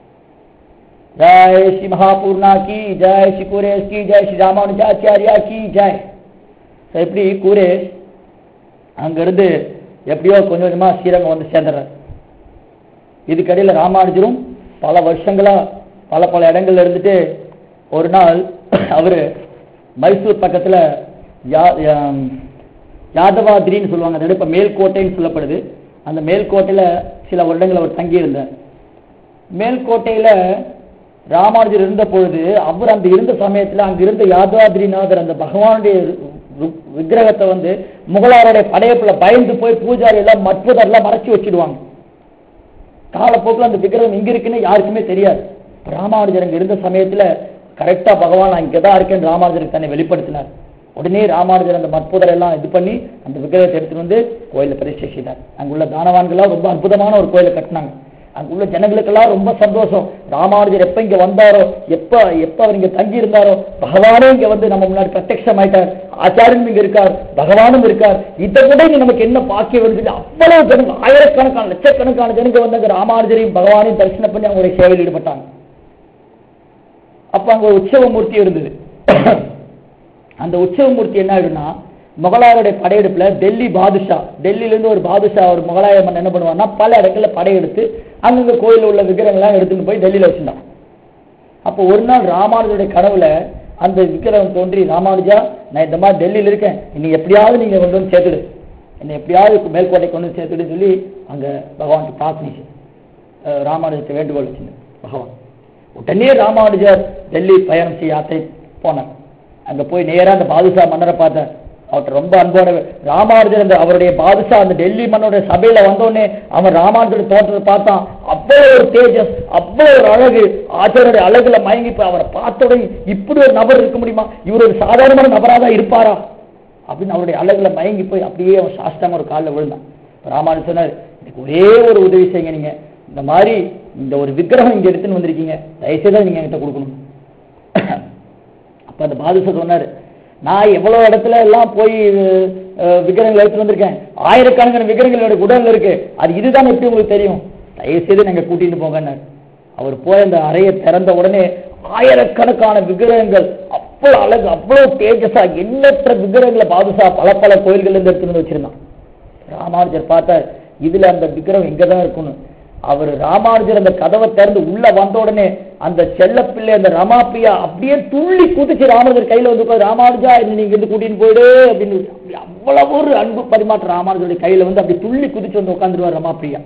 जय श्री महापूर्णा की जय श्री कुरेश की जय श्री रामानुजाचार्या की जय So, இப்படி கூரேஷ் அங்கிருந்து எப்படியோ கொஞ்சம் கொஞ்சமா ஸ்ரீரங்கம் வந்து சேர்ந்துடுறாரு இதுக்கடையில் ராமானுஜரும் பல வருஷங்களா பல பல இடங்கள்ல இருந்துட்டு ஒரு நாள் அவரு மைசூர் பக்கத்துல யா யாம், யாதவாதிரின்னு சொல்லுவாங்க அது இப்ப மேல்கோட்டைன்னு சொல்லப்படுது அந்த மேல்கோட்டையில சில வருடங்கள் அவர் தங்கியிருந்தார் மேல்கோட்டையில ராமானுஜர் இருந்த பொழுது அவர் அந்த இருந்த சமயத்துல அங்க இருந்த யாதவாதிரிநாதர் அந்த பகவானுடைய ரு- விக்கிரகத்தை வந்து முகலாருடைய படையப்புல பயந்து போய் பூஜாரி எல்லாம் மற்றதெல்லாம் எல்லாம் மறைச்சு வச்சிடுவாங்க காலப்போக்கில் அந்த விக்கிரகம் எங்க இருக்குன்னு யாருக்குமே தெரியாது ராமானுஜர் அங்க இருந்த சமயத்துல கரெக்டா பகவான் நான் இங்கதான் இருக்கேன்னு ராமானுஜருக்கு தன்னை வெளிப்படுத்தினார் உடனே ராமானுஜர் அந்த மற்புதர் எல்லாம் இது பண்ணி அந்த விக்கிரகத்தை எடுத்துட்டு வந்து கோயில பிரதிஷ்டை செய்தார் அங்குள்ள தானவான்கள்லாம் ரொம்ப அற்புதமான ஒரு கோயிலை கட்டினாங்க அங்குள்ள ஜனங்களுக்கெல்லாம் ரொம்ப சந்தோஷம் ராமானுஜர் எப்ப இங்க வந்தாரோ எப்ப எப்ப அவர் இங்க தங்கி இருந்தாரோ பகவானே இங்க வந்து நம்ம முன்னாடி பிரத்யக்ஷம் ஆயிட்டார் ஆச்சாரியனும் இங்க இருக்கார் பகவானும் இருக்கார் இதை விட இங்க நமக்கு என்ன பாக்கியம் வருது அவ்வளவு ஜனங்க ஆயிரக்கணக்கான லட்சக்கணக்கான ஜனங்க வந்து அங்க ராமானுஜரையும் பகவானையும் தரிசனம் பண்ணி அவங்களுடைய சேவையில் ஈடுபட்டாங்க அப்ப அங்க ஒரு உற்சவ மூர்த்தி இருந்தது அந்த உற்சவ மூர்த்தி என்ன ஆயிடும்னா முகலாயருடைய படையெடுப்புல டெல்லி பாதுஷா டெல்லியில இருந்து ஒரு பாதுஷா ஒரு முகலாய மன்னன் என்ன பண்ணுவான்னா பல இடங்கள்ல படையெடுத்து அங்கங்க கோயில்ல உள்ள விக்கிரகங்கள்லாம் எடுத்துட்டு போய் டெல்லியில வச்சிருந்தான் அப்போ ஒரு நாள் ராமானுஜருடைய கனவுல அந்த விக்கிரகம் தோன்றி ராமானுஜா நான் இந்த மாதிரி டெல்லியில இருக்கேன் நீ எப்படியாவது நீங்க கொண்டு வந்து சேர்த்துடு என்னை எப்படியாவது மேல்கோட்டை கொண்டு வந்து சேர்த்துடு சொல்லி அங்க பகவானுக்கு பிரார்த்தனை செய்து அஹ் ராமானுஜத்தை வேண்டுகோள் வச்சிருந்தேன் பகவான் உடனே ராமானுஜர் டெல்லி பயணம் செய்ய யாத்திரை போனார் அங்க போய் நேரா அந்த பாதுஷா மன்னரை பார்த்தார் அவர்கிட்ட ரொம்ப அன்போட ராமானுஜர் அந்த அவருடைய பாதுஷா அந்த டெல்லி மன்னருடைய சபையில வந்தோடனே அவன் ராமானுஜருடைய தோற்றத்தை பார்த்தான் அவ்வளவு ஒரு தேஜஸ் அவ்வளவு ஒரு அழகு ஆச்சாரிய அழகுல மயங்கி போய் அவரை பார்த்த உடனே இப்படி ஒரு நபர் இருக்க முடியுமா இவர் ஒரு சாதாரணமான நபரா தான் இருப்பாரா அப்படின்னு அவருடைய அழகுல மயங்கி போய் அப்படியே அவன் சாஷ்டாம ஒரு காலில் விழுந்தான் ராமானுஜர் சொன்னார் எனக்கு ஒரே ஒரு உதவி செய்யுங்க நீங்க இந்த மாதிரி இந்த ஒரு விக்கிரகம் இங்க எடுத்துன்னு வந்திருக்கீங்க தயவுசெய்து நீங்க என்கிட்ட கொடுக்கணும் அப்ப அந்த பாதுஷா சொன்னாரு நான் எவ்வளவு இடத்துல எல்லாம் போய் அஹ், விக்கிரகங்கள் எடுத்துட்டு வந்திருக்கேன் ஆயிரக்கணக்கான விக்கிரகங்கள் என்னோட உடல்ல இருக்கு அது இதுதான் எப்படி உங்களுக்கு தெரியும் தயவுசெய்து நீங்க கூட்டிட்டு போங்கன்னாரு அவர் போய் அந்த அறையை திறந்த உடனே ஆயிரக்கணக்கான விக்கிரகங்கள் அவ்வளவு அழகு அவ்வளவு தேஜஸா எண்ணற்ற விக்கிரகங்களை பாதுஷா பல பல கோயில்கள்ல இருந்து எடுத்துட்டு வந்து வச்சிருந்தான் ராமானுஜர் பார்த்தார் இதுல அந்த விக்கிரகம் இங்கதான் இருக்கணும் அவர் ராமானுஜர் அந்த கதவை திறந்து உள்ள வந்த உடனே அந்த செல்லப்பிள்ளை அந்த ரமாப்பியா அப்படியே துள்ளி குதிச்சு ராமானுஜர் கையில வந்து உட்கார்ந்து, ராமானுஜா என்ன நீங்க இருந்து கூட்டின்னு போயிடு அப்படின்னு அப்படி அவ்வளவு ஒரு அன்பு பரிமாற்றம் ராமானுஜருடைய கையில வந்து அப்படி துள்ளி குதிச்சு வந்து உட்காந்துருவார் ரமாப்பிரியா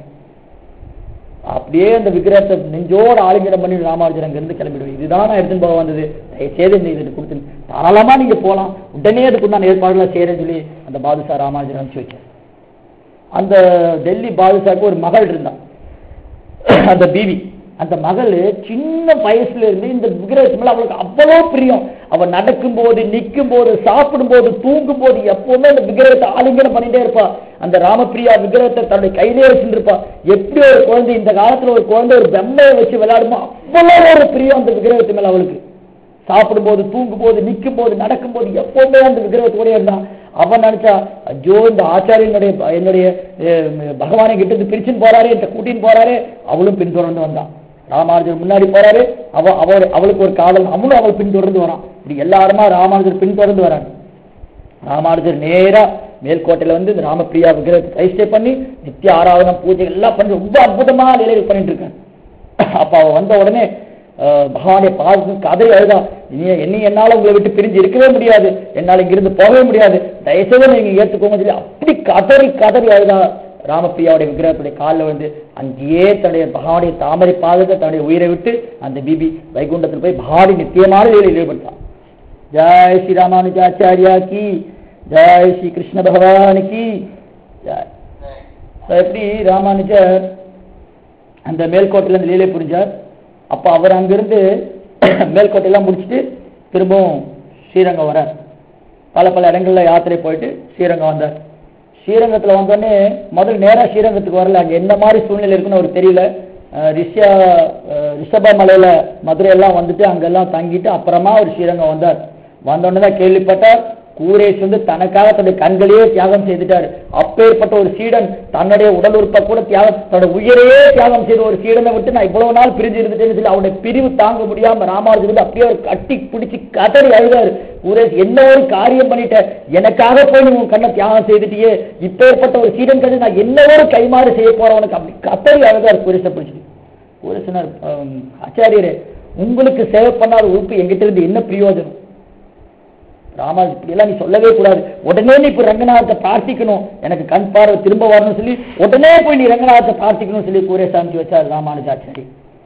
அப்படியே அந்த விக்கிரகத்தை நெஞ்சோட ஆலிங்கனம் பண்ணி ராமானுஜர் அங்க இருந்து கிளம்பிடுவேன் இதுதான் நான் எடுத்துன்னு போக வந்தது தயவுசெய்து இந்த இது கொடுத்து தாராளமா நீங்க போலாம் உடனே அதுக்கு நான் ஏற்பாடுலாம் செய்யறேன்னு சொல்லி அந்த பாதுஷா ராமானுஜர் அனுப்பிச்சு வச்சார் அந்த டெல்லி பாதுஷாக்கு ஒரு மகள் இருந்தான் அந்த பிவி அந்த மகள் சின்ன வயசுல இருந்து இந்த விக்கிரகத்து மேல அவளுக்கு அவ்வளவு பிரியம் அவ நடக்கும் போது நிற்கும் போது சாப்பிடும் போது தூங்கும் போது எப்பவுமே அந்த விக்கிரகத்தை ஆலிங்கனம் பண்ணிட்டே இருப்பா அந்த ராமப்பிரியா விக்கிரகத்தை தன்னுடைய கையிலே வச்சுருப்பா எப்படி ஒரு குழந்தை இந்த காலத்துல ஒரு குழந்தை ஒரு பெம்மையை வச்சு விளையாடுமோ அவ்வளவு ஒரு பிரியம் அந்த விக்கிரகத்து மேல அவளுக்கு சாப்பிடும்போது தூங்கும் போது நிற்கும் போது நடக்கும் போது எப்பவுமே அந்த விக்கிரகத்தோடய இருந்தான் அவன் நினைச்சா ஐயோ இந்த ஆச்சாரியனுடைய என்னுடைய அஹ், பகவானை கிட்ட இருந்து பிரிச்சுன்னு போறாரு என்கிட்ட கூட்டின்னு போறாரு அவளும் பின்தொடர்ந்து வந்தான் ராமானுஜர் முன்னாடி போறாரு அவ அவ அவளுக்கு ஒரு காதல் அவளும் அவள் பின்தொடர்ந்து வரான் இப்படி எல்லாருமா ராமானுஜர் பின்தொடர்ந்து வராங்க ராமானுஜர் நேரா மேல்கோட்டையில வந்து இந்த ராமப்பிரியா விக்கிரகத்தை பிரதிஷ்டை பண்ணி நித்திய ஆராதனம் பூஜை எல்லாம் பண்ணி ரொம்ப அற்புதமா வேலைகள் பண்ணிட்டு இருக்காங்க அப்ப அவ வந்த உடனே அஹ், பகவானை பார்த்து கதறி அழுதா இனி என்னை என்னால உங்களை விட்டு பிரிஞ்சு இருக்கவே முடியாது என்னால இங்கிருந்து போகவே முடியாது தயவுசெய்து நீங்க ஏத்துக்கோங்க சொல்லி அப்படி கதறி கதறி அழுதா ராமப்பிரியாவுடைய விக்கிரகத்துடைய காலில் வந்து அங்கேயே தன்னுடைய பகவானுடைய தாமரை பாதத்தை தன்னுடைய உயிரை விட்டு அந்த பிபி வைகுண்டத்தில் போய் பகவானை நித்தியமான வேலையில் ஈடுபட்டான் ஜெய் ஸ்ரீ ராமானுஜாச்சாரியா கி ஜெய் ஸ்ரீ கிருஷ்ண பகவான் கி ஜெய் So, எப்படி ராமானுஜர் அந்த மேல்கோட்டையில இருந்து லீலை புரிஞ்சார் அப்ப அவர் அங்கிருந்து மேல்கோட்டையெல்லாம் முடிச்சுட்டு திரும்பவும் ஸ்ரீரங்கம் வரார் பல பல இடங்கள்ல யாத்திரை போயிட்டு ஸ்ரீரங்கம் வந்தார் ஸ்ரீரங்கத்துல வந்தோடனே முதல்ல நேரா ஸ்ரீரங்கத்துக்கு வரல அங்க என்ன மாதிரி சூழ்நிலை இருக்குன்னு அவருக்கு தெரியல அஹ் ரிஷ்யா அஹ் ரிஷப மலையில மதுரை எல்லாம் வந்துட்டு அங்கெல்லாம் தங்கிட்டு அப்புறமா அவர் ஸ்ரீரங்கம் வந்தார் வந்தோடனே தான் கேள்விப்பட்டார் கூரேஷ் வந்து தனக்காக தன்னுடைய கண்களையே தியாகம் செய்துட்டாரு அப்பேற்பட்ட ஒரு சீடன் தன்னுடைய உடல் உறுப்பை கூட தியாகம் தன்னுடைய உயிரையே தியாகம் செய்த ஒரு சீடனை விட்டு நான் இவ்வளவு நாள் பிரிஞ்சு இருந்துட்டேன்னு சொல்லி அவனுடைய பிரிவு தாங்க முடியாம ராமானுஜர் வந்து அப்படியே ஒரு கட்டி பிடிச்சு கதறி அழுதாரு கூரேஷ் என்ன ஒரு காரியம் பண்ணிட்ட எனக்காக போய் நீ உன் கண்ணை தியாகம் செய்துட்டியே இப்பேற்பட்ட ஒரு சீடன் கண்டு நான் என்ன ஒரு கைமாறு செய்ய போறவனுக்கு அப்படி கதறி அழுதாரு கூரேஷை பிடிச்சிட்டு கூரேசனார் ஆச்சாரியரே உங்களுக்கு சேவை பண்ணாத உறுப்பு எங்கிட்ட இருந்து என்ன பிரயோஜனம் ராமா இப்படி எல்லாம் நீ சொல்லவே கூடாது உடனே நீ இப்ப ரங்கநாதத்தை பிரார்த்திக்கணும் எனக்கு கண் பார்வை திரும்ப வரணும்னு சொல்லி உடனே போய் நீ ரங்கநாதத்தை பிரார்த்திக்கணும் சொல்லி கூரேஷ் அனுப்பிச்சு வச்சார் ராமானுஜாச்சாரி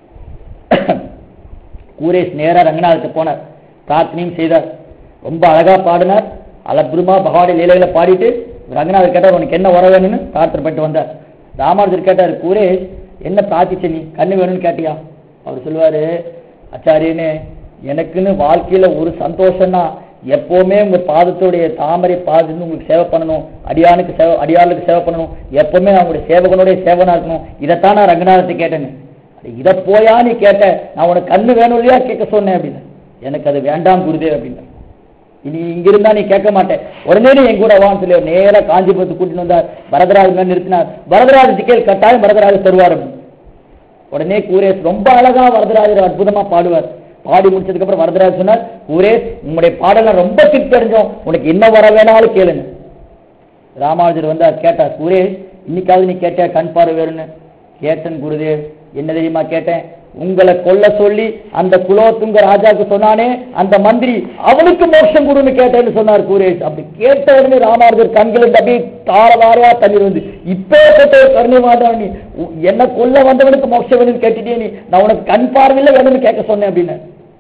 கூரேஷ் நேரா ரங்கநாதத்தை போனார் பிரார்த்தனையும் செய்தார் ரொம்ப அழகா பாடினார் அலபுருமா பகவானுடைய லீலைகளை பாடிட்டு ரங்கநாதர் கேட்டார் உனக்கு என்ன வர வேணும்னு பிரார்த்தனை பண்ணிட்டு வந்தார் ராமானுஜர் கேட்டார் கூரேஷ் என்ன பிரார்த்திச்ச நீ கண்ணு வேணும்னு கேட்டியா அவர் சொல்லுவாரு அச்சாரியனே எனக்குன்னு வாழ்க்கையில ஒரு சந்தோஷம்னா எப்பவுமே உங்க பாதத்துடைய தாமரை பாதத்து உங்களுக்கு சேவை பண்ணணும் அடியானுக்கு சேவை அடியாளுக்கு சேவை பண்ணணும் எப்பவுமே நான் உங்களுடைய சேவகனுடைய சேவனா இருக்கணும் இதைத்தான் நான் ரங்கநாதத்தை கேட்டேன்னு அட, இதை போயா நீ கேட்ட நான் உனக்கு கண்ணு வேணும் இல்லையா கேட்க சொன்னேன் அப்படின்னு எனக்கு அது வேண்டாம் குருதே அப்படின்னு இனி இங்க இருந்தா நீ கேட்க மாட்டேன் உடனே நீ என் கூட வான்னு சொல்லி நேரா காஞ்சிபுரத்துக்கு கூட்டிட்டு வந்தார் வரதராஜ் மேல நிறுத்தினார் வரதராஜ டிக்கெட் கட்டாயம் வரதராஜ தருவார் அப்படின்னு. உடனே கூரேஷ் ரொம்ப அழகா வரதராஜர் அற்புதமா பாடுவார் பாடி முடிச்சதுக்கு அப்புறம் வரதராஜ் சொன்னார் கூரேஷ் உங்களுடைய பாடல ரொம்ப திருப்தி அடைஞ்சோம் உனக்கு என்ன வர வேணாலும் கேளுங்க ராமானுஜர் வந்தார் கேட்டார் சுரேஷ் இன்னைக்காவது நீ கேட்ட கண் பார்வை வேணும்னு கேட்டன் குருதேவ் என்ன தெரியுமா கேட்டேன் உங்களை கொல்ல சொல்லி அந்த குலோத்துங்க ராஜாவுக்கு சொன்னானே அந்த மந்திரி அவனுக்கு மோட்சம் கொடுன்னு கேட்டேன்னு சொன்னார் கூரேஷ் அப்படி கேட்ட உடனே ராமானுஜர் கண்கள் இருந்து அப்படியே தார தாரையா தண்ணீர் வந்து இப்பேற்பட்ட ஒரு கருணை மாதான் நீ உ- என்ன கொல்ல வந்தவனுக்கு மோட்சம் வேணும்னு கேட்டுட்டே நீ நான் உனக்கு கண் பார்வையில வேணும்னு கேட்க சொன்னேன் அப்படின்னு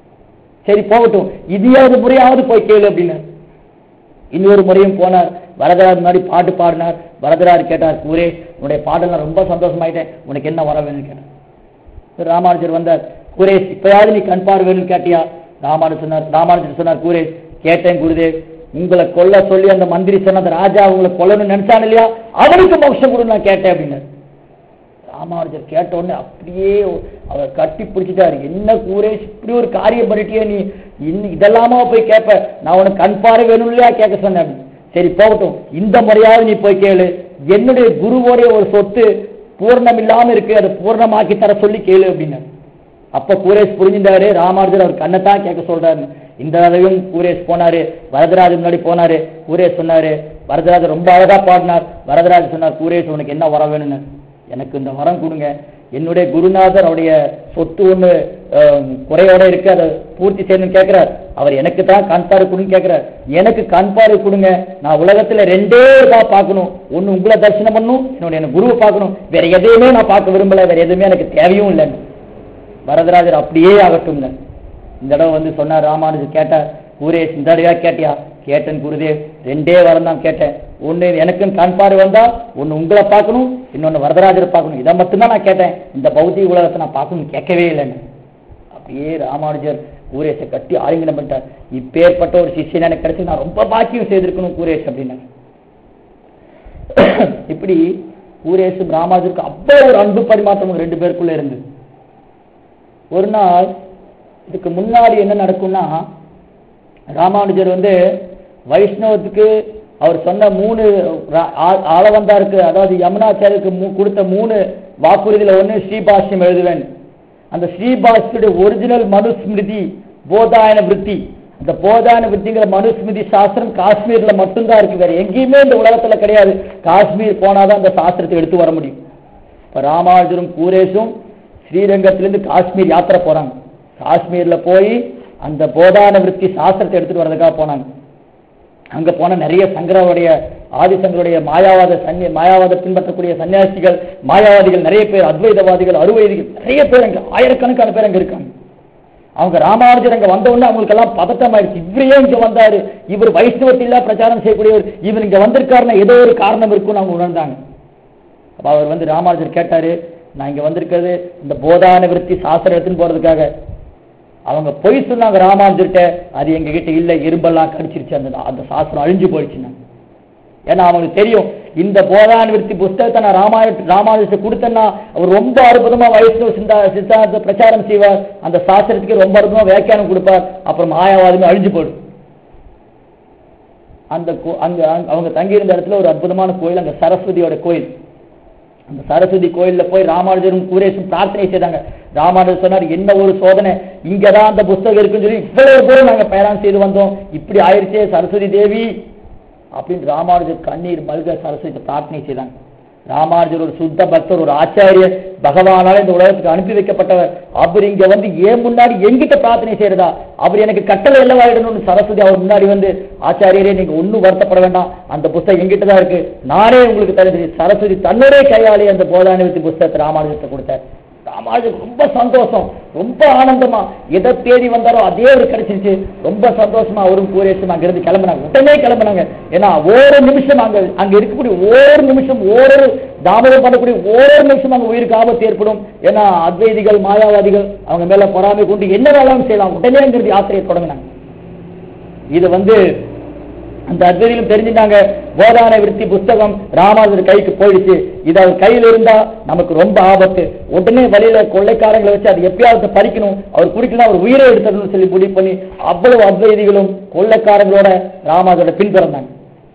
சரி போகட்டும் இதையாவது முறையாவது போய் கேளு அப்படின்னு இன்னொரு முறையும் போனார் வரதராஜ் முன்னாடி பாட்டு பாடினார் வரதராஜ் கேட்டார் கூரே உன்னுடைய பாடலாம் ரொம்ப சந்தோஷமாயிட்டேன் உனக்கு என்ன வர வேணும்னு கேட்டார் திரு ராமானுஜர் வந்தார் கூரேஷ் இப்பயாவது நீ கண் பார்வை வேணும்னு கேட்டியா ராமானுஜர் சொன்னார் ராமானுஜர் சொன்னார் கூரேஷ் கேட்டேன் குருதேவ் உங்களை கொல்ல சொல்லி அந்த மந்திரி சொன்ன அந்த ராஜா உங்களை கொல்லணும்னு நினைச்சான் இல்லையா அவனுக்கு மோட்சம் கொடு நான் கேட்டேன் அப்படின்னாரு ராமானுஜர் கேட்ட உடனே அப்படியே அவர் கட்டி பிடிச்சிட்டாரு என்ன கூரேஷ் இப்படி ஒரு காரியம் பண்ணிட்டியே நீ இன்னும் இதெல்லாமா போய் கேட்ப நான் உனக்கு கண் பார்வை வேணும் இல்லையா கேட்க சொன்னேன் அப்படின்னு. சரி போகட்டும் இந்த முறையாவது நீ போய் கேளு என்னுடைய குருவோடைய ஒரு சொத்து பூர்ணம் இல்லாம இருக்கு அதை பூர்ணமாக்கி தர சொல்லி கேளு அப்படின்னு அப்ப கூரேஷ் புரிஞ்சுட்டாரு ராமானுஜர் அவர் கண்ணைத்தான் கேட்க சொல்றாரு இந்த தடவையும் கூரேஷ் போனாரு வரதராஜ் முன்னாடி போனாரு கூரேஷ் சொன்னாரு வரதராஜ் ரொம்ப அழகா பாடினார் வரதராஜ் சொன்னார் கூரேஷ் உனக்கு என்ன வர வேணும்னு எனக்கு இந்த வரம் கொடுங்க என்னுடைய குருநாதர் அவருடைய சொத்து ஒண்ணு அஹ், குறையோட இருக்கு அதை பூர்த்தி செய்யணும்னு கேட்கிறார் அவர் எனக்கு தான் கண் பார்வை கொடுன்னு கேட்கிறார் எனக்கு கண் பார்வை கொடுங்க நான் உலகத்துல ரெண்டே இதா பார்க்கணும் ஒண்ணு உங்களை தரிசனம் பண்ணணும் என்னுடைய எனக்கு குருவை பார்க்கணும் வேற எதையுமே நான் பார்க்க விரும்பல வேற எதுவுமே எனக்கு தேவையும் இல்லைன்னு வரதராஜர் அப்படியே ஆகட்டும்ங்க இந்த தடவை வந்து சொன்னார் ராமானுஜர் கேட்டார் கூரேஷ் இந்த தடவையா கேட்டியா கேட்டேன் குருதேவ் ரெண்டே வரம் தான் கேட்டேன் ஒண்ணு எனக்கும் கண் பார்வை வந்தா ஒண்ணு உங்களை பார்க்கணும் இன்னொன்னு வரதராஜரை பார்க்கணும் இதை மட்டும்தான் நான் கேட்டேன் இந்த பௌத்திக உலகத்தை நான் பார்க்கணும் கேட்கவே இல்லைன்னு அப்படியே ராமானுஜர் கூரேஷை கட்டி ஆலிங்கனம் பண்ணிட்டார் இப்பேற்பட்ட ஒரு சிஷ்யன் எனக்கு கிடைச்சு நான் ரொம்ப பாக்கியம் செய்திருக்கணும் கூரேஷ் அப்படின்னாங்க இப்படி கூரேஷும் ராமானுஜருக்கு அவ்வளவு ஒரு அன்பு பரிமாற்றம் உங்க ரெண்டு பேருக்குள்ள இருந்தது ஒரு நாள் இதுக்கு முன்னாடி என்ன நடக்கும்னா ராமானுஜர் வந்து வைஷ்ணவத்துக்கு அவர் சொன்ன மூணு ரா- ஆ- ஆளவந்தாருக்கு அதாவது யமுனாச்சாரியருக்கு மூ- கொடுத்த மூணு வாக்குறுதியில ஒண்ணு ஸ்ரீபாஷ்யம் எழுதுவேன் அந்த ஸ்ரீபாஷ்யுடைய ஒரிஜினல் மனுஸ்மிருதி போதாயன விருத்தி அந்த போதாயன விருத்திங்கிற மனுஸ்மிருதி சாஸ்திரம் காஷ்மீர்ல மட்டும்தான் இருக்கு வேற எங்கேயுமே இந்த உலகத்துல கிடையாது காஷ்மீர் போனாதான் அந்த சாஸ்திரத்தை எடுத்து வர முடியும் இப்ப ராமானுஜரும் கூரேஷும் ஸ்ரீரங்கத்திலிருந்து காஷ்மீர் யாத்திரை போறாங்க காஷ்மீர்ல போய் அந்த போதான விருத்தி சாஸ்திரத்தை எடுத்துட்டு வர்றதுக்காக போனாங்க அங்க போன நிறைய சங்கரருடைய ஆதிசங்கருடைய மாயாவாத சன்னிய மாயாவாத பின்பற்றக்கூடிய சன்னியாசிகள் மாயாவாதிகள் நிறைய பேர் அத்வைதவாதிகள் அறுவைதிகள் நிறைய பேர் அங்க ஆயிரக்கணக்கான பேர் அங்க இருக்காங்க அவங்க ராமானுஜர் அங்க வந்த உடனே அவங்களுக்கு எல்லாம் பதட்டம் ஆயிடுச்சு இவரே இங்க வந்தாரு இவர் வைஷ்ணவத்தில பிரச்சாரம் செய்யக்கூடியவர் இவர் இங்க வந்திருக்காருன்னா ஏதோ ஒரு காரணம் இருக்கும்னு அவங்க உணர்ந்தாங்க அப்ப அவர் வந்து ராமானுஜர் கேட்டாரு நான் இங்க வந்திருக்கிறது இந்த போதான விருத்தி சாஸ்திரம் எடுத்துன்னு போறதுக்காக அவங்க பொய் சொன்னாங்க ராமானுஜர்கிட்ட அது எங்க கிட்ட இல்ல எறும்பெல்லாம் கடிச்சிருச்சு அந்த அந்த சாஸ்திரம் அழிஞ்சு போயிடுச்சுன்னா ஏன்னா அவங்களுக்கு தெரியும் இந்த போதான விருத்தி புஸ்தகத்தை நான் ராமாயண ராமானுஜத்தை கொடுத்தேன்னா அவர் ரொம்ப அற்புதமா வைஷ்ணவ சிந்தா சித்தாந்த பிரச்சாரம் செய்வார் அந்த சாஸ்திரத்துக்கு ரொம்ப அற்புதமா வியாக்கியானம் கொடுப்பார் அப்புறம் மாயாவாதமே அழிஞ்சு போயிடும் அந்த கோ- அங்க அங்க- அவங்க தங்கியிருந்த இடத்துல ஒரு அற்புதமான கோயில் அங்க சரஸ்வதியோட கோயில் அந்த சரஸ்வதி கோயில்ல போய் ராமானுஜரும் கூரேஷும் பிரார்த்தனை செய்தாங்க ராமானுஜர் சொன்னார் என்ன ஒரு சோதனை இங்கதான் அந்த புஸ்தகம் இருக்குன்னு சொல்லி இவ்வளவு தூரம் நாங்க பயணம் செய்து வந்தோம் இப்படி ஆயிருச்சே சரஸ்வதி தேவி அப்படின்னு ராமானுஜர் கண்ணீர் மல்க சரஸ்வதி பிரார்த்தனை செய்தாங்க ராமானுஜர் ஒரு சுத்த பக்தர் ஒரு ஆச்சாரியர் பகவானால இந்த உலகத்துக்கு அனுப்பி வைக்கப்பட்டவர் அவர் இங்க வந்து ஏன் முன்னாடி எங்கிட்ட பிரார்த்தனை செய்யறதா அவர் எனக்கு கட்டளை எல்லவாயிடணும்னு சரஸ்வதி அவர் முன்னாடி வந்து ஆச்சாரியரே நீங்க ஒண்ணும் வருத்தப்பட வேண்டாம் அந்த புஸ்தகம் எங்கிட்ட தான் இருக்கு நானே உங்களுக்கு தருகிறேன் சரஸ்வதி தன்னுடைய கையாலே அந்த போதானிவத்தி புஸ்தகத்தை ராமானுஜத்தை கொடுத்தார் ராமானுஜர் ரொம்ப சந்தோஷம் ரொம்ப ஆனந்தமா எதை தேடி வந்தாரோ அதே ஒரு கிடைச்சிருச்சு ரொம்ப சந்தோஷமா அவரும் கூரேசும் அங்க இருந்து கிளம்புனாங்க உடனே கிளம்புனாங்க ஏன்னா ஒரு நிமிஷம் அங்க அங்க இருக்கக்கூடிய ஒவ்வொரு நிமிஷம் ஒவ்வொரு தாமதம் பண்ணக்கூடிய ஒவ்வொரு நிமிஷம் அங்க உயிருக்கு ஆபத்து ஏற்படும் ஏன்னா அத்வைதிகள் மாயாவாதிகள் அவங்க மேல பொறாமை கொண்டு என்ன வேணாலும் செய்யலாம் உடனே அங்கிருந்து யாத்திரையை தொடங்கினாங்க இது வந்து அந்த அத்வைதிகளும் தெரிஞ்சுட்டாங்க போதான விருத்தி புஸ்தகம் ராமானுஜர் கைக்கு போயிடுச்சு இது அவர் கையில் இருந்தா நமக்கு ரொம்ப ஆபத்து உடனே வழியில கொள்ளைக்காரங்களை வச்சு அது எப்பயாவது பறிக்கணும் அவர் குடிக்கலாம் அவர் உயிரை எடுத்துடணும்னு சொல்லி முடிவு பண்ணி அவ்வளவு அத்வைதிகளும் கொள்ளைக்காரங்களோட ராமானுஜரோட பின்தொடர்ந்தாங்க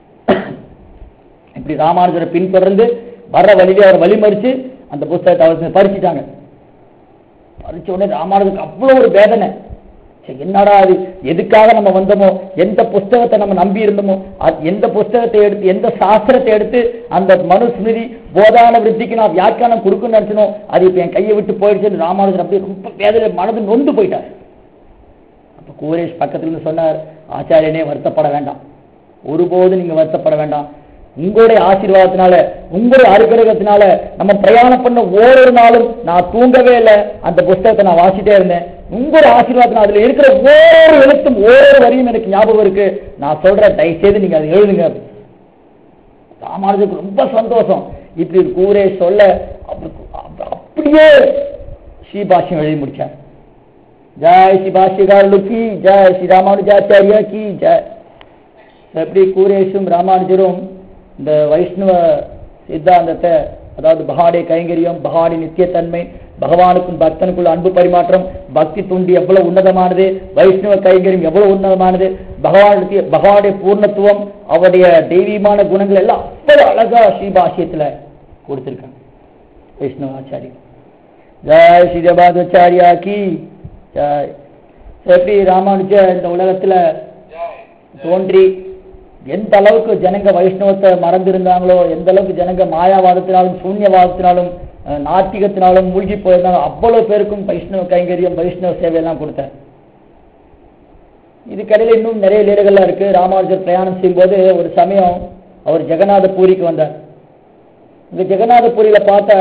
இப்படி ராமானுஜரை பின்தொடர்ந்து வர்ற வழியிலே அவர் வழிமறிச்சு அந்த புஸ்தகத்தை அவர் பறிச்சுட்டாங்க பறிச்ச உடனே ராமானுஜருக்கு அவ்வளவு ஒரு வேதனை சரி, என்னடா அது எதுக்காக நம்ம வந்தோமோ எந்த புஸ்தகத்தை நம்ம நம்பி இருந்தோமோ அது எந்த புஸ்தகத்தை எடுத்து எந்த சாஸ்திரத்தை எடுத்து அந்த மனுஸ்மிருதி போதான விருத்திக்கு நான் வியாக்கியானம் கொடுக்கணும்னு நினைச்சனோ அது இப்ப என் கையை விட்டு போயிடுச்சுன்னு ராமானுஜர் அப்படியே ரொம்ப வேதனை மனது நொந்து போயிட்டார் அப்ப கூரேஷ் பக்கத்துல இருந்து சொன்னார் ஆச்சாரியனே வருத்தப்பட வேண்டாம் ஒருபோதும் நீங்க வருத்தப்பட வேண்டாம் உங்களுடைய ஆசீர்வாதத்தினால உங்களுடைய அனுகிரகத்தினால நம்ம பிரயாணம் பண்ண ஒவ்வொரு நாளும் நான் தூங்கவே இல்லை அந்த புஸ்தகத்தை நான் வாசிட்டே இருந்தேன் உங்களுடைய ஆசீர்வாதத்தினால அதுல இருக்கிற ஒவ்வொரு எழுத்தும் ஒவ்வொரு வரியும் எனக்கு ஞாபகம் இருக்கு நான் சொல்றேன் தயவு செய்து நீங்க அதை எழுதுங்க ராமானுஜருக்கு ரொம்ப சந்தோஷம் இப்படி கூரே சொல்ல அவருக்கு அப்ப- அப்படியே ஸ்ரீபாஷ்யம் எழுதி முடிச்சார் ஜெய் ஸ்ரீ பாஷ்யகாரலு கி ஜெய் ஸ்ரீ ராமானுஜாச்சாரியா கி ஜெய் எப்படி கூரேஷும் ராமானுஜரும் இந்த வைஷ்ணவ சித்தாந்தத்தை அதாவது பகவானுடைய கைங்கரியம் பகவானுடைய நித்தியத்தன்மை பகவானுக்கும் பக்தனுக்குள்ள அன்பு பரிமாற்றம் பக்தி துண்டி எவ்வளவு உன்னதமானது வைஷ்ணவ கைங்கரியம் எவ்வளவு உன்னதமானது பகவானுடைய பகவானுடைய பூர்ணத்துவம் அவருடைய தெய்வீகமான குணங்கள் எல்லாம் அவ்வளவு அழகா ஸ்ரீபாஷ்யத்துல கொடுத்திருக்காங்க வைஷ்ணவ ஆச்சாரி ஜெய் ஸ்ரீ ஜபாதாச்சாரியா கி ஜெய் எப்படி ராமானுஜர் இந்த உலகத்துல தோன்றி எந்த அளவுக்கு ஜனங்க வைஷ்ணவத்தை மறந்திருந்தாங்களோ எந்த அளவுக்கு ஜனங்க மாயாவாதத்தினாலும் சூன்யவாதத்தினாலும் அஹ், நாத்திகத்தினாலும் மூழ்கி போயிருந்தாங்க அவ்வளவு பேருக்கும் வைஷ்ணவ கைங்கரியம் வைஷ்ணவ சேவையெல்லாம் கொடுத்தார் இதுக்கடையில இன்னும் நிறைய லீலைகள்லாம் இருக்கு ராமானுஜர் பிரயாணம் செய்யும்போது ஒரு சமயம் அவர் ஜெகநாத பூரிக்கு வந்தார் இந்த ஜெகநாத பூரியில பார்த்தா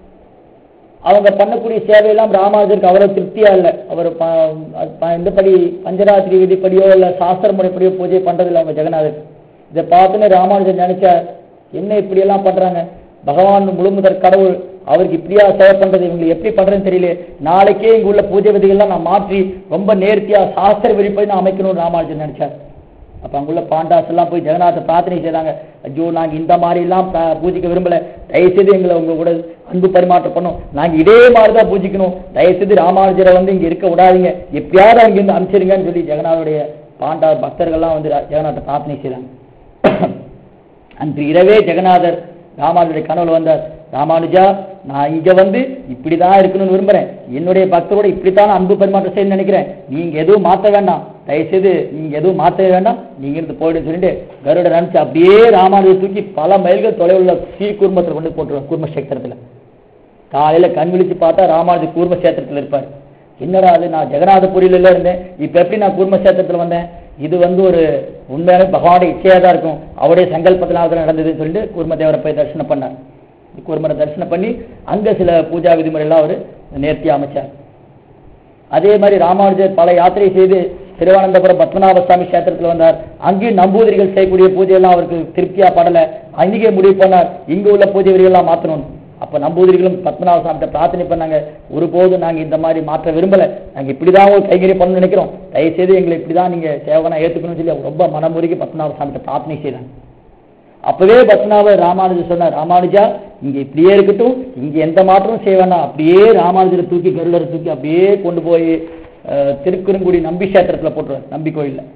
அவங்க பண்ணக்கூடிய சேவையெல்லாம் ராமானுஜருக்கு அவ்வளவு திருப்தியா இல்லை அவர் ப- அது ப- இந்தபடி பஞ்சராத்திரி விதிப்படியோ இல்ல சாஸ்திர முறைப்படியோ பூஜை பண்றதில்ல அவங்க ஜெகநாதர் இதை பார்த்துன்னு ராமானுஜர் நினைச்சார் என்ன இப்படி எல்லாம் பண்றாங்க பகவான் முழுமுதற் கடவுள் அவருக்கு இப்படியா சேவை பண்றது இவங்களுக்கு எப்படி பண்றதுன்னு தெரியல நாளைக்கே இங்க உள்ள பூஜை விதிகள்லாம் நான் மாற்றி ரொம்ப நேர்த்தியா சாஸ்திர விதிப்படி நான் அமைக்கணும்னு ராமானுஜர் நினைச்சார் அப்ப அங்குள்ள பாண்டாஸ் எல்லாம் போய் ஜெகநாத பிரார்த்தனை செய்தாங்க ஐயோ நாங்க இந்த மாதிரி எல்லாம் ப- பூஜிக்க விரும்பல தயவுசெய்து எங்களை உங்க கூட அன்பு பரிமாற்றம் பண்ணோம் நாங்க இதே மாதிரி தான் பூஜிக்கணும் தயவுசெய்து ராமானுஜரை வந்து இங்க இருக்க விடாதீங்க எப்படியாவது அங்க இருந்து அனுப்பிச்சிருங்கன்னு சொல்லி ஜெகநாதனுடைய பாண்டார் பக்தர்கள்லாம் வந்து ரா- ஜெகநாத பிரார்த்தனை செய்தாங்க அன்று இரவே ஜெகநாதர் ராமானுடைய கனவுல வந்தார் ராமானுஜா நான் இங்க வந்து இப்படிதான் இருக்கணும்னு விரும்புறேன் என்னுடைய பக்தரோட இப்படித்தான் அன்பு பரிமாற்றம் செய்யணும்னு நினைக்கிறேன் நீங்க எதுவும் மாத்த வேண்டாம் தயவுசெய்து நீங்க எதுவும் மாத்தவே வேண்டாம் நீங்க இருந்து போயிடுன்னு சொல்லிட்டு கருட நினைச்சு அப்படியே ராமானுஜர் தூக்கி பல மைல்கள் தொலைவுள்ள ஸ்ரீ குடும்பத்தில் கொண்டு போட்டுருவார் குடும்ப சேத்திரத்துல காலையில கண் விழிச்சு பார்த்தா ராமானுஜர் கூர்ம சேத்திரத்துல இருப்பார் என்னடா அது நான் ஜெகநாதபுரியில இருந்தேன் இப்ப எப்படி நான் கூர்ம சேத்திரத்துல வந்தேன் இது வந்து ஒரு உண்மையான பகவானுடைய இச்சையா தான் இருக்கும் அவருடைய சங்கல்பத்தினால தான் நடந்ததுன்னு சொல்லிட்டு கூர்ம தேவரை போய் தரிசனம் பண்ணார் கூர்மரை தரிசனம் பண்ணி அங்க சில பூஜா விதிமுறை எல்லாம் அவர் நேர்த்தியா அமைச்சார் அதே மாதிரி ராமானுஜர் பல யாத்திரை செய்து திருவனந்தபுரம் பத்மநாப சுவாமி கஷேத்திரத்தில் வந்தார் அங்கேயும் நம்பூதிரிகள் செய்யக்கூடிய பூஜையெல்லாம் அவருக்கு திருப்தியா படல அங்கேயே முடிவு பண்ணார் இங்க உள்ள பூஜை விதிகள்லாம் மாத்தணும் அப்ப நம்பூதிரிகளும் பத்மநாப சுவாமிகிட்ட பிரார்த்தனை பண்ணாங்க ஒருபோதும் நாங்க இந்த மாதிரி மாற்ற விரும்பல நாங்க இப்படிதான் ஒரு கைங்கரியம் பண்ணணும்னு நினைக்கிறோம் தயவுசெய்து எங்களை இப்படிதான் நீங்க சேவனா ஏத்துக்கணும்னு சொல்லி அவங்க ரொம்ப மனமுருகி பத்மநாப சுவாமிகிட்ட பிரார்த்தனை செய்தாங்க அப்பவே பத்மநாப ராமானுஜர் சொன்னார் ராமானுஜா இங்க இப்படியே இருக்கட்டும் இங்க எந்த மாற்றமும் செய்ய வேண்டாம் அப்படியே ராமானுஜரை தூக்கி கருடரை தூக்கி அப்படியே கொண்டு போய் அஹ், திருக்குறுங்குடி நம்பி கஷேத்திரத்துல போட்டுருவார் நம்பி கோயில்ல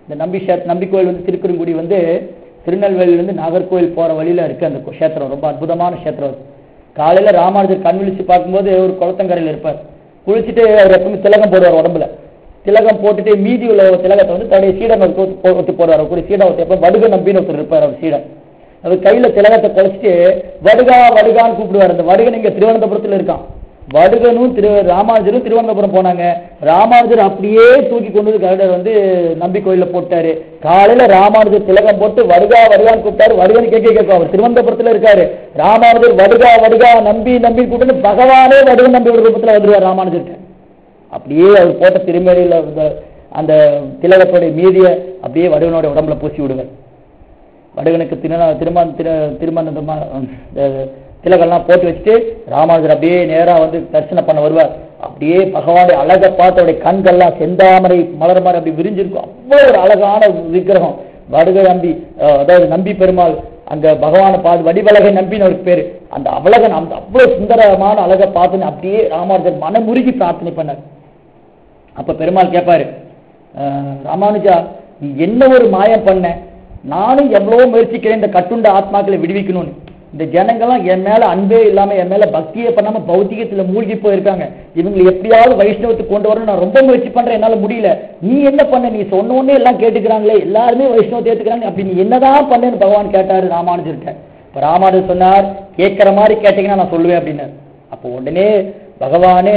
இந்த நம்பி ஷே- நம்பி கோயில் வந்து திருக்குறுங்குடி வந்து திருநெல்வேலியிலேருந்து நாகர்கோவில் போற வழியில இருக்கு அந்த கு- க்ஷேத்திரம் ரொம்ப அற்புதமான க்ஷேத்திரம் அது. காலையில ராமானுஜர் கண் விழிச்சு பார்க்கும்போது ஒரு குளத்தங்கரையில் இருப்பார் குளிச்சுட்டு அவர் எப்பவுமே திலகம் போடுவார் உடம்புல திலகம் போட்டுட்டு மீதி உள்ள ஒரு திலகத்தை வந்து தன்னுடைய சீடன் ஒரு ஒத்து- ஒத்து போடுவார் ஒரு சீடன் ஒருத்தர் எப்போ வடுக நம்பின்னு ஒருத்தர் இருப்பார் அவர் சீடன் அவர் கையில திலகத்தை குலைச்சிட்டு வடுகா வடுகான்னு கூப்பிடுவார் அந்த வடுகன் இங்க திருவனந்தபுரத்துல இருக்கான் வடுகனும் திரு ராமானுஜரும் திருவனந்தபுரம் போனாங்க ராமானுஜர் அப்படியே தூக்கி கொண்டு வந்து கருடர் வந்து நம்பி கோயில்ல போட்டாரு காலையில ராமானுஜர் திலகம் போட்டு வடுகா வடுகான்னு கூப்பிட்டாரு வடுகன் கேட்க கேட்கும் அவர் திருவனந்தபுரத்துல இருக்காரு ராமானுஜர் வடுகா வடுகா நம்பி நம்பி கூப்பிட்டு பகவானே வடுகன் நம்பி ஒரு ரூபத்துல வந்துருவார் ராமானுஜர்கிட்ட அப்படியே அவர் போட்ட திருமேனியில இருந்த அந்த திலகத்தோடைய மீதியை அப்படியே வடுகனோட உடம்புல பூசி விடுவார் வடுகனுக்கு திருநா திருமண திரு திருமண திலகெல்லாம் போட்டு வச்சுட்டு ராமானுஜர் அப்படியே நேரா வந்து தரிசனம் பண்ண வருவார் அப்படியே பகவானுடைய அழகை பார்த்து அவருடைய கண்கள்லாம் செந்தாமரை மலர் மாதிரி அப்படி விரிஞ்சிருக்கும் அவ்வளவு ஒரு அழகான விக்கிரகம் வடுக நம்பி அஹ், அதாவது நம்பி பெருமாள் அங்க பகவானை பார்த்து வடிவழகை நம்பின்னு ஒரு பேரு அந்த அழகன் அந்த அவ்வளவு சுந்தரமான அழகை பார்த்துன்னு அப்படியே ராமானுஜர் மனமுருகி பிரார்த்தனை பண்ணார் அப்ப பெருமாள் கேட்பாரு "அஹ், ராமானுஜா நீ என்ன ஒரு மாயம் பண்ண நானும் எவ்வளவோ முயற்சிக்கிறேன் இந்த கட்டுண்ட ஆத்மாக்களை விடுவிக்கணும்னு இந்த ஜனங்கள்லாம் என் மேல அன்பே இல்லாம என் மேல பக்தியே பண்ணாம பௌத்திகத்துல மூழ்கி போயிருக்காங்க இவங்களை எப்படியாவது வைஷ்ணவத்துக்கு கொண்டு வரணும் நான் ரொம்ப முயற்சி பண்றேன் என்னால முடியல நீ என்ன பண்ண நீ சொன்ன உடனே எல்லாம் கேட்டுக்கிறாங்களே எல்லாருமே வைஷ்ணவத்தை ஏத்துக்கிறாங்க அப்படி நீ என்னதான் பண்ணேன்னு பகவான் கேட்டாரு ராமானுஜர்கிட்ட இப்ப ராமானுஜர் சொன்னார் கேட்கிற மாதிரி கேட்டீங்கன்னா நான் சொல்லுவேன் அப்படின்னாரு அப்போ உடனே பகவானே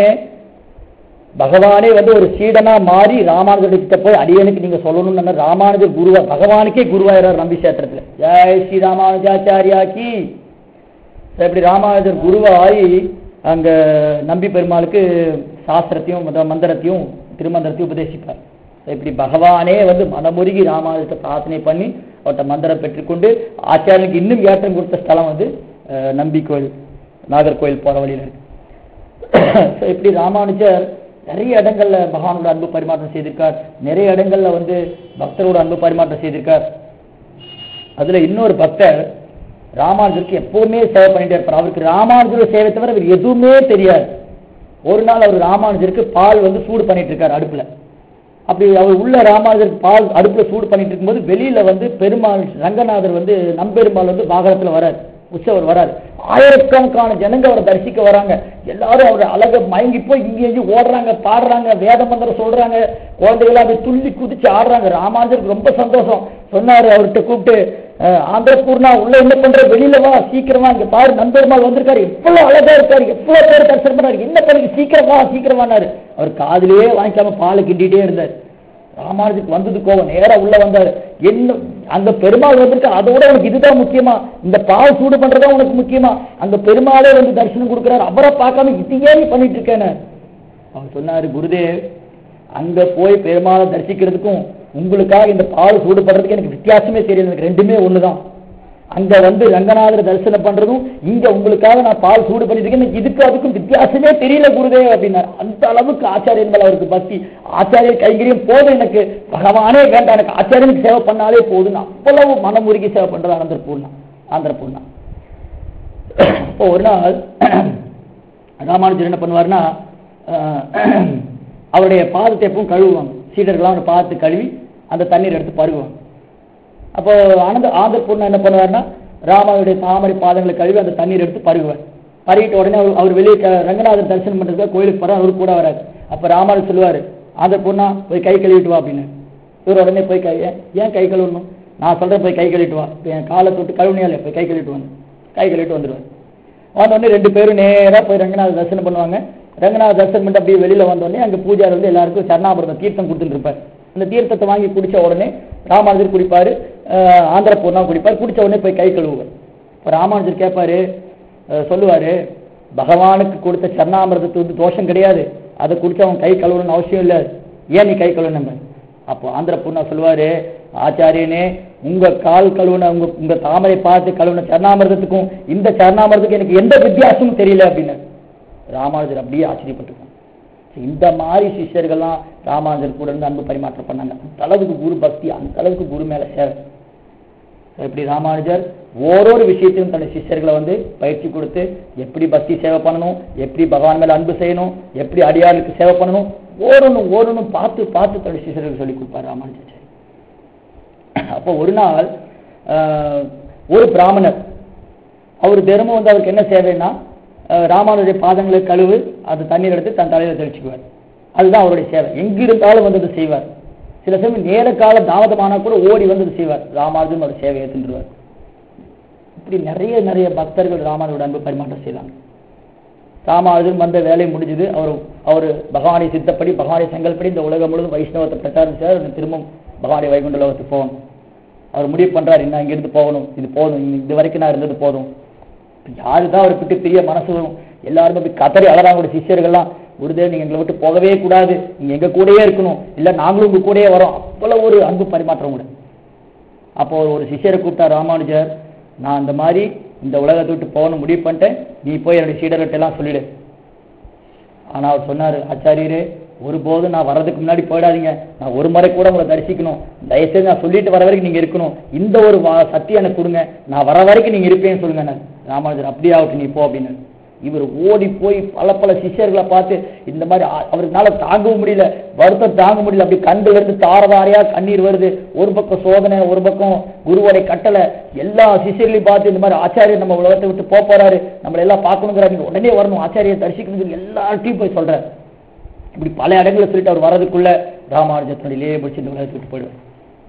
பகவானே வந்து ஒரு சீடனா மாறி ராமானுஜர் கிட்ட போய் அடியனுக்கு நீங்க சொல்லணும்னு ராமானுஜர் குருவா பகவானுக்கே குருவாயிரார் நம்பி சேத்திரத்துல ஜெய் ஸ்ரீ ராமானுஜாச்சாரியா கி இப்படி ராமானுஜர் குருவாகி அங்க நம்பி பெருமாளுக்கு சாஸ்திரத்தையும் மத- மந்திரத்தையும் திருமந்திரத்தையும் உபதேசிப்பார் இப்படி பகவானே வந்து மனமுருகி ராமானுஜத்தை பிரார்த்தனை பண்ணி அவர்கிட்ட மந்திரம் பெற்றுக்கொண்டு ஆச்சாரியனுக்கு இன்னும் ஏற்றம் கொடுத்த ஸ்தலம் வந்து அஹ், நம்பி கோயில் நாகர்கோயில் போற வழியில இருக்கு So, இப்படி ராமானுஜர் நிறைய இடங்கள்ல பகவானோட அன்பு பரிமாற்றம் செய்திருக்கார் நிறைய இடங்கள்ல வந்து பக்தரோட அன்பு பரிமாற்றம் செய்திருக்கார் அதுல இன்னொரு பக்தர் ராமானுஜருக்கு எப்பவுமே சேவை பண்ணிட்டே இருப்பார் அவருக்கு ராமானுஜரோட சேவை தவிர அவர் எதுவுமே தெரியாது ஒரு நாள் அவர் ராமானுஜருக்கு பால் வந்து சூடு பண்ணிட்டு இருக்காரு அடுப்புல அப்படி அவர் உள்ள ராமானுஜருக்கு பால் அடுப்புல சூடு பண்ணிட்டு இருக்கும்போது வெளியில வந்து பெருமாள் ரங்கநாதர் வந்து நம்பெருமாள் வந்து வாகனத்துல வராரு உற்சவர் வராரு ஆயிரக்கணக்கான ஜனங்க அவரை தரிசிக்க வராங்க எல்லாரும் அவர் அழக மயங்கி போய் இங்க இங்கேயும் ஓடுறாங்க பாடுறாங்க வேத மந்திரம் சொல்றாங்க குழந்தைகள் அப்படி துள்ளி குதிச்சு ஆடுறாங்க ராமானுஜருக்கு ரொம்ப சந்தோஷம் சொன்னாரு அவர்கிட்ட கூப்பிட்டு அஹ், ஆந்திரபூர்ணா உள்ள என்ன பண்ற வெளியில வா சீக்கிரமா இங்க பாரு நம்பெருமாள் வந்திருக்காரு எவ்வளவு அழகா இருக்காரு எவ்வளவு பேர் தரிசனம் பண்ணாரு என்ன பண்ணுங்க சீக்கிரமா சீக்கிரமானாரு அவர் காதுலயே வாங்கிக்காம பாலை கிண்டிட்டே இருந்தார் ராமானுஜருக்கு வந்தது கோவம் நேரா உள்ள வந்தாரு என்ன அந்த பெருமாள் வந்திருக்க அதோட உனக்கு இதுதான் முக்கியமா இந்த பால் சூடு பண்றதா உனக்கு முக்கியமா அந்த பெருமாளே வந்து தரிசனம் கொடுக்குறாரு அவரை பார்க்காம இதையே நீ பண்ணிட்டு இருக்கேன்னு அவர் சொன்னாரு குருதேவ் அங்க போய் பெருமாளை தரிசிக்கிறதுக்கும் உங்களுக்காக இந்த பால் சூடு பண்றதுக்கு எனக்கு வித்தியாசமே தெரியல எனக்கு ரெண்டுமே ஒண்ணுதான் அங்க வந்து ரங்கநாதர் தரிசனம் பண்றதும் இங்க உங்களுக்காக நான் பால் சூடு பண்ணிட்டு இருக்கேன் எனக்கு இதுக்கு அதுக்கும் வித்தியாசமே தெரியல குருதேவ் அப்படின்னாரு அந்த அளவுக்கு ஆச்சாரியன் மேல அவருக்கு பக்தி ஆச்சாரியர் கைங்கரியம் போதும் எனக்கு பகவானே வேண்டாம் எனக்கு ஆச்சாரியனுக்கு சேவை பண்ணாலே போதும் அவ்வளவு மனமுருகி சேவை பண்றது ஆனந்தர் பூர்ணா ஆந்திர பூர்ணா இப்போ ஒரு நாள் ராமானுஜர் என்ன பண்ணுவார்னா அஹ், அவருடைய பாதத்தை எப்பவும் கழுவுவாங்க சீடர்கள்லாம் அவனை பார்த்து கழுவி அந்த தண்ணீர் எடுத்து பருகுவாங்க அப்போ ஆனந்த ஆந்திர பூர்ணா என்ன பண்ணுவார்னா ராமாவுடைய தாமரை பாதங்களை கழுவி அந்த தண்ணீர் எடுத்து பருகுவார் பருகிட்ட உடனே அவர் அவர் வெளியே க- ரங்கநாதர் தரிசனம் பண்றதுக்காக கோயிலுக்கு போறார் அவரு கூட வராரு அப்ப ராமாவில் சொல்லுவாரு ஆந்திர பூர்ணா போய் கை கழுவிட்டு வா அப்படின்னு இவர் உடனே போய் கை ஏன் ஏன் கை கழுவணும் நான் சொல்றேன் போய் கை கழுவிட்டு வா இப்ப என் காலை தொட்டு கழுவுனியாலே போய் கை கழுவிட்டு வந்து கை கழுவிட்டு வந்துடுவார் வந்த உடனே ரெண்டு பேரும் நேரா போய் ரங்கநாத தரிசனம் பண்ணுவாங்க ரங்கநாத தரிசனம் பண்ணிட்டு அப்படியே வெளியில வந்த உடனே அங்க பூஜாரி வந்து எல்லாருக்கும் சரணாபிரதம் தீர்த்தம் கொடுத்துட்டு இருப்பார் அந்த தீர்த்தத்தை வாங்கி குடிச்ச உடனே ராமானுஜர் குடிப்பாரு அஹ் ஆந்திர பூர்ணா குடிப்பார் குடிச்ச உடனே போய் கை கழுவுவார் இப்போ ராமானுஜர் கேட்பாரு அஹ் சொல்லுவாரு பகவானுக்கு கொடுத்த சரணாமிரதத்துக்கு வந்து தோஷம் கிடையாது அதை குடிச்சு அவன் கை கழுவணும்னு அவசியம் இல்லை ஏன் நீ கை கழுவணும் அப்போ ஆந்திர பூர்ணா சொல்லுவாரு ஆச்சாரியனே உங்க கால் கழுவுன உங்க உங்க தாமரை பார்த்து கழுவுன சரணாமிரதத்துக்கும் இந்த சரணாமிரதத்துக்கும் எனக்கு எந்த வித்தியாசமும் தெரியல அப்படின்னு ராமானுஜர் அப்படியே ஆச்சரியப்பட்டிருக்காங்க இந்த மாதிரி சிஷ்யர்கள்லாம் ராமானுஜர் கூட இருந்து அன்பு பரிமாற்றம் பண்ணாங்க அந்த அளவுக்கு குரு பக்தி அந்த அளவுக்கு குரு மேல சேவை எப்படி ராமானுஜர் ஓரொரு விஷயத்தையும் தன்னுடைய சிஷ்யர்களை வந்து பயிற்சி கொடுத்து எப்படி பக்தி சேவை பண்ணணும் எப்படி பகவான் மேல அன்பு செய்யணும் எப்படி அடியாளுக்கு சேவை பண்ணணும் ஓரணும் ஓரணும் பார்த்து பார்த்து தன்னுடைய சிஷ்யர்களுக்கு சொல்லி கொடுப்பார் ராமானுஜாச்சாரி அப்போ ஒரு நாள் ஆஹ், ஒரு பிராமணர் அவர் தினமும் வந்து அவருக்கு என்ன சேவைன்னா ஆஹ், ராமானுடைய பாதங்களை கழுவு அது தண்ணீர் எடுத்து தன் தலையில தெளிச்சுக்குவார் அதுதான் அவருடைய சேவை எங்கிருந்தாலும் வந்து அதை செய்வார் சில சமயம் நேர கால தாமதமானா கூட ஓடி வந்து அதை செய்வார் ராமானுஜன் ஒரு சேவையை தின்றுவார் இப்படி நிறைய நிறைய பக்தர்கள் ராமானுடைய அன்பு பரிமாற்றம் செய்தாங்க ராமானுஜன் வந்த வேலை முடிஞ்சது அவர் அவர் பகவானை சித்தப்படி பகவானை செங்கல்படி இந்த உலகம் முழுவதும் வைஷ்ணவத்தை பிரச்சாரம் செய்தார் திரும்பவும் பகவானை வைகுண்ட லோகத்துக்கு போகணும் அவர் முடிவு பண்றாரு இன்னும் இங்கிருந்து போகணும் இது போதும் இன்னும் இது வரைக்கும் நான் இருந்தது போதும் யாரு தான் அவரை விட்டு பெரிய மனசு வரும் எல்லாருமே போய் கதறி அழறாங்க ஒரு சிஷ்யர்கள்லாம் குருதேவ் நீங்க எங்களை விட்டு போகவே கூடாது நீங்க எங்க கூடயே இருக்கணும் இல்ல நாங்களும் உங்க கூடயே வரோம் அவ்வளவு ஒரு அன்பு பரிமாற்றம் கூட அப்போ ஒரு சிஷ்யரை கூப்பிட்டா ராமானுஜர் நான் அந்த மாதிரி இந்த உலகத்தை விட்டு போகணும் முடிவு பண்ணிட்டேன் நீ போய் என்னுடைய சீடர்கிட்ட எல்லாம் சொல்லிடு ஆனா அவர் சொன்னாரு ஆச்சாரியரே ஒருபோதும் நான் வர்றதுக்கு முன்னாடி போயிடாதீங்க நான் ஒரு முறை கூட உங்களை தரிசிக்கணும் தயவுசெய்து நான் சொல்லிட்டு வர வரைக்கும் நீங்க இருக்கணும் இந்த ஒரு வா- சக்தி எனக்கு கொடுங்க நான் வர வரைக்கும் நீங்க இருப்பேன்னு சொல்லுங்க ராமானுஜர் அப்படியே ஆகட்டும் நீ போ அப்படின்னு இவர் ஓடி போய் பல பல சிஷ்யர்களை பார்த்து இந்த மாதிரி ஆ- அவருனால தாங்கவும் முடியல வருத்தம் தாங்க முடியல அப்படி கண்ணுல இருந்து தாரதாரையா கண்ணீர் வருது ஒரு பக்கம் சோதனை ஒரு பக்கம் குருவோடைய கட்டளை எல்லா சிஷ்யர்களையும் பார்த்து இந்த மாதிரி ஆச்சாரியர் நம்ம உலகத்தை விட்டு போப் போறாரு நம்மளை எல்லாம் பார்க்கணுங்கிறாரு நீங்க உடனே வரணும் ஆச்சாரியை தரிசிக்கணும் சொல்லி எல்லார்ட்டையும் போய் சொல்றாரு இப்படி பல இடங்களை சொல்லிட்டு அவர் வர்றதுக்குள்ள ராமானுஜத்தினுடைய பிடிச்சி இந்த உலகத்தை விட்டு போயிடுவார்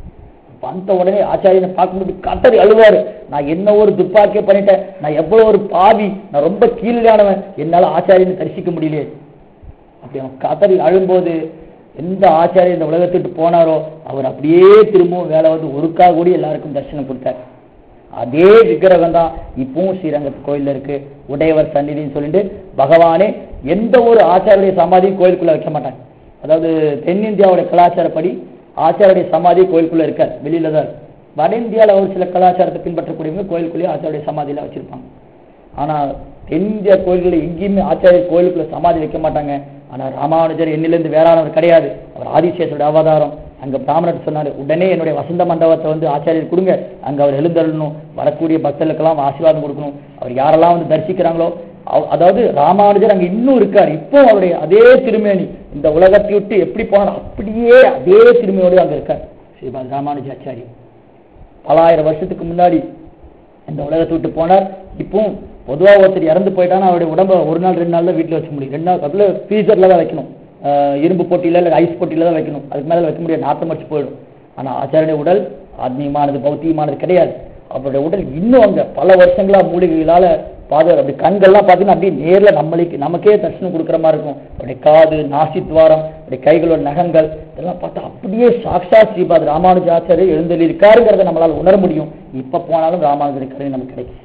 வந்த உடனே ஆச்சாரியனை பார்க்கும்போது கத்தரி அழுவாரு நான் என்ன ஒரு துப்பாக்கிய பண்ணிட்டேன் நான் எவ்வளவு ஒரு பாவி நான் ரொம்ப கீழானவன் என்னால ஆச்சாரியனை தரிசிக்க முடியலையே அப்படி அவன் கதறி அழும்போது எந்த ஆச்சாரியர் இந்த உலகத்தை விட்டு போனாரோ அவர் அப்படியே திரும்பவும் வேலை வந்து ஒருக்கா கூடி எல்லாருக்கும் தரிசனம் கொடுத்தார் அதே விக்கிரகம் தான் இப்பவும் ஸ்ரீரங்கத்து கோயில்ல இருக்கு உடையவர் சந்நிதின்னு சொல்லிட்டு பகவானே எந்த ஒரு ஆச்சாரிய சமாதியும் கோயிலுக்குள்ள வைக்க மாட்டாங்க அதாவது தென்னிந்தியாவோட கலாச்சாரப்படி ஆச்சாரிய சமாதி கோயிலுக்குள்ள இருக்காது வெளியில தான் இருக்கு. வட இந்தியாவில் ஒரு சில கலாச்சாரத்தை பின்பற்றக்கூடியவங்க கோயிலுக்குள்ளேயே ஆச்சாரிய சமாதியில வச்சிருப்பாங்க ஆனா தென்னிந்திய கோயில்களில் எங்கேயுமே ஆச்சாரியர் கோயிலுக்குள்ள சமாதி வைக்க மாட்டாங்க ஆனா ராமானுஜர் என்னிலிருந்து வேறானவர் கிடையாது அவர் ஆதிசேஷோட அவதாரம் அங்க பிராமணர் சொன்னாரு உடனே என்னுடைய வசந்த மண்டபத்தை வந்து ஆச்சாரியர் கொடுங்க அங்க அவர் எழுந்தருளணும் வரக்கூடிய பக்தர்களுக்கெல்லாம் ஆசீர்வாதம் கொடுக்கணும் அவர் யாரெல்லாம் வந்து தரிசிக்கிறாங்களோ அவ- அதாவது ராமானுஜர் அங்க இன்னும் இருக்கார் இப்போ அவருடைய அதே திருமேனி இந்த உலகத்தை விட்டு எப்படி போனார் அப்படியே அதே திருமையோடு அங்க இருக்கார் ஸ்ரீபாத் ராமானுஜ ஆச்சாரியர் பலாயிரம் வருஷத்துக்கு முன்னாடி இந்த உலகத்தை விட்டு போனார் இப்போ பொதுவா ஒருத்தர் இறந்து போயிட்டானா அவருடைய உடம்ப ஒரு நாள் ரெண்டு நாள்ல வீட்டுல வச்சுக்க முடியும் ரெண்டு நாள் அதுல ஃப்ரீசர்ல தான் வைக்கணும் ஆஹ் இரும்பு போட்டியில இல்ல ஐஸ் போட்டியில தான் வைக்கணும் அதுக்கு மேல வைக்க முடியாது நாத்தம் அடிச்சு போயிடும் ஆனா ஆச்சாரியனுடைய உடல் ஆத்மீயமானது பௌத்தியமானது கிடையாது அவருடைய உடல் இன்னும் அங்க பல வருஷங்களா மூலிகைகளால பாதுகாப்பு அப்படி கண்கள்லாம் பார்த்தீங்கன்னா அப்படியே நேர்ல நம்மளுக்கு நமக்கே தரிசனம் கொடுக்குற மாதிரி இருக்கும் அவருடைய காது நாசித்வாரம் அவருடைய கைகளோட நகங்கள் இதெல்லாம் பார்த்தா அப்படியே சாக்ஷா ஸ்ரீபாத் ராமானுஜாச்சாரியர் எழுந்தள்ளி இருக்காருங்கிறத நம்மளால உணர முடியும் இப்ப போனாலும் ராமானுஜர் கருணை நமக்கு கிடைக்கும்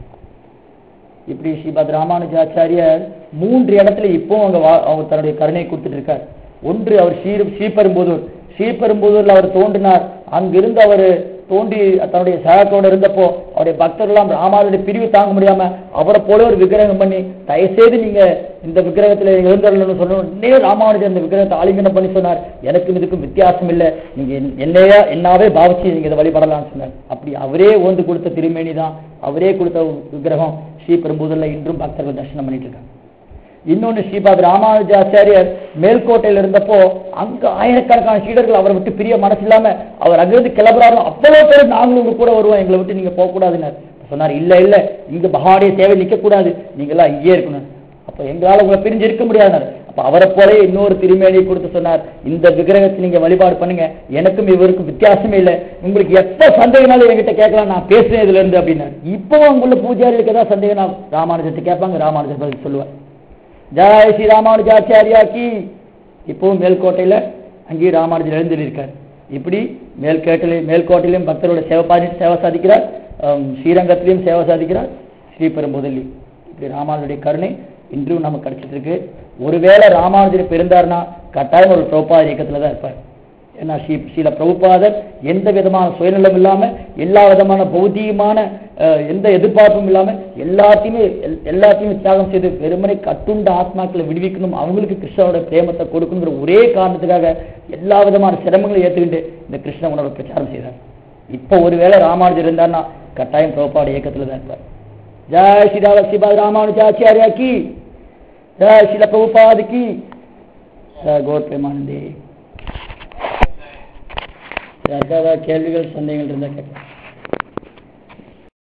இப்படி ஸ்ரீபாத் ராமானுஜாச்சாரியர் மூன்று இடத்துல இப்போ அவங்க வா- அவங்க தன்னுடைய கருணை கொடுத்துட்டு இருக்கார் ஒன்று அவர் ஸ்ரீ ஸ்ரீபெரும்புதூர் ஸ்ரீபெரும்புதூர்ல அவர் தோன்றினார் அங்கிருந்து அவர் தோண்டி தன்னுடைய சகாக்களோட இருந்தப்போ அவருடைய பக்தர்கள்லாம் ராமானுடைய பிரிவு தாங்க முடியாம அவரை போல ஒரு விக்கிரகம் பண்ணி தயவுசெய்து நீங்க இந்த விக்கிரகத்துல எழுந்தருள்னு சொன்ன உடனே ராமானுஜர் இந்த விக்கிரகத்தை ஆலிங்கனம் பண்ணி சொன்னார் எனக்கும் இதுக்கும் வித்தியாசம் இல்லை நீங்க என்- என்னையா என்னாவே பாவிச்சு நீங்க இதை வழிபடலாம்னு சொன்னார் அப்படி அவரே ஓந்து கொடுத்த திருமேனி தான் அவரே கொடுத்த விக்கிரகம் ஸ்ரீபெரும்புதூர்ல இன்றும் பக்தர்கள் தரிசனம் பண்ணிட்டு இருக்காங்க இன்னொன்னு ஸ்ரீபாத் ராமானுஜாச்சாரியர் மேல்கோட்டையில இருந்தப்போ அங்க ஆயிரக்கணக்கான சீடர்கள் அவரை விட்டு பிரிய மனசு இல்லாம அவர் அங்கிருந்து கிளம்புறாரு அவ்வளவு பேர் நாங்களும் உங்க கூட வருவோம் எங்களை விட்டு நீங்க போக கூடாதுன்னார் சொன்னார் இல்ல இல்ல இங்க பகவானுடைய சேவை நிக்க கூடாது நீங்க எல்லாம் இங்கே இருக்கணும் அப்ப எங்களால உங்களை பிரிஞ்சு இருக்க முடியாதுனார் அப்ப அவரை போலே இன்னொரு திருமேனியை கொடுத்து சொன்னார் இந்த விக்கிரகத்தை நீங்க வழிபாடு பண்ணுங்க எனக்கும் இவருக்கும் வித்தியாசமே இல்லை உங்களுக்கு எப்ப சந்தேகனாலும் என்கிட்ட கேட்கலாம் நான் பேசுறேன் இதுல இருந்து அப்படின்னாரு இப்போ உங்களுள்ள பூஜாரிகளுக்கு ஏதாவது சந்தேகம் நான் ராமானுஜத்தை கேட்பாங்க ராமானுஜர் பதில் சொல்லுவார் ஜெய் ஸ்ரீ ராமானுஜாச்சாரியா கி இப்பவும் மேல்கோட்டையில அங்கேயும் ராமானுஜர் எழுந்திருக்கார் இப்படி மேல்கோட்டையில மேல்கோட்டையிலும் பக்தரோட சேவை பாதி சேவை சாதிக்கிறார் ஆம், ஸ்ரீரங்கத்திலையும் சேவை சாதிக்கிறார் ஸ்ரீபெரும்புதலி இப்படி ராமானுஜருடைய கருணை இன்றும் நமக்கு கிடைச்சிட்டு இருக்கு ஒருவேளை ராமானுஜர் பிறந்தார்னா கட்டாயம் ஒரு பிரபுபாத இயக்கத்துல தான் இருப்பார் ஏன்னா ஸ்ரீ ஸ்ரீல பிரபுபாதர் எந்த விதமான சுயநலம் இல்லாம எல்லா விதமான பௌதிகமான அஹ், எந்த எதிர்பார்ப்பும் இல்லாம எல்லாத்தையுமே எல்- எல்லாத்தையுமே தியாகம் செய்து வெறுமனை கட்டுண்ட ஆத்மாக்களை விடுவிக்கணும் அவங்களுக்கு கிருஷ்ணனோட பிரேமத்தை கொடுக்கணுங்கிற ஒரே காரணத்துக்காக எல்லா விதமான சிரமங்களை ஏற்றுக்கிட்டு இந்த கிருஷ்ண உணர்வை பிரச்சாரம் செய்தார் இப்போ ஒருவேளை ராமானுஜர் இருந்தார்னா கட்டாயம் பிரபுபாட இயக்கத்துல தான் இருப்பார் ஜெய் ஸ்ரீராம ஸ்ரீபாத் ராமானுஜாச்சாரியா கி ஜெய் ஸ்ரீல பிரபுபாத் கி ஜெய் கோர் பிரேமானந்தே யாருக்காவது கேள்விகள் சந்தேகங்கள் இருந்தால் கேட்கலாம்